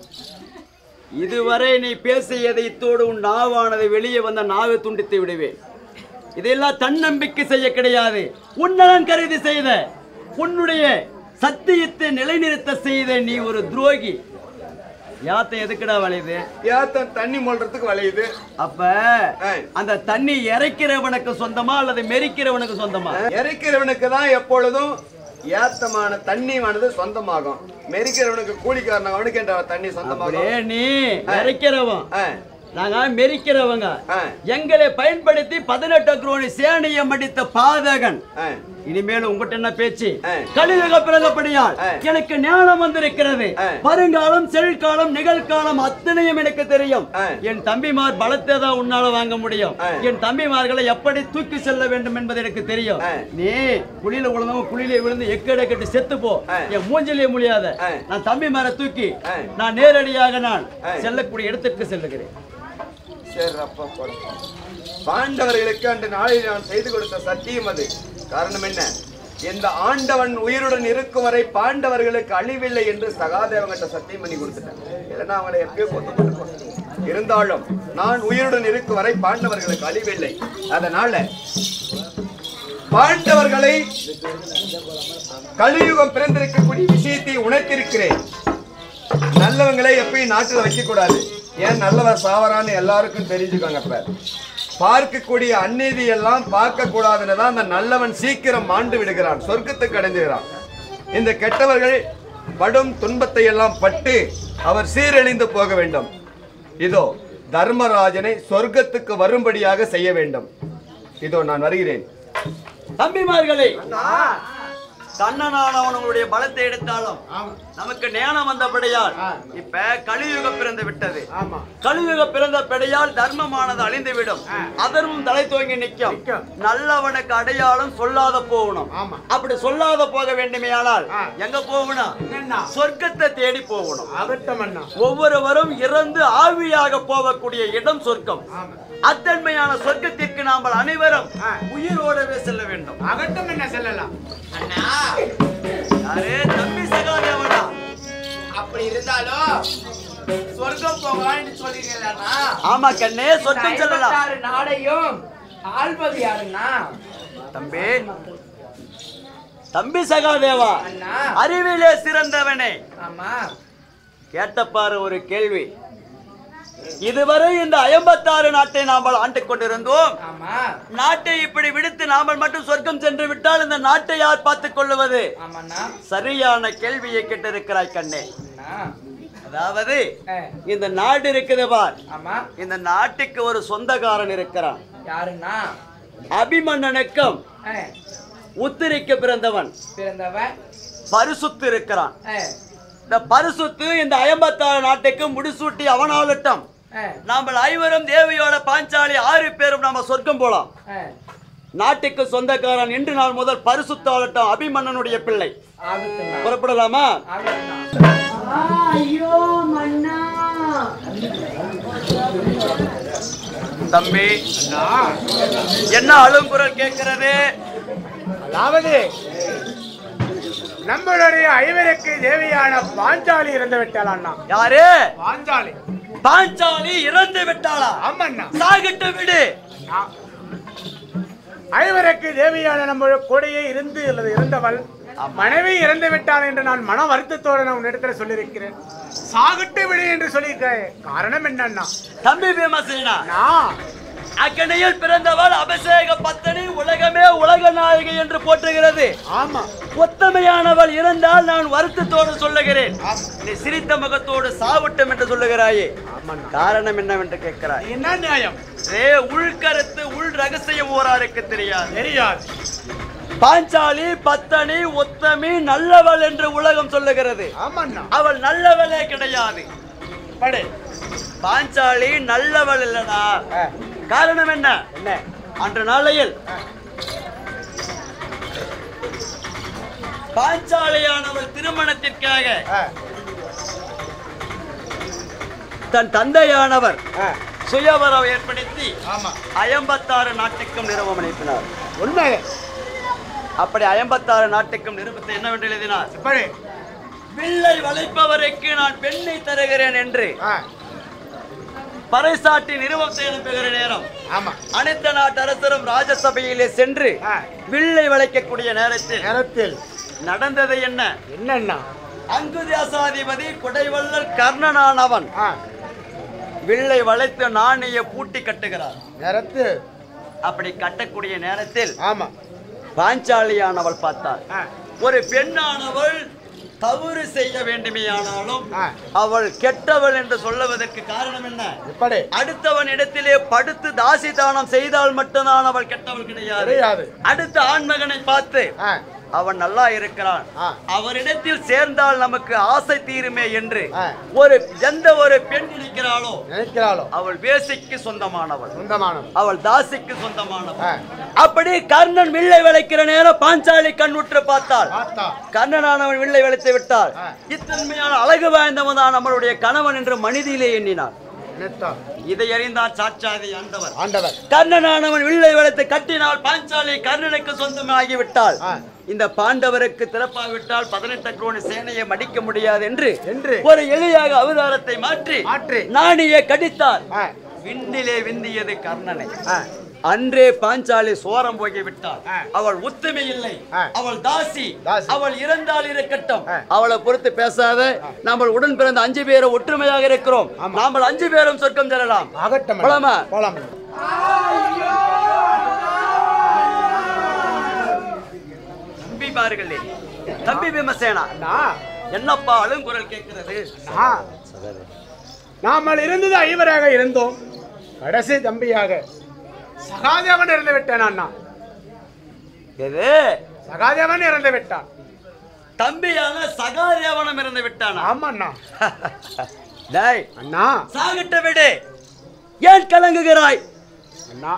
இதுவரை நீ பேசியதை இத்தோடு உன் நாவானது வெளியே வந்த நாவை துண்டித்து விடுவேன் இதெல்லாம் தன்னம்பிக்கை செய்ய கிடையாது உன்னலன் கருதி செய்த உன்னுடைய சத்தியத்தை நிலைநிறுத்த செய்த நீ ஒரு துரோகி யாத்தை எதுக்குடா வளையுது யாத்தம் தண்ணி மோல்றதுக்கு வளையுது அப்ப அந்த தண்ணி இறைக்கிறவனுக்கு சொந்தமா அல்லது மெரிக்கிறவனுக்கு சொந்தமா இறைக்கிறவனுக்கு தான் எப்பொழுதும் ஏத்தமான தண்ணியானது சொந்தமாகும் மெரிக்கிறவனுக்கு கூலிக்காரன் அவனுக்கு என்ற தண்ணி சொந்தமாகும் அப்படியே நீ இறைக்கிறவன் நாங்க மெரிக்கிறவங்க எங்களை பயன்படுத்தி பதினெட்டு குரோனி சேனையை மடித்த பாதகன் இனிமேல் உங்ககிட்ட என்ன பேச்சு கலியுக பிறந்தபடியால் எனக்கு ஞானம் வந்திருக்கிறது வருங்காலம் செழிற்காலம் நிகழ்காலம் அத்தனையும் எனக்கு தெரியும் என் தம்பிமார் பலத்தை தான் உன்னால வாங்க முடியும் என் தம்பிமார்களை எப்படி தூக்கி செல்ல வேண்டும் என்பது எனக்கு தெரியும் நீ குழியில விழுந்தவங்க குழியில விழுந்து எக்கட கட்டி செத்து போ என் மூஞ்சிலே முடியாத நான் தம்பிமாரை தூக்கி நான் நேரடியாக நான் செல்லக்கூடிய இடத்திற்கு செல்லுகிறேன் சரி அப்பா போடு. பாண்டவர்களுக்கு அன்று நாளில் நான் செய்து கொடுத்த சத்தியம் அது காரணம் என்ன இந்த ஆண்டவன் உயிருடன் இருக்கும் வரை பாண்டவர்களுக்கு அழிவில்லை என்று சகாதேவங்கிட்ட சத்தியம் பண்ணி கொடுத்துட்டேன் இல்லைன்னா அவங்களை எப்பயோ கொண்டு போட்டுருப்பாங்க. இருந்தாலும் நான் உயிருடன் இருக்கும் வரை பாண்டவர்களுக்கு அழிவில்லை அதனால பாண்டவர்களை கலியுகம் பிறந்திருக்கக்கூடிய விஷயத்தை உணர்த்திருக்கிறேன் நல்லவங்களை எப்பயும் நாட்டுல வைக்க கூடாது ஏன் நல்லவன் சாவரான்னு எல்லாருக்கும் தெரிஞ்சுக்கோங்க இப்ப பார்க்கக்கூடிய அநீதி எல்லாம் பார்க்க கூடாதுன்னு தான் அந்த நல்லவன் சீக்கிரம் மாண்டு விடுகிறான் சொர்க்கத்துக்கு அடைந்துகிறான் இந்த கெட்டவர்கள் படும் துன்பத்தை எல்லாம் பட்டு அவர் சீரழிந்து போக வேண்டும் இதோ தர்மராஜனை சொர்க்கத்துக்கு வரும்படியாக செய்ய வேண்டும் இதோ நான் வருகிறேன் தம்பிமார்களே கண்ணனானவனுடைய பலத்தை எடுத்தாலும் நமக்கு ஞானம் வந்தபடியால் இப்ப கலியுகம் பிறந்து விட்டது கலியுக பிறந்தபடியால் தர்மமானது அழிந்துவிடும் அதர்மம் தலை தோங்கி நிற்கும் நல்லவனுக்கு அடையாளம் சொல்லாத போகணும் அப்படி சொல்லாத போக வேண்டுமேயானால் எங்க போகணும் சொர்க்கத்தை தேடி போகணும் ஒவ்வொருவரும் இறந்து ஆவியாக போகக்கூடிய இடம் சொர்க்கம் அத்தன்மையான சொர்க்கத்திற்கு நாம் அனைவரும் உயிரோடவே செல்ல வேண்டும் அகட்டம் என்ன செல்லலாம் யாரே தம்பி சகாதேவனா அப்படி இருந்தாலும் சொர்க்கம் போகலாம்னு சொல்றீங்களா ஆமா கண்ணே சொர்க்கம் செல்லலாம் ஐம்பத்தாறு நாடையும் ஆள்வது யாருன்னா தம்பி தம்பி சகாதேவா அண்ணா அறிவிலே சிறந்தவனே ஆமா கேட்டப்பாரு ஒரு கேள்வி இதுவரை இந்த ஐம்பத்தாறு நாட்டை நாமல் ஆண்டு கொண்டிருந்தோம் ஆமா நாட்டை இப்படி விடுத்து நாமல் மட்டும் சொர்க்கம் சென்று விட்டால் இந்த நாட்டை யார் பார்த்துக் கொள்ளுவது ஆமாண்ணா சரியான கேள்வியை கேட்டிருக்கிறாய் கண்ணே அண்ணா அதாவது ஏ, இந்த நாடு இருக்குது பார் ஆமா இந்த நாட்டுக்கு ஒரு சொந்தக்காரன் இருக்கிறான் யாருன்னா அபிமன்னனுக்கும் ஏ, உத்திரிக்கு பிறந்தவன் பிறந்தவன் பரிசுத்து இருக்கிறான் ஏ, இந்த பரிசுத்து இந்த ஐம்பத்தாறு நாட்டுக்கு முடிசூட்டி அவனாலட்டம் ஏ, நாம் ஐவரும் தேவியோட பாஞ்சாலி ஆறு பேரும் நாம சொர்க்கம் போலாம் ஏ, நாட்டுக்கு சொந்தக்காரன் இன்று நாள் முதல் பரிசுத்தாலட்டம் அபிமன்னனுடைய பிள்ளை ஆகட்டும்ண்ணா. புறப்படலாமா ஆகட்டும்ண்ணா. ஐயோ மன்னா தம்பி என்ன அழுங்குரல் கேட்கிறது அதாவது நம்மளுடைய ஐவருக்கு தேவையான பாஞ்சாலி இறந்து விட்டாள் அண்ணா யாரு பாஞ்சாலி பாஞ்சாலி இறந்து விட்டாளா ஆமண்ணா சாகிட்டு விடு ஐவருக்கு தேவையான நம்ம கூடையே இருந்து அல்லது இருந்தவள் மனைவி இறந்து விட்டாள் என்று நான் மன வருத்தத்தோடு நான் உன்னிடத்துல சொல்லியிருக்கிறேன் சாகட்டு விடு என்று சொல்லியிருக்கிறேன் காரணம் என்னன்னா தம்பி பீமசேனா நான் அக்கனையில் பிறந்தவள் அபிஷேக பத்தனி உலகமே உலக நாயகி என்று போற்றுகிறது ஆமா உத்தமையானவள் இருந்தால் நான் வருத்தத்தோடு சொல்லுகிறேன் நீ சிரித்த முகத்தோடு சாவட்டும் என்று சொல்லுகிறாயே காரணம் என்னவென்று கேட்கிறாய் என்ன நியாயம் ஏ உள்கருத்து உள் ரகசியம் ஓராருக்கு தெரியாது தெரியாது பாஞ்சாலி பத்தனி உத்தமி நல்லவள் என்று உலகம் சொல்லுகிறது ஆமாண்ணா அவள் நல்லவளே கிடையாது படு பாஞ்சாலி நல்லவள் இல்லடா காரணம் என்ன என்ன அன்று நாளையில் பாஞ்சாலியானவள் திருமணத்திற்காக தன் தந்தையானவர் சுயவரம் ஏற்படுத்தி ஆமா ஐம்பத்தாறு நாட்டுக்கும் நிறுவனம் அனுப்பினார் உண்மை அப்படி ஐம்பத்தாறு நாட்டுக்கும் நிறுவனத்தை என்னவென்று எழுதினார் எப்படி வில்லை வளைப்பவருக்கு நான் பெண்ணை தருகிறேன் என்று ஆ, பறைசாட்டி நிறுவனத்தை அனுப்புகிற நேரம் ஆமா அனைத்து நாட்டு அரசரும் ராஜசபையிலே சென்று ஆ, வில்லை வளைக்கக்கூடிய நேரத்தில் நேரத்தில் நடந்தது என்ன என்னன்னா அங்குதியாசாதிபதி குடைவள்ளல் கர்ணனானவன் ஆ, வில்லை வளைத்து நாணய பூட்டி கட்டுகிறார் நேரத்தில் அப்படி கட்டக்கூடிய நேரத்தில் ஆமா பாஞ்சாலியானவள் பார்த்தாள் ஆ, ஒரு பெண்ணானவள் தவறு செய்ய வேண்டுமேயானாலும் ஆ. அவள் கெட்டவள் என்று சொல்லுவதற்கு காரணம் என்ன எப்படி அடுத்தவன் இடத்திலே படுத்து தாசி தானம் செய்தால் மட்டும்தான் அவள் கெட்டவள் கிடையாது தெரியாது அடுத்த ஆண்மகனை பார்த்து ஆ, அவன் நல்லா இருக்கிறான் ஆ. அவரிடத்தில் சேர்ந்தால் நமக்கு ஆசை தீருமே என்று ஆ. ஒரு எந்த ஒரு பெண் நினைக்கிறாளோ நினைக்கிறாளோ அவள் வேசிக்கு சொந்தமானவள் சொந்தமானவன் அவள் தாசிக்கு ஆ, சொந்தமானவள் அப்படி கர்ணன் வில்லை விளைக்கிற நேரம் பாஞ்சாலி கண்ணுற்று பார்த்தாள் பார்த்தா கர்ணனானவன் வில்லை விளைத்து விட்டால் ஆ. இத்தன்மையான அழகு வாய்ந்தவன் தான் நம்மளுடைய கணவன் என்று மனிதியிலே எண்ணினார் இதை அறிந்தார் சாட்சாதி ஆண்டவர் ஆண்டவர் கர்ணனானவன் வில்லை வளர்த்து கட்டினால் பாஞ்சாலி கர்ணனுக்கு சொந்தமாகிவிட்டால் இந்த பாண்டவருக்கு திறப்பாவிட்டால் பதினெட்டு குரோணி சேனையை மடிக்க முடியாது என்று என்று ஒரு எளியாக அவதாரத்தை மாற்றி மாற்றி நாணியை கடித்தார் ஆ, விண்ணிலே விந்தியது கர்ணனை அன்றே பாஞ்சாலி சோரம் போகி விட்டாள் அவள் உத்தமி இல்லை ஆ. அவள் தாசி தாசி. அவள் இறந்தால் இருக்கட்டும் அவளை பொறுத்து பேசாத நாமல் உடன் பிறந்த அஞ்சு பேரும் ஒற்றுமையாக இருக்கிறோம் நாமல் அஞ்சு பேரும் சொர்க்கம் செல்லலாம் ஆகட்டும் போலாமா? போலாம் தம்பிமார்களே தம்பி பீமசேனா என்னப்பா அழுங்குரல் கேட்கிறது நாமல் இருந்தது ஐவராக இருந்தோம் கடைசி தம்பியாக சகாதேவன் இறந்து விட்டேன் அண்ணா எது சகாதேவன் இறந்து விட்டான் தம்பியான சகாதேவனம் இருந்து விட்டானா ஆமா அண்ணா டேய் அண்ணா சாகிட்ட விடு ஏன் கலங்குகிறாய் அண்ணா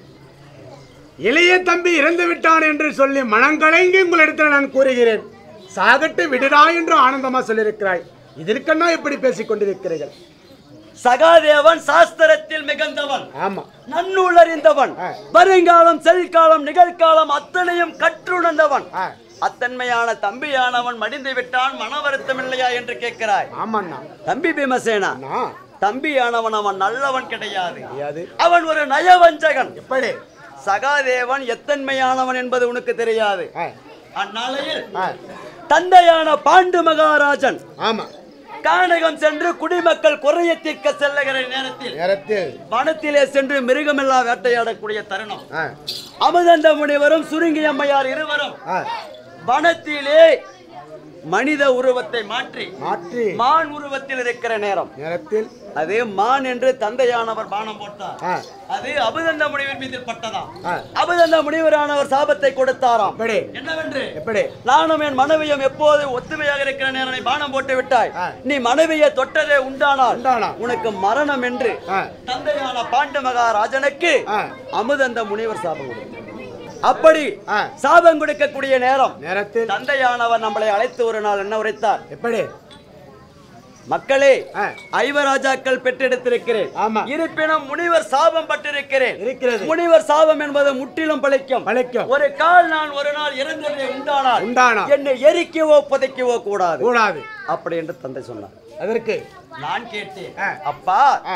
இளைய தம்பி இறந்து விட்டான் என்று சொல்லி மனங்கலங்கி உங்களிடத்தில் நான் கூறுகிறேன் சாகட்டு விடுடா என்று ஆனந்தமா சொல்லியிருக்கிறாய் இதற்கண்ணா இப்படி பேசிக் கொண்டிருக்கிறீர்கள் சகாதேவன் சாஸ்திரத்தில் மிகுந்தவன் ஆமா நன்னூல் அறிந்தவன் ஆ. வருங்காலம் செல்காலம் நிகழ்காலம் அத்தனையும் கற்றுணர்ந்தவன் ஆ. அத்தன்மையான தம்பியானவன் மடிந்து விட்டான் மன வருத்தம் இல்லையா என்று கேட்கிறாய் ஆமா அண்ணா தம்பி பீமசேனா அண்ணா தம்பியானவன் அவன் நல்லவன் கிடையாது தெரியாது அவன் ஒரு நயவஞ்சகன் எப்படி சகாதேவன் எத்தன்மையானவன் என்பது உனக்கு தெரியாது ஆ, அந்நாளையில் ஆ, தந்தையான பாண்டு மகாராஜன் ஆமா கானகம் சென்று குடிமக்கள் குறைய தீர்க்க செல்லுகிற நேரத்தில் நேரத்தில் வனத்திலே சென்று மிருகமெல்லாம் வேட்டையாடக்கூடிய தருணம் ஆ, அமுதந்த முனிவரும் சுருங்கி அம்மையார் இருவரும் ஆ, வனத்திலே மனித உருவத்தை மாற்றி மாற்றி மான் உருவத்தில் இருக்கிற நேரம் நேரத்தில் அது மான் என்று தந்தையானவர் பானம் போட்டார் ஆ, அது அபுதந்த முனிவர் மீது பட்டதாம் ஆ. அபுதந்த முனிவரானவர் சாபத்தை கொடுத்தாராம் எப்படி என்னவென்று எப்படி நானும் என் மனைவியும் எப்போது ஒத்துமையாக இருக்கிற நேரம் நீ பானம் போட்டு விட்டாய் ஆ. நீ மனைவியை தொட்டதே உண்டானால் உண்டானா? உனக்கு மரணம் என்று ஆ, தந்தையான பாண்டு மகாராஜனுக்கு ஆ. அமுதந்த முனிவர் சாபம் கொடுத்தார் அப்படி ஆ. சாபம் கொடுக்கக்கூடிய நேரம் நேரத்தில் தந்தையானவர் நம்மளை அழைத்து ஒரு நாள் என்ன உரைத்தார் எப்படி மக்களே ஆ. ஐவராஜாக்கள் பெற்றெடுத்திருக்கிறேன் ஆமா. இருப்பினும் முனிவர் சாபம் பட்டிருக்கிறேன் இருக்கிறது. முனிவர் சாபம் என்பது முற்றிலும் பழிக்கும் பழிக்கும். ஒரு கால் நான் ஒரு நாள் இறந்ததே உண்டானால் உண்டானா? என்னை எரிக்கவோ புதைக்கவோ கூடாது கூடாது அப்படி என்று தந்தை சொன்னார் அதற்கு நான் கேட்டேன் ஆ. அப்பா ஆ,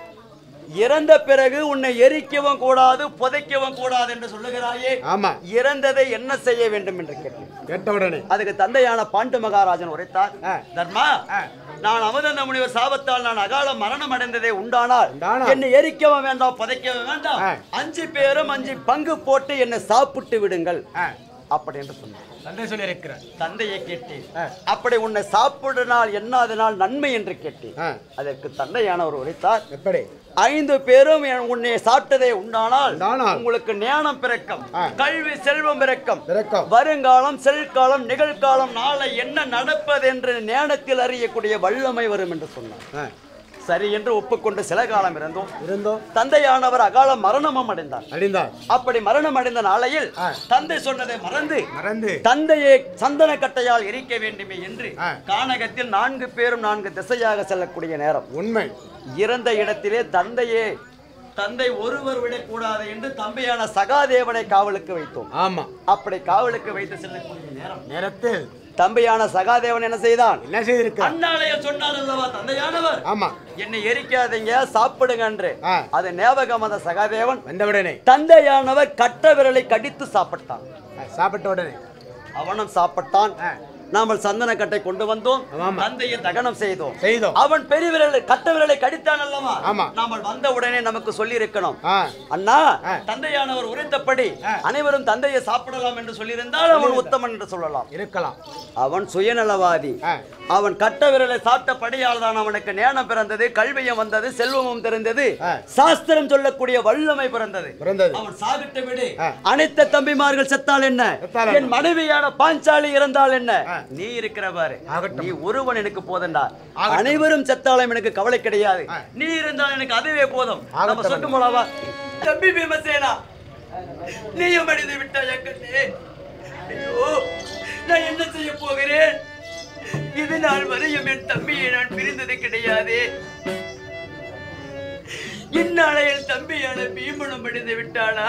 இறந்த பிறகு உன்னை எரிக்கவும் கூடாது புதைக்கவும் கூடாது என்று சொல்லுகிறாயே ஆமா இறந்ததை என்ன செய்ய வேண்டும் என்று கேட்டேன் கேட்ட உடனே அதுக்கு தந்தையான பாண்டு மகாராஜன் உரைத்தார் ஆ. தர்மா ஆ. நான் அமுதந்த முனிவர் சாபத்தால் நான் அகால மரணம் அடைந்ததே உண்டானால் உண்டானால்? என்னை எரிக்கவும் வேண்டாம் புதைக்கவும் வேண்டாம் ஆ. அஞ்சு பேரும் அஞ்சு பங்கு போட்டு என்னை சாப்பிட்டு விடுங்கள் ஆ, அப்படி என்று சொன்னார் தந்தை சொல்லியிருக்கிறார் தந்தையை கேட்டேன் ஆ. அப்படி உன்னை சாப்பிடுனால் என்ன அதனால் நன்மை என்று கேட்டேன் ஆ, அதற்கு தந்தையானவர் உரைத்தார் எப்படி ஐந்து பேரும் என் உன்னை சாப்பிட்டதே உண்டானால் உண்டானால்? உங்களுக்கு ஞானம் பிறக்கும் ஆ. கல்வி செல்வம் பிறக்கும் பிறக்கும். வருங்காலம் செல்காலம் நிகழ்காலம் நாளை என்ன நடப்பது என்று ஞானத்தில் அறியக்கூடிய வல்லமை வரும் என்று சொன்னார் ஆ, சரி என்று ஒப்புக்கொண்டு சில காலம் இருந்தோம் இருந்தோம் தந்தையானவர் அகால மரணமும் அடைந்தார் அழிந்தார் அப்படி மரணம் அடைந்த நாளையில் ஆ. தந்தை சொன்னதை மறந்து மறந்து தந்தையை சந்தன கட்டையால் எரிக்க வேண்டுமே என்று ஆ. கானகத்தில் நான்கு பேரும் நான்கு திசையாக செல்லக்கூடிய நேரம் உண்மை இறந்த இடத்திலே தந்தையே தந்தை ஒருவர் விடக்கூடாது என்று தம்பியான சகாதேவனை காவலுக்கு வைத்தோம் ஆமா அப்படி காவலுக்கு வைத்து செல்லக்கூடிய நேரம் நேரத்தில் தம்பியான சகாதேவன் என்ன செய்தான் என்ன செய்திருக்கிறார் அண்ணாலயம் சொன்னார் அல்லவா தந்தையானவர் ஆமா என்னை எரிக்காதீங்க சாப்பிடுங்க என்று ஆ. அது ஞாபகம் அந்த சகாதேவன் வந்தவுடனே தந்தையானவர் கட்ட விரலை கடித்து சாப்பிட்டான் ஆ, சாப்பிட்ட உடனே அவனும் சாப்பிட்டான் ஆ. நாமல் சந்தன கட்டை கொண்டு வந்தோம் ஆமா. தந்தையை தகனம் செய்தோம் செய்தோம் அவன் பெரிய விரலை கட்ட விரலை கடித்தான் அல்லவா ஆமா. நாமல் வந்த உடனே நமக்கு சொல்லி இருக்கணும் ஆ, அண்ணா ஆ. தந்தையானவர் உரைத்தபடி ஆ. அனைவரும் தந்தையை சாப்பிடலாம் என்று சொல்லியிருந்தால் அவன் உத்தமன் என்று சொல்லலாம் இருக்கலாம் அவன் சுயநலவாதி ஆ, அவன் கட்ட விரலை சாப்பிட்டபடியால் தான் அவனுக்கு ஞானம் பிறந்தது கல்வியம் வந்தது செல்வமும் தெரிந்தது ஆ. சாஸ்திரம் சொல்லக்கூடிய வல்லமை பிறந்தது பிறந்தது அவன் சாகிட்ட விடு ஆ. அனைத்த தம்பிமார்கள் செத்தால் என்ன செத்தால் என்ன? என் மனைவியான பாஞ்சாலி இறந்தால் என்ன ஆ. நீ இருக்கிற பாரு ஆகட்டும். நீ ஒருவன் எனக்கு போதண்டா ஆகட்டும். அனைவரும் செத்தாலும் எனக்கு கவலை கிடையாது ஆ. நீ இருந்தால் எனக்கு அதுவே போதும் நம்ம ஆகட்டும். சொட்டு போலாவா தம்பி பீமசேனா நீயும் அடிந்து விட்டாய் கண்ணே ஐயோ நான் என்ன செய்ய போகிறேன் இது நாள் வரையும் என் தம்பியை நான் பிரிந்தது கிடையாது இந்நாளையில் தம்பியான பீமனும் மடிந்து விட்டாளா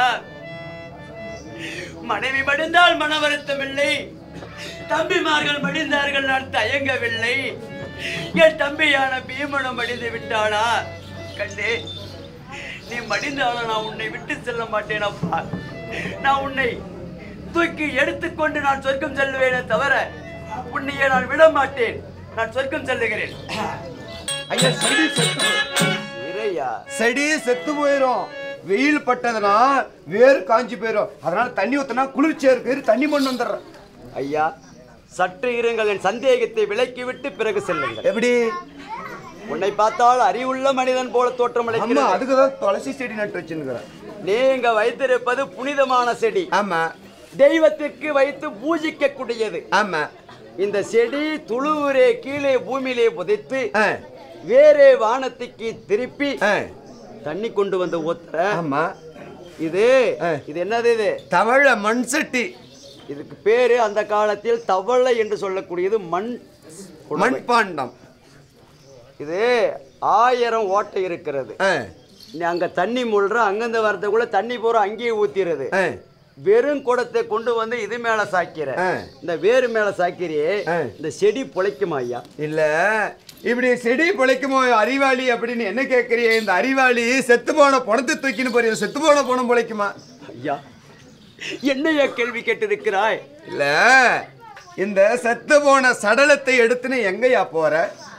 மனைவி மடிந்தால் மன வருத்தமில்லை தம்பிமார்கள் மடிந்தார்கள் நான் தயங்கவில்லை என் தம்பியான பீமனும் மடிந்து விட்டாளா கண்டே நீ மடிந்தாலும் நான் உன்னை விட்டு செல்ல மாட்டேன் அப்பா நான் உன்னை தூக்கி எடுத்துக்கொண்டு நான் சொர்க்கம் செல்லுவேனே தவிர உன்னையே நான் விட மாட்டேன் நான் சொர்க்கம் செல்லுகிறேன் ஐயா செடி செத்து இறையா செடி செத்து போயிடும் வெயில் பட்டதுன்னா வேர் காஞ்சி போயிடும் அதனால தண்ணி ஊத்தினா குளிர்ச்சியா இருக்கு தண்ணி மண் வந்துடுறேன் ஐயா சற்று இருங்கள் என் சந்தேகத்தை விலக்கிவிட்டு பிறகு செல்லுங்கள் எப்படி உன்னை பார்த்தால் அறிவுள்ள மனிதன் போல தோற்றம் ஆமா அதுக்குதான் துளசி செடி நட்டு வச்சுருக்கிறேன் நீங்க வைத்திருப்பது புனிதமான செடி ஆமா தெய்வத்திற்கு வைத்து பூஜிக்க கூடியது ஆமா இந்த செடி துளுவரே கீழே பூமியிலே புதைத்து ஆ, வேறே வானத்துக்கு திருப்பி ஆ, தண்ணி கொண்டு வந்து ஊத்துற ஆமா இது ஆ. இது என்னது இது தவழ மண் சட்டி இதுக்கு பேரு அந்த காலத்தில் தவளை என்று சொல்லக்கூடியது மண் குடுவை. மண்பாண்டம் இது ஆயிரம் ஓட்டை இருக்கிறது ஆ, நீ அங்க தண்ணி முள்ற அங்கிருந்து வரதுக்குள்ள தண்ணி பூரா அங்கேயே ஊத்திடுது ஆ, வெறும் குடத்தை கொண்டு வந்து இது மேல சாக்கிற ஆ. இந்த வேறு மேல சாக்கிறியே ஆ. இந்த செடி பொழைக்குமா ஐயா இல்ல இப்படி செடி பிழைக்குமோ அறிவாளி அப்படின்னு என்ன கேக்குறிய இந்த அறிவாளி செத்து போன பணத்தை தூக்கின்னு போறிய செத்து போன பணம் பிழைக்குமா ஐயா என்னையா கேள்வி கேட்டிருக்கிறாய் இல்ல இந்த செத்து போன சடலத்தை எடுத்துன்னு எங்கயா போற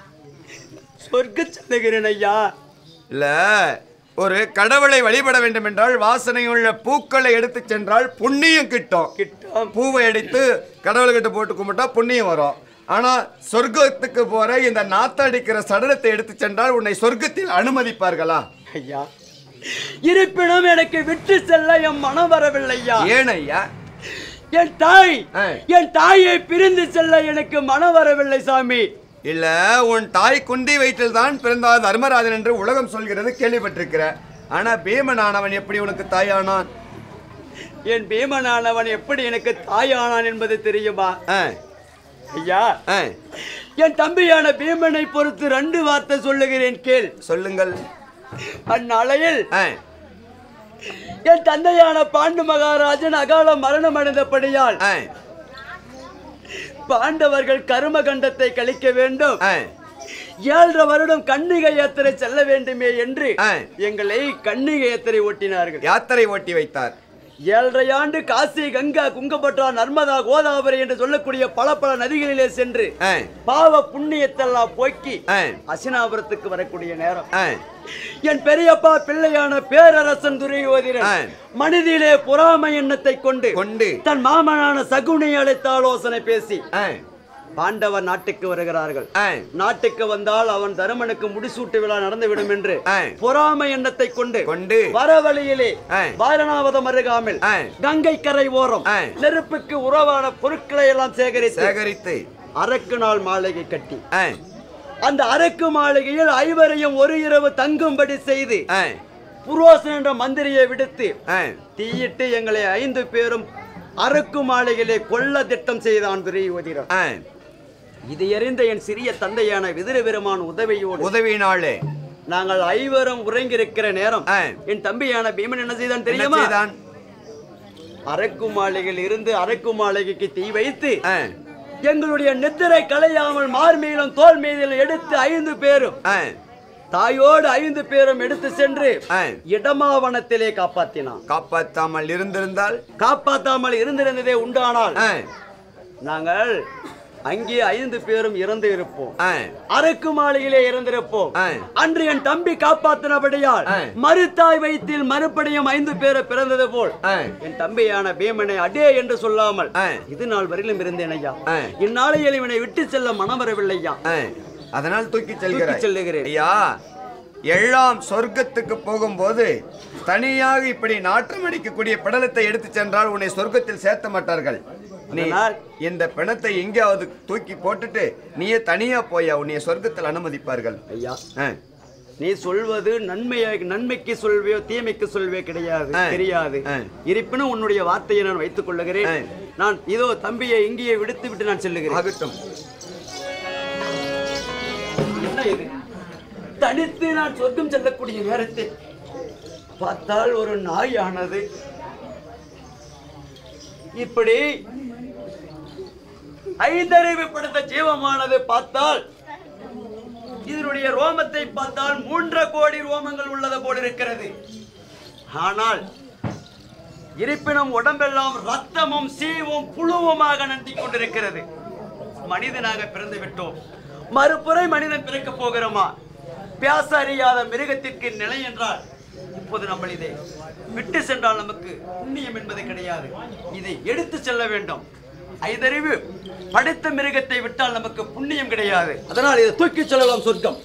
சொர்க்க செல்லுகிறேன் ஐயா இல்ல ஒரு கடவுளை வழிபட வேண்டும் என்றால் வாசனையுள்ள பூக்களை எடுத்து சென்றால் புண்ணியம் கிட்டும் கிட்டும் பூவை எடுத்து கடவுள்கிட்ட போட்டு கும்பிட்டா புண்ணியம் வரும் ஆனா சொர்க்கத்துக்கு போற இந்த நாத்தடிக்கிற சடலத்தை எடுத்து சென்றால் உன்னை சொர்க்கத்தில் அனுமதிப்பார்களா ஐயா இருப்பினும் எனக்கு விட்டு செல்ல என் மனம் வரவில்லை ஐயா ஏன் ஐயா என் தாய் ஆ. என் தாயை பிரிந்து செல்ல எனக்கு மனம் வரவில்லை சாமி இல்ல உன் தாய் குந்தி வயிற்றில் தான் பிறந்தார் தர்மராஜன் என்று உலகம் சொல்கிறது கேள்விப்பட்டிருக்கிற ஆனா பீமனானவன் எப்படி உனக்கு தாயானான் என் பீமனானவன் எப்படி எனக்கு தாயானான் என்பது தெரியுமா ஆ, ஐயா ஆ, என் தம்பியான பீமனை பொறுத்து ரெண்டு வார்த்தை சொல்லுகிறேன் கேள் சொல்லுங்கள் அந்நாளையில் ஆ, என் தந்தையான பாண்டு மகாராஜன் அகால மரணம் அடைந்தபடியால் ஆ, பாண்டவர்கள் கருமகண்டத்தை கழிக்க வேண்டும் ஆ, ஏழரை வருடம் கன்னிகை யாத்திரை செல்ல வேண்டுமே என்று ஆ. எங்களை கன்னிகை யாத்திரை ஓட்டினார்கள் யாத்திரை ஓட்டி வைத்தார் ஏழரை ஆண்டு காசி கங்கா குங்கபட்ரா நர்மதா கோதாவரி என்று சொல்லக்கூடிய பல பல நதிகளிலே சென்று ஆ, பாவ புண்ணியத்தெல்லாம் போக்கி ஆ, அசினாபுரத்துக்கு வரக்கூடிய நேரம் ஆ, என் பெரியப்பா பிள்ளையான பேரரசன் துரியோதிரன் ஆ. மனிதிலே பொறாமை எண்ணத்தை கொண்டு கொண்டு தன் மாமனான சகுனி அழைத்து ஆலோசனை பேசி ஆ, பாண்டவர் நாட்டுக்கு வருகிறார்கள் ஆ, நாட்டுக்கு வந்தால் அவன் தருமனுக்கு முடிசூட்டு விழா நடந்துவிடும் என்று ஆ. பொறாமை எண்ணத்தை கொண்டு கொண்டு வர வழியிலே ஆ. வாரணாவதம் அருகாமல் ஆ. கங்கை கரை ஓரம் ஆ. நெருப்புக்கு உறவான பொருட்களை எல்லாம் சேகரித்து சேகரித்து அரக்கு நாள் மாளிகை கட்டி ஆ, அந்த அரக்கு மாளிகையில் ஐவரையும் ஒரு இரவு தங்கும்படி செய்து ஆ, புரோசன் என்ற மந்திரியை விடுத்து ஆ, தீயிட்டு எங்களை ஐந்து பேரும் அரக்கு மாளிகையிலே கொல்ல திட்டம் செய்தான் துரியோதிரன் ஆ. இது எறிந்த என் சிறிய தந்தையான விதிர பெருமான் உதவியோடு உதவினாலே நாங்கள் ஐவரும் உறங்கியிருக்கிற நேரம் ஆ. என் தம்பியான பீமன் என்ன செய்தான் என்ன தெரியுமா செய்தான் அரக்கு மாளிகையில் இருந்து அரக்கு மாளிகைக்கு தீ வைத்து ஆ, எங்களுடைய நித்திரை கலையாமல் மார் மீதும் தோல் மீதிலும் எடுத்து ஐந்து பேரும் ஆ, தாயோடு ஐந்து பேரும் எடுத்து சென்று ஆ. இடமாவனத்திலே காப்பாத்தினான் காப்பாத்தாமல் இருந்திருந்தால் காப்பாத்தாமல் இருந்திருந்ததே உண்டானால் ஆ, நாங்கள் அங்கே ஐந்து பேரும் இறந்து இருப்போம் ஆ, அரக்கு மாளிகையிலே இறந்திருப்போம் ஆ. அன்று என் தம்பி காப்பாத்தினபடியால் ஆ. மறுத்தாய் வயிற்றில் மறுபடியும் ஐந்து பேர் பிறந்தது போல் ஆ. என் தம்பியான பீமனை அடே என்று சொல்லாமல் ஆ. இது நாள் வரையிலும் இருந்தேன் ஐயா ஆ. இந்நாளையில் இவனை விட்டு செல்ல மனம் வரவில்லை ஐயா ஆ. அதனால் தூக்கி தூக்கி செல்கிறாய் செல்லுகிறேன் ஐயா எல்லாம் சொர்க்கத்துக்கு போகும்போது தனியாக இப்படி நாற்றம் அடிக்கக்கூடிய படலத்தை எடுத்து சென்றால் உன்னை சொர்க்கத்தில் சேர்த்த மாட்டார்கள் நீ அதனால்? இந்த பிணத்தை எங்கேயாவது தூக்கி போட்டுட்டு நீயே தனியா போயா உன்னை சொர்க்கத்தில் அனுமதிப்பார்கள் ஐயா ஆ, நீ சொல்வது நன்மையா நன்மைக்கு சொல்வியோ தீமைக்கு சொல்வே கிடையாது ஆ. தெரியாது ஆ. இருப்பினும் உன்னுடைய வார்த்தையை நான் வைத்துக் கொள்ளுகிறேன் ஆ. நான் இதோ தம்பியை இங்கேயே விடுத்து விட்டு நான் செல்லுகிறேன் ஆகட்டும் என்ன இது தனித்து நான் சொர்க்கம் செல்லக்கூடிய நேரத்தில் பார்த்தால் ஒரு நாயானது இப்படி ஐந்தறிவு படுத்த ஜீவமானது பார்த்தால் இதனுடைய ரோமத்தை பார்த்தால் மூன்றரை கோடி ரோமங்கள் உள்ளது போல் இருக்கிறது ஆனால் இருப்பினும் உடம்பெல்லாம் ரத்தமும் சீவும் புழுவுமாக நந்தி கொண்டிருக்கிறது மனிதனாக பிறந்து விட்டோம் மறுபுறை மனிதன் பிறக்க போகிறோமா பேச அறியாத மிருகத்திற்கு நிலை என்றால் இப்போது நம்ம இதை விட்டு சென்றால் நமக்கு புண்ணியம் என்பது கிடையாது இதை எடுத்து செல்ல வேண்டும் ஐதறிவு படைத்த மிருகத்தை விட்டால் நமக்கு புண்ணியம் கிடையாது அதனால் இதை தூக்கி செல்லலாம் சொர்க்கம்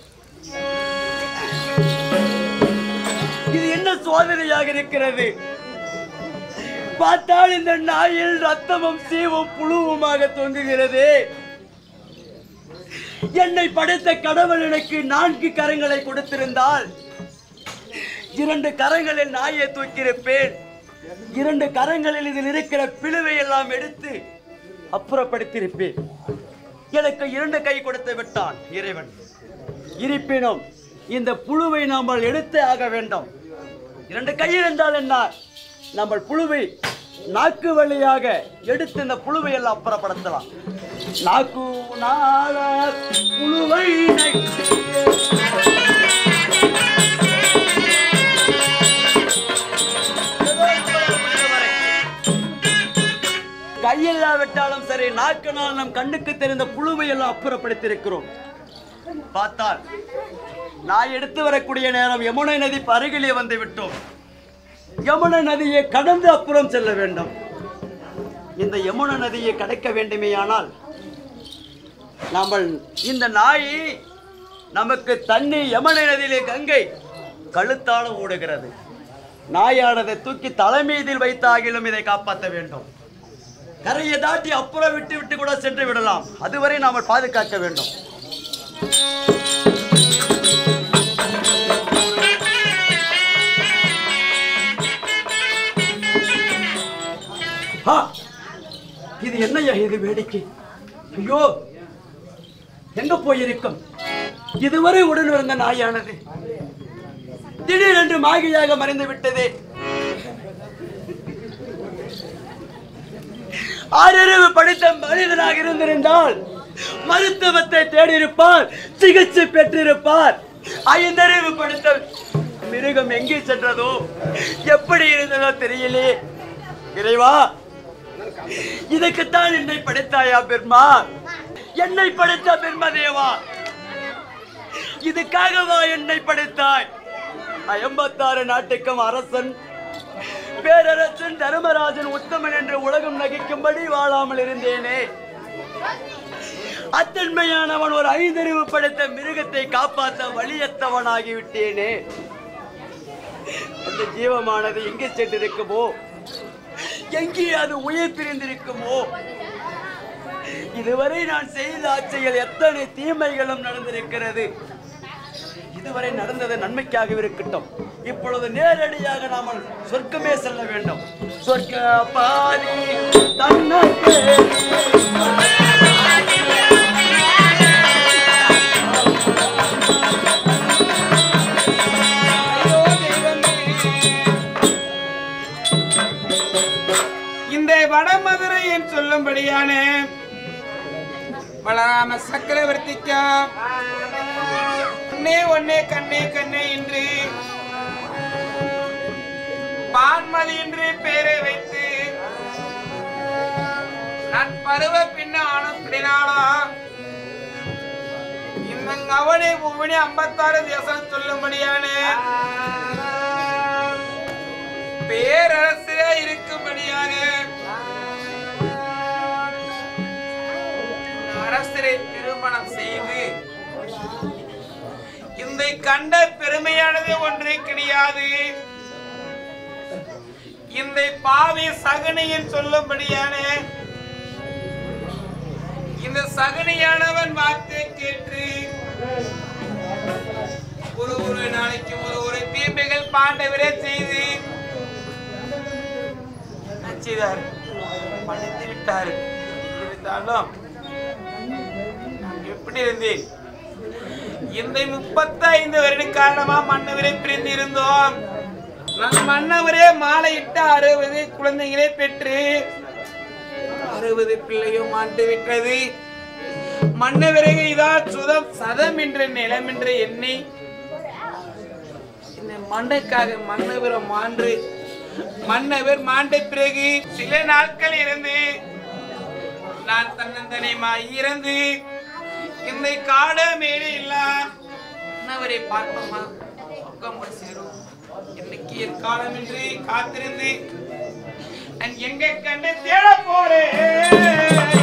இது என்ன சோதனையாக இருக்கிறது பார்த்தால் இந்த நாயில் ரத்தமும் சீவும் புழுவுமாக தொங்குகிறது என்னை படைத்த கடவுள் எனக்கு நான்கு கரங்களை கொடுத்திருந்தால் இரண்டு கரங்களில் நாயை தூக்கியிருப்பேன் இரண்டு கரங்களில் இதில் இருக்கிற பிழுவை எல்லாம் எடுத்து அப்புறப்படுத்தியிருப்பேன் எனக்கு இரண்டு கை கொடுத்து விட்டான் இறைவன் இருப்பினும் இந்த புழுவை நாம் எடுத்தே ஆக வேண்டும் இரண்டு கை இருந்தால் என்ன நம்ம புழுவை நாக்கு வழியாக எடுத்து இந்த புழுவை எல்லாம் அப்புறப்படுத்தலாம் நாக்கு நாள புழுவை கையில்லாவிட்டாலும் சரி நாக்கினால் நம் கண்ணுக்கு தெரிந்த புழுவை எல்லாம் அப்புறப்படுத்தியிருக்கிறோம் பார்த்தால் நான் எடுத்து வரக்கூடிய நேரம் யமுனை நதி அருகிலே வந்து விட்டோம் யமுனை நதியை கடந்து அப்புறம் செல்ல வேண்டும் இந்த யமுனை நதியை கடக்க வேண்டுமேயானால் நம்ம இந்த நாய் நமக்கு தண்ணி யமுனை நதியிலே கங்கை கழுத்தால ஓடுகிறது நாயானதை தூக்கி தலைமீதில் வைத்தாகிலும் இதை காப்பாற்ற வேண்டும் கரையை தாட்டி அப்புறம் விட்டு விட்டு கூட சென்று விடலாம் அதுவரை நாம் பாதுகாக்க வேண்டும் ஆ! இது என்னய்யா இது வேடிக்கை ஐயோ எங்க போயிருக்கும் இதுவரை உடன் இருந்த நாயானது திடீரென்று மாகியாக மறைந்து விட்டது ஆறறிவு படித்த மனிதனாக இருந்திருந்தால் மருத்துவத்தை தேடியிருப்பார் சிகிச்சை பெற்றிருப்பார் ஐந்தறிவு படித்த மிருகம் எங்கே சென்றதோ எப்படி இருந்ததோ தெரியலே இறைவா இதுக்குத்தான் என்னை படைத்தாயா பெருமா என்னை படைத்த பெருமதேவா இதுக்காகவா என்னை படைத்தாய் ஐம்பத்தாறு நாட்டுக்கும் அரசன் பேரரசன் தர்மராஜன் உத்தமன் என்று உலகம் நகைக்கும்படி வாழாமல் இருந்தேனே அத்தன்மையானவன் ஒரு ஐந்தறிவு படைத்த மிருகத்தை காப்பாற்ற வழியத்தவனாகி விட்டேனே அந்த ஜீவமானது எங்கே சென்றிருக்குமோ எங்கே அது உயிர் பிரிந்திருக்குமோ இதுவரை நான் செய்த ஆட்சியில் எத்தனை தீமைகளும் நடந்திருக்கிறது இதுவரை நடந்தது நன்மைக்காக இருக்கட்டும் இப்பொழுது நேரடியாக நாம் சொர்க்கமே செல்ல வேண்டும் சொர்க்க பாதி தன்னே இந்த வடமதுரை என்று சொல்லும்படியான பலராம சக்கரவர்த்திக்கு ஒன்னே ஒன்னே கண்ணே கண்ணே என்று பான்மதி என்று பெயரை வைத்து நட்பருவ பின்ன ஆனப்படினாலும் இந்த கவனி புவனி ஐம்பத்தாறு தேசம் சொல்லும்படியான பேரரசே இருக்கும்படியாக அரசரை திருமணம் செய்து இந்த கண்ட பெருமையானது ஒன்றே கிடையாது இந்த பாவி சகுனியின் சொல்லும்படியான இந்த சகுனியானவன் வார்த்தை கேட்டு ஒரு ஒரு நாளைக்கு ஒரு ஒரு தீமைகள் பாண்டவரே செய்து செய்தார் மன்னித்து விட்டார் இருந்தாலும் நான் எப்படி இருந்தேன் இந்த முப்பத்தைந்து வருட காரணமா மன்னவரை பிரிந்து இருந்தோம் நம் மன்னவரே மாலையிட்டு அறுபது குழந்தைகளை பெற்று அறுபது பிள்ளையும் ஆண்டு விட்டது மன்னவரே இதால் சுதம் சதம் என்ற நிலம் என்று எண்ணி இந்த மண்ணுக்காக மன்னவரை மாண்டு மன்னவர் மாண்ட பிறகு சில நாட்கள் இருந்து நான் தன்னந்தனியமாய் இறந்து இந்த காட மேலே எல்லாம் மன்னவரை பார்ப்போமா பக்கம் சேரும் இன்னைக்கு என் காலம் என்று காத்திருந்து நான் எங்க கண்டு தேட போறேன்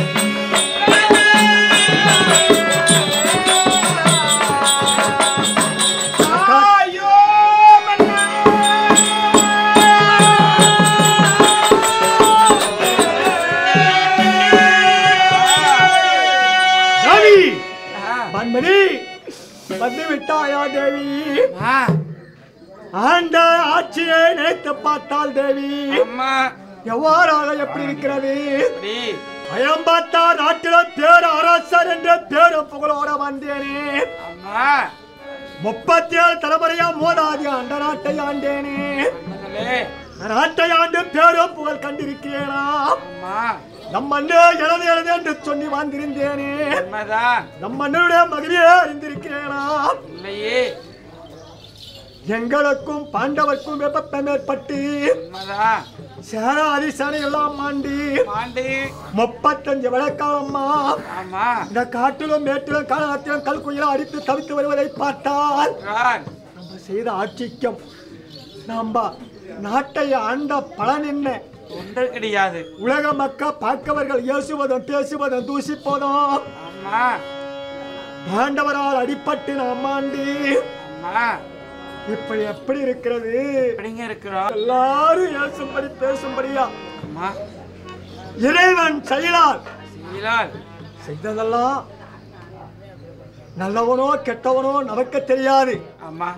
ஐயோ தேவி மன்மதி வந்து விட்டாயா தேவி ஆண்ட ஆட்சியை நினைத்து பார்த்தால் தேவி எவ்வாறாக எப்படி இருக்கிறது அயம் பார்த்தா நாட்டில பேர் அரசர் என்ற பேரும் புகழோட வந்தேனே முப்பத்தி ஏழு தலைமுறையா மோதாதி அந்த நாட்டை ஆண்டேனே நாட்டை ஆண்டு பேரும் புகழ் கண்டிருக்கிறேனா நம்ம அண்ணன் எனது எனது என்று சொல்லி வந்திருந்தேனே நம்ம அண்ணனுடைய மகிழ்ச்சியை அறிந்திருக்கிறேனா இல்லையே எங்களுக்கும் பாண்டவர்க்கும் வெப்பத்தம் ஏற்பட்டு சேனாதி சேனை எல்லாம் மாண்டி மாண்டி முப்பத்தஞ்சு வழக்காலம்மா ஆமா இந்த காட்டிலும் மேட்டிலும் காலத்திலும் கல்குயிலும் அடித்து தவித்து வருவதை பார்த்தால் நம்ம செய்த ஆட்சிக்கும் நம்ம நாட்டை ஆண்ட பலன் என்ன ஒன்று கிடையாது உலக மக்கள் பார்க்கவர்கள் ஏசுவதும் பேசுவதும் தூசிப்பதும் ஆமா பாண்டவரால் அடிபட்டு நாம் ஆண்டி ஆமா இப்ப எப்படி இருக்கிறது எப்படிங்க இருக்கிறோம் எல்லாரும் ஏசும்படி பேசும்படியா அம்மா இறைவன் செயலால் செய்யலால் செய்ததெல்லாம் நல்லவனோ கெட்டவனோ நமக்கு தெரியாது அம்மா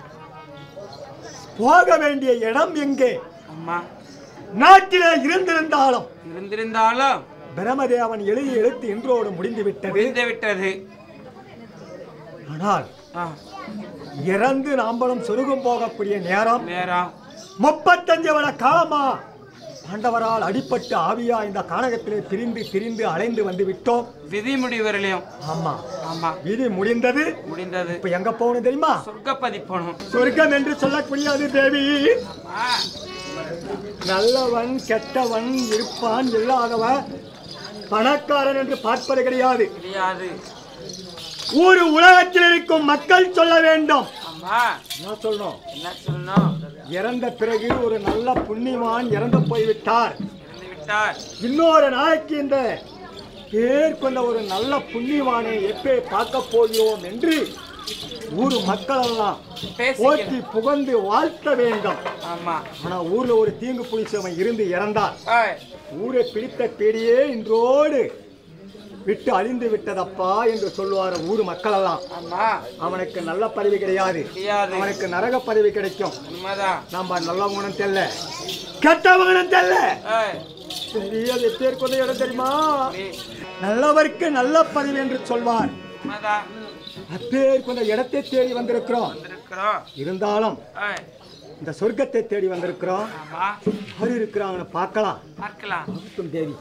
போக வேண்டிய இடம் எங்கே அம்மா நாட்டிலே இருந்திருந்தாலும் இருந்திருந்தாலும் பிரமதேவன் எழுதி எழுத்து இன்றோடு முடிந்து விட்டது முடிந்து விட்டது ஆனால் ஆ, இறந்து நாம்பளும் சொருகும் போகக்கூடிய நேரம் நேரம் முப்பத்தஞ்சு வட காலமா பாண்டவரால் அடிபட்டு ஆவியா இந்த கானகத்திலே பிரிந்து பிரிந்து அலைந்து வந்து விட்டோம் விதி முடிவரையிலும் ஆமா ஆமா விதி முடிந்தது முடிந்தது இப்ப எங்க போகணும் தெரியுமா சொர்க்கப்பதி போனோம் சொர்க்கம் என்று சொல்லக்கூடியது தேவி ஆ, நல்லவன் கெட்டவன் இருப்பான் இல்லாதவன் பணக்காரன் என்று பார்ப்பது கிடையாது கிடையாது ஒரு உலகத்தில் இருக்கும் மக்கள் சொல்ல வேண்டும் அம்மா என்ன சொல்லணும் என்ன சொல்லணும் இறந்த பிறகு ஒரு நல்ல புண்ணியவான் இறந்து போய்விட்டார் இறந்து விட்டார் இன்னொரு நாளைக்கு இந்த பேர் கொண்ட ஒரு நல்ல புண்ணியவானை எப்பே பார்க்க போகிறோம் என்று ஊர் மக்கள் எல்லாம் போற்றி புகழ்ந்து வாழ்த்த வேண்டும் ஆமா ஆனா ஊர்ல ஒரு தீங்கு புளிச்சவன் இருந்து இறந்தார் ஏய், ஊரை பிடித்த பேடியே இன்றோடு விட்டு அழிந்து விட்டதப்பா என்று சொல்லுவார் ஊர் மக்கள் எல்லாம் ஆமா அவனுக்கு நல்ல பதவி கிடையாது கிடையாது. அவனுக்கு நரக பதவி கிடைக்கும் உண்மைதான் நம்ம நல்லவனும் தெல்ல கெட்டவனும் தெல்ல ஏய், சரி அது பேர் கொண்ட இடம் தெரியுமா நீ நல்லவருக்கு நல்ல பதவி என்று சொல்வார் உண்மைதான் அப்பேர் கொண்ட இடத்தை தேடி வந்திருக்கிறோம் இருக்கிறோம் இருந்தாலும் ஏய், இந்த சொர்க்கத்தை தேடி வந்திருக்கிறோம் ஆமா யார் இருக்கிறாங்கன்னு பார்க்கலாம் பார்க்கலாம் பார்க்கும் தேவி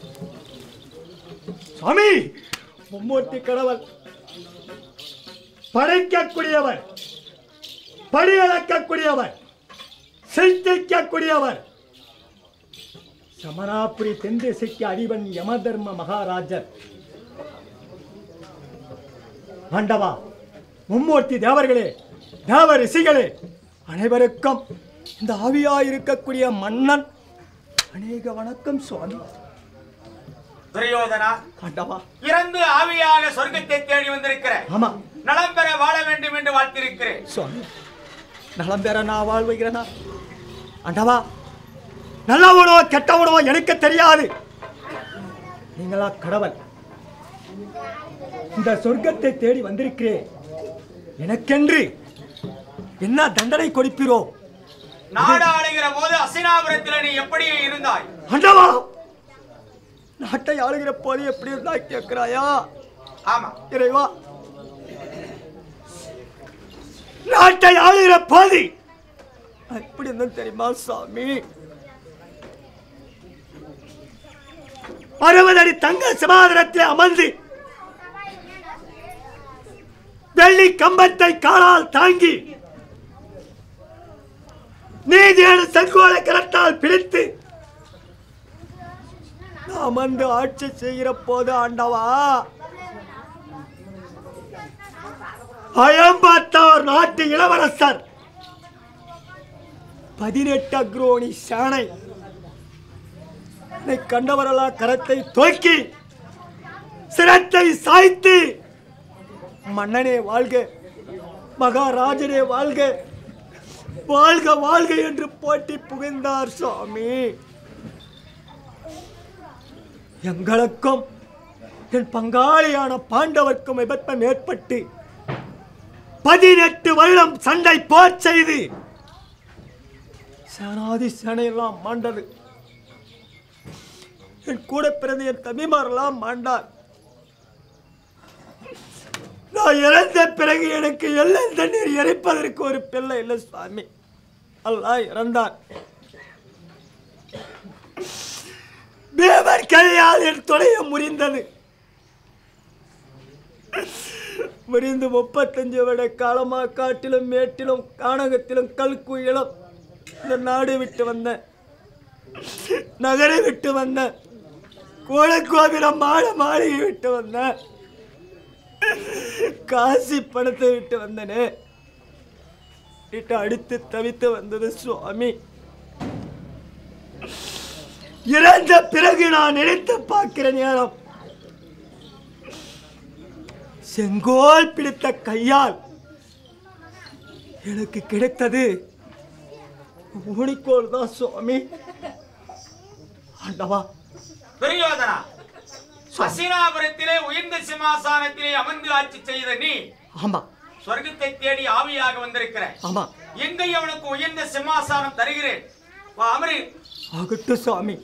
சுவாமி மும்மூர்த்தி கடவுள் படைக்கக்கூடியவர் படியளக்கக்கூடியவர் சிருஷ்டிக்கக்கூடியவர் சமராபுரி தென் திசைக்கு அதிபன் யமதர்ம மகாராஜர் ஆண்டவா மும்மூர்த்தி தேவர்களே தேவ ரிஷிகளே அனைவருக்கும் இந்த ஆவியாய் இருக்கக்கூடிய மன்னன் அநேக வணக்கம் சுவாமி துரியோதனா ஆண்டவா இறந்து ஆவியாக சொர்க்கத்தை தேடி வந்திருக்கிற ஆமா நலம் பெற வாழ வேண்டும் என்று வாழ்த்திருக்கிறேன் சுவாமி நலம் பெற நான் வாழ்வுகிறேனா ஆண்டவா நல்லவனோ கெட்டவனோ எனக்கு தெரியாது நீங்களா கடவுள் இந்த சொர்க்கத்தை தேடி வந்திருக்கிறேன் எனக்கென்று என்ன தண்டனை கொடுப்பீரோ நாடு ஆளுகிற போது அசினாபுரத்தில் நீ எப்படி இருந்தாய் ஆண்டவா நாட்டை ஆளுகிற போது எப்படி இருந்தா கேட்கிறாயா ஆமா இறைவா நாட்டை ஆளுகிற போது எப்படி இருந்தேன் தெரியுமா சாமி அறுபது அடி தங்க சிமாதனத்தில் அமர்ந்து வெள்ளி கம்பத்தை காலால் தாங்கி நீதியான செங்கோலை கரத்தால் பிடித்து நான் அமர்ந்து ஆட்சி செய்கிற போது ஆண்டவா அயம்பாத்தார் நாட்டு இளவரசர் பதினெட்டு அக்ரோணி சாணை என்னை கண்டவரெல்லாம் கரத்தை தூக்கி சிரத்தை சாய்த்து மன்னனே வாழ்க மகாராஜனே வாழ்க வாழ்க வாழ்க என்று போட்டி புகுந்தார் சுவாமி எங்களுக்கும் என் பங்காளியான பாண்டவர்க்கும் விபத்தம் ஏற்பட்டு பதினெட்டு வருடம் சண்டை போர் செய்து சேனாதி சேனையெல்லாம் மாண்டது என் கூட பிறந்த என் தம்பிமாரெல்லாம் மாண்டார் நான் இறந்த பிறகு எனக்கு எல்லாம் தண்ணீர் இறைப்பதற்கு ஒரு பிள்ளை இல்லை சுவாமி அல்லாஹ் இறந்தார் தேவர் கையால் என் தொலைய முறிந்தது முறிந்து முப்பத்தஞ்சு விட காலமா காட்டிலும் மேட்டிலும் கானகத்திலும் கல்குயிலும் இந்த நாடு விட்டு வந்தேன் நகரை விட்டு வந்தேன் கோலக்கோவிலம் மாட மாளிகை விட்டு வந்தேன் காசி பணத்தை விட்டு வந்தனே வீட்டை அடித்து தவித்து வந்தது சுவாமி இறந்த பிறகு நான் நினைத்து பார்க்கிற நேரம் செங்கோல் பிடித்த கையால் எனக்கு கிடைத்தது ஊனிக்கோல் தான் சுவாமி ஆண்டவா துரியோதனா அசினாபுரத்திலே உயர்ந்த சிம்மாசனத்திலே அமர்ந்து ஆட்சி செய்த நீ ஆமா சொர்க்கத்தை தேடி ஆவியாக வந்திருக்கிற ஆமா எங்கே அவனுக்கு உயர்ந்த சிம்மாசனம் தருகிறேன் வா அமரு ஆகட்டும் சுவாமி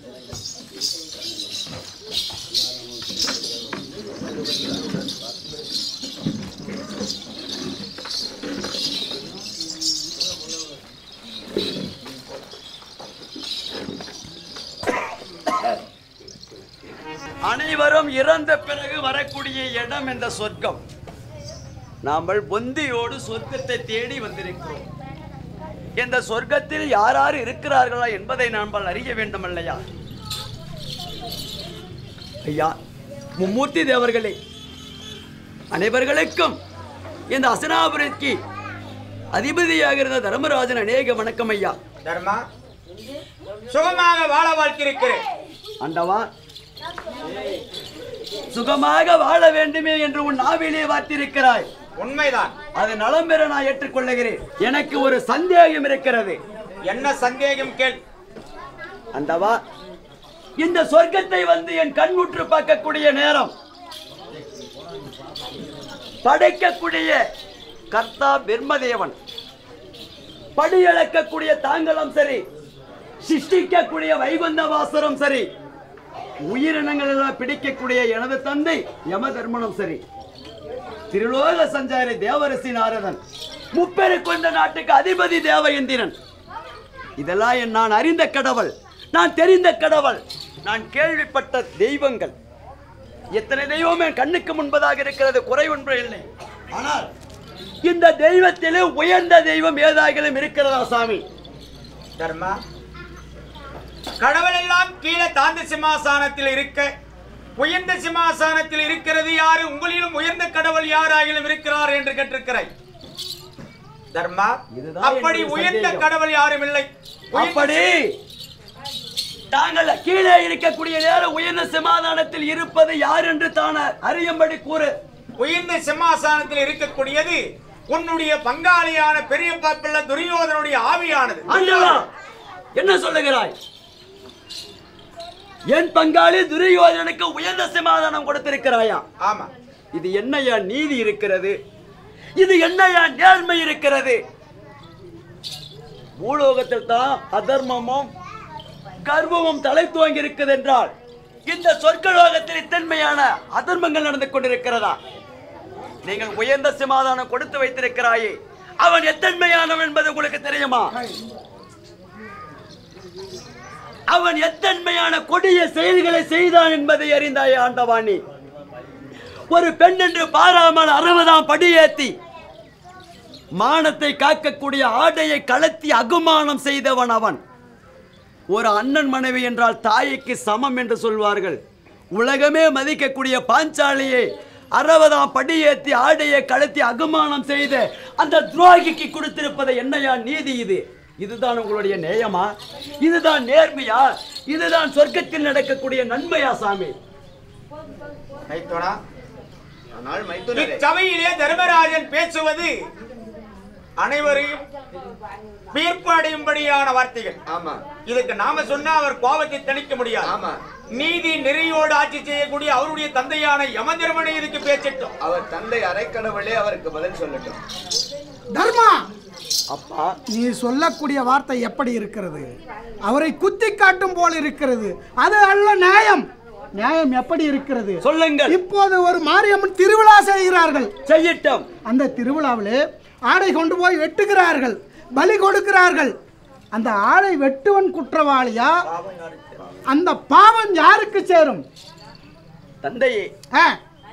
அனைவரும் இறந்த பிறகு வரக்கூடிய இடம் இந்த சொர்க்கம் நாமல் பொந்தியோடு சொர்க்கத்தை தேடி வந்திருக்கிறோம் இந்த சொர்க்கத்தில் யார் யார் இருக்கிறார்களா என்பதை நாங்கள் அறிய வேண்டும் இல்லையா ஐயா மும்மூர்த்தி தேவர்களே அனைவர்களுக்கும் இந்த அசனாபுரத்திற்கு அதிபதியாக இருந்த தர்மராஜன் அநேக வணக்கம் ஐயா தர்மா சுகமாக வாழ வாழ்த்திருக்கிறேன் ஆண்டவா சுகமாக வாழ வேண்டுமே என்று உன் நாவிலே வார்த்திருக்கிறாய் உண்மைதான் அது நலம் பெற நான் ஏற்றுக்கொள்ளுகிறேன் எனக்கு ஒரு சந்தேகம் இருக்கிறது என்ன சந்தேகம் கேள் ஆண்டவா இந்த சொர்க்கத்தை வந்து என் கண்முற்று பார்க்கக்கூடிய நேரம் படைக்கக்கூடிய கர்த்தா பிரம்மதேவன் படியளக்கக்கூடிய தாங்களும் சரி சிருஷ்டிக்கக்கூடிய வைகுந்த வாசரம் சரி உயிரினங்கள் எல்லாம் பிடிக்கக்கூடிய எனது தந்தை யம தர்மனும் சரி திருலோக சஞ்சாரி தேவரசி நாரதன் முப்பெரு கொண்ட நாட்டுக்கு அதிபதி தேவயந்திரன் இதெல்லாம் என் நான் அறிந்த கடவுள் நான் தெரிந்த கடவுள் நான் கேள்விப்பட்ட தெய்வங்கள் எத்தனை தெய்வம் என் கண்ணுக்கு முன்பதாக இருக்கிறது குறை ஒன்று இல்லை ஆனால் இந்த தெய்வத்திலே உயர்ந்த தெய்வம் ஏதாகிலும் இருக்கிறதா சாமி தர்மா கடவுள் எல்லாம் கீழே தாந்த சிம்மாசனத்தில் இருக்க உயர்ந்த சிம்மாசனத்தில் இருக்கிறது யாரு உங்களிலும் உயர்ந்த கடவுள் யாராகிலும் இருக்கிறார் என்று கேட்டிருக்கிறாய் தர்மா இதுதான் அப்படி என்னுடைய உயர்ந்த சந்தேகம். கடவுள் யாரும் இல்லை உயர்ந்த அப்படி தாங்கள் கீழே இருக்கக்கூடிய நேரம் உயர்ந்த சமாதானத்தில் இருப்பது யார் என்று தான அறியும்படி கூறு உயர்ந்த சிம்மாசனத்தில் இருக்கக்கூடியது உன்னுடைய பங்காளியான பெரிய பாப்பிள்ள துரியோதனுடைய ஆவியானது ஆண்டவா என்ன சொல்லுகிறாய் என் பங்காளி துரியோதனுக்கு உயர்ந்த சமாதானம் கொடுத்திருக்கிறாயா ஆமா இது என்னையா நீதி இருக்கிறது இது என்னையா நேர்மை இருக்கிறது பூலோகத்தில் தான் அதர்மமும் கர்வமும் தலை துவங்கி இருக்குது என்றால் இந்த சொர்க்கலோகத்தில் இத்தன்மையான அதர்மங்கள் நடந்து கொண்டிருக்கிறதா நீங்கள் உயர்ந்த சமாதானம் கொடுத்து வைத்திருக்கிறாயே அவன் எத்தன்மையானவன் என்பது உங்களுக்கு தெரியுமா அவன் எத்தன்மையான கொடிய செயல்களை செய்தான் என்பதை அறிந்தாய் ஆண்டவாணி ஒரு பெண் என்று பாராமல் அறுபதாம் படியேத்தி மானத்தை காக்கக்கூடிய ஆடையை கலத்தி அகுமானம் செய்தவன் அவன் ஒரு அண்ணன் மனைவி என்றால் தாய்க்கு சமம் என்று சொல்வார்கள் உலகமே மதிக்கக்கூடிய பாஞ்சாலியை அறுபதாம் படியேத்தி ஆடையை கலத்தி அகுமானம் செய்த அந்த துரோகிக்கு கொடுத்திருப்பது என்னையா நீதி இது இதுதான் உங்களுடைய நேயமா இதுதான் நேர்மையா இதுதான் சொர்க்கத்தில் நடக்கக்கூடிய நன்மையா சாமி மைத்தோடா ஆனால் மைத்துனரே இச்சபையிலே தர்மராஜன் பேசுவது அனைவரையும் வியப்படையும்படியான வார்த்தைகள் ஆமா இதுக்கு நாம சொன்னா அவர் கோபத்தை தணிக்க முடியாது ஆமா நீதி நெறியோடு ஆட்சி செய்யக்கூடிய அவருடைய தந்தையான யமதர்மனை இதுக்கு பேசிட்டோம் அவர் தந்தை அரைக்கடவுளே அவருக்கு பதில் சொல்லட்டும் தர்மா அப்பா நீ சொல்லக்கூடிய வார்த்தை எப்படி இருக்கிறது அவரை குத்தி காட்டும் போல் இருக்கிறது அது அல்ல நியாயம் நியாயம் எப்படி இருக்கிறது சொல்லுங்கள் இப்போது ஒரு மாரியம்மன் திருவிழா செய்கிறார்கள் செய்யட்டும் அந்த திருவிழாவிலே ஆடை கொண்டு போய் வெட்டுகிறார்கள் பலி கொடுக்கிறார்கள் அந்த ஆடை வெட்டுவன் குற்றவாளியா அந்த பாவம் யாருக்கு சேரும் தந்தையே ஆ,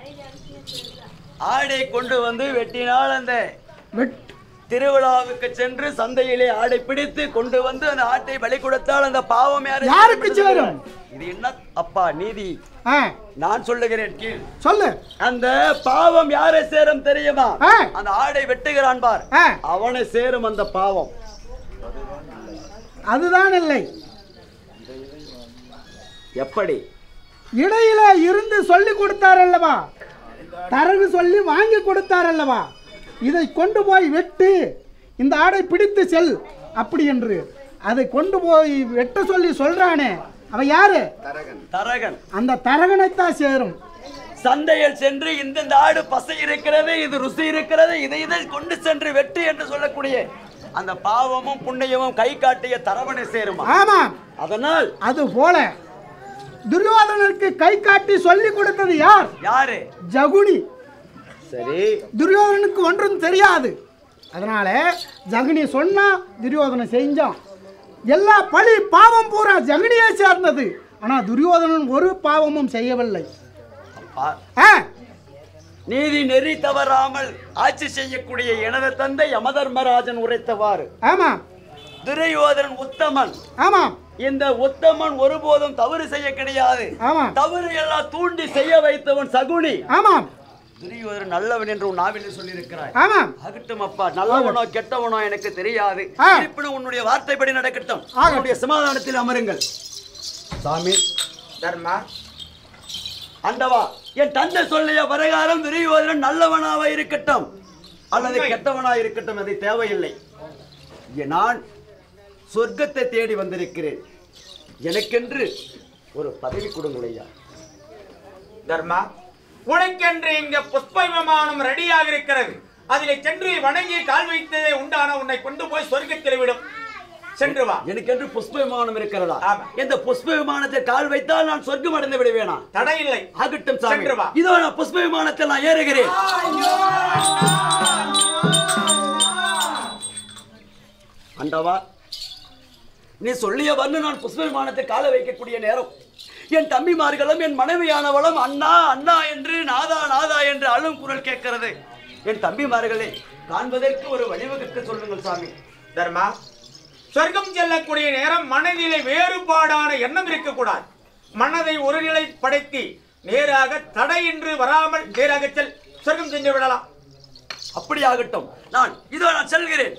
ஆடை கொண்டு வந்து வெட்டினால் அந்த வெட்- திருவிழாவுக்கு சென்று சந்தையிலே ஆடை பிடித்து கொண்டு வந்து அந்த ஆட்டை பலி கொடுத்தால் அந்த பாவம் யாரு யாருக்கு சேரும்? இது என்ன அப்பா நீதி ஆ, நான் சொல்லுகிறேன் கீழ் சொல்லு அந்த பாவம் யாரை சேரும் தெரியுமா ஆ. அந்த ஆடை வெட்டுகிறான் பார் ஆ. அவனை சேரும் அந்த பாவம் அதுதான் இல்லை எப்படி இடையில இருந்து சொல்லி கொடுத்தார் அல்லவா தரகு சொல்லி வாங்கி கொடுத்தார் அல்லவா இதை கொண்டு போய் வெட்டு இந்த ஆடை பிடித்து செல் அப்படி என்று அதை கொண்டு போய் வெட்ட சொல்லி சொல்றானே அவன் யாரு தரகன் தரகன் அந்த தரகனைத்தான் சேரும் சந்தையில் சென்று இந்த இந்த ஆடு பசை இருக்கிறது இது ருசி இருக்கிறது இதை இதை கொண்டு சென்று வெட்டு என்று சொல்லக்கூடிய அந்த பாவமும் புண்ணியமும் கை காட்டிய தரவனை சேருமா ஆமா அதனால் அது போல துரியோதனனுக்கு கை காட்டி சொல்லி கொடுத்தது யார் யாரு ஜகுனி சரி துரியோதனனுக்கு ஒன்றும் தெரியாது அதனால ஜகுனி சொன்னா துரியோதனன் செஞ்சான் எல்லா பழி பாவம் பூரா ஜகுனியே சேர்ந்தது ஆனா துரியோதனன் ஒரு பாவமும் செய்யவில்லை அப்பா ஆ, நீதி நெறி தவறாமல் ஆட்சி செய்யக்கூடிய எனது தந்தை யமதர்மராஜன் உரைத்தவாறு ஆமா துரியோதனன் உத்தமன் ஆமா இந்த உத்தமன் ஒருபோதும் தவறு செய்ய கிடையாது ஆமா தவறு எல்லாம் தூண்டி செய்ய வைத்தவன் சகுனி ஆமாம் துரியோதனன் நல்லவன் என்று உன் நாவிலே சொல்லியிருக்கிறாய் ஆமாம் ஆகட்டும் அப்பா நல்லவனோ கெட்டவனோ எனக்கு தெரியாது ஆ. இருப்பினும் உன்னுடைய வார்த்தைப்படி நடக்கட்டும் ஆகட்டும். உன்னுடைய சமாதானத்தில் அமருங்கள் சாமி தர்மா ஆண்டவா என் தந்தை சொல்லிய பிரகாரம் துரியோதனன் நல்லவனாக இருக்கட்டும் அல்லது கெட்டவனா இருக்கட்டும் அது தேவையில்லை இங்கே நான் சொர்க்கத்தை தேடி வந்திருக்கிறேன் எனக்கென்று ஒரு பதவி கொடுங்கள் ஐயா தர்மா உனக்கென்று இங்க புஷ்ப விமானம் ரெடியாக இருக்கிறது அதிலே சென்று வணங்கி கால் வைத்ததே உண்டான உன்னை கொண்டு போய் சொர்க்கத்தில் விடும் சென்று வா எனக்கென்று புஷ்ப விமானம் இருக்கிறதா ஆமா. இந்த புஷ்ப விமானத்தை கால் வைத்தால் நான் சொர்க்கம் அடைந்து விடுவேனா தடையில்லை ஆகட்டும் சாமி சென்று வா. இதோ நான் புஷ்ப விமானத்தில் நான் ஏறுகிறேன் ஆண்டவா நீ சொல்லிய வந்து நான் புஷ்ப விமானத்தை கால வைக்கக்கூடிய நேரம் என் தம்பிமார்களும் என் மனைவியானவளும் அண்ணா அண்ணா என்று நாதா நாதா என்று அழும் குரல் கேட்கிறது என் தம்பிமார்களே காண்பதற்கு ஒரு வழிவகுக்க சொல்லுங்கள் சாமி தர்மா சொர்க்கம் செல்லக்கூடிய நேரம் மனதிலே வேறுபாடான எண்ணம் இருக்கக்கூடாது மனதை ஒருநிலை படைத்தி நேராக தடையின்றி வராமல் நேராக செல் சொர்க்கம் சென்று விடலாம் அப்படி ஆகட்டும் நான் இதோ நான் செல்கிறேன்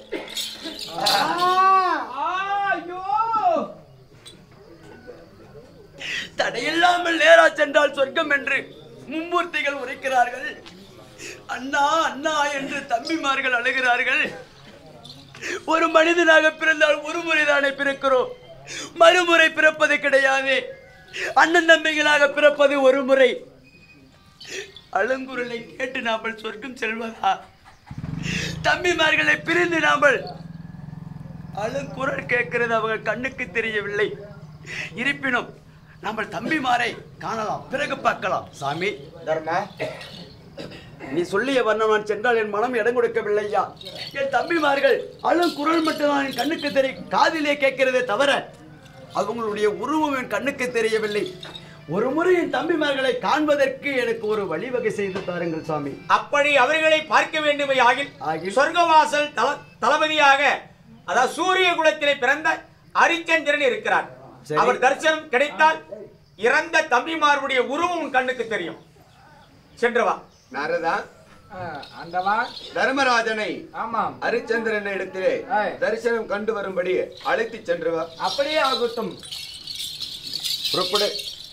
தடையில்லாமல் நேரா சென்றால் சொர்க்கம் என்று மும்மூர்த்திகள் உரைக்கிறார்கள் அண்ணா அண்ணா என்று தம்பிமார்கள் அழுகிறார்கள் ஒரு மனிதனாக பிறந்தால் ஒரு முறைதானே பிறக்கிறோம் மறுமுறை பிறப்பது கிடையாது அண்ணன் தம்பிகளாக பிறப்பது ஒரு முறை அலங்குரலை கேட்டு நாமல் சொர்க்கம் செல்வதா தம்பிமார்களை பிரிந்து நாமல் அழுங்குரல் கேட்கிறது அவங்க கண்ணுக்கு தெரியவில்லை இருப்பினும் நம்ம தம்பிமாரை காணலாம் பிறகு பார்க்கலாம் சாமி தர்மா நீ சொல்லிய வண்ணம் நான் சென்றால் என் மனம் இடம் கொடுக்கவில்லை ஐயா என் தம்பிமார்கள் அழும் குரல் மட்டும் தான் என் கண்ணுக்கு தெரி காதிலே கேட்கிறதே தவிர அவங்களுடைய உருவம் என் கண்ணுக்கு தெரியவில்லை ஒரு முறை என் தம்பிமார்களை காண்பதற்கு எனக்கு ஒரு வழிவகை செய்து தாருங்கள் சாமி அப்படி அவர்களை பார்க்க வேண்டுமே ஆகில் சொர்க்கவாசல் தல தளபதியாக அதாவது சூரிய குலத்திலே பிறந்த அரிச்சந்திரன் இருக்கிறார் சரி. அவர் தரிசனம் கிடைத்தால் இறந்த தம்பிமாருடைய உருவம் உன் கண்ணுக்கு தெரியும் சென்று வா நாரதா அந்தவா தர்மராஜனை ஆமாம் ஹரிச்சந்திரன் இடத்திலே தரிசனம் கண்டு வரும்படி அழைத்து சென்று வா அப்படியே ஆகட்டும் புறப்படு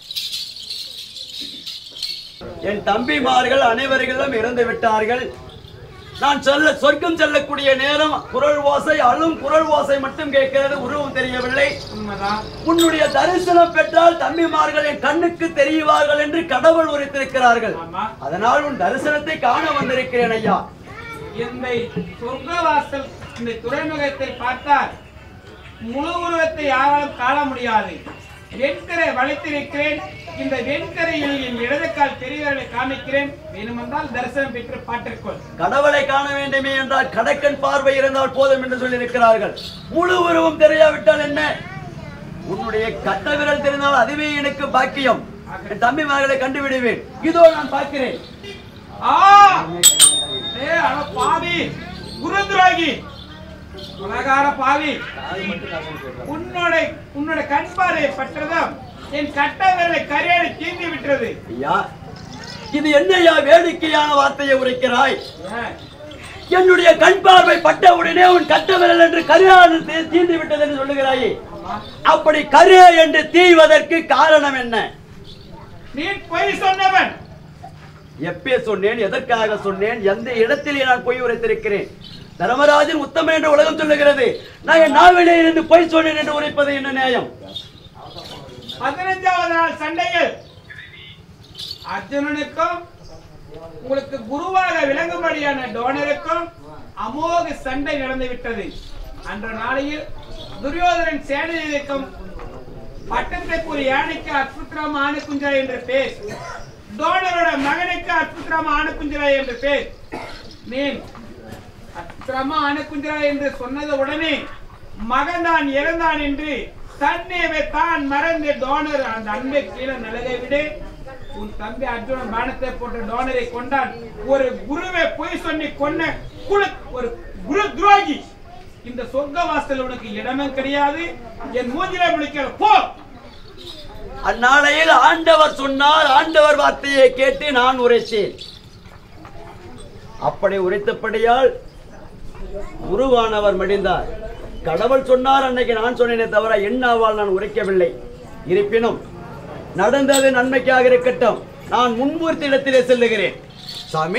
என் தம்பிமார்கள் அனைவர்களும் இறந்து விட்டார்கள் நான் சொல்ல சொர்க்கம் செல்லக்கூடிய நேரம் குரல் ஓசை அழும் குரல் ஓசை மட்டும் கேட்கிறது உருவம் தெரியவில்லை உன்னுடைய தரிசனம் பெற்றால் தம்பிமார்கள் என் கண்ணுக்கு தெரிவார்கள் என்று கடவுள் உரைத்திருக்கிறார்கள் அதனால் உன் தரிசனத்தை காண வந்திருக்கிறேன் ஐயா இந்த சொர்க்கவாசல் இந்த துறைமுகத்தை பார்த்தால் முழு உருவத்தை யாராலும் காண முடியாது வெண்கரை வளைத்திருக்கிறேன் இந்த வெண்கரையில் என் இடது கால் பெரியவர்களை காமிக்கிறேன் வேணுமென்றால் தரிசனம் பெற்று பாட்டிருக்கோள் கடவுளை காண வேண்டுமே என்றால் கடக்கன் பார்வை இருந்தால் போதும் என்று சொல்லியிருக்கிறார்கள் முழு உருவம் தெரியாவிட்டால் என்ன உன்னுடைய கட்ட விரல் தெரிந்தால் அதுவே எனக்கு பாக்கியம் என் தம்பிமார்களை கண்டுவிடுவேன் இதோ நான் பார்க்கிறேன் ஆ ஏ அட பாவி குருதுராகி உலகார பாவி உன்னோட உன்னோட கண் பார்வை பற்றதும் என் கட்ட விரலை கரையாடி தீந்து விட்டது ஐயா இது என்னையா வேடிக்கையான வார்த்தையை உரைக்கிறாய் என்னுடைய கண் பார்வை பட்ட உடனே உன் கட்ட விரல் என்று கரியாடு தீர்ந்து விட்டது என்று சொல்லுகிறாயே அப்படி கரியா என்று தீவதற்கு காரணம் என்ன நீ பொய் சொன்னவன் எப்பே சொன்னேன் எதற்காக சொன்னேன் எந்த இடத்திலே நான் பொய் உரைத்திருக்கிறேன் தர்மராஜன் உத்தமன் என்று உலகம் சொல்லுகிறது நான் என் நாவிலே இருந்து பொய் சொன்னேன் என்று உரைப்பது என்ன நியாயம் பதினஞ்சாவது நாள் சண்டையில் அர்ஜுனனுக்கும் உங்களுக்கு குருவாக விளங்கும்படியான டோனருக்கும் அமோக சண்டை நடந்து விட்டது அன்ற நாளையில் துரியோதனன் சேனையிலுக்கும் பட்டத்திற்கு யானைக்கு அற்புத்திரம் ஆணுக்குஞ்சா என்று பேர் டோனரோட மகனுக்கு அற்புத்திரம் ஆணுக்குஞ்சரா என்று பேர் நீன் அற்புத்திரமா ஆணுக்குஞ்சரா என்று சொன்னது உடனே மகன் தான் இறந்தான் என்று தன்னையவே தான் மறந்து டோனர் அந்த அன்பை கீழே நலகை விடு உன் தம்பி அர்ஜுனன் பானத்தை போட்ட டோனரை கொண்டான் ஒரு குருவை பொய் சொல்லி கொன்ன குல ஒரு குரு துரோகி இந்த சொர்க்க வாசல் உனக்கு இடமே கிடையாது என் மூஞ்சில முடிக்கிற போ அந்நாளையில் ஆண்டவர் சொன்னார் ஆண்டவர் வார்த்தையை கேட்டு நான் உரைத்தேன் அப்படி உரைத்தபடியால் குருவானவர் மடிந்தார் கடவுள் சொன்னார் அன்னைக்கு நான் சொன்னேனே தவிர என்னாவால் நான் உரைக்கவில்லை இருப்பினும் நடந்தது நன்மைக்காக இருக்கட்டும் நான் முன்மூர்த்தி இடத்திலே செல்லுகிறேன் சாமி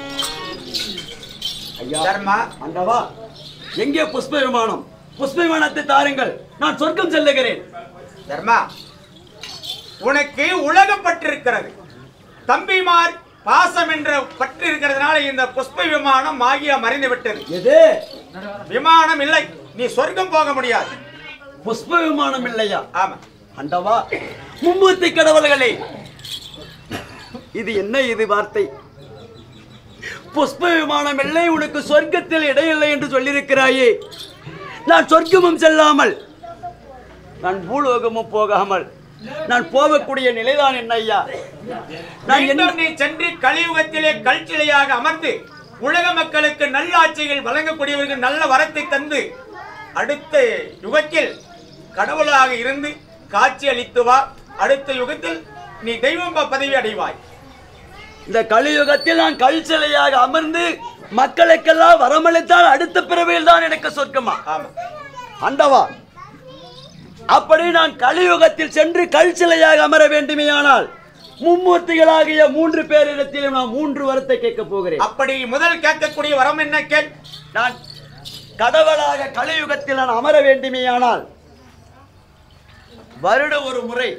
ஐயா தர்மா அண்டவா எங்கே புஷ்ப விமானம் புஷ்ப விமானத்தை தாருங்கள் நான் சொர்க்கம் செல்லுகிறேன் தர்மா உனக்கு உலகம் பற்றிருக்கிறது தம்பிமார் பாசம் என்ற பற்று இருக்கிறதுனால இந்த புஷ்ப விமானம் ஆகிய மறைந்து விட்டது எது விமானம் இல்லை நீ சொர்க்கம் போக முடியாது புஷ்ப விமானம் இல்லையா ஆமா அண்டவா மும்மூர்த்தி கடவுள்களே இது என்ன இது வார்த்தை புஷ்ப விமானம் இல்லை உனக்கு சொர்க்கத்தில் இடையில்லை என்று சொல்லியிருக்கிறாயே நான் சொர்க்கமும் செல்லாமல் நான் பூலோகமும் போகாமல் நான் போகக்கூடிய நிலைதான் என்ன ஐயா நான் என்ன மீண்டும் நீ சென்று கலியுகத்திலே கல்ச்சிலையாக அமர்ந்து உலக மக்களுக்கு நல்லாட்சிகள் வழங்கக்கூடியவர்கள் நல்ல வரத்தை தந்து அடுத்த யுகத்தில் கடவுளாக இருந்து காட்சி அளித்து வா அடுத்த யுகத்தில் நீ தெய்வம் பதவி அடைவாய் இந்த கலியுகத்தில் நான் கல் சிலையாக அமர்ந்து மக்களுக்கெல்லாம் வரமளித்தால் அடுத்த பிறவியில் தான் எனக்கு சொர்க்கமா அண்டவா அப்படி நான் கலியுகத்தில் சென்று கல் சிலையாக அமர வேண்டுமேயானால் மும்மூர்த்திகளாகிய மூன்று பேரிடத்திலும் நான் மூன்று வரத்தை கேட்க போகிறேன் அப்படி முதல் கேட்கக்கூடிய வரம் என்ன கேள் நான் கடவுளாக கலியுகத்தில் நான் அமர வேண்டுமேயானால் வருட ஒரு முறை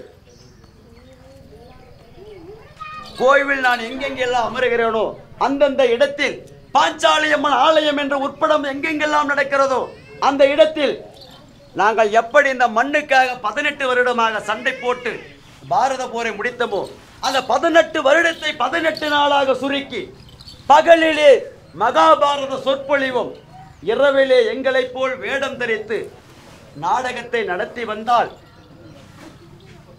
கோவில் நான் எங்கெங்கெல்லாம் அமருகிறேனோ அந்தந்த இடத்தில் பாஞ்சாலியம்மன் ஆலயம் என்ற உட்படம் எங்கெங்கெல்லாம் நடக்கிறதோ அந்த இடத்தில் நாங்கள் எப்படி இந்த மண்ணுக்காக பதினெட்டு வருடமாக சண்டை போட்டு பாரத போரை முடித்தோமோ அந்த பதினெட்டு வருடத்தை பதினெட்டு நாளாக சுருக்கி பகலிலே மகாபாரத சொற்பொழிவும் இரவிலே எங்களைப் போல் வேடம் தரித்து நாடகத்தை நடத்தி வந்தால்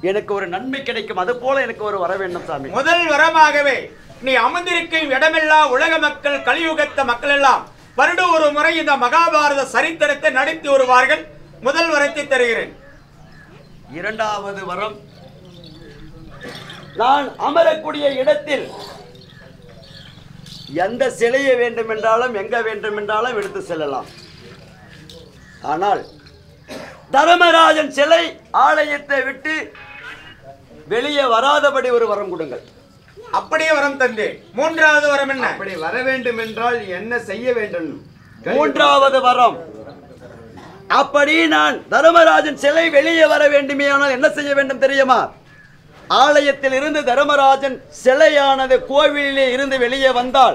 எனக்கு ஒரு நன்மை கிடைக்கும் அது போல எனக்கு ஒரு வர வேண்டும் சாமி முதல் வரமாகவே நீ அமர்ந்திருக்கும் இடமெல்லாம் உலக மக்கள் கலியுகத்த மக்கள் எல்லாம் வருட ஒரு முறை இந்த மகாபாரத சரித்திரத்தை நடத்தி வருவார்கள் முதல் வரத்தை தருகிறேன் இரண்டாவது வரம் நான் அமரக்கூடிய இடத்தில் எந்த சிலையை வேண்டுமென்றாலும் எங்க வேண்டுமென்றாலும் எடுத்து செல்லலாம் ஆனால் தர்மராஜன் சிலை ஆலயத்தை விட்டு வெளியே வராதபடி ஒரு வரம் கொடுங்கள் அப்படியே வரம் தந்தேன் மூன்றாவது வரம் என்ன அப்படி வர வேண்டும் என்றால் என்ன செய்ய வேண்டும் மூன்றாவது வரம் அப்படி நான் தர்மராஜன் சிலை வெளியே வர வேண்டுமே ஆனால் என்ன செய்ய வேண்டும் தெரியுமா ஆலயத்தில் இருந்து தர்மராஜன் சிலையானது கோவிலிலே இருந்து வெளியே வந்தால்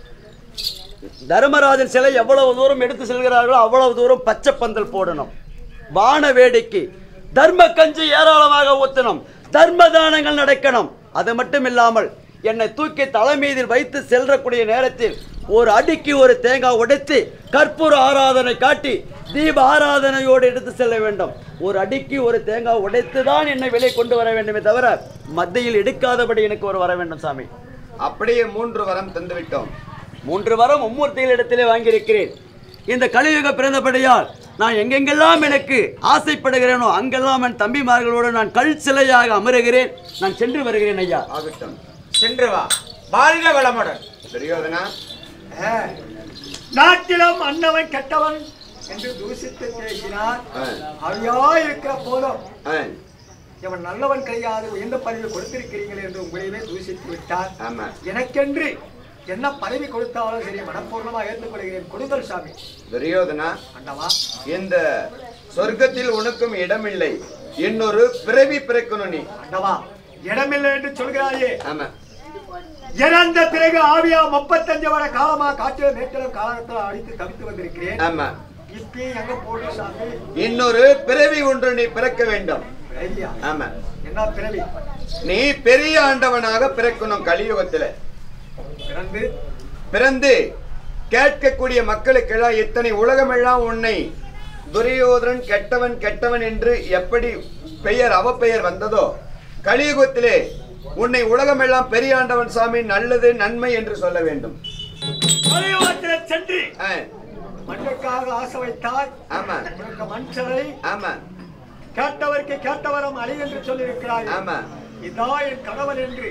தர்மராஜன் சிலை எவ்வளவு தூரம் எடுத்து செல்கிறார்களோ அவ்வளவு தூரம் பச்சை பந்தல் போடணும் வான வேடிக்கை தர்ம கஞ்சி ஏராளமாக ஊத்தணும் தர்ம தானங்கள் நடக்கணும் அது மட்டும் இல்லாமல் என்னை தூக்கி தலை மீதில் வைத்து செல்லக்கூடிய நேரத்தில் ஒரு அடிக்கு ஒரு தேங்காய் உடைத்து கற்பூர ஆராதனை காட்டி தீப ஆராதனையோடு எடுத்து செல்ல வேண்டும் ஒரு அடிக்கு ஒரு தேங்காய் உடைத்து தான் என்னை வெளியே கொண்டு வர வேண்டுமே தவிர மத்தியில் எடுக்காதபடி எனக்கு ஒரு வர வேண்டும் சாமி அப்படியே மூன்று வரம் தந்து விட்டோம் மூன்று வரம் மும்மூர்த்திகள் இடத்திலே வாங்கியிருக்கிறேன் இந்த கலியுக பிறந்தபடியால் நான் எங்கெங்கெல்லாம் எனக்கு ஆசைப்படுகிறேனோ அங்கெல்லாம் என் தம்பிமார்களோடு நான் கல் சிலையாக அமருகிறேன் நான் சென்று வருகிறேன் ஐயா ஆகட்டும் சென்று வா வாழ்க வளமுடன் துரியோதனா நாட்டிலும் அன்னவன் கெட்டவன் என்று தூசித்து பேசினார் அவையா இருக்கிற போதும் இவன் நல்லவன் கிடையாது உயர்ந்த பதவி கொடுத்திருக்கிறீர்கள் என்று உங்களையுமே தூசித்து விட்டார் ஆமா எனக்கென்று என்ன பதவி கொடுத்தாலும் சரி மனப்பூர்ணமாக ஏற்றுக்கொள்கிறேன் கொடுங்கள் சாமி துரியோதனா அண்டவா இந்த சொர்க்கத்தில் உனக்கும் இடமில்லை இன்னொரு பிறவி பிறக்கணும் நீ அண்டவா இடமில்லை என்று சொல்கிறாயே ஆமா இறந்த பிறகு ஆவியா முப்பத்தஞ்சு வட காலமா காற்றில் நேற்றிலும் காலத்தில் அடித்து தவித்து வந்திருக்கிறேன் ஆமா இப்பயும் எங்க போடு சாமி இன்னொரு பிறவி ஒன்று நீ பிறக்க வேண்டும் ஐயா ஆமா என்ன பிறவி நீ பெரிய ஆண்டவனாக பிறக்கணும் கலியுகத்துல பிறந்து பிறந்து கேட்கக்கூடிய மக்களுக்கெல்லாம் இத்தனை உலகமெல்லாம் உன்னை துரியோதரன் கெட்டவன் கெட்டவன் என்று எப்படி பெயர் அவப்பெயர் வந்ததோ கலியுகத்திலே உன்னை உலகமெல்லாம் பெரியாண்டவன் சாமி நல்லது நன்மை என்று சொல்ல வேண்டும் கலியுகத்தில் சென்று ஆ, மண்ணுக்காக ஆசை வைத்தாய் ஆமா உனக்கு மண் சிலை ஆமா கேட்டவருக்கு கேட்டவரம் அழி என்று சொல்லியிருக்கிறாய் ஆமா இதான் என் கணவன் என்று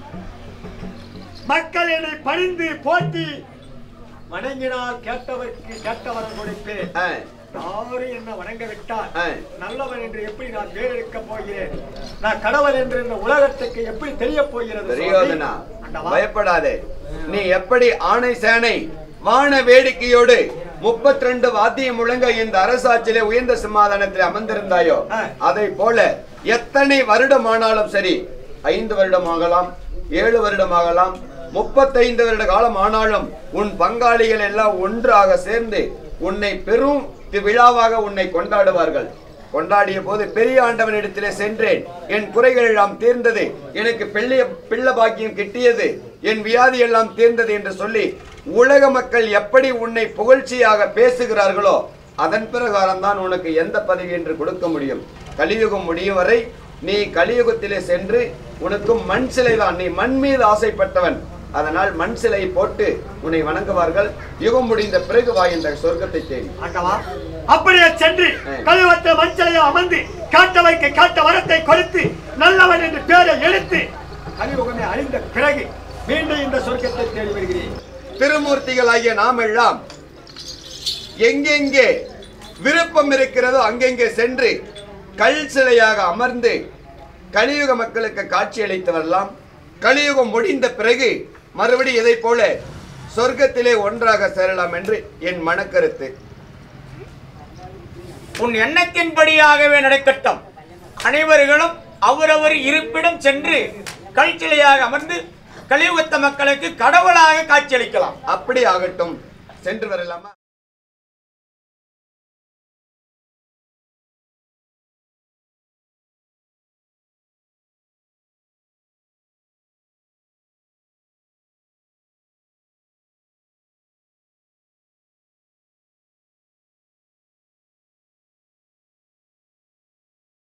மக்கள் என்னை பணிந்து போற்றி வணங்கினால் கேட்டவருக்கு கேட்டவரம் கொடுப்பேன் ஆ, யாரும் என்ன வணங்க விட்டால் ஆ. நல்லவன் என்று எப்படி நான் பேர் எடுக்க போகிறேன் நான் கடவுள் என்று இந்த உலகத்துக்கு எப்படி தெரிய போகிறது சுவாமி? துரியோதனா ஆண்டவா. பயப்படாதே நீ எப்படி ஆணை சேனை வான வேடிக்கையோடு முப்பத்தி ரெண்டு வாத்தியம் முழங்க இந்த அரசாட்சியிலே உயர்ந்த சிம்மாதனத்தில் அமர்ந்திருந்தாயோ அதை போல எத்தனை வருடம் ஆனாலும் சரி ஐந்து வருடம் ஆகலாம் ஏழு வருடம் ஆகலாம் முப்பத்தைந்து வருட காலம் ஆனாலும் உன் பங்காளிகள் எல்லாம் ஒன்றாக சேர்ந்து உன்னை பெரும் தி- விழாவாக உன்னை கொண்டாடுவார்கள் கொண்டாடிய போது பெரிய ஆண்டவனிடத்திலே சென்றேன் என் குறைகள் எல்லாம் தீர்ந்தது எனக்கு பிள்ளைய பிள்ளை பாக்கியம் கிட்டியது என் வியாதி எல்லாம் தீர்ந்தது என்று சொல்லி உலக மக்கள் எப்படி உன்னை புகழ்ச்சியாக பேசுகிறார்களோ அதன் பிரகாரம் தான் உனக்கு எந்த பதவி என்று கொடுக்க முடியும் கலியுகம் முடியும் வரை நீ கலியுகத்திலே சென்று உனக்கு மண் சிலை தான் நீ மண் மீது ஆசைப்பட்டவன் அதனால் மண் சிலை போட்டு உன்னை வணங்குவார்கள் யுகம் முடிந்த பிறகு வா இந்த சொர்க்கத்தை தேடி ஆண்டவா அப்படியே சென்று கலியுகத்தில் மஞ்சளையை அமர்ந்து காட்டவைக்கு காட்ட வரத்தை கொடுத்து நல்லவன் என்று பேரை எடுத்து கலியுகமே அழிந்த பிறகு மீண்டும் இந்த சொர்க்கத்தை தேடி வருகிறேன் திருமூர்த்திகளாகிய நாம் எல்லாம் எங்கெங்கே விருப்பம் இருக்கிறதோ அங்கெங்கே சென்று கல் சிலையாக அமர்ந்து கலியுக மக்களுக்கு காட்சி அளித்து வரலாம் கலியுகம் முடிந்த பிறகு மறுபடி இதை போல சொர்க்கத்திலே ஒன்றாக சேரலாம் என்று என் மனக்கருத்து உன் எண்ணத்தின்படியாகவே நடக்கட்டும் அனைவர்களும் அவரவர் இருப்பிடம் சென்று கல்சிலையாக அமர்ந்து கலியுகத்த மக்களுக்கு கடவுளாக காட்சியளிக்கலாம் அப்படி ஆகட்டும் சென்று வரலாமா